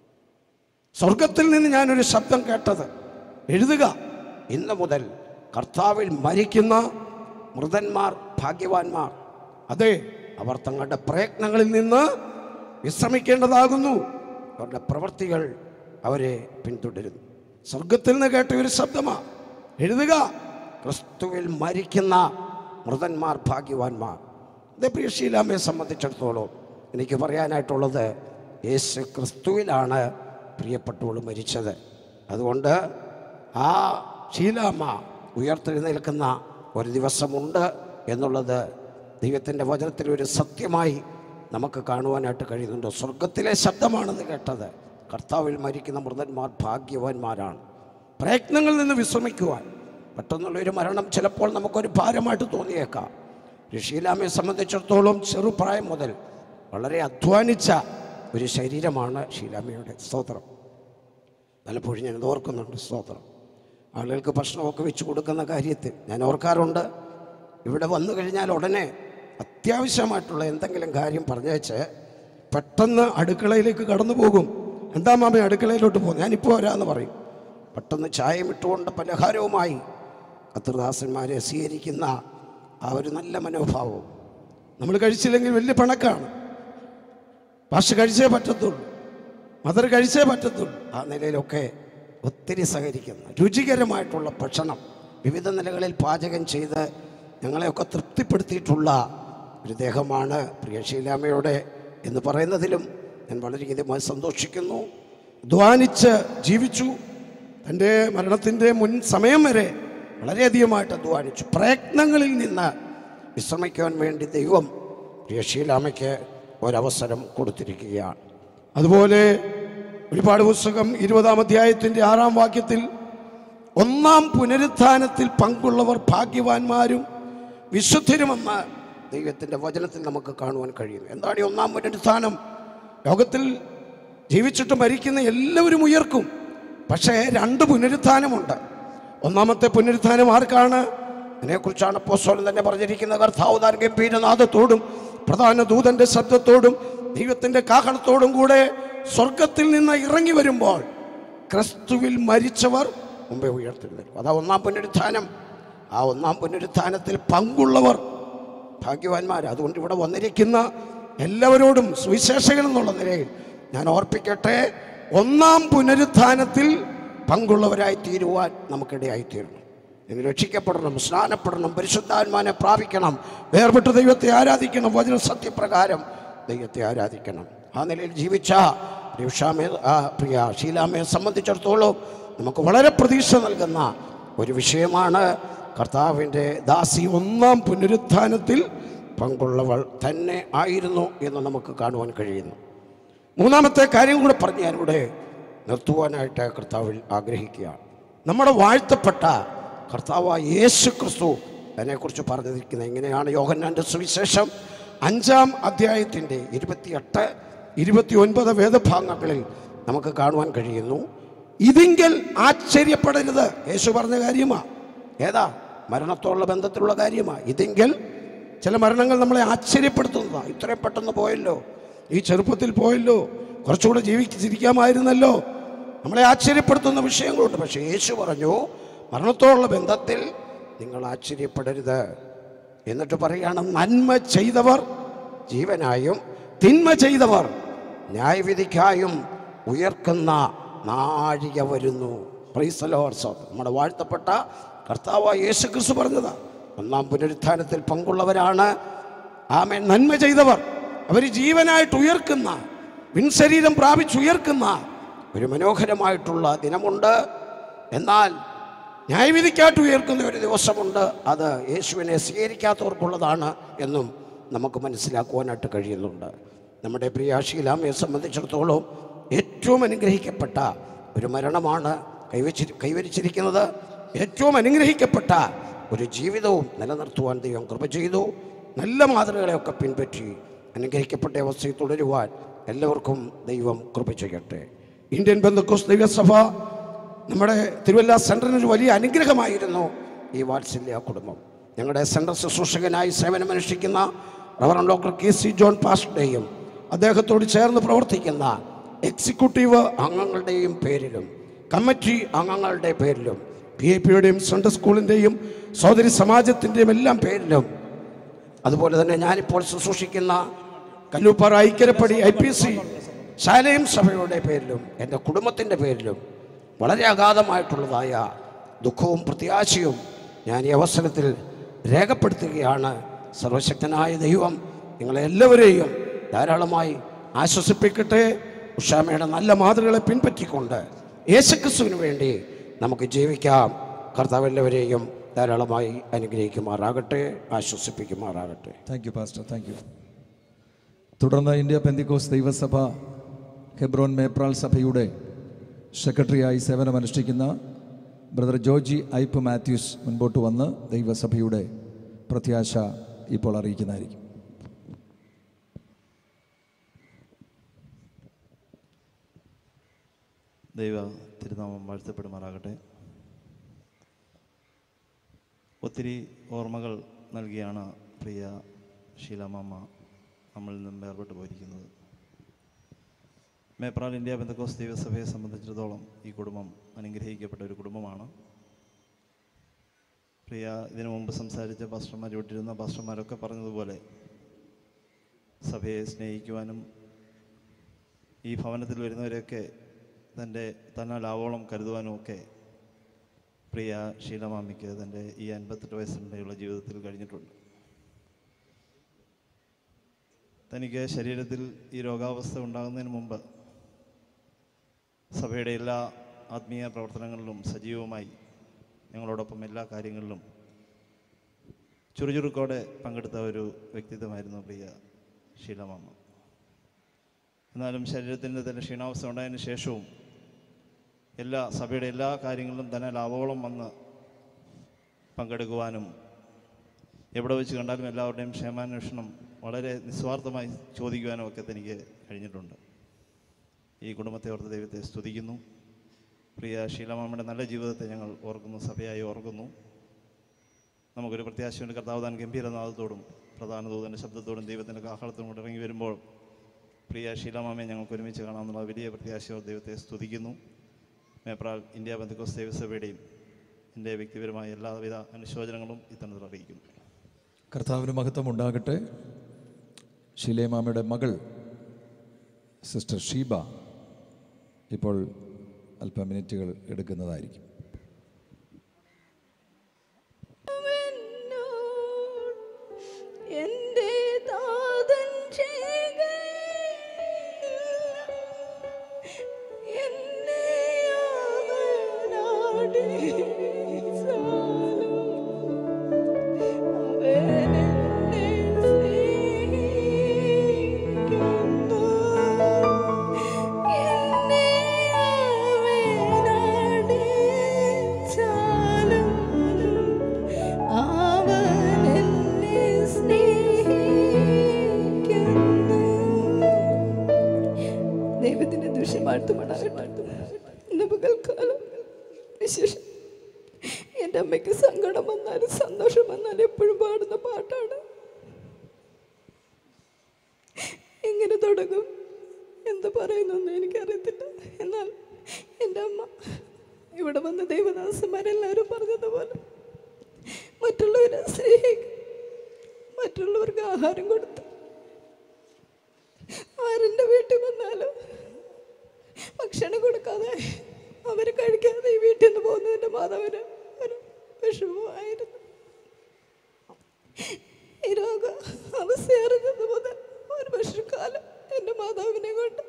സ്വർഗത്തിൽ നിന്ന് ഞാനൊരു ശബ്ദം കേട്ടത് എഴുതുക ഇന്ന് മുതൽ കർത്താവിൽ മരിക്കുന്ന മൃതന്മാർ ഭാഗ്യവാന്മാർ അതെ അവർ തങ്ങളുടെ പ്രയത്നങ്ങളിൽ നിന്ന് വിശ്രമിക്കേണ്ടതാകുന്നു അവരുടെ പ്രവൃത്തികൾ അവരെ പിന്തുടരുന്നു സ്വർഗത്തിൽ നിന്ന് കേട്ട ഒരു ശബ്ദമാ എഴുതുക ക്രിസ്തുവിൽ മരിക്കുന്ന മൃതന്മാർ ഭാഗ്യവാന്മാർ അതേ പ്രിയ ശീലാമ്മയെ സംബന്ധിച്ചിടത്തോളം എനിക്ക് പറയാനായിട്ടുള്ളത് യേശു ക്രിസ്തുവിലാണ് പ്രിയപ്പെട്ടവൾ മരിച്ചത് അതുകൊണ്ട് ആ ശീലാമ്മ ഉയർത്തെഴുന്നേൽക്കുന്ന ഒരു ദിവസമുണ്ട് എന്നുള്ളത് ദൈവത്തിൻ്റെ വചനത്തിൽ ഒരു സത്യമായി നമുക്ക് കാണുവാനായിട്ട് കഴിയുന്നുണ്ട് സ്വർഗത്തിലെ ശബ്ദമാണെന്ന് കേട്ടത് കർത്താവിൽ മരിക്കുന്ന മൃതന്മാർ ഭാഗ്യവാന്മാരാണ് പ്രയത്നങ്ങളിൽ നിന്ന് വിശ്രമിക്കുവാൻ പെട്ടെന്നുള്ള ഒരു മരണം ചിലപ്പോൾ നമുക്കൊരു ഭാരമായിട്ട് തോന്നിയേക്കാം ഋഷീലാമയെ സംബന്ധിച്ചിടത്തോളം ചെറുപ്രായം മുതൽ വളരെ അധ്വാനിച്ച ഒരു ശരീരമാണ് ഷീലാമയുടെ സ്തോത്രം പലപ്പോഴും ഞാൻ ഇത് ഓർക്കുന്നുണ്ട് സ്തോത്രം ആളുകൾക്ക് ഭക്ഷണമൊക്കെ വെച്ച് കൊടുക്കുന്ന കാര്യത്തിൽ ഞാൻ ഓർക്കാറുണ്ട് ഇവിടെ വന്നു കഴിഞ്ഞാൽ ഉടനെ അത്യാവശ്യമായിട്ടുള്ള എന്തെങ്കിലും കാര്യം പറഞ്ഞേച്ച് പെട്ടെന്ന് അടുക്കളയിലേക്ക് കടന്നു പോകും എന്താ മാമ അടുക്കളയിലോട്ട് പോകും ഞാനിപ്പോൾ വരാമെന്ന് പറയും പെട്ടെന്ന് ചായയും ഇട്ടുകൊണ്ട് പലഹാരവുമായി കത്തൃദാസന്മാരെ സ്വീകരിക്കുന്ന ആ ഒരു നല്ല മനോഭാവവും നമ്മൾ കഴിച്ചില്ലെങ്കിൽ വലിയ പണക്കാണ് ഭാഷ കഴിച്ചേ പറ്റത്തുള്ളൂ മദർ കഴിച്ചേ പറ്റത്തുള്ളൂ ആ നിലയിലൊക്കെ ഒത്തിരി സഹകരിക്കുന്ന രുചികരമായിട്ടുള്ള ഭക്ഷണം വിവിധ നിലകളിൽ പാചകം ചെയ്ത് ഞങ്ങളെയൊക്കെ തൃപ്തിപ്പെടുത്തിയിട്ടുള്ള ഒരു ദേഹമാണ് പ്രിയ ശീലാമ്മയുടെ എന്ന് പറയുന്നതിലും ഞാൻ വളരെയധികമായി സന്തോഷിക്കുന്നു ധ്വാനിച്ച് ജീവിച്ചു തൻ്റെ മരണത്തിൻ്റെ മുൻ സമയം വരെ വളരെയധികമായിട്ട് അധ്വാനിച്ചു പ്രയത്നങ്ങളിൽ നിന്ന് വിശ്രമിക്കുവാൻ വേണ്ടി ദൈവം പ്രിയ ശീലാമ്മയ്ക്ക് ഒരവസരം കൊടുത്തിരിക്കുകയാണ് അതുപോലെ ഒരുപാട് പുസ്തകം ഇരുപതാം അധ്യായത്തിൻ്റെ ആറാം വാക്യത്തിൽ ഒന്നാം പുനരുത്ഥാനത്തിൽ പങ്കുള്ളവർ ഭാഗ്യവാന്മാരും വിശുദ്ധരുമെന്ന് ദൈവത്തിൻ്റെ വചനത്തിൽ നമുക്ക് കാണുവാൻ കഴിയും എന്താണ് ഈ ഒന്നാം പുനരുത്ഥാനം ലോകത്തിൽ ജീവിച്ചിട്ട് മരിക്കുന്ന എല്ലാവരും ഉയർക്കും പക്ഷേ രണ്ട് പുനരുത്ഥാനമുണ്ട് ഒന്നാമത്തെ പുനരുത്ഥാനം ആർക്കാണ് അതിനെക്കുറിച്ചാണ് പോസ്റ്റോലൻ തന്നെ പറഞ്ഞിരിക്കുന്ന കർത്താവ് താൻ ഗംഭീരനാഥത്തോടും പ്രധാന ദൂതന്റെ ശബ്ദത്തോടും ദൈവത്തിൻ്റെ കാഹളത്തോടും കൂടെ സ്വർഗത്തിൽ നിന്ന് ഇറങ്ങി വരുമ്പോൾ ക്രിസ്തുവിൽ മരിച്ചവർ മുമ്പേ ഉയർത്തെഴുന്നേൽക്കും അതാ ഒന്നാം പുനരുത്ഥാനം ആ ഒന്നാം പുനരുത്ഥാനത്തിൽ പങ്കുള്ളവർ ഭാഗ്യവാന്മാർ അതുകൊണ്ട് ഇവിടെ വന്നിരിക്കുന്ന എല്ലാവരോടും സുവിശേഷകൻ എന്നുള്ള നിലയിൽ ഞാൻ ഓർപ്പിക്കട്ടെ ഒന്നാം പുനരുത്ഥാനത്തിൽ പങ്കുള്ളവരായി തീരുവാൻ നമുക്കിടയായിത്തീരണം ഇനി രക്ഷിക്കപ്പെടണം സ്നാനപ്പെടണം പരിശുദ്ധാത്മാനെ പ്രാപിക്കണം വേർപെട്ട് ദൈവത്തെ ആരാധിക്കണം വചന സത്യപ്രകാരം ദൈവത്തെ ആരാധിക്കണം ആ നിലയിൽ ജീവിച്ച പ്രിയുഷാമേ ആ പ്രിയ ശീലാമയെ സംബന്ധിച്ചിടത്തോളം നമുക്ക് വളരെ പ്രതീക്ഷ നൽകുന്ന ഒരു വിഷയമാണ് കർത്താവിൻ്റെ ദാസി ഒന്നാം പുനരുത്ഥാനത്തിൽ പങ്കുള്ളവൾ തന്നെ ആയിരുന്നു എന്ന് നമുക്ക് കാണുവാൻ കഴിയുന്നു മൂന്നാമത്തെ കാര്യം കൂടെ പറഞ്ഞ് ഞാനിവിടെ നിർത്തുവാനായിട്ട് കർത്താവിൽ ആഗ്രഹിക്കുകയാണ് നമ്മുടെ വാഴ്ത്തപ്പെട്ട കർത്താവായ യേശു ക്രിസ്തു അതിനെക്കുറിച്ച് പറഞ്ഞിരിക്കുന്നത് എങ്ങനെയാണ് യോഹന്നാൻ്റെ സുവിശേഷം അഞ്ചാം അധ്യായത്തിൻ്റെ ഇരുപത്തിയെട്ട് ഇരുപത്തി ഒൻപത് വേദഭാഗങ്ങളിൽ നമുക്ക് കാണുവാൻ കഴിയുന്നു ഇതിങ്കിൽ ആശ്ചര്യപ്പെടരുത് യേശു പറഞ്ഞ കാര്യമാണ് ഏതാ മരണത്തോടുള്ള ബന്ധത്തിലുള്ള കാര്യമാണ് ഇതിങ്കിൽ ചില മരണങ്ങൾ നമ്മളെ ആശ്ചര്യപ്പെടുത്തുന്നതാണ് ഇത്രയും പെട്ടെന്ന് പോയല്ലോ ഈ ചെറുപ്പത്തിൽ പോയല്ലോ കുറച്ചുകൂടെ ജീവിച്ചിരിക്കാമായിരുന്നല്ലോ നമ്മളെ ആശ്ചര്യപ്പെടുത്തുന്ന വിഷയങ്ങളുണ്ട് പക്ഷേ യേശു പറഞ്ഞു മരണത്തോടുള്ള ബന്ധത്തിൽ നിങ്ങൾ ആശ്ചര്യപ്പെടരുത് എന്നിട്ട് പറയുകയാണ് നന്മ ചെയ്തവർ ജീവനായും തിന്മ ചെയ്തവർ ന്യായവിധിക്കായും ഉയർക്കുന്ന നാഴിക വരുന്നു പ്രൈസലോർസോ നമ്മുടെ വാഴ്ത്തപ്പെട്ട കർത്താവായ യേശു ക്രിസ്തു പറഞ്ഞതാ ഒന്നാം പുനരുത്ഥാനത്തിൽ പങ്കുള്ളവരാണ് ആമേ നന്മ ചെയ്തവർ അവർ ജീവനായിട്ട് ഉയർക്കുന്ന വിൻശരീരം പ്രാപിച്ചുയർക്കുന്ന ഒരു മനോഹരമായിട്ടുള്ള ദിനമുണ്ട് എന്നാൽ ന്യായവിധിക്കായിട്ട് ഉയർക്കുന്ന ഒരു ദിവസമുണ്ട് അത് യേശുവിനെ സ്വീകരിക്കാത്തവർക്കുള്ളതാണ് എന്നും നമുക്ക് മനസ്സിലാക്കുവാനായിട്ട് കഴിയുന്നുണ്ട് നമ്മുടെ പ്രിയ ഷീലാമയെ സംബന്ധിച്ചിടത്തോളം ഏറ്റവും അനുഗ്രഹിക്കപ്പെട്ട ഒരു മരണമാണ് കൈവച്ചി കൈവരിച്ചിരിക്കുന്നത് ഏറ്റവും അനുഗ്രഹിക്കപ്പെട്ട ഒരു ജീവിതവും നിലനിർത്തുവാൻ ദൈവം കൃപ ചെയ്തു നല്ല മാതൃകളെയൊക്കെ പിൻപറ്റി അനുഗ്രഹിക്കപ്പെട്ട അവസ്ഥയിൽ തുടരുവാൻ എല്ലാവർക്കും ദൈവം കൃപ ചെയ്യട്ടെ ഇന്ത്യൻ ബന്ധുക്കോസ് ദൈവസഭ നമ്മുടെ തിരുവല്ല സെൻറ്ററിന് ഒരു വലിയ അനുഗ്രഹമായിരുന്നു ഈ വാത്സല്യ കുടുംബം ഞങ്ങളുടെ സെൻട്രൽ ശുശ്രൂഷകനായി സേവനമനുഷ്ഠിക്കുന്ന reverend doctor K C John പാസ്റ്ററുടെയും അദ്ദേഹത്തോട് ചേർന്ന് പ്രവർത്തിക്കുന്ന എക്സിക്യൂട്ടീവ് അംഗങ്ങളുടെയും പേരിലും കമ്മിറ്റി അംഗങ്ങളുടെ പേരിലും പി ഐ പിയുടെയും സെൻട്രൽ സ്കൂളിൻ്റെയും സഹോദരി സമാജത്തിൻ്റെയും എല്ലാം പേരിലും അതുപോലെ തന്നെ ഞാനിപ്പോൾ ശുശ്രൂഷിക്കുന്ന കല്ലൂപ്പാറ ഐക്യരപ്പടി ഐ പി സി ശാലയം സഭയുടെ പേരിലും എൻ്റെ കുടുംബത്തിൻ്റെ പേരിലും വളരെ അഗാധമായിട്ടുള്ളതായ ദുഃഖവും പ്രത്യാശയും ഞാൻ ഈ അവസരത്തിൽ രേഖപ്പെടുത്തുകയാണ് സർവശക്തനായ ദൈവം നിങ്ങളെല്ലാവരെയും ധാരാളമായി ആശ്വസിപ്പിക്കട്ടെ ഉഷാമയുടെ നല്ല മാതൃകളെ പിൻപറ്റിക്കൊണ്ട് യേശുക്രിസ്തുവിന് വേണ്ടി നമുക്ക് ജീവിക്കാം കർത്താവ് എല്ലാവരെയും ധാരാളമായി അനുഗ്രഹിക്കുമാറാകട്ടെ ആശ്വസിപ്പിക്കുമാറാകട്ടെ thank you pastor thank you തുടർന്ന് ഇന്ത്യ പെന്തിക്കോസ് ദൈവസഭ ഹെബ്രോൻ മേപ്രാൾ സഭയുടെ സെക്രട്ടറിയായി സേവനമനുഷ്ഠിക്കുന്ന ബ്രദർ ജോജി ഐപ്പ് മാത്യൂസ് മുൻപോട്ട് വന്ന് ദൈവസഭയുടെ പ്രത്യാശ ഇപ്പോൾ അറിയിക്കുന്നതായിരിക്കും ദൈവ തിരുനാമം വാഴ്ത്തപ്പെടുമാറാകട്ടെ ഒത്തിരി ഓർമ്മകൾ നൽകിയാണ് പ്രിയ ഷീലാമാമ്മ നമ്മളിൽ നിന്നും വേർപെട്ട് പോയിരിക്കുന്നത് മേപ്രാൽ ഇന്ത്യ ബന്ധക്കോസ് ദൈവസഭയെ സംബന്ധിച്ചിടത്തോളം ഈ കുടുംബം അനുഗ്രഹിക്കപ്പെട്ട ഒരു കുടുംബമാണ് പ്രിയ ഇതിനു മുമ്പ് സംസാരിച്ച പാസ്റ്റർമാർ വിട്ടിരുന്ന പാസ്റ്റർമാരൊക്കെ പറഞ്ഞതുപോലെ സഭയെ സ്നേഹിക്കുവാനും ഈ ഭവനത്തിൽ വരുന്നവരെയൊക്കെ തൻ്റെ തന്നാൽ ആവോളം കരുതുവാനും ഒക്കെ പ്രിയ ശീലമാമിക്ക് തൻ്റെ ഈ അൻപത്തെട്ട് വയസ്സിനിടെയുള്ള ജീവിതത്തിൽ കഴിഞ്ഞിട്ടുണ്ട് തനിക്ക് ശരീരത്തിൽ ഈ രോഗാവസ്ഥ ഉണ്ടാകുന്നതിന് മുമ്പ് സഭയുടെ എല്ലാ ആത്മീയ പ്രവർത്തനങ്ങളിലും സജീവമായി ഞങ്ങളോടൊപ്പം എല്ലാ കാര്യങ്ങളിലും ചുറുചുറുക്കോടെ പങ്കെടുത്ത ഒരു വ്യക്തിത്വമായിരുന്നു പ്രിയ ശീലമാമ എന്നാലും ശരീരത്തിൻ്റെ തന്നെ ക്ഷീണാവസ്ഥ ഉണ്ടായതിനു ശേഷവും എല്ലാ സഭയുടെ എല്ലാ കാര്യങ്ങളിലും തന്നെ ലാഭോളം വന്ന് പങ്കെടുക്കുവാനും എവിടെ വെച്ച് കണ്ടാലും എല്ലാവരുടെയും ക്ഷേമാന്വേഷണം വളരെ നിസ്വാർത്ഥമായി ചോദിക്കുവാനും ഒക്കെ തനിക്ക് കഴിഞ്ഞിട്ടുണ്ട് ഈ കുടുംബത്തെ ഓർത്ത് ദൈവത്തെ സ്തുതിക്കുന്നു പ്രിയ ശീലമാമയുടെ നല്ല ജീവിതത്തെ ഞങ്ങൾ ഓർക്കുന്നു സഭയായി ഓർക്കുന്നു നമുക്കൊരു പ്രത്യാശയുണ്ട് കർത്താവ് താൻ ഗംഭീരനാഥത്തോടും പ്രധാന ദൂതൻ്റെ ശബ്ദത്തോടും ദൈവത്തിൻ്റെ കാഹളത്തോടും കൂടെ ഇറങ്ങി വരുമ്പോൾ പ്രിയ ശീലമാമയെ ഞങ്ങൾക്ക് ഒരുമിച്ച് കാണാമെന്നുള്ള വലിയ പ്രത്യാശയോട് ദൈവത്തെ സ്തുതിക്കുന്നു മേപ്രാൽ ഇന്ത്യ ബന്ധുക്കോസ് ദേവസഭയുടെയും എൻ്റെ വ്യക്തിപരമായ എല്ലാവിധ അനുശോചനങ്ങളും ഇത്തരത്തിൽ അറിയിക്കുന്നു കർത്താവിന് മഹത്വം ഉണ്ടാകട്ടെ ഷീലേമാമയുടെ മകൾ സിസ്റ്റർ ഷീബ ഇപ്പോൾ അല്പം മിനിറ്റുകൾ എടുക്കുന്നതായിരിക്കും എന്റെ താതൻ ചെയ്യുക എന്നെ അവനാടി സാലും അവനെന്നെ സ്നേഹിക്കുന്നു എന്നെ അവനാടി സാലും അവനെന്നെ സ്നേഹിക്കുന്നു ദൈവത്തിന്റെ ദുഷ്യമാഴ്ത്തുമാടാകട്ടെ ഇന്ന് പകൽക്കാലം വിശേഷം എൻ്റെ അമ്മയ്ക്ക് സങ്കടം വന്നാലും സന്തോഷം വന്നാലും എപ്പോഴും പാടുന്ന പാട്ടാണ് എങ്ങനെ തുടങ്ങും എന്ത് പറയുന്നൊന്നും എനിക്കറിയത്തില്ല എന്നാൽ എൻ്റെ അമ്മ ഇവിടെ വന്ന ദൈവദാസന്മാരെല്ലാവരും പറഞ്ഞതുപോലെ മറ്റുള്ളവരെ സ്നേഹിക്കും മറ്റുള്ളവർക്ക് ആഹാരം കൊടുത്ത് ആരെൻ്റെ വീട്ടിൽ വന്നാലും ഭക്ഷണം കൊടുക്കാതെ അവർ കഴിക്കാതെ ഈ വീട്ടിൽ നിന്ന് പോകുന്നതിൻ്റെ മാതാവിന് ഒരു വിഷമമായിരുന്നു ഈ രോഗ അവസ്ഥയറിഞ്ഞത് മുതൽ ഒരു വർഷക്കാലം എൻ്റെ മാതാവിനെ കൊണ്ട്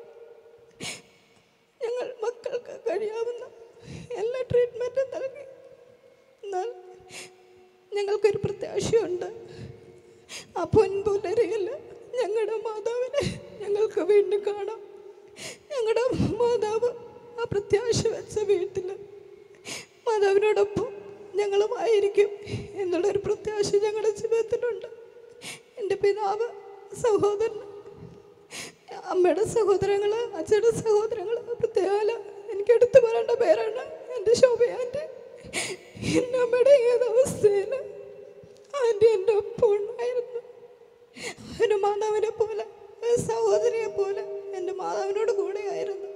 ഞങ്ങൾ മക്കൾക്ക് കഴിയാവുന്ന എല്ലാ ട്രീറ്റ്മെൻറ്റും നൽകി എന്നാൽ ഞങ്ങൾക്കൊരു പ്രത്യാശയുണ്ട് ആ പൊൻപുലരിയിൽ ഞങ്ങളുടെ മാതാവിനെ ഞങ്ങൾക്ക് വീണ്ടും കാണാം ഞങ്ങളുടെ മാതാവ് ആ പ്രത്യാശ വെച്ച വീട്ടിൽ മാതാവിനോടൊപ്പം ഞങ്ങളുമായിരിക്കും എന്നുള്ളൊരു പ്രത്യാശ ഞങ്ങളുടെ ജീവിതത്തിലുണ്ട് എൻ്റെ പിതാവ് സഹോദരൻ അമ്മയുടെ സഹോദരങ്ങൾ അച്ഛയുടെ സഹോദരങ്ങൾ പ്രത്യേക എനിക്ക് എടുത്തു പറയേണ്ട പേരാണ് എൻ്റെ ശോഭയാൻ്റെ എൻ്റെ അമ്മയുടെ ഏതവസ്ഥയിൽ ആൻറ്റി എൻ്റെ ഒപ്പം ഉണ്ടായിരുന്നു ഒരു മാതാവിനെ പോലെ ഒരു സഹോദരിയെ പോലെ എൻ്റെ മാതാവിനോട് കൂടെയായിരുന്നു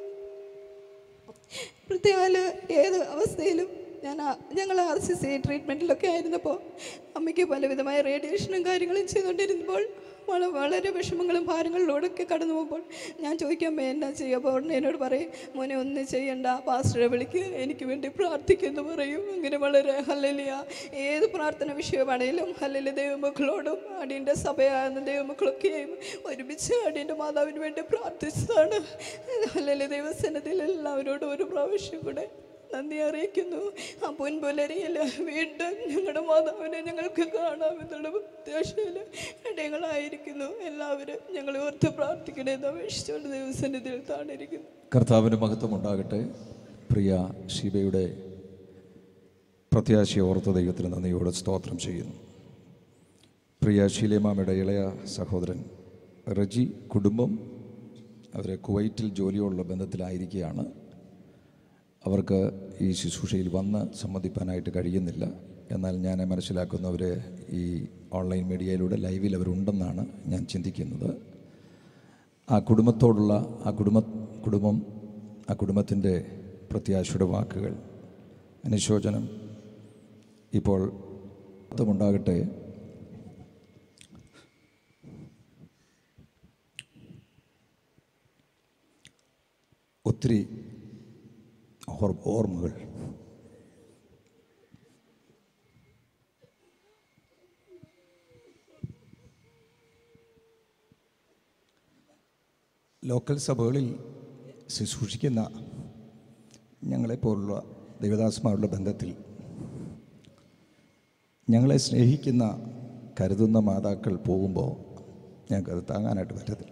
പ്രത്യേക ഏത് അവസ്ഥയിലും ഞാൻ ഞങ്ങൾ ആർ സി സി ട്രീറ്റ്മെൻറ്റിലൊക്കെ ആയിരുന്നപ്പോൾ അമ്മയ്ക്ക് പലവിധമായ റേഡിയേഷനും കാര്യങ്ങളും ചെയ്തുകൊണ്ടിരുന്നപ്പോൾ വളരെ വളരെ വിഷമങ്ങളും ഭാരങ്ങളിലൂടെയൊക്കെ കടന്നു പോകുമ്പോൾ ഞാൻ ചോദിക്കാൻ അമ്മ എന്നാ ചെയ്യുക അപ്പോൾ ഉടനെ എന്നോട് പറയും മോനെ ഒന്നും ചെയ്യണ്ട പാസ്റ്ററെ വിളിക്ക് എനിക്ക് വേണ്ടി പ്രാർത്ഥിക്കുമെന്ന് പറയും അങ്ങനെ വളരെ ഹല്ലലിയ ഏത് പ്രാർത്ഥന വിഷയമാണെങ്കിലും ഹല്ലലി ദൈവമക്കളോടും അടിയൻ്റെ സഭയാകുന്ന ദൈവമക്കളൊക്കെയും ഒരുമിച്ച് അടിയൻ്റെ മാതാവിന് വേണ്ടി പ്രാർത്ഥിച്ചതാണ് ഹല്ലലി ദൈവസന്നതിയിൽ എല്ലാവരോടും ഒരു പ്രാവശ്യം കൂടെ നന്ദി അറിയിക്കുന്നു ആ പൊൻപുലരിയിൽ വീണ്ടും ഞങ്ങളുടെ മാതാവിനെ ഞങ്ങൾക്ക് കാണാമെന്നുള്ള പ്രത്യാശയിൽ ഇടയങ്ങളായിരിക്കുന്നു എല്ലാവരും ഞങ്ങളെ ഓർത്ത് പ്രാർത്ഥിക്കണേ എന്ന് അപേക്ഷിച്ചുകൊണ്ട് ദൈവസന്നിധിയിൽ താണിരിക്കുന്നു കർത്താവിന് മഹത്വം ഉണ്ടാകട്ടെ പ്രിയ ഷീബയുടെ പ്രത്യാശയെ ഓർത്ത ദൈവത്തിന് നന്ദിയോടെ സ്തോത്രം ചെയ്യുന്നു പ്രിയ ഷീലേമാമയുടെ ഇളയ സഹോദരൻ റജി കുടുംബം അവർ കുവൈറ്റിൽ ജോലിയുള്ള ബന്ധത്തിലായിരിക്കുകയാണ് അവർക്ക് ഈ ശുശ്രൂഷയിൽ വന്ന് സംബന്ധിപ്പാനായിട്ട് കഴിയുന്നില്ല എന്നാൽ ഞാൻ മനസ്സിലാക്കുന്നവർ ഈ ഓൺലൈൻ മീഡിയയിലൂടെ ലൈവിൽ അവരുണ്ടെന്നാണ് ഞാൻ ചിന്തിക്കുന്നത് ആ കുടുംബത്തോടുള്ള ആ കുടുംബ കുടുംബം ആ കുടുംബത്തിൻ്റെ പ്രത്യാശയുടെ വാക്കുകൾ അനുശോചനം ഇപ്പോൾ ഉണ്ടാകട്ടെ ഒത്തിരി ഓർ ഓർമ്മകൾ ലോക്കൽ സഭകളിൽ ശുശ്രൂഷിക്കുന്ന ഞങ്ങളെപ്പോലുള്ള ദൈവദാസന്മാരുടെ ബന്ധത്തിൽ ഞങ്ങളെ സ്നേഹിക്കുന്ന കരുതുന്ന മാതാക്കൾ പോകുമ്പോൾ ഞങ്ങൾക്കത് താങ്ങാനായിട്ട് പറ്റത്തില്ല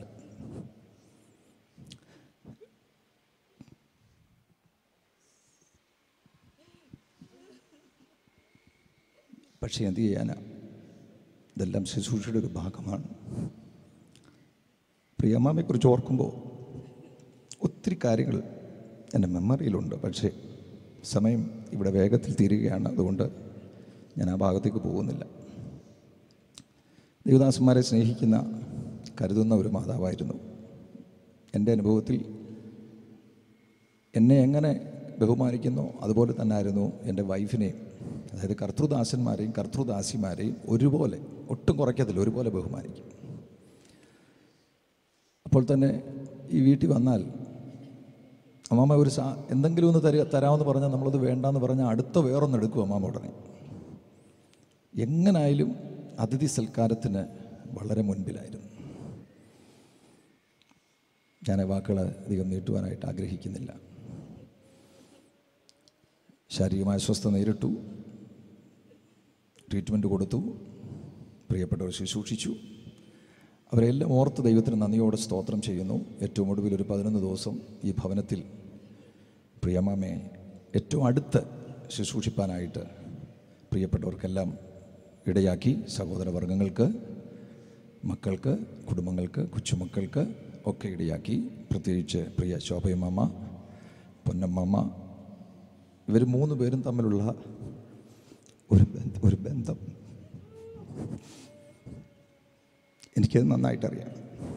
പക്ഷേ എന്ത് ചെയ്യാനാ ഇതെല്ലാം ശുശ്രൂഷയുടെ ഒരു ഭാഗമാണ് പ്രിയമ്മാമയെക്കുറിച്ച് ഓർക്കുമ്പോൾ ഒത്തിരി കാര്യങ്ങൾ എൻ്റെ മെമ്മറിയിലുണ്ട് പക്ഷേ സമയം ഇവിടെ വേഗത്തിൽ തീരുകയാണ് അതുകൊണ്ട് ഞാൻ ആ ഭാഗത്തേക്ക് പോകുന്നില്ല ദേവദാസന്മാരെ സ്നേഹിക്കുന്ന കരുതുന്ന ഒരു മാതാവായിരുന്നു എൻ്റെ അനുഭവത്തിൽ എന്നെ എങ്ങനെ ബഹുമാനിക്കുന്നോ അതുപോലെ തന്നെ ആയിരുന്നു എൻ്റെ വൈഫിനെയും അതായത് കർത്തൃദാസന്മാരെയും കർത്തൃദാസിമാരെയും ഒരുപോലെ ഒട്ടും കുറയ്ക്കത്തില്ല ഒരുപോലെ ബഹുമാനിക്കും അപ്പോൾ തന്നെ ഈ വീട്ടിൽ വന്നാൽ അമ്മാമ്മ ഒരു സാ എന്തെങ്കിലും ഒന്ന് തരിക തരാമെന്ന് പറഞ്ഞാൽ നമ്മളത് വേണ്ടാന്ന് പറഞ്ഞാൽ അടുത്ത വേറൊന്ന് എടുക്കും അമ്മാമ്മ ഉടനെ എങ്ങനായാലും അതിഥി സൽക്കാരത്തിന് വളരെ മുൻപിലായിരുന്നു ഞാൻ ആ വാക്കുകൾ അധികം നീട്ടുവാനായിട്ട് ആഗ്രഹിക്കുന്നില്ല ശാരീരികമായ അസ്വസ്ഥത നേരിട്ടു ട്രീറ്റ്മെൻറ്റ് കൊടുത്തു പ്രിയപ്പെട്ടവർ ശുശ്രൂഷിച്ചു അവരെല്ലാം ഓർത്ത് ദൈവത്തിന് നന്ദിയോടെ സ്തോത്രം ചെയ്യുന്നു ഏറ്റവും ഒടുവിൽ ഒരു പതിനൊന്ന് ദിവസം ഈ ഭവനത്തിൽ പ്രിയമാമയെ ഏറ്റവും അടുത്ത് ശുശ്രൂഷിപ്പാനായിട്ട് പ്രിയപ്പെട്ടവർക്കെല്ലാം ഇടയാക്കി സഹോദരവർഗങ്ങൾക്ക് മക്കൾക്ക് കുടുംബങ്ങൾക്ക് കൊച്ചുമക്കൾക്ക് ഒക്കെ ഇടയാക്കി പ്രത്യേകിച്ച് പ്രിയ ശോഭയമ്മ പൊന്നമ്മ ഇവർ മൂന്ന് പേരും തമ്മിലുള്ള ഒരു ബന്ധ- ഒരു ബന്ധം എനിക്കത് നന്നായിട്ടറിയാം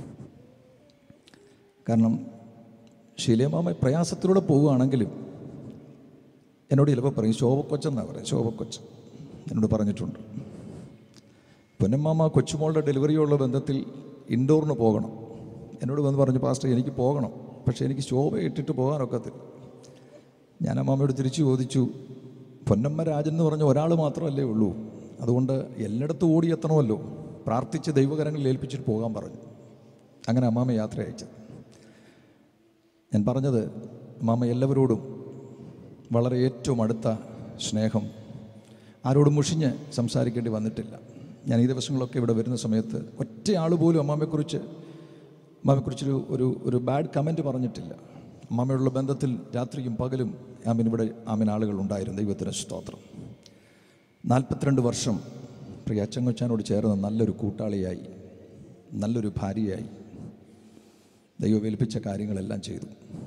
കാരണം ശീലമാമ പ്രയാസത്തിലൂടെ പോവുകയാണെങ്കിലും എന്നോട് ചിലപ്പോൾ പറയും ശോഭക്കൊച്ചെന്നാണ് പറയും ശോഭക്കൊച്ച് എന്നോട് പറഞ്ഞിട്ടുണ്ട് പൊന്നമ്മാമ കൊച്ചുമോളുടെ ഡെലിവറിയുള്ള ബന്ധത്തിൽ ഇൻഡോറിന് പോകണം എന്നോട് വന്ന് പറഞ്ഞു പാസ്റ്റർ എനിക്ക് പോകണം പക്ഷേ എനിക്ക് ശോഭ ഇട്ടിട്ട് പോകാനൊക്കത്തില്ല ഞാൻ അമ്മാമ്മയോട് തിരിച്ചു ചോദിച്ചു പൊന്നമ്മ രാജൻ എന്ന് പറഞ്ഞ ഒരാൾ മാത്രമല്ലേ ഉള്ളൂ അതുകൊണ്ട് എല്ലായിടത്തും ഓടിയെത്തണമല്ലോ പ്രാർത്ഥിച്ച് ദൈവകരങ്ങളിൽ ഏൽപ്പിച്ചിട്ട് പോകാൻ പറഞ്ഞു അങ്ങനെ അമ്മാമ്മ യാത്ര അയച്ചത് ഞാൻ പറഞ്ഞത് അമ്മാമ്മ എല്ലാവരോടും വളരെ ഏറ്റവും അടുത്ത സ്നേഹം ആരോടും മുഷിഞ്ഞ് സംസാരിക്കേണ്ടി വന്നിട്ടില്ല ഞാൻ ഈ ദിവസങ്ങളൊക്കെ ഇവിടെ വരുന്ന സമയത്ത് ഒറ്റ ആൾ പോലും അമ്മാമ്മയെക്കുറിച്ച് അമ്മാമ്മയെക്കുറിച്ചൊരു ഒരു ഒരു ബാഡ് കമൻറ്റ് പറഞ്ഞിട്ടില്ല അമ്മാമ്മയോടുള്ള ബന്ധത്തിൽ രാത്രിയും പകലും ആമീൻ ഇവിടെ ആമീൻ ആളുകൾ ഉണ്ടായിരുന്നു ദൈവത്തിന് സ്തോത്രം നാൽപ്പത്തിരണ്ട് വർഷം പ്രിയ അച്ചങ്ങൊച്ചാനോട് ചേർന്ന് നല്ലൊരു കൂട്ടാളിയായി നല്ലൊരു ഭാര്യയായി ദൈവം ഏൽപ്പിച്ച കാര്യങ്ങളെല്ലാം ചെയ്തു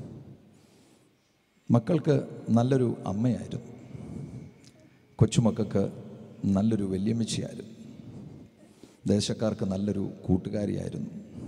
മക്കൾക്ക് നല്ലൊരു അമ്മയായിരുന്നു കൊച്ചുമക്കൾക്ക് നല്ലൊരു വല്യമ്മച്ചിയായിരുന്നു ദേശക്കാർക്ക് നല്ലൊരു കൂട്ടുകാരിയായിരുന്നു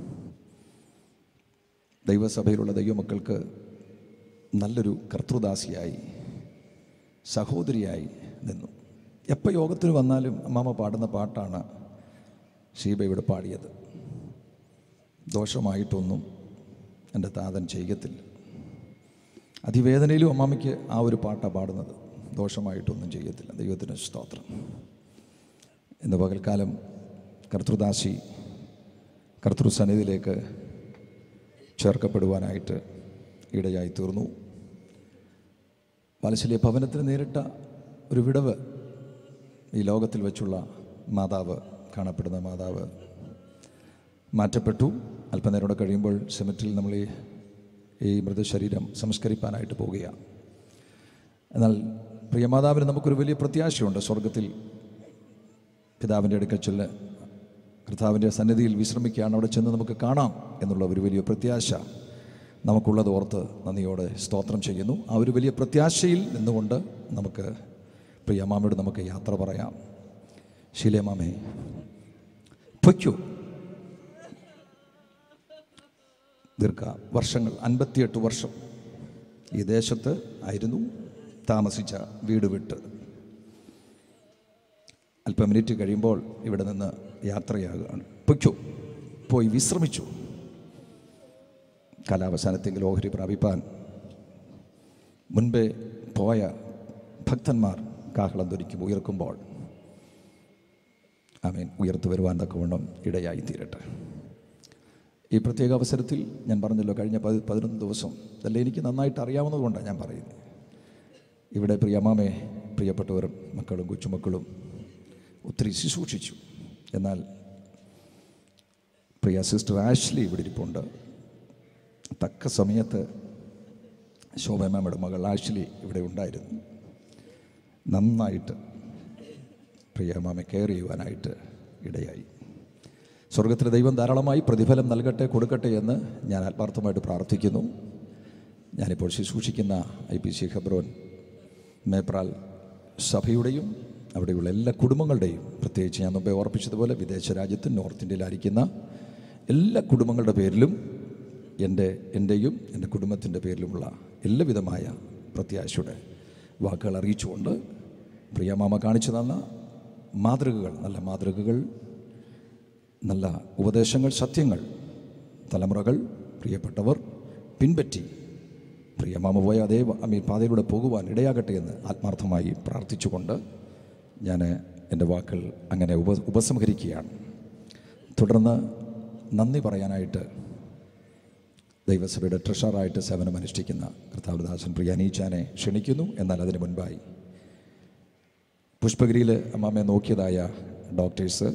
ദൈവസഭയിലുള്ള ദൈവമക്കൾക്ക് നല്ലൊരു കർത്തൃദാസിയായി സഹോദരിയായി നിന്നു എപ്പോൾ യോഗത്തിന് വന്നാലും അമ്മാമ്മ പാടുന്ന പാട്ടാണ് ഷീബ ഇവിടെ പാടിയത് ദോഷമായിട്ടൊന്നും എൻ്റെ താതൻ ചെയ്യത്തില്ല അതിവേദനയിലും അമ്മാമ്മയ്ക്ക് ആ ഒരു പാട്ടാണ് പാടുന്നത് ദോഷമായിട്ടൊന്നും ചെയ്യത്തില്ല ദൈവത്തിന് സ്തോത്രം ഇന്ന് പകൽക്കാലം കർത്തൃദാസി കർത്തൃസന്നിധിയിലേക്ക് ചേർക്കപ്പെടുവാനായിട്ട് ഇടയായി തീർന്നു വാത്സല്യ ഭവനത്തിന് നേരിട്ട ഒരു വിടവ് ഈ ലോകത്തിൽ വെച്ചുള്ള മാതാവ് കാണപ്പെടുന്ന മാതാവ് മാറ്റപ്പെട്ടു അല്പനേരം കൂടെ കഴിയുമ്പോൾ സെമിറ്റിൽ നമ്മൾ ഈ ഈ മൃതശരീരം സംസ്കരിപ്പാനായിട്ട് പോവുകയാണ് എന്നാൽ പ്രിയമാതാവിന് നമുക്കൊരു വലിയ പ്രത്യാശയുണ്ട് സ്വർഗത്തിൽ പിതാവിൻ്റെ അടുക്കൽ ചെല്ല് കർത്താവിൻ്റെ സന്നിധിയിൽ വിശ്രമിക്കുകയാണ് അവിടെ ചെന്ന് നമുക്ക് കാണാം എന്നുള്ള ഒരു വലിയ പ്രത്യാശ നമുക്കുള്ളത് ഓർത്ത് നന്ദിയോടെ സ്തോത്രം ചെയ്യുന്നു ആ ഒരു വലിയ പ്രത്യാശയിൽ നിന്നുകൊണ്ട് നമുക്ക് പ്രിയമാമയോട് നമുക്ക് യാത്ര പറയാം ശീലമാമേ പൊയ്ക്കൂ ദീർഘ വർഷങ്ങൾ അൻപത്തിയെട്ട് വർഷം ഈ ദേശത്ത് ആയിരുന്നു താമസിച്ച വീട് വിട്ട് അല്പം മിനിറ്റ് കഴിയുമ്പോൾ ഇവിടെ നിന്ന് യാത്രയാകുകയാണ് പൊയ്ക്കോ പോയി വിശ്രമിച്ചു കാലാവസാനത്തെങ്കിൽ ഓഹരി പ്രാപിപ്പാൻ മുൻപേ പോയ ഭക്തന്മാർ കാഹളം ധരിക്കും ഉയർക്കുമ്പോൾ ആമീൻ ഉയർത്തു വരുവാൻ തക്കവണ്ണം ഇടയായി തീരട്ടെ ഈ പ്രത്യേക അവസരത്തിൽ ഞാൻ പറഞ്ഞല്ലോ കഴിഞ്ഞ പതി പതിനൊന്ന് ദിവസം ഇതെല്ലാം എനിക്ക് നന്നായിട്ട് അറിയാവുന്നതുകൊണ്ടാണ് ഞാൻ പറയുന്നത് ഇവിടെ പ്രിയമാമയെ പ്രിയപ്പെട്ടവരും മക്കളും കൊച്ചുമക്കളും ഒത്തിരി ശുശ്രൂഷിച്ചു എന്നാൽ പ്രിയ സിസ്റ്റർ ആഷ്ലി ഇവിടെ ഇരിപ്പുണ്ട് തക്ക സമയത്ത് ശോഭമാമയുടെ മകൾ ആഷ്ലി ഇവിടെ ഉണ്ടായിരുന്നു നന്നായിട്ട് പ്രിയമാമയെ കെയർ ചെയ്യുവാനായിട്ട് ഇടയായി സ്വർഗത്തിലെ ദൈവം ധാരാളമായി പ്രതിഫലം നൽകട്ടെ കൊടുക്കട്ടെ എന്ന് ഞാൻ ആത്മാർത്ഥമായിട്ട് പ്രാർത്ഥിക്കുന്നു ഞാനിപ്പോൾ ശുശ്രൂഷിക്കുന്ന I P C Hebron Mepral സഭയുടെയും അവിടെയുള്ള എല്ലാ കുടുംബങ്ങളുടെയും പ്രത്യേകിച്ച് ഞാൻ മുമ്പേ ഓർപ്പിച്ചതുപോലെ വിദേശ രാജ്യത്ത് നോർത്ത് ഇന്ത്യയിലായിരിക്കുന്ന എല്ലാ കുടുംബങ്ങളുടെ പേരിലും എൻ്റെ എൻ്റെയും എൻ്റെ കുടുംബത്തിൻ്റെ പേരിലുമുള്ള എല്ലാവിധമായ പ്രത്യാശയുടെ വാക്കുകൾ അറിയിച്ചുകൊണ്ട് പ്രിയമാമ കാണിച്ചു തന്ന മാതൃകകൾ നല്ല മാതൃകകൾ നല്ല ഉപദേശങ്ങൾ സത്യങ്ങൾ തലമുറകൾ പ്രിയപ്പെട്ടവർ പിൻപറ്റി പ്രിയമാമ പോയ അതേ അമ്മീ പാതയിലൂടെ പോകുവാൻ ഇടയാകട്ടെ എന്ന് ആത്മാർത്ഥമായി പ്രാർത്ഥിച്ചുകൊണ്ട് ഞാൻ എൻ്റെ വാക്കുകൾ അങ്ങനെ ഉപ ഉപസംഹരിക്കുകയാണ് തുടർന്ന് നന്ദി പറയാനായിട്ട് ദൈവസഭയുടെ ട്രഷറായിട്ട് സേവനമനുഷ്ഠിക്കുന്ന കർത്താവദാസൻ പ്രിയ അനീച്ചാനെ ക്ഷണിക്കുന്നു എന്നാൽ അതിന് മുൻപായി പുഷ്പഗിരിയിൽ അമ്മാമ്മയെ നോക്കിയതായ ഡോക്ടേഴ്സ്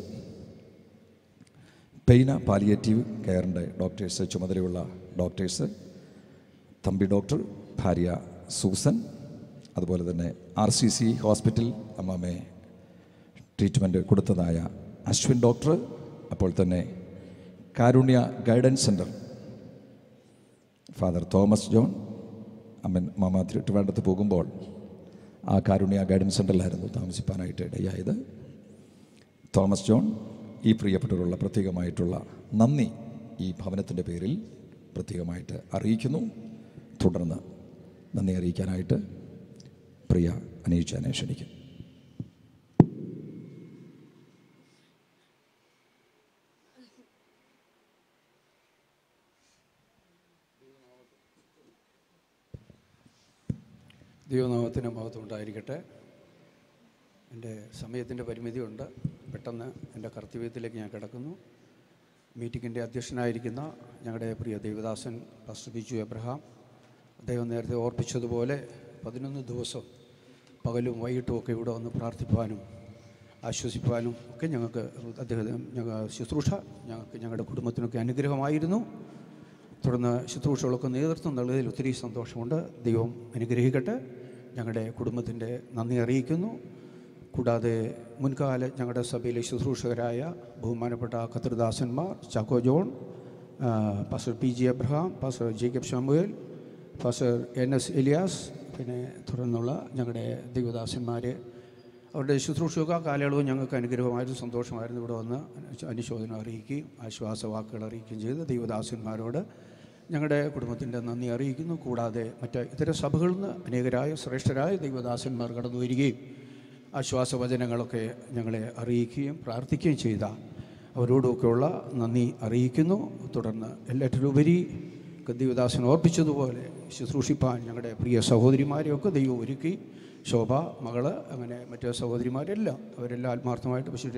പെയിന പാലിയേറ്റീവ് കെയറിൻ്റെ ഡോക്ടേഴ്സ് ചുമതലയുള്ള ഡോക്ടേഴ്സ് തമ്പി ഡോക്ടർ ഭാര്യ സൂസൻ അതുപോലെ തന്നെ ആർ സി സി ഹോസ്പിറ്റൽ അമ്മാമ്മയെ ട്രീറ്റ്മെൻറ്റ് കൊടുത്തതായ അശ്വിൻ ഡോക്ടർ അപ്പോൾ തന്നെ Karunya guidance centre father Thomas John അമ്മൻ മാമ ട്രിവാൻഡ്രത്ത് പോകുമ്പോൾ ആ കാരുണ്യ ഗൈഡൻസ് സെൻറ്ററിലായിരുന്നു താമസിപ്പാനായിട്ട് ഇടയായത് തോമസ് ജോൺ ഈ പ്രിയപ്പെട്ടവരുള്ള പ്രത്യേകമായിട്ടുള്ള നന്ദി ഈ ഭവനത്തിൻ്റെ പേരിൽ പ്രത്യേകമായിട്ട് അറിയിക്കുന്നു തുടർന്ന് നന്ദി അറിയിക്കാനായിട്ട് പ്രിയ അനീച്ചാനെ ക്ഷണിക്കും ദൈവനാമത്തിന് മഹത്വം ഉണ്ടായിരിക്കട്ടെ എൻ്റെ സമയത്തിൻ്റെ പരിമിതിയുണ്ട് പെട്ടെന്ന് എൻ്റെ കർത്തവ്യത്തിലേക്ക് ഞാൻ കിടക്കുന്നു മീറ്റിങ്ങിൻ്റെ അധ്യക്ഷനായിരിക്കുന്ന ഞങ്ങളുടെ പ്രിയ ദേവദാസൻ പാസ്റ്റർ ബിജു എബ്രഹാം അദ്ദേഹം നേരത്തെ ഓർപ്പിച്ചതുപോലെ പതിനൊന്ന് ദിവസം പകലും വൈകിട്ടും ഒക്കെ ഇവിടെ വന്ന് പ്രാർത്ഥിപ്പാനും ആശ്വസിപ്പാനും ഒക്കെ ഞങ്ങൾക്ക് അദ്ദേഹം ഞങ്ങൾ ശുശ്രൂഷ ഞങ്ങൾക്ക് ഞങ്ങളുടെ കുടുംബത്തിനൊക്കെ അനുഗ്രഹമായിരുന്നു തുടർന്ന് ശുശ്രൂഷകളൊക്കെ നേതൃത്വം നൽകുന്നതിൽ ഒത്തിരി സന്തോഷമുണ്ട് ദൈവം അനുഗ്രഹിക്കട്ടെ ഞങ്ങളുടെ കുടുംബത്തിൻ്റെ നന്ദി അറിയിക്കുന്നു കൂടാതെ മുൻകാല ഞങ്ങളുടെ സഭയിലെ ശുശ്രൂഷകരായ ബഹുമാനപ്പെട്ട കത്രിദാസന്മാർ ചാക്കോ ജോൺ ആ, pastor P G Abraham pastor Jacob Samuel pastor N S Elias പിന്നെ തുടർന്നുള്ള ഞങ്ങളുടെ ദൈവദാസന്മാർ അവരുടെ ശുശ്രൂഷക കാലയളവ് ഞങ്ങൾക്ക് അനുഗ്രഹമായിരുന്നു സന്തോഷമായിരുന്നു ഇവിടെ വന്ന് അനുശോചനം അറിയിക്കുകയും ആശ്വാസവാക്കുകൾ അറിയിക്കുകയും ചെയ്ത് ദൈവദാസന്മാരോട് ഞങ്ങളുടെ കുടുംബത്തിൻ്റെ നന്ദി അറിയിക്കുന്നു കൂടാതെ മറ്റ് ഇതര സഭകളിൽ നിന്ന് അനേകരായ ശ്രേഷ്ഠരായ ദൈവദാസന്മാർ കടന്നു വരികയും ആശ്വാസവചനങ്ങളൊക്കെ ഞങ്ങളെ അറിയിക്കുകയും പ്രാർത്ഥിക്കുകയും ചെയ്ത അവരോടൊക്കെയുള്ള നന്ദി അറിയിക്കുന്നു തുടർന്ന് എല്ലാറ്റിലുപരി ദൈവദാസൻ ഓർപ്പിച്ചതുപോലെ ശുശ്രൂഷിപ്പാൻ ഞങ്ങളുടെ പ്രിയ സഹോദരിമാരെയൊക്കെ ദൈവം ഒരുക്കി ശോഭ മകള് അങ്ങനെ മറ്റ് സഹോദരിമാരെല്ലാം അവരെല്ലാം ആത്മാർത്ഥമായിട്ട് പക്ഷേ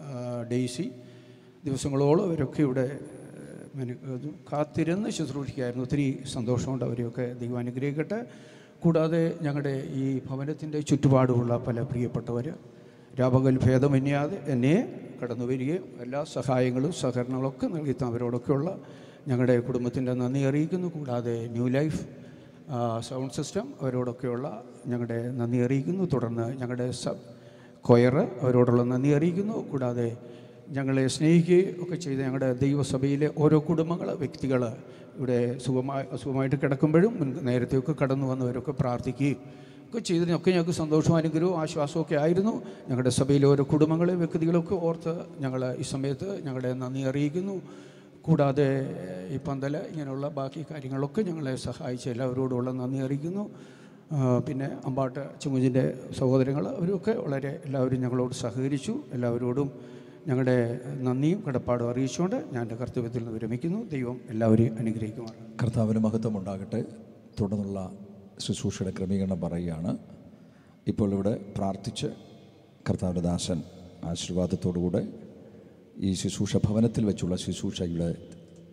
ഡെയ്സി ദിവസങ്ങളോളം അവരൊക്കെ ഇവിടെ മെനു- ഇത് കാത്തിരുന്ന് ശുശ്രൂഷിക്കായിരുന്നു ഒത്തിരി സന്തോഷമുണ്ട് അവരെയൊക്കെ ദൈവം അനുഗ്രഹിക്കട്ടെ കൂടാതെ ഞങ്ങളുടെ ഈ ഭവനത്തിൻ്റെ ചുറ്റുപാടുമുള്ള പല പ്രിയപ്പെട്ടവർ രാപകൽ ഭേദമന്യാതെ എന്നെ കടന്നു വരികയും എല്ലാ സഹായങ്ങളും സഹകരണങ്ങളൊക്കെ നൽകി അവരോടൊക്കെയുള്ള ഞങ്ങളുടെ കുടുംബത്തിൻ്റെ നന്ദി അറിയിക്കുന്നു കൂടാതെ ന്യൂ ലൈഫ് ആ, സൗണ്ട് സിസ്റ്റം അവരോടൊക്കെയുള്ള ഞങ്ങളുടെ നന്ദി അറിയിക്കുന്നു തുടർന്ന് ഞങ്ങളുടെ സബ് കൊയർ അവരോടുള്ള നന്ദി അറിയിക്കുന്നു കൂടാതെ ഞങ്ങളെ സ്നേഹിക്കുകയും ഒക്കെ ചെയ്ത ഞങ്ങളുടെ ദൈവസഭയിലെ ഓരോ കുടുംബങ്ങൾ വ്യക്തികൾ ഇവിടെ സുഖമായി സുഖമായിട്ട് കിടക്കുമ്പോഴും മുൻ നേരത്തെയൊക്കെ കടന്നു വന്നവരൊക്കെ പ്രാർത്ഥിക്കുകയും ഒക്കെ ചെയ്തതിനൊക്കെ ഞങ്ങൾക്ക് സന്തോഷവും അനുഗ്രഹവും ആശ്വാസവും ഒക്കെ ആയിരുന്നു ഞങ്ങളുടെ സഭയിലെ ഓരോ കുടുംബങ്ങളെയും വ്യക്തികളൊക്കെ ഓർത്ത് ഞങ്ങൾ ഈ സമയത്ത് ഞങ്ങളുടെ നന്ദി അറിയിക്കുന്നു കൂടാതെ ഈ പന്തൽ ഇങ്ങനെയുള്ള ബാക്കി കാര്യങ്ങളൊക്കെ ഞങ്ങളെ സഹായിച്ച എല്ലാവരോടുമുള്ള നന്ദി അറിയിക്കുന്നു ആ, പിന്നെ അമ്പാട്ട് ചുമുജിൻ്റെ സഹോദരങ്ങൾ അവരൊക്കെ വളരെ എല്ലാവരും ഞങ്ങളോട് സഹകരിച്ചു എല്ലാവരോടും ഞങ്ങളുടെ നന്ദിയും കടപ്പാടും അറിയിച്ചുകൊണ്ട് ഞാൻ എൻ്റെ കർത്തവ്യത്തിൽ നിന്ന് വിരമിക്കുന്നു ദൈവം എല്ലാവരെയും അനുഗ്രഹിക്കുമാറാണ് കർത്താവിന് മഹത്വം ഉണ്ടാകട്ടെ തുടർന്നുള്ള ശുശ്രൂഷയുടെ ക്രമീകരണം പറയുകയാണ് ഇപ്പോൾ ഇവിടെ പ്രാർത്ഥിച്ച് കർത്താവിൻ്റെ ദാസൻ ആശീർവാദത്തോടുകൂടെ ഈ ശുശ്രൂഷ ഭവനത്തിൽ വെച്ചുള്ള ശുശ്രൂഷ ഇവിടെ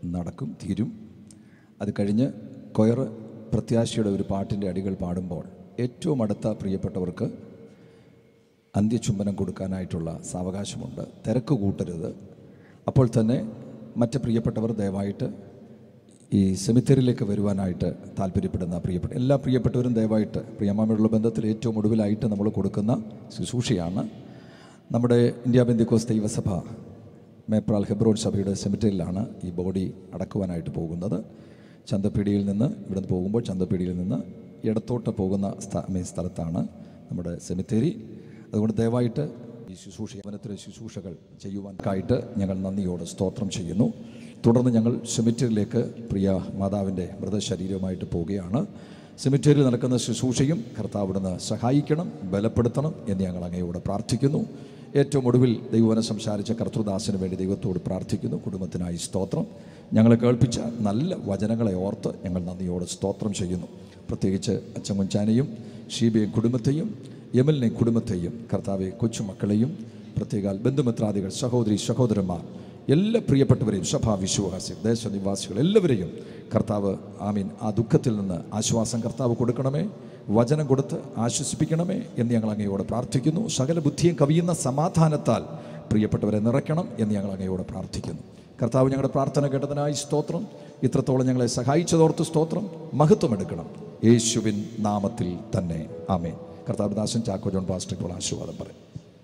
നടക്കും തീരും അത് കഴിഞ്ഞ് കൊയർ പ്രത്യാശയുടെ ഒരു പാട്ടിൻ്റെ അടികൾ പാടുമ്പോൾ ഏറ്റവും അടുത്ത പ്രിയപ്പെട്ടവർക്ക് അന്ത്യചുംബനം കൊടുക്കാനായിട്ടുള്ള സാവകാശമുണ്ട് തിരക്ക് കൂട്ടരുത് അപ്പോൾ തന്നെ മറ്റ് പ്രിയപ്പെട്ടവർ ദയവായിട്ട് ഈ സെമിത്തേരിയിലേക്ക് വരുവാനായിട്ട് താല്പര്യപ്പെടുന്ന പ്രിയപ്പെട്ട എല്ലാ പ്രിയപ്പെട്ടവരും ദയവായിട്ട് പ്രിയമാമയോടുള്ള ബന്ധത്തിൽ ഏറ്റവും ഒടുവിലായിട്ട് നമ്മൾ കൊടുക്കുന്ന ശുശ്രൂഷയാണ് നമ്മുടെ ഇന്ത്യ ബന്ദിക്കോസ് ദൈവസഭ മേപ്രാൽ ഹെബ്രോൺ സഭയുടെ സെമിത്തേരിയിലാണ് ഈ ബോഡി അടക്കുവാനായിട്ട് പോകുന്നത് ചന്തപ്പീടിയിൽ നിന്ന് ഇവിടുന്ന് പോകുമ്പോൾ ചന്തപ്പീടിയിൽ നിന്ന് ഇടത്തോട്ട് പോകുന്ന സ്ഥ മീൻ സ്ഥലത്താണ് നമ്മുടെ സെമിത്തേരി അതുകൊണ്ട് ദയവായിട്ട് ഈ ശുശ്രൂഷ യവനത്തിലെ ശുശ്രൂഷകൾ ചെയ്യുവാനായിട്ട് ഞങ്ങൾ നന്ദിയോടെ സ്തോത്രം ചെയ്യുന്നു തുടർന്ന് ഞങ്ങൾ സെമിറ്ററിയിലേക്ക് പ്രിയ മാതാവിൻ്റെ മൃതശരീരവുമായിട്ട് പോവുകയാണ് സെമിറ്ററിയിൽ നടക്കുന്ന ശുശ്രൂഷയും കർത്താവിടുന്ന് സഹായിക്കണം ബലപ്പെടുത്തണം എന്ന് ഞങ്ങൾ അങ്ങയോട് പ്രാർത്ഥിക്കുന്നു ഏറ്റവും ഒടുവിൽ ദൈവവനം സംസാരിച്ച കർത്തൃദാസിന് വേണ്ടി ദൈവത്തോട് പ്രാർത്ഥിക്കുന്നു കുടുംബത്തിനായി സ്തോത്രം ഞങ്ങളെ കേൾപ്പിച്ച നല്ല വചനങ്ങളെ ഓർത്ത് ഞങ്ങൾ നന്ദിയോടെ സ്തോത്രം ചെയ്യുന്നു പ്രത്യേകിച്ച് അച്ചമുഞ്ചാനെയും ഷീബയും കുടുംബത്തെയും യമലിനെയും കുടുംബത്തെയും കർത്താവെ കൊച്ചുമക്കളെയും പ്രത്യേക ബന്ധുമിത്രാദികൾ സഹോദരി സഹോദരന്മാർ എല്ലാ പ്രിയപ്പെട്ടവരെയും സഭാവിശ്വാസി ദേശനിവാസികൾ എല്ലാവരെയും കർത്താവ് ആമീൻ ആ ദുഃഖത്തിൽ നിന്ന് ആശ്വാസം കർത്താവ് കൊടുക്കണമേ വചനം കൊടുത്ത് ആശ്വസിപ്പിക്കണമേ എന്ന് ഞങ്ങൾ അങ്ങയോട് പ്രാർത്ഥിക്കുന്നു സകല ബുദ്ധിയും കവിയുന്ന സമാധാനത്താൽ പ്രിയപ്പെട്ടവരെ നിറയ്ക്കണം എന്ന് ഞങ്ങൾ അങ്ങയോട് പ്രാർത്ഥിക്കുന്നു കർത്താവ് ഞങ്ങളുടെ പ്രാർത്ഥന കേട്ടതിനായി സ്തോത്രം ഇത്രത്തോളം ഞങ്ങളെ സഹായിച്ചതോർത്ത് സ്തോത്രം മഹത്വം എടുക്കണം യേശുവിൻ നാമത്തിൽ തന്നെ ആമേ കർത്താവ് ദാസൻ ചാക്കോ ജോൺ പാസ്റ്റർ ഇപ്പോൾ ആശീർവാദം പറയും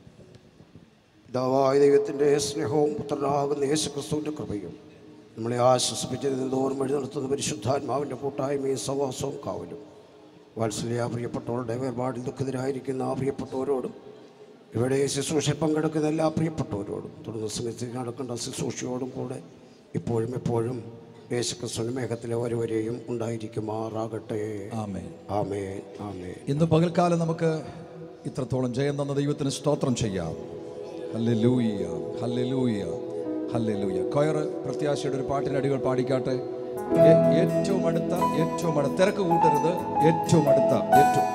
പിതാവായ ദൈവത്തിൻ്റെ സ്നേഹവും പുത്രനാകുന്ന യേശു ക്രിസ്തുവിൻ്റെ കൃപയും നമ്മളെ ആശ്വസിപ്പിച്ചതിൽ നിന്ന് ഓർമ്മ നടത്തുന്ന പരിശുദ്ധാത്മാവിൻ്റെ കൂട്ടായ്മയും സവാസവും കാവലും വാത്സല്യ പ്രിയപ്പെട്ടവരുടെ വേർപാടിൽ ദുഃഖിതരായിരിക്കുന്ന ആ പ്രിയപ്പെട്ടവരോടും ഇവിടെ ശുശ്രൂഷ പങ്കെടുക്കുന്ന എല്ലാ പ്രിയപ്പെട്ടവരോടും തുടർന്ന് സമയത്ത് നടക്കേണ്ട ശുശ്രൂഷയോടും കൂടെ ഇപ്പോഴും എപ്പോഴും യേശു ക്രിസ്തുവിൻ്റെ മേഘത്തിലെ ഓരോവരെയും ഉണ്ടായിരിക്കുമാറാകട്ടെ ആമേ ആമേ ആമേ ഇന്ന് പകൽക്കാലം നമുക്ക് ഇത്രത്തോളം ജയം തന്ന ദൈവത്തിന് സ്തോത്രം ചെയ്യാം ഹല്ലേലൂയ ഹല്ലേലൂയ ഹല്ലേലൂയ കൊയർ പ്രത്യാശയുടെ ഒരു പാട്ടിൻ്റെ അടികൾ പാടിക്കാട്ടെ ഏ- ഏറ്റവും അടുത്ത ഏറ്റവും അടുത്ത തിരക്ക് കൂട്ടരുത് ഏറ്റവും അടുത്ത ഏറ്റവും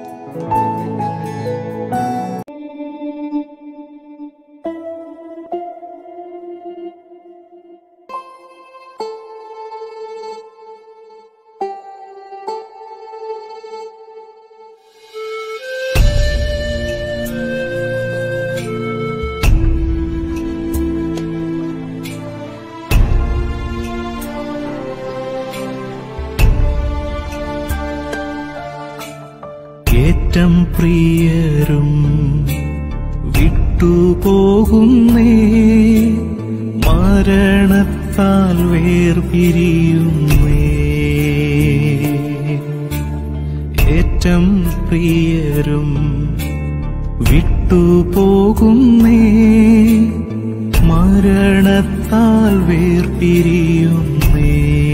ഏറ്റം പ്രിയരും വിട്ടുപോകുന്നേ മരണത്താൽ വേർപിരിയുന്നേ ഏറ്റം പ്രിയരും വിട്ടുപോകുന്നേ മരണത്താൽ വേർപിരിയുന്നേ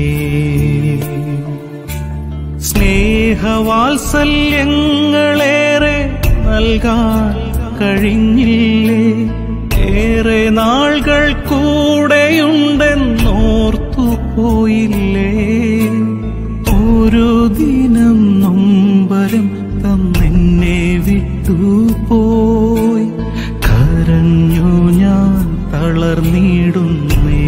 സ്നേഹവാത്സല്യങ്ങളേറെ നൽകാൻ കഴിഞ്ഞില്ലേ ഏറെ നാളുകൾ കൂടെയുണ്ടെന്നോർത്തു പോയില്ലേ ഒരു ദിനം നൊമ്പരം തന്നെന്നെ വിട്ടുപോയി കരഞ്ഞു ഞാൻ തളർന്നിടുന്നേ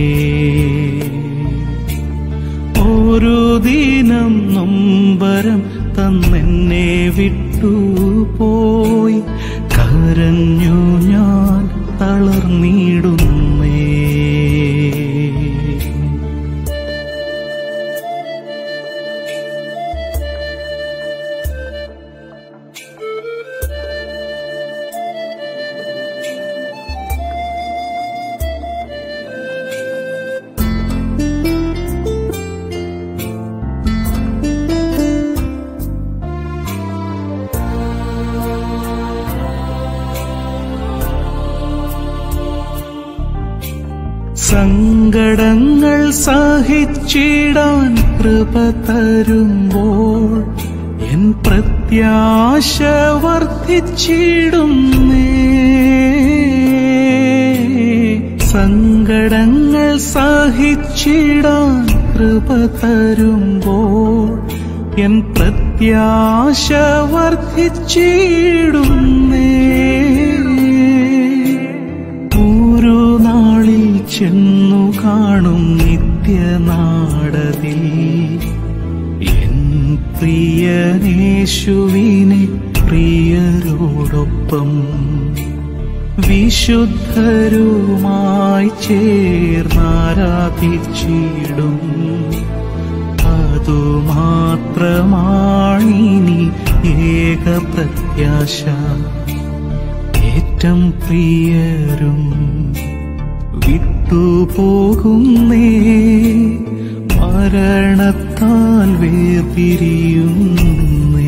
ഒരു ദിനം നൊമ്പരം തന്നെന്നെ വിട്ടുപോയി കരഞ്ഞു ഞാൻ തളർന്നിടുന്നേ സങ്കടങ്ങൾ സഹിച്ചിടാൻ കൃപ തരുമ്പോൾ എൻ പ്രത്യാശ വർദ്ധിച്ചിടുന്നേ സങ്കടങ്ങൾ സഹിച്ചിടാൻ കൃപ തരുമ്പോൾ എൻ പ്രത്യാശ വർദ്ധിച്ചിടുന്നേ ഒരു നാളിൽ ചെന്നു കാണും നിത്യ പ്രിയരോടൊപ്പം വിശുദ്ധരുമായി ചേർന്നാരാധിച്ചിടും അതുമാത്രമാണിനി ഏക പ്രത്യാശ ഏറ്റം പ്രിയരും വിട്ടുപോകുന്നേ മരണത്താൽ വേർപിരിയുന്നേ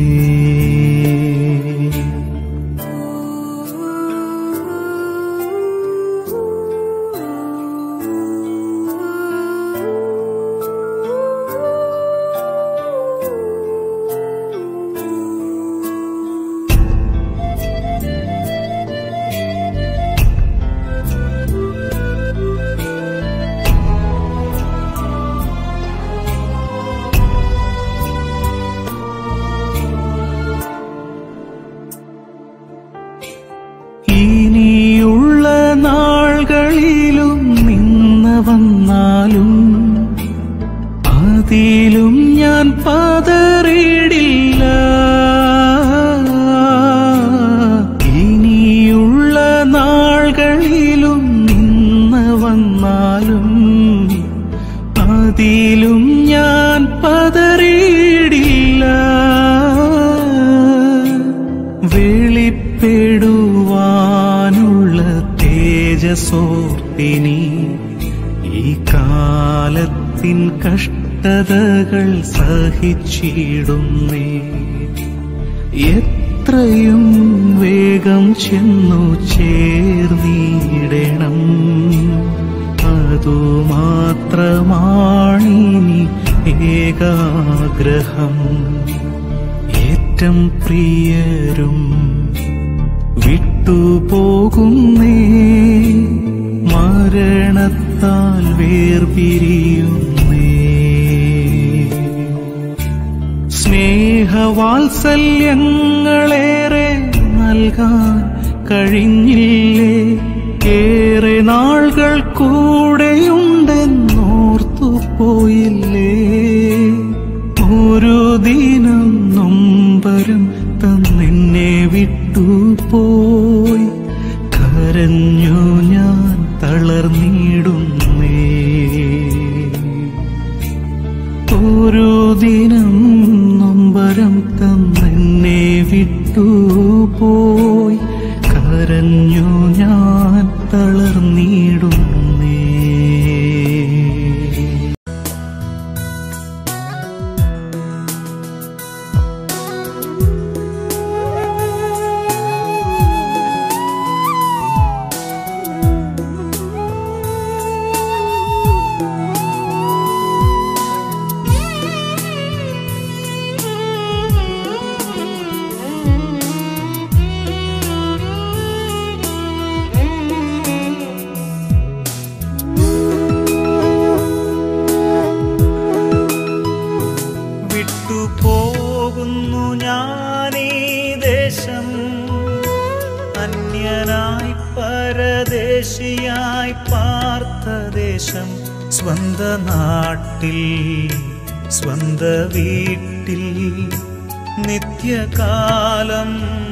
ഇനിയുള്ള നാളുകളിലും നിന്ന് വന്നാലും അതിലും ഞാൻ പതറിടില്ല ഇനിയുള്ള നാളുകളിലും നിന്ന് വന്നാലും അതിലും ഞാൻ പതറിയിടില്ല വെളിപ്പെടുവാനുള്ള തേജസോർത്തിനി ഈ കാലത്തിൻ കഷ്ടതകൾ സഹിച്ചിടുന്നേ എത്രയും വേഗം ചെന്നു ചേർന്നിടണം അതുമാത്രമാണിനി ഏകാഗ്രഹം ഏറ്റം പ്രിയരും വിട്ടുപോകുന്നേ മരണത്താൽ വേർപിരിയുന്നേ സ്നേഹവാത്സല്യങ്ങളേറെ നൽകാൻ കഴിഞ്ഞില്ലേ ഏറെ നാളുകൾ കൂടെയുണ്ടെന്നോർത്തു പോയില്ലേ ഒരു ദിനം നൊമ്പരം തന്നെന്നെ വിട്ടുപോയി കരഞ്ഞു ഞാൻ തളർന്നിടുന്നേ ഒരു ദിനം നൊമ്പരം തന്നെന്നെ വിട്ടുപോയി കരഞ്ഞു ഞാൻ തളർന്നിടുന്നേ വിട്ടുപോകുന്നു ഞാനീ ദേശം അന്യനായി പരദേശിയായി പാർത്ത ദേശം സ്വന്ത നാട്ടിൽ സ്വന്ത വീട്ടിൽ നിത്യകാലം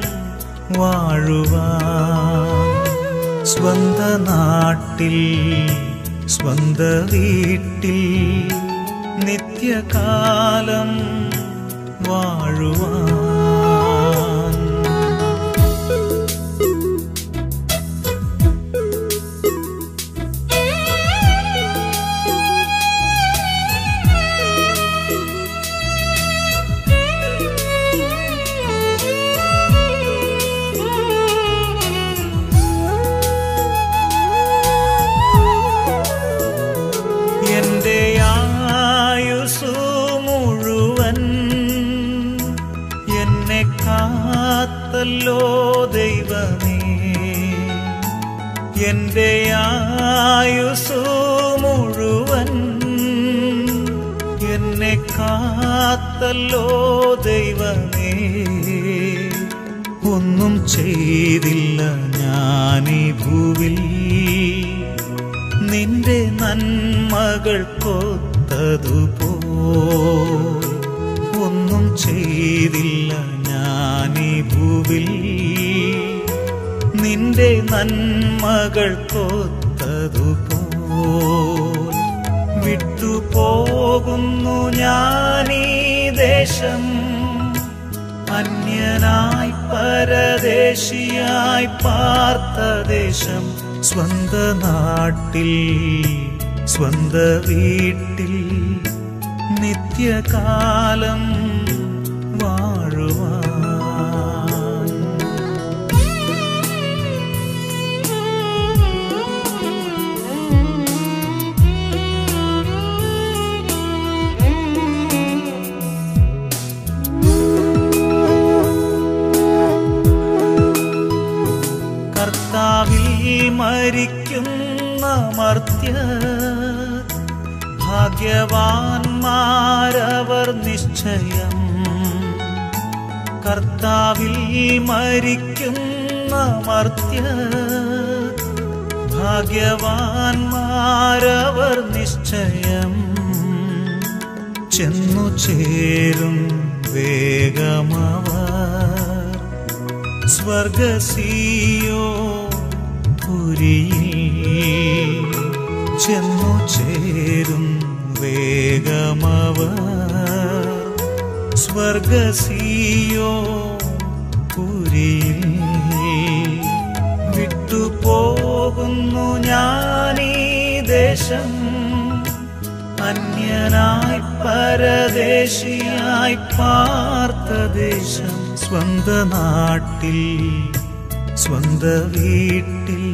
വാഴുവാൻ സ്വന്ത നാട്ടിൽ സ്വന്ത വീട്ടിൽ നിത്യകാലം വാഴുവാൻ എന്റെ ആയുസു മുഴുവൻ എന്നെ കാത്തല്ലോ ദൈവമേ എന്റെ ആയുസു മുഴുവൻ എന്നെ കാത്തല്ലോ ദൈവമേ ഒന്നും ചെയ്തില്ല ഞാനീ ഭൂവിൽ നിന്റെ നന്മകൾ കൊത്തതുപോ ഒന്നും ചെയ്തില്ല ഞാൻ ഞാനീ ഭൂവിൽ നിന്റെ നന്മകൾ കൊത്തതുപോൽ വിട്ടുപോകുന്നു ഞാനീ ദേശം അന്യനായി പരദേശിയായി പാർത്ത ദേശം സ്വന്ത നാട്ടിൽ സ്വന്ത വീട്ടിൽ നിത്യകാലം വാഴുവാൻ കർത്താവിൽ മരിക്കുന്ന മർത്യ ഭാഗ്യവാന്മാരവർ നിശ്ചയം കർത്താവിൽ മരിക്കുന്ന മർത്യ ഭാഗ്യവാന്മാരവർ നിശ്ചയം ചെന്നു ചേരും വേഗമവർ സ്വർഗസീയോ പുരിയിൽ ചെന്നു ചേരും വേഗമവർ സ്വർഗസീയോ പുരിയിൽ വിട്ടുപോകുന്നു ഞാനീ ദേശം അന്യനായി പരദേശിയായി പാർത്ത ദേശം സ്വന്ത നാട്ടിൽ സ്വന്ത വീട്ടിൽ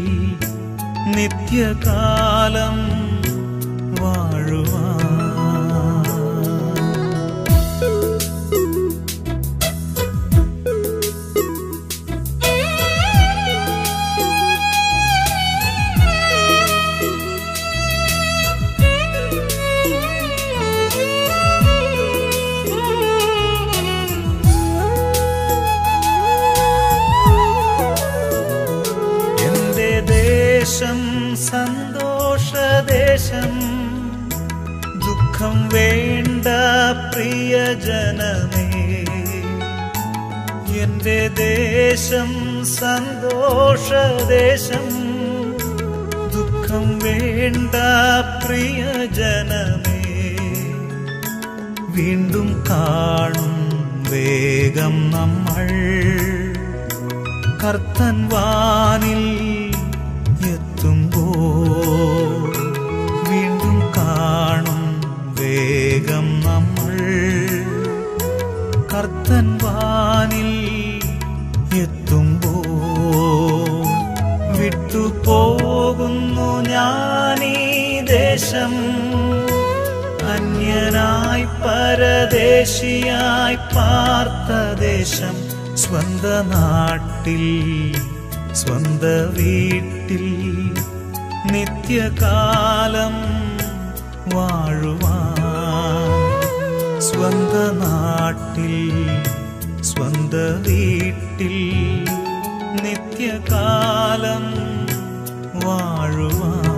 നിത്യകാലം വാഴുവാൻ എന്റെ ദേശം സന്തോഷദേശം ദുഃഖം വേണ്ട പ്രിയജനമേ എന്റെ ദേശം സന്തോഷദേശം ദുഃഖം വേണ്ട പ്രിയജനമേ വീണ്ടും കാണും വേഗം നമ്മൾ കർത്തൻ വാനിൽ എത്തുമ്പോൾ വീണ്ടും കാണും വേഗം നമ്മൾ കർത്തൻ വാനിൽ എത്തുമ്പോൾ വിട്ടുപോകുന്നു ഞാനീ ദേശം അന്യനായി പരദേശിയായി പാർത്ത ദേശം സ്വന്ത നാട്ടിൽ സ്വന്ത വീട്ടിൽ നിത്യകാലം വാഴുവാൻ സ്വന്ത നാട്ടിൽ സ്വന്ത വീട്ടിൽ നിത്യകാലം വാഴുവാൻ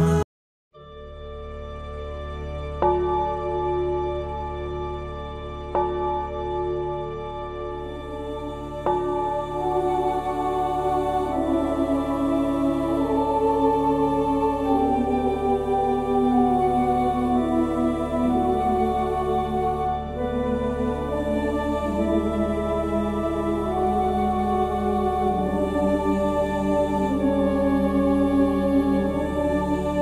ും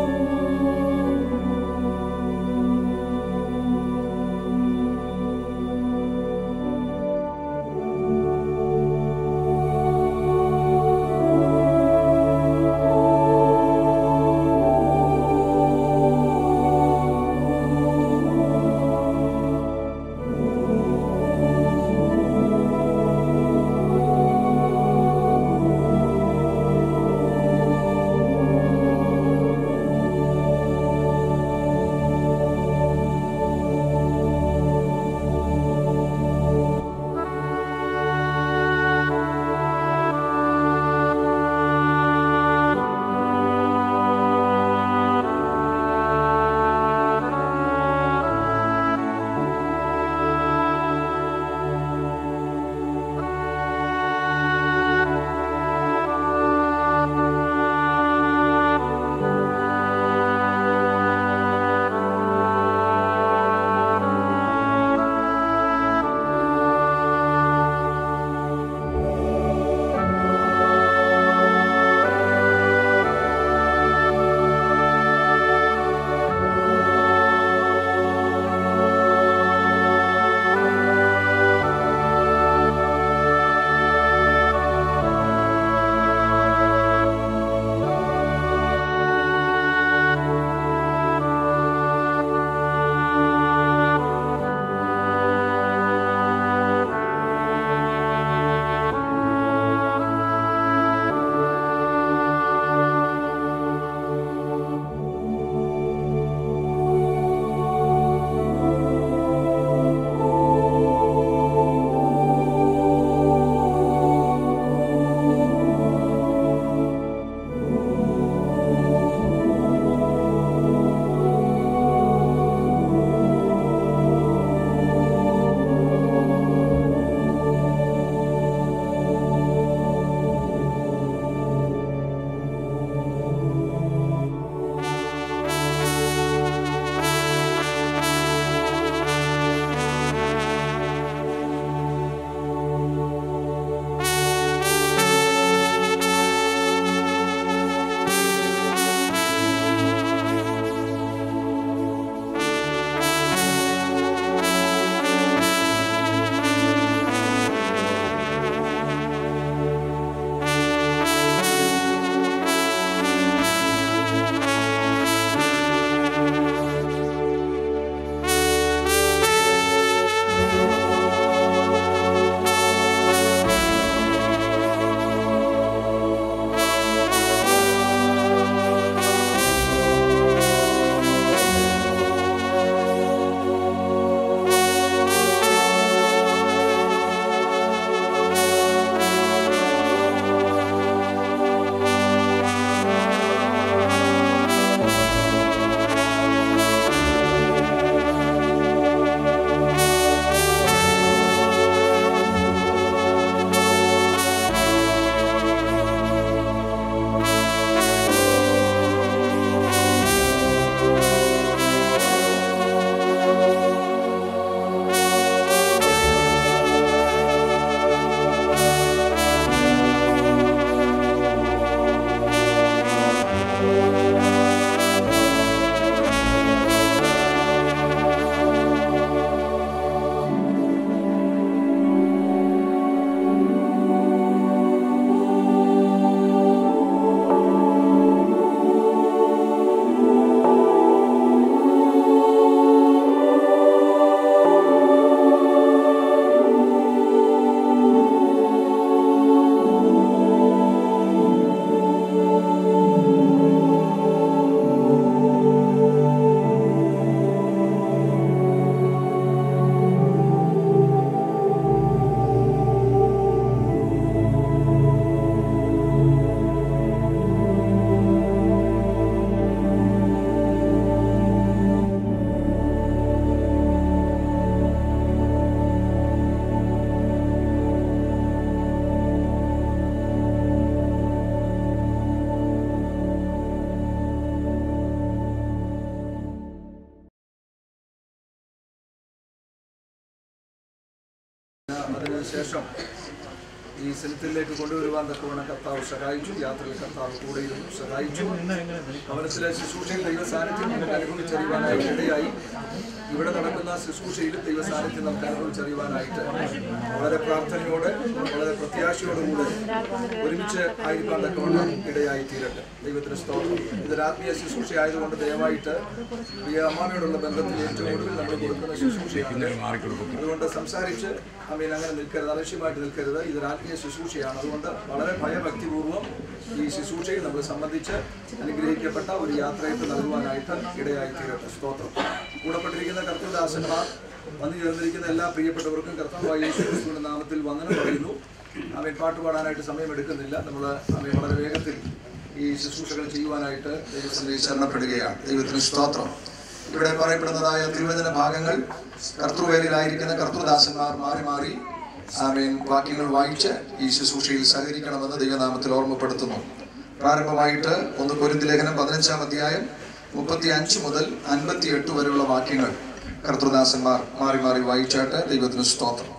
ശേഷം ഈ സെനറ്റിലേക്ക് കൊണ്ടുവരുവാൻ തക്കവണ്ണം കർത്താവ് സഹായിച്ചു യാത്രയിൽ കർത്താവ് കൂടെയിരുന്നു സഹായിച്ചു ഭവനത്തിലെ ശുശ്രൂഷയിൽ ദൈവ സാന്നിധ്യം നമുക്ക് അനുഭവിച്ചറിയുവാനായിട്ട് ഇടയായി ഇവിടെ നടക്കുന്ന ശുശ്രൂഷയിലും ദൈവ സാന്നിധ്യം നമുക്ക് അനുഭവിച്ചറിയുവാനായിട്ട് വളരെ പ്രാർത്ഥനയോടെ വളരെ പ്രത്യാശയോടുകൂടെ ഒരുമിച്ച് ആയിരിക്കാൻ തക്കവണ്ണം ഇടയായി തീരട്ടെ ദൈവത്തിന് സ്തോത്രം ഇതൊരു ആത്മീയ ശുശ്രൂഷ ആയതുകൊണ്ട് ദയവായിട്ട് പ്രിയ അമ്മാമയോടുള്ള ബന്ധത്തിൽ ഏറ്റവും ഒടുവിൽ നമ്മൾ കൊടുക്കുന്ന ശുശ്രൂഷയാണ് അതുകൊണ്ട് സംസാരിച്ച് അമ്മയിൽ അങ്ങനെ നിൽക്കരുത് അലക്ഷ്യമായിട്ട് നിൽക്കരുത് ഇതൊരു ആത്മീയ ശുശ്രൂഷയാണ് അതുകൊണ്ട് വളരെ ഭയഭക്തിപൂർവ്വം ഈ ശുശ്രൂഷയിൽ നമ്മൾ സംബന്ധിച്ച് അനുഗ്രഹിക്കപ്പെട്ട ഒരു യാത്രയപ്പ് നൽകുവാനായിട്ട് ഇടയായി തീരട്ടെ സ്തോത്രം കൂടപ്പെട്ടിരിക്കുന്ന കർത്തൃദാസന്മാർ വന്നു ചേർന്നിരിക്കുന്ന എല്ലാ പ്രിയപ്പെട്ടവർക്കും കർത്താവായ യേശു ക്രിസ്തുവിന്റെ നാമത്തിൽ വന്ദനം പറയുന്നു അവൻ പാട്ട് പാടാനായിട്ട് സമയമെടുക്കുന്നില്ല നമ്മൾ അവൻ വളരെ വേഗത്തിൽ ഈ ശുശ്രൂഷകൾ ചെയ്യുവാനായിട്ട് ദൈവത്തിന്റെ ശരണപ്പെടുകയാണ് ദൈവത്തിന് സ്തോത്രം ഇവിടെ പറയപ്പെടുന്നതായ തിരുവചന ഭാഗങ്ങൾ കർത്തൃവേലിയിലായിരിക്കുന്ന കർത്തൃദാസന്മാർ മാറി മാറി ആമേൻ വാക്യങ്ങൾ വായിച്ച് ഈ ശുശ്രൂഷയിൽ സഹകരിക്കണമെന്ന് ദൈവനാമത്തിൽ ഓർമ്മപ്പെടുത്തുന്നു പ്രാരംഭമായിട്ട് ഒന്ന് പൊരുന്തി ലേഖനം പതിനഞ്ചാം അധ്യായം മുപ്പത്തി അഞ്ച് മുതൽ അൻപത്തി എട്ട് വരെയുള്ള വാക്യങ്ങൾ കർത്തൃദാസന്മാർ മാറി മാറി വായിച്ചാട്ട് ദൈവത്തിന് സ്തോത്രം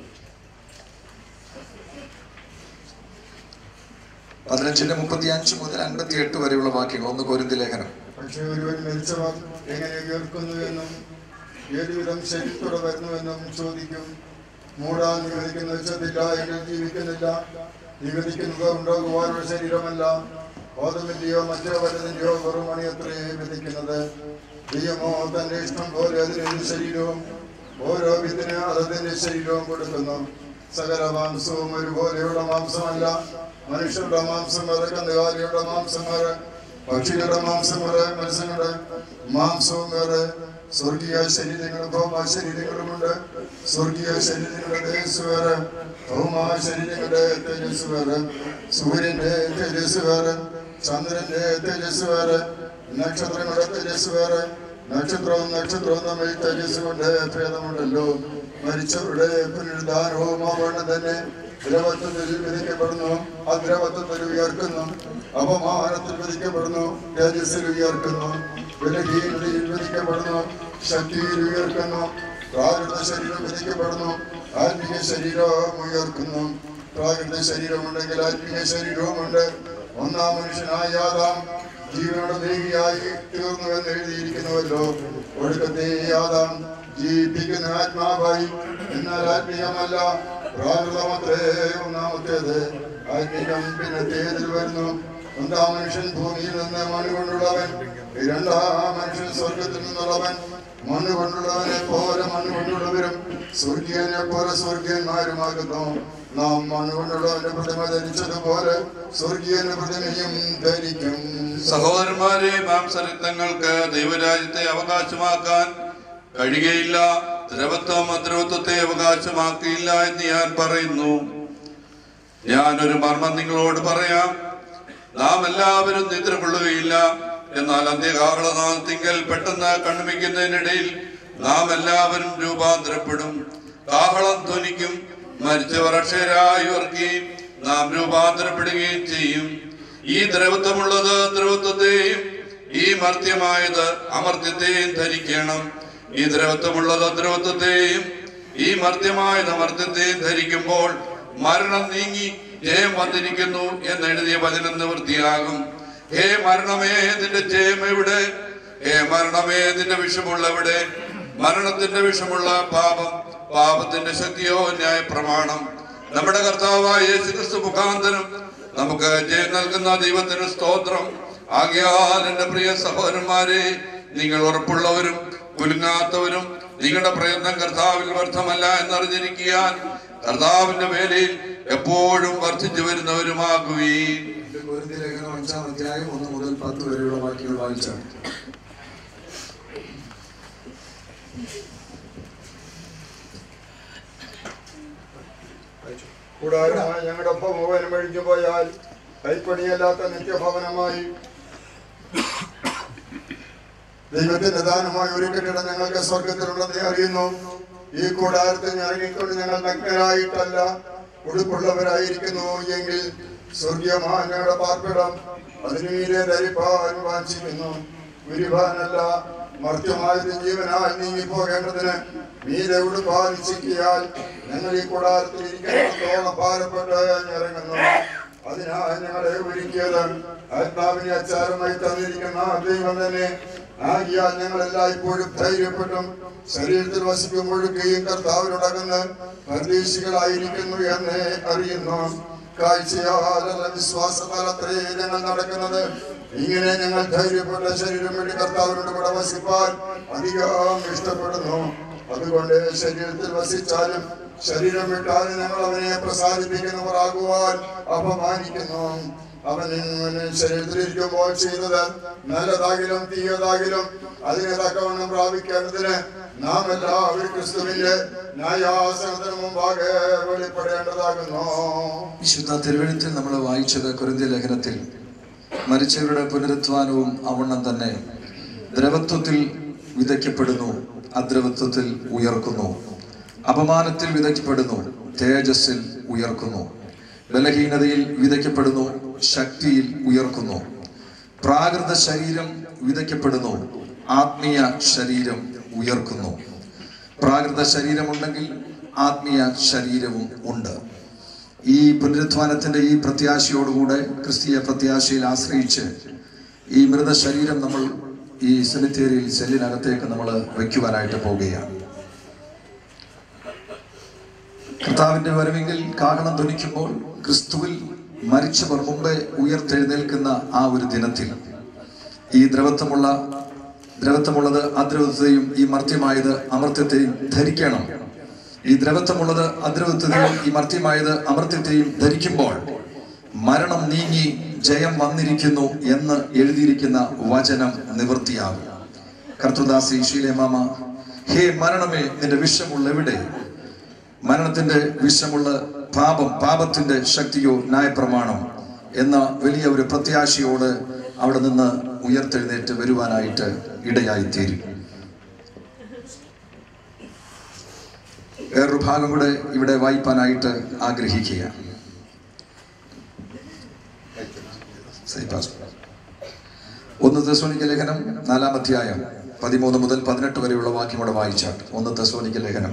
പതിനഞ്ചിന്റെ മുപ്പത്തി അഞ്ച് മുതൽ അൻപത്തി എട്ട് വരെയുള്ള വാക്യങ്ങൾ ഒന്ന് പൊരുന്തി ലേഖനം പക്ഷേ ഒരുവൻ മരിച്ചവർ എങ്ങനെ ഉയർക്കുന്നുവെന്നും ഏതുവിധം ശരീരത്തോടെ വരുന്നുവെന്നും ചോദിക്കും മൂടാ നിഗദിക്കുന്ന വെച്ചതില്ല എങ്കിൽ ജീവിക്കുന്നില്ല നിഗദിക്കുന്നത് ഉണ്ടാകുവാനുള്ള ശരീരമല്ല ബോധമിന്റെയോ മറ്റോ വലുതിന്റെയോ വെറും മണിയത്രേ വിധിക്കുന്നത് ദൈവമോ തന്റെ ഇഷ്ടം പോലെ അതിനൊരു ശരീരവും ഓരോ വിധിന് അതതിന്റെ ശരീരവും കൊടുക്കുന്നു സകല മാംസവും ഒരുപോലെയുള്ള മാംസമല്ല മനുഷ്യരുടെ മാംസം വേറെ കന്നുകാലിയുടെ മാംസം വേറെ പക്ഷികളുടെ മാംസം വേറെ മത്സ്യങ്ങളുടെ മാംസവും വേറെ സ്വർഗീയ ശരീരങ്ങളും ഭൗമ ശരീരങ്ങളുമുണ്ട് സ്വർഗീയ ശരീരങ്ങളുടെ തേജസ് വേറെ ഭൗമ ശരീരങ്ങളുടെ തേജസ് വേറെ സൂര്യന്റെ തേജസ് വേറെ ചന്ദ്രന്റെ തേജസ് വേറെ നക്ഷത്രങ്ങളുടെ തേജസ് വേറെ നക്ഷത്രവും നക്ഷത്രവും തമ്മിൽ തേജസ് കൊണ്ട് ഭേദമുണ്ടല്ലോ മരിച്ചവരുടെ പുനരുദ്ധാനവും ആവണ്ണം തന്നെ ദ്രവത്വത്തിൽ വിധിക്കപ്പെടുന്നു അദ്രവത്വത്തിൽ ഉയർക്കുന്നു അപമാനത്തിൽ വിധിക്കപ്പെടുന്നു തേജസ്സിൽ ഉയർക്കുന്നു ബലഹീനതയിൽ വിധിക്കപ്പെടുന്നു ശക്തിയിൽ ഉയർക്കുന്നു പ്രാകൃത ശരീരം വിധിക്കപ്പെടുന്നു ആത്മീയ ശരീരവും ഉയർക്കുന്നു പ്രാകൃത ശരീരമുണ്ടെങ്കിൽ ആത്മീയ ശരീരവുമുണ്ട് ഒന്നാം മനുഷ്യനായ ആദാം ജീവനോട് ദേഹിയായി തീർന്നു എന്ന് എഴുതിയിരിക്കുന്നുവല്ലോ ഒടുക്കത്തെ ആദാം ജീവിപ്പിക്കുന്ന ആത്മാവായി എന്നാൽ ആത്മീയമല്ല പ്രാകൃതമത്രേ ഒന്നാമത്തേത് ആത്മീയം പിന്നത്തേതിൽ വരുന്നു ഒന്നാം മനുഷ്യൻ ഭൂമിയിൽ നിന്ന് മണ്ണ് കൊണ്ടുള്ളവൻ രണ്ടാം മനുഷ്യൻ സ്വർഗത്തിൽ നിന്നുള്ളവൻ മണ്ണ് കൊണ്ടുള്ളവനെ പോലെ മണ്ണ് കൊണ്ടുള്ളവരും സ്വർഗീയനെ പോലെ സ്വർഗീയന്മാരുമാകുന്നു നാം മണ്ണ് കൊണ്ടുള്ളവന്റെ പ്രതിമ ധരിച്ചതുപോലെ സ്വർഗീയന്റെ പ്രതിമയും ധരിക്കും സഹോദരന്മാരെ മാംസരക്തങ്ങൾക്ക് ദൈവരാജ്യത്തെ അവകാശമാക്കാൻ കഴിയുകയില്ല ദ്രവത്വം അദ്രവത്വത്തെ അവകാശമാക്കിയില്ല എന്ന് ഞാൻ പറയുന്നു ഞാനൊരു മർമ്മം നിങ്ങളോട് പറയാം നാം എല്ലാവരും നിദ്ര കൊള്ളുകയില്ല എന്നാൽ അന്ത്യകാഹളനാഥത്തിങ്കൽ പെട്ടെന്ന് കണ്ണുമിക്കുന്നതിനിടയിൽ നാം എല്ലാവരും രൂപാന്തരപ്പെടും കാഹളം ധ്വനിക്കും മരിച്ചവർ അക്ഷരായി ഉയർക്കുകയും നാം രൂപാന്തരപ്പെടുകയും ചെയ്യും ഈ ദ്രവത്വമുള്ളത് ദ്രവത്വത്തെയും ഈ മർത്യമായത് അമർത്യത്തെയും ധരിക്കണം ഈ ദ്രവത്വമുള്ളത് ദ്രവത്വത്തെയും ഈ മർത്യമായത് അമർത്യത്തെയും ധരിക്കുമ്പോൾ മരണം നീങ്ങി ജയം വന്നിരിക്കുന്നു എന്ന് എഴുതിയ വചനം നിവൃത്തിയാകും ഹേ മരണമേ നിന്റെ ജയം എവിടെ ഹേ മരണമേ നിന്റെ വിഷമുള്ള എവിടെ മരണത്തിന്റെ വിഷമുള്ള പാപം പാപത്തിന്റെ ശക്തിയോ ന്യായ പ്രമാണം നമ്മുടെ കർത്താവായ യേശു ക്രിസ്തു മുഖാന്തരം നമുക്ക് ജയം നൽകുന്ന ദൈവത്തിന് സ്തോത്രം ആകയാൽ എന്റെ പ്രിയ സഹോദരന്മാരെ നിങ്ങൾ ഉറപ്പുള്ളവരും കുലുങ്ങാത്തവരും നിങ്ങളുടെ പ്രയത്നം കർത്താവിൽ വ്യർത്ഥമല്ല എന്നറിഞ്ഞിരിക്കാൻ കർത്താവിന്റെ വേലയിൽ എപ്പോഴും വർദ്ധിച്ചു വരുന്നവരുമാകുകയും പൊരുന്തി ലേഖനം അഞ്ചാം അധ്യായം ഒന്ന് മുതൽ പത്ത് വരെയുള്ള വാക്യങ്ങൾ വായിച്ചാണ് കൂടാരമായി ഞങ്ങളുടെ ഒപ്പം മുഴുവനും ഒഴിഞ്ഞു പോയാൽ കൈപ്പണിയല്ലാത്ത നിത്യഭവനമായി ദൈവത്തിന്റെ ദാനമായ ഒരു കെട്ടിടം ഞങ്ങൾക്ക് സ്വർഗത്തിലുണ്ടെന്ന് അറിയുന്നു ഈ കൂടാരത്തിൽ ഇറങ്ങിക്കൊണ്ട് ഞങ്ങൾ നഗ്നരായിട്ടല്ല ഉടുപ്പുള്ളവരായിരിക്കുന്നു എങ്കിൽ സ്വർഗീയമായ ഞങ്ങളുടെ പാർപ്പിടം അതിനീരെ ധരിപ്പാൻ വാഞ്ചിക്കുന്നു ഗുരുവാനല്ല മർത്യമായ ജീവനാൽ നീങ്ങിപ്പോകേണ്ടതിന് മീതെ ഉടുപ്പാലിച്ചിക്കിയാൽ ഞങ്ങൾ ഈ കൂടാരത്തിൽ ഇരിക്കുന്നിടത്തോളം ഭാരപ്പെട്ട് ഇറങ്ങുന്നു അതിനാൽ ഞങ്ങളെ ഒരുക്കിയത് ആത്മാവിനെ അച്ചാരമായി തന്നിരിക്കുന്ന ദൈവം തന്നെ ആകിയാൽ ഞങ്ങൾ എല്ലായ്പ്പോഴും ധൈര്യപ്പെട്ടും ശരീരത്തിൽ വസിക്കുമ്പോഴൊക്കെയും കർത്താവിനോടകന്ന് പരദേശികളായിരിക്കുന്നു എന്ന് അറിയുന്നു കാഴ്ചയാലല്ല വിശ്വാസത്താലത്രേ ഞങ്ങൾ നടക്കുന്നത് ഇങ്ങനെ ഞങ്ങൾ ധൈര്യപ്പെട്ട ശരീരം വേണ്ടി കർത്താവിനോട് കൂടെ വസിപ്പാൻ അധികം ഇഷ്ടപ്പെടുന്നു അതുകൊണ്ട് ശരീരത്തിൽ വസിച്ചാലും ശരീരം വിട്ടാലും ഞങ്ങൾ അവനെ പ്രസാദിപ്പിക്കുന്നവരാകുവാൻ അപമാനിക്കുന്നു അവൻ ശരീരത്തിലിരിക്കുമ്പോൾ ചെയ്തത് നല്ലതാകിലും തീയതാകിലും അതിനെ തക്കവണ്ണം പ്രാപിക്കേണ്ടതിന് നാം എല്ലാവരും ക്രിസ്തുവിന്റെ ന്യായാസനത്തിന് മുമ്പാകെ വെളിപ്പെടേണ്ടതാകുന്നു വിശുദ്ധ തിരുവഴുത്തിൽ നമ്മൾ വായിച്ചത് കുരുന്തി ലേഖനത്തിൽ മരിച്ചവരുടെ പുനരുത്ഥാനവും അവണ്ണം തന്നെ ദ്രവത്വത്തിൽ വിതയ്ക്കപ്പെടുന്നു അദ്രവത്വത്തിൽ ഉയർക്കുന്നു അപമാനത്തിൽ വിതയ്ക്കപ്പെടുന്നു തേജസ്സിൽ ഉയർക്കുന്നു ബലഹീനതയിൽ വിതയ്ക്കപ്പെടുന്നു ശക്തിയിൽ ഉയർക്കുന്നു പ്രാകൃത ശരീരം വിതയ്ക്കപ്പെടുന്നു ആത്മീയ ശരീരം ഉയർക്കുന്നു പ്രാകൃത ശരീരമുണ്ടെങ്കിൽ ആത്മീയ ശരീരവും ഉണ്ട് ഈ പുനരുത്ഥാനത്തിന്റെ ഈ പ്രത്യാശയോടുകൂടെ ക്രിസ്തീയ പ്രത്യാശയിൽ ആശ്രയിച്ച് ഈ മൃതശരീരം നമ്മൾ ഈ സെമിത്തേരിയിൽ സെല്ലിനകത്തേക്ക് നമ്മൾ വയ്ക്കുവാനായിട്ട് പോവുകയാണ് കർത്താവിന്റെ വരവെങ്കിൽ കാഹളം ധ്വനിക്കുമ്പോൾ ക്രിസ്തുവിൽ മരിച്ചവർ മുമ്പേ ഉയർത്തെഴുന്നേൽക്കുന്ന ആ ഒരു ദിനത്തിൽ ഈ ദ്രവത്വമുള്ള ദ്രവത്വമുള്ളത് അദ്രവത്വത്തെയും ഈ മർത്യമായത് അമർത്യത്തെയും ധരിക്കണം ഈ ദ്രവത്വമുള്ളത് അദ്രവത്വത്തെയും ഈ മർത്യമായത് അമർത്യത്തെയും ധരിക്കുമ്പോൾ മരണം നീങ്ങി ജയം വന്നിരിക്കുന്നു എന്ന് എഴുതിയിരിക്കുന്ന വചനം നിവൃത്തിയാകും കർത്തൃദാസി ശീലേമാമ ഹേ മരണമേ നിന്റെ വിഷമുള്ള എവിടെ മരണത്തിന്റെ വിഷമുള്ള പാപം പാപത്തിന്റെ ശക്തിയോ ന്യായപ്രമാണം എന്ന വലിയ ഒരു പ്രത്യാശയോട് അവിടെ നിന്ന് ഉയർത്തെഴുന്നേറ്റ് വരുവാനായിട്ട് ഇടയായിത്തീരും വേറൊരു ഭാഗം കൂടെ ഇവിടെ വായിപ്പാനായിട്ട് ആഗ്രഹിക്കുക ഒന്ന് തെസോനിക്ക ലേഖനം നാലാം അധ്യായം പതിമൂന്ന് മുതൽ പതിനെട്ട് വരെയുള്ള വാക്യം കൂടെ വായിച്ചാട്ട് ഒന്ന് തെസോനിക്ക ലേഖനം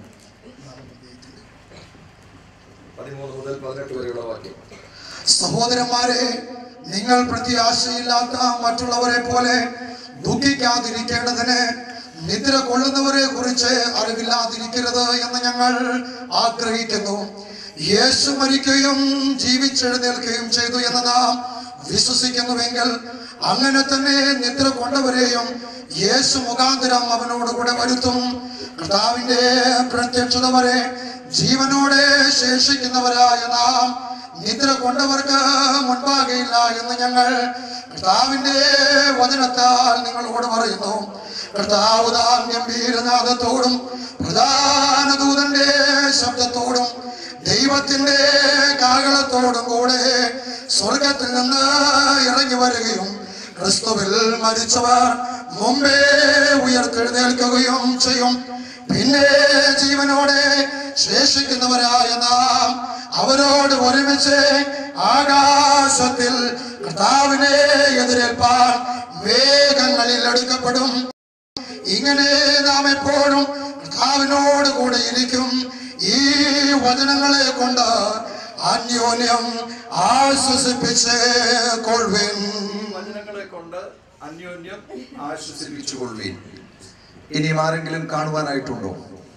പതിമൂന്ന് മുതൽ പതിനെട്ട് വരെയുള്ള വാക്യം സഹോദരന്മാരെ നിങ്ങൾ പ്രത്യാശയില്ലാത്ത മറ്റുള്ളവരെ പോലെ ദുഃഖിക്കാതിരിക്കേണ്ടതിന് നിദ്ര കൊള്ളുന്നവരെ കുറിച്ച് അറിവില്ലാതിരിക്കരുത് എന്ന് ഞങ്ങൾ ആഗ്രഹിക്കുന്നു യേശു മരിക്കുകയും ജീവിച്ചെഴുന്നേൽക്കുകയും ചെയ്തു എന്ന് നാം വിശ്വസിക്കുന്നുവെങ്കിൽ അങ്ങനെ തന്നെ നിദ്ര കൊണ്ടവരെയും യേശു മുഖാന്തരം അവനോട് കൂടെ വരുത്തും കർത്താവിന്റെ പ്രത്യക്ഷത വരെ ജീവനോടെ ശേഷിക്കുന്നവരായ നാം നിദ്ര കൊണ്ടവർക്ക് മുൻപാകെയില്ല എന്ന് ഞങ്ങൾ കർത്താവിന്റെ വചനത്താൽ നിങ്ങളോട് പറയുന്നു കർത്താവ് താൻ ഗംഭീരനാഥത്തോടും പ്രധാന ദൂതന്റെ ശബ്ദത്തോടും ദൈവത്തിന്റെ കാകളത്തോടും കൂടെ സ്വർഗത്തിൽ നിന്ന് ഇറങ്ങി വരികയും ക്രിസ്തുവിൽ മരിച്ചവർ മുമ്പേ ഉയർത്തെഴുന്നേൽക്കുകയും ചെയ്യും പിന്നെ ജീവനോടെ ശേഷിക്കുന്നവരായ നാം അവരോട് ഒരുമിച്ച് ആകാശത്തിൽ കർത്താവിനെ എതിരേൽപ്പാൻ വേഗങ്ങളിൽ എടുക്കപ്പെടും ഇങ്ങനെ നാം എപ്പോഴും കർത്താവിനോട് കൂടെ ഇരിക്കും ഈ വചനങ്ങളെ കൊണ്ട് അന്യോന്യം ആശ്വസിപ്പിച്ച് കൊള്ളുവിൻ വചനങ്ങളെ കൊണ്ട് അന്യോന്യം ആശ്വസിപ്പിച്ചുകൊള്ളുവീൻ ഇനിയും ആരെങ്കിലും കാണുവാനായിട്ടുണ്ടോ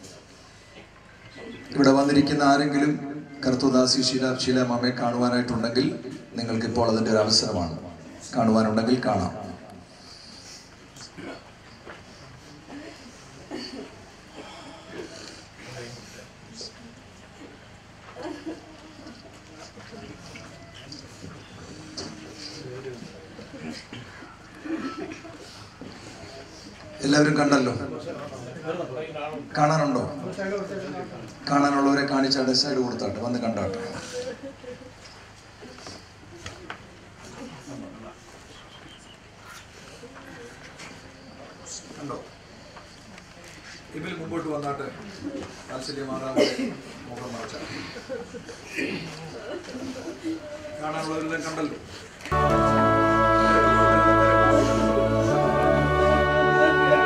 ഇവിടെ വന്നിരിക്കുന്ന ആരെങ്കിലും കർത്തുദാസി ശീല ശീലമാമയെ കാണുവാനായിട്ടുണ്ടെങ്കിൽ നിങ്ങൾക്ക് ഇപ്പോൾ അതിൻ്റെ ഒരു അവസരമാണ് കാണുവാനുണ്ടെങ്കിൽ കാണാം എല്ലാവരും കണ്ടല്ലോ കാണാനുണ്ടോ കാണാനുള്ളവരെ കാണിച്ചാട്ടെ സൈഡ് കൊടുത്താട്ടെ വന്ന് കണ്ടാട്ടെ കണ്ടോ ഇതിൽ മുമ്പോട്ട് വന്നാട്ടെ താല്പര്യമാറാതെ മുഖം മറച്ചാൽ കാണാനുള്ളവരെല്ലാം കണ്ടല്ലോ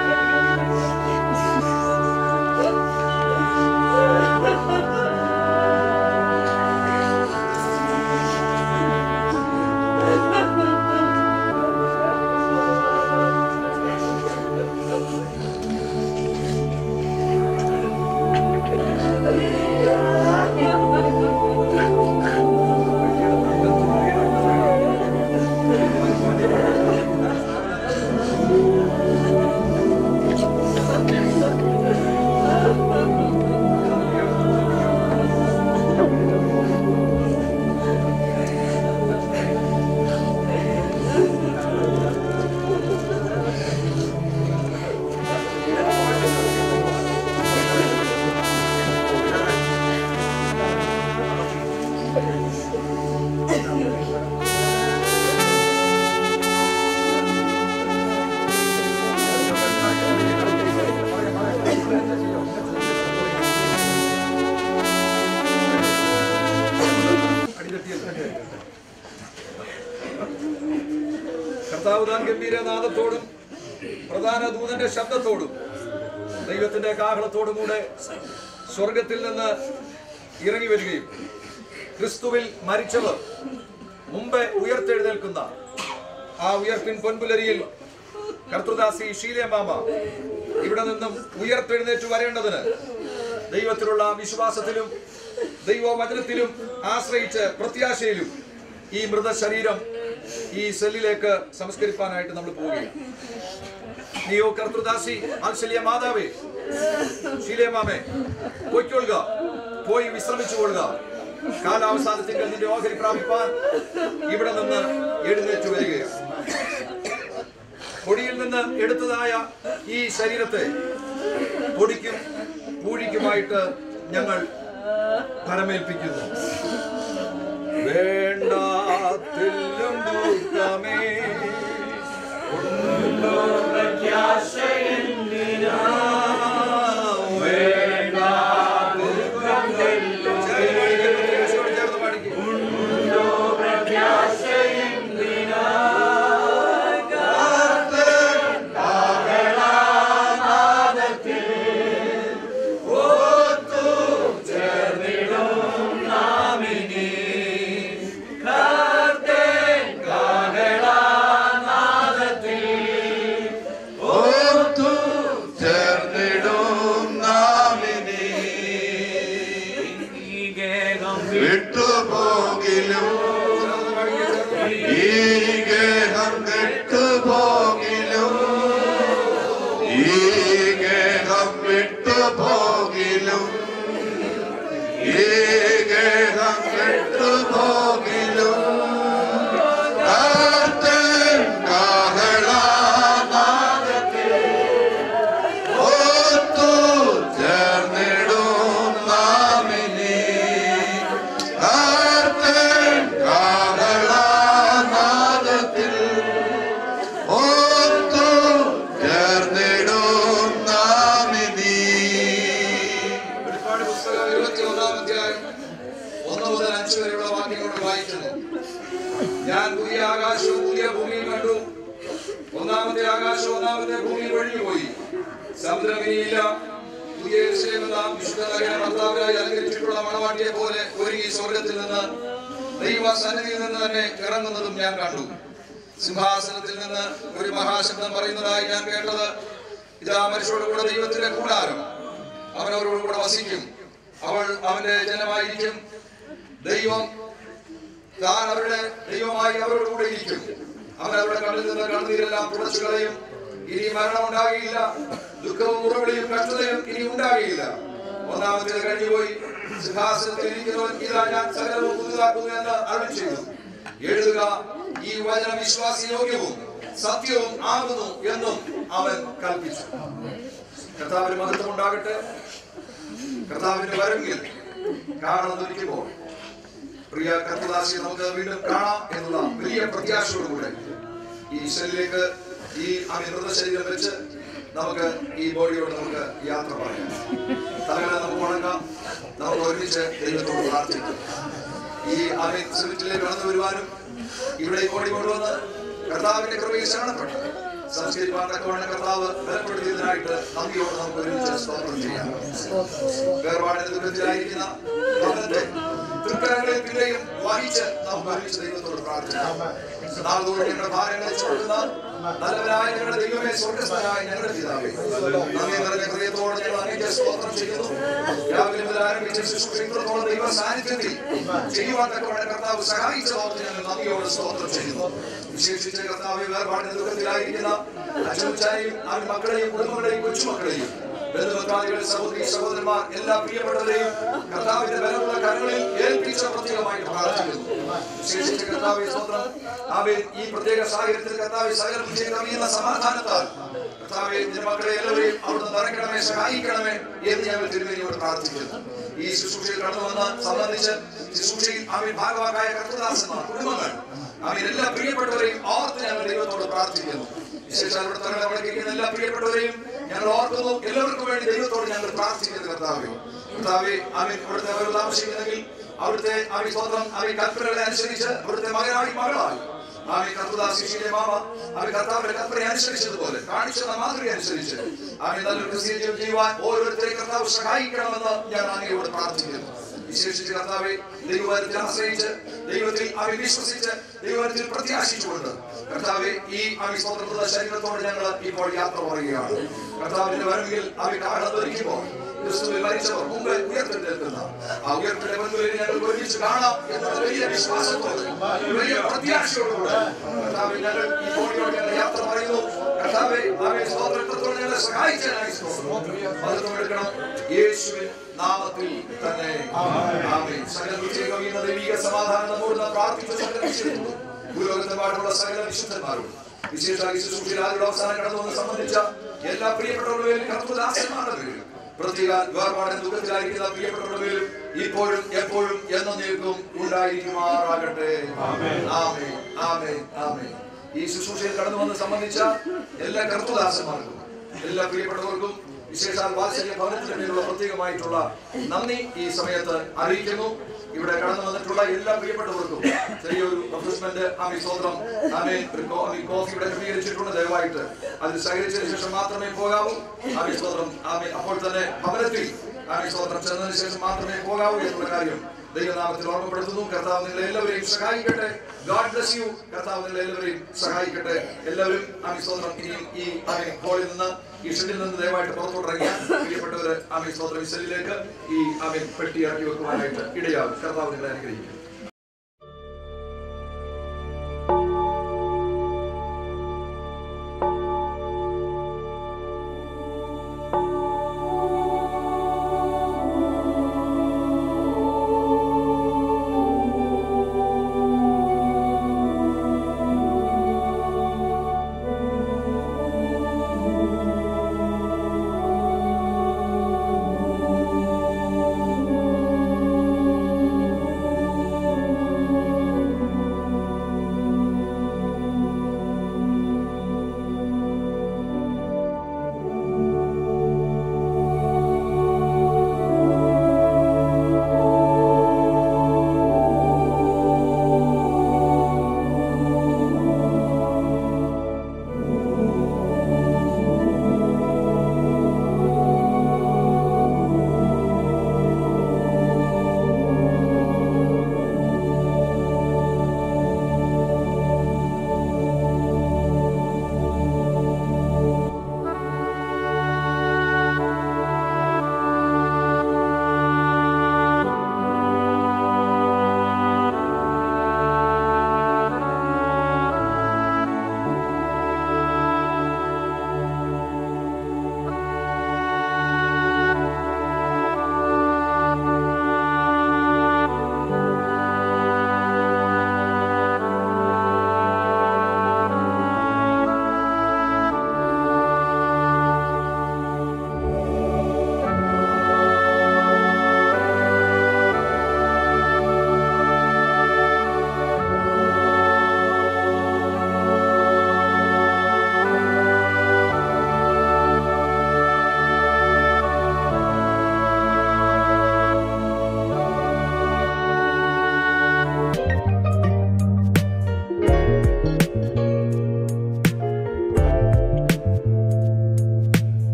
കർത്താവ് താൻ ഗംഭീരനാഥത്തോടും പ്രധാന ദൂതന്റെ ശബ്ദത്തോടും ദൈവത്തിന്റെ കാഹളത്തോടും കൂടെ സ്വർഗത്തിൽ നിന്ന് ഇറങ്ങി വരികയും ക്രിസ്തുവിൽ മരിച്ചവർ മുമ്പേ ഉയർത്തെഴുന്നേൽക്കുന്ന ആ ഉയർപ്പിൻ പൊൻപുലരിയിൽ കർത്തൃദാസി ഷീലയമാമ ഇവിടെ നിന്നും ഉയർത്തെഴുന്നേറ്റ് വരേണ്ടതിന് ദൈവത്തിലുള്ള വിശ്വാസത്തിലും ദൈവവചനത്തിലും ആശ്രയിച്ച് പ്രത്യാശയിലും ഈ മൃതശരീരം ഈ സെല്ലിലേക്ക് സംസ്കരിപ്പാനായിട്ട് നമ്മൾ പോവുകയാണ് നീയോ കർത്തൃദാസി വാത്സല്യ മാതാവേ ശീലയമാമേ പൊയ്ക്കൊള്ളുക പോയി വിശ്രമിച്ചു കൊള്ളുക കാലാവസാനത്തിൽ നിന്റെ ഓഹരി പ്രാപിപ്പാൻ ഇവിടെ നിന്ന് എഴുന്നേറ്റ് വരികയാണ് പൊടിയിൽ നിന്ന് എടുത്തതായ ഈ ശരീരത്തെ പൊടിക്കും പൂഴിക്കുമായിട്ട് ഞങ്ങൾ ഫലമേൽപ്പിക്കുന്നു വേണ്ടാത്തിലും ദുഃഖമേ വിട്ടുപോകിലും ഈ ഗേഹം വിട്ടുപോകിലും ഈ ഗേഹം വിട്ടുപോകിലും ഈ ഗേഹം വിട്ടുപോകിലും കർത്തൻ കാഹളനാദത്തിൽ ഒത്തു ചേർന്നിടും നാമിനി കർത്തൻ കാഹളനാദത്തിൽ ഒത്തു ചേർന്നിടും നാമിനി വെളിപ്പാട് പുസ്തകം ഇരുപത്തിയൊന്നാം അധ്യായം ഒന്ന് മുതൽ അഞ്ച് വരെയുള്ള വാക്യങ്ങൾ വായിക്കുന്നു ഞാൻ പുതിയ ആകാശവും പുതിയ ഭൂമിയും കണ്ടു ഒന്നാമത്തെ ആകാശം ഒന്നാമത്തെ ഭൂമിയിൽ ഒഴിഞ്ഞുപോയി സമുദ്രം ഇനിയില്ല പുതിയ യെരൂശലേം എന്ന വിശുദ്ധ നഗരം ഭർത്താവിനായി അലങ്കരിച്ചിട്ടുള്ള മണവാട്ടിയെ പോലെ ഒരുങ്ങി സ്വർഗത്തിൽ നിന്ന് ദൈവ സന്നിധിയിൽ നിന്ന് തന്നെ ഇറങ്ങുന്നതും ഞാൻ കണ്ടു സിംഹാസനത്തിൽ നിന്ന് ഒരു മഹാശബ്ദം പറയുന്നതായി ഞാൻ കേട്ടത് ഇതാ മനുഷ്യരോട് കൂടെ ദൈവത്തിന്റെ കൂടാരം അവൻ അവരോട് കൂടെ വസിക്കും അവൾ അവന്റെ ജനമായിരിക്കും ദൈവം താൻ അവരുടെ ദൈവമായി അവരോട് കൂടെ ഇരിക്കും അവൻ അവരുടെ കണ്ണിൽ നിന്ന് കണ്ണുനീരെല്ലാം തുടച്ചു കളയും ഇനി മരണം ഉണ്ടാകില്ല ദുഃഖവും ഉറവിളിയും കഷ്ടതയും ഇനി ഉണ്ടാകില്ല ഒന്നാമത്തേത് കഴിഞ്ഞുപോയി സിംഹാസനത്തിൽ ഇരിക്കുന്നവൻ ഇതാ ഞാൻ സകലവും പുതുതാക്കുന്നു എന്ന് അരുൾ ചെയ്തു എഴുതുക ഈ വചനം വിശ്വാസയോഗ്യവും സത്യവും ആകുന്നു എന്നും അവൻ കൽപ്പിച്ചു കർത്താവിന് മഹത്വം ഉണ്ടാകട്ടെ കർത്താവിന്റെ വരവിൽ കാണുന്നിരിക്കുമ്പോൾ പ്രിയ കർത്തദാസിയെ നമുക്ക് വീണ്ടും കാണാം എന്നുള്ള വലിയ പ്രത്യാശയോടുകൂടെ ഈ ശരീരത്തിലേക്ക് ഈ അമിതൃത ശരീരം വെച്ച് നമുക്ക് ഈ ബോഡിയോട് നമുക്ക് യാത്ര പറയാം തലകളെ നമുക്ക് ഉണങ്ങാം നമുക്ക് ഒരുമിച്ച് ദൈവത്തോട് പ്രാർത്ഥിക്കാം ഈ അമിത് സിമിറ്റിലേക്ക് കടന്നു വരുവാനും ഇവിടെ ഈ ബോഡി കൊണ്ടുവന്ന് കർത്താവിന്റെ കൃപയിൽ ശരണപ്പെട്ട് സംസ്കരിപ്പാൻ തക്കവണ്ണം കർത്താവ് ബലപ്പെടുത്തിയതിനായിട്ട് നന്ദിയോട് നമുക്ക് ഒരുമിച്ച് സ്തോത്രം ചെയ്യാം വേർപാടിന്റെ ദുഃഖത്തിലായിരിക്കുന്ന ഭവനത്തെ തൃക്കരങ്ങളിൽ പിന്നെയും വഹിച്ച് നമുക്ക് ഒരുമിച്ച് ദൈവത്തോട് പ്രാർത്ഥിക്കാം നാളോട് ഞങ്ങളുടെ ഭാരങ്ങളെ ചോദിക്കുന്ന നല്ലവനായ ഞങ്ങളുടെ ദൈവമേ സ്വർഗസ്ഥനായ ഞങ്ങളുടെ പിതാവേ നന്ദി നിറഞ്ഞ ഹൃദയത്തോടെ ഞങ്ങൾ അങ്ങേക്ക് സ്തോത്രം ചെയ്യുന്നു രാവിലെ മുതൽ ആരംഭിച്ച ശുശ്രൂഷ ഇത്രത്തോളം ദൈവ സാന്നിധ്യത്തിൽ ചെയ്യുവാൻ തക്കവണ്ണം കർത്താവ് സഹായിച്ച ഓർത്ത് ഞങ്ങൾ നന്ദിയോട് സ്തോത്രം ചെയ്യുന്നു വിശേഷിച്ച് കർത്താവ് വേർപാടിന്റെ ദുഃഖത്തിലായിരിക്കുന്ന അച്ഛനും അവരുടെ മക്കളെയും കുടുംബങ്ങളെയും കൊച്ചുമക്കളെയും ബന്ധുബന്ധാദികൾ സഹോദരി സഹോദരന്മാർ എല്ലാ പ്രിയപ്പെട്ടവരെയും കർത്താവിന്റെ ബലമുള്ള കരങ്ങളിൽ ഏൽപ്പിച്ച പ്രത്യേകമായിട്ട് പ്രാർത്ഥിക്കുന്നു വിശേഷിച്ച് കർത്താവ് സ്വന്തം ആവേ ഈ പ്രത്യേക സാഹചര്യത്തിൽ കർത്താവ് സകലം ചെയ്യുന്ന സമാധാനത്താൽ കർത്താവെ നിന്റെ മക്കളെ എല്ലാവരെയും അവിടുന്ന് നിറയ്ക്കണമേ സഹായിക്കണമേ എന്ന് ഞങ്ങൾ തിരുമേനിയോട് പ്രാർത്ഥിക്കുന്നു ഈ ശുശ്രൂഷയിൽ കടന്നു വന്ന് സംബന്ധിച്ച് ശുശ്രൂഷയിൽ അവൻ ഭാഗവാക്കായ കർത്തദാസന്മാർ കുടുംബങ്ങൾ അവൻ എല്ലാ പ്രിയപ്പെട്ടവരെയും ഓർത്ത് ഞങ്ങൾ ദൈവത്തോട് പ്രാർത്ഥിക്കുന്നു വിശേഷം അവിടെ തങ്ങളെ വിളിക്കുന്ന എല്ലാ പ്രിയപ്പെട്ടവരെയും ഞങ്ങൾ ഓർക്കുന്നു എല്ലാവർക്കും വേണ്ടി ദൈവത്തോട് ഞങ്ങൾ പ്രാർത്ഥിക്കുന്നത് കർത്താവെ കർത്താവെ അവൻ ഇവിടുത്തെ അവർ താമസിക്കുന്നെങ്കിൽ അവിടുത്തെ അവൻ സ്വന്തം അവൻ കൽപ്പനകളെ അനുസരിച്ച് അവിടുത്തെ മകനായി മകളായി ആമി കർത്തദാസിയുടെ മാമ ആമി കർത്താവിന്റെ കൽപ്പന അനുസരിച്ചതുപോലെ കാണിച്ച മാതൃക അനുസരിച്ച് ആമി നല്ലൊരു ക്രിസ്ത്യൻ ജീവിതം ചെയ്യുവാൻ ഓരോരുത്തരെ കർത്താവ് സഹായിക്കണമെന്ന് ഞാൻ അങ്ങയോട് പ്രാർത്ഥിക്കുന്നു വിശേഷിച്ച് കർത്താവെ ദൈവത്തിൽ ആശ്രയിച്ച് ദൈവത്തിൽ അവൻ വിശ്വസിച്ച് ദൈവത്തിൽ പ്രത്യാശിച്ചുകൊണ്ട് കർത്താവെ ഈ അവി സ്വതന്ത്ര ശരീരത്തോട് ഞങ്ങൾ ഇപ്പോൾ യാത്ര പറയുകയാണ് കർത്താവിന്റെ വരവിൽ അവി കാണുന്നൊരുക്കുമ്പോൾ ക്രിസ്തുവിൽ മരിച്ചവർ മുമ്പ് ഉയർത്തെഴുന്നേൽക്കുന്ന ആ ഉയർപ്പിന്റെ മുൻപിൽ ഞങ്ങൾ ഒരുമിച്ച് കാണാം എന്നുള്ള വലിയ വിശ്വാസത്തോടെ വലിയ പ്രത്യാശയോടുകൂടെ കർത്താവിൽ ഞങ്ങൾ ഈ ഭൂമിയോട് ഞങ്ങൾ യാത്ര പറയുന്നു കർത്താവെ അവയെ സ്വാതന്ത്ര്യത്തോടെ ഞങ്ങളെ സഹായിച്ചതിനായി സ്തോത്രം എടുക്കണം യേശുവിൻ നാമത്തിൽ തന്നെ ആമേൻ സകല വിജയവും ഇന്ന് ദൈവിക സമാധാനം നമ്മോട് നാം പ്രാർത്ഥിച്ച് സംഘടിപ്പിച്ചിരുന്നു ഭൂലോകത്തെമ്പാടുള്ള സകല വിശുദ്ധന്മാരും വിശേഷമായി ശുശ്രൂഷയിൽ ആരുടെ അവസാനം കടന്നു വന്ന് സംബന്ധിച്ച എല്ലാ പ്രിയപ്പെട്ടവരുടെ കർത്തദാസന്മാരുടെ പേരിൽ പ്രത്യേക വേർപാടിന് ദുഃഖത്തിലായിരിക്കുന്ന പ്രിയപ്പെട്ടവരുടെ പേരിലും ഇപ്പോഴും എപ്പോഴും എന്നേക്കും ഉണ്ടായിരിക്കുമാറാകട്ടെ ആമേൻ ആമേൻ ആമേൻ ഈ ശുശ്രൂഷയിൽ കടന്നു വന്ന് സംബന്ധിച്ച എല്ലാ കർത്തദാസന്മാർക്കും എല്ലാ പ്രിയപ്പെട്ടവർക്കും വിശേഷാൽ വാത്സല്യ ഭവനത്തിന് മേലുള്ള പ്രത്യേകമായിട്ടുള്ള നന്ദി ഈ സമയത്ത് അറിയിക്കുന്നു ഇവിടെ കടന്നു വന്നിട്ടുള്ള എല്ലാ പ്രിയപ്പെട്ടവർക്കും ചെറിയൊരു റിഫ്രഷ്മെന്റ് ആമി സ്വന്തം ആമേ ഒരു കോ- ആമി കോഫി ഇവിടെ ക്രമീകരിച്ചിട്ടുണ്ട് ദയവായിട്ട് അതിൽ സഹകരിച്ചതിന് ശേഷം മാത്രമേ പോകാവൂ ആമി സ്വന്തം ആമി അപ്പോൾ തന്നെ ഭവനത്തിൽ ആമി സ്വന്തം ചെന്നതിന് ശേഷം മാത്രമേ പോകാവൂ എന്നുള്ള കാര്യം ദൈവനാമത്തിൽ ഓർമ്മപ്പെടുത്തുന്നു കർത്താവ് നിങ്ങളെ എല്ലാവരെയും സഹായിക്കട്ടെ ഗോഡ് ബ്ലസ് യു കർത്താവ് നിങ്ങളെ എല്ലാവരെയും സഹായിക്കട്ടെ എല്ലാവരും ആമി സ്വന്തം ഇനിയും ഈ ആമി ഹോളിൽ നിന്ന് ഈ ഷെഡിൽ നിന്ന് ദയവായിട്ട് പുറത്തോട്ടിറങ്ങിയാൽ പ്രിയപ്പെട്ടവര് ആമി സ്വന്തം ഈ സെല്ലിലേക്ക് ഈ ആമി പെട്ടി ഇറക്കി വെക്കുവാനായിട്ട് ഇടയാകും കർത്താവ് നിങ്ങളെ അനുഗ്രഹിക്കും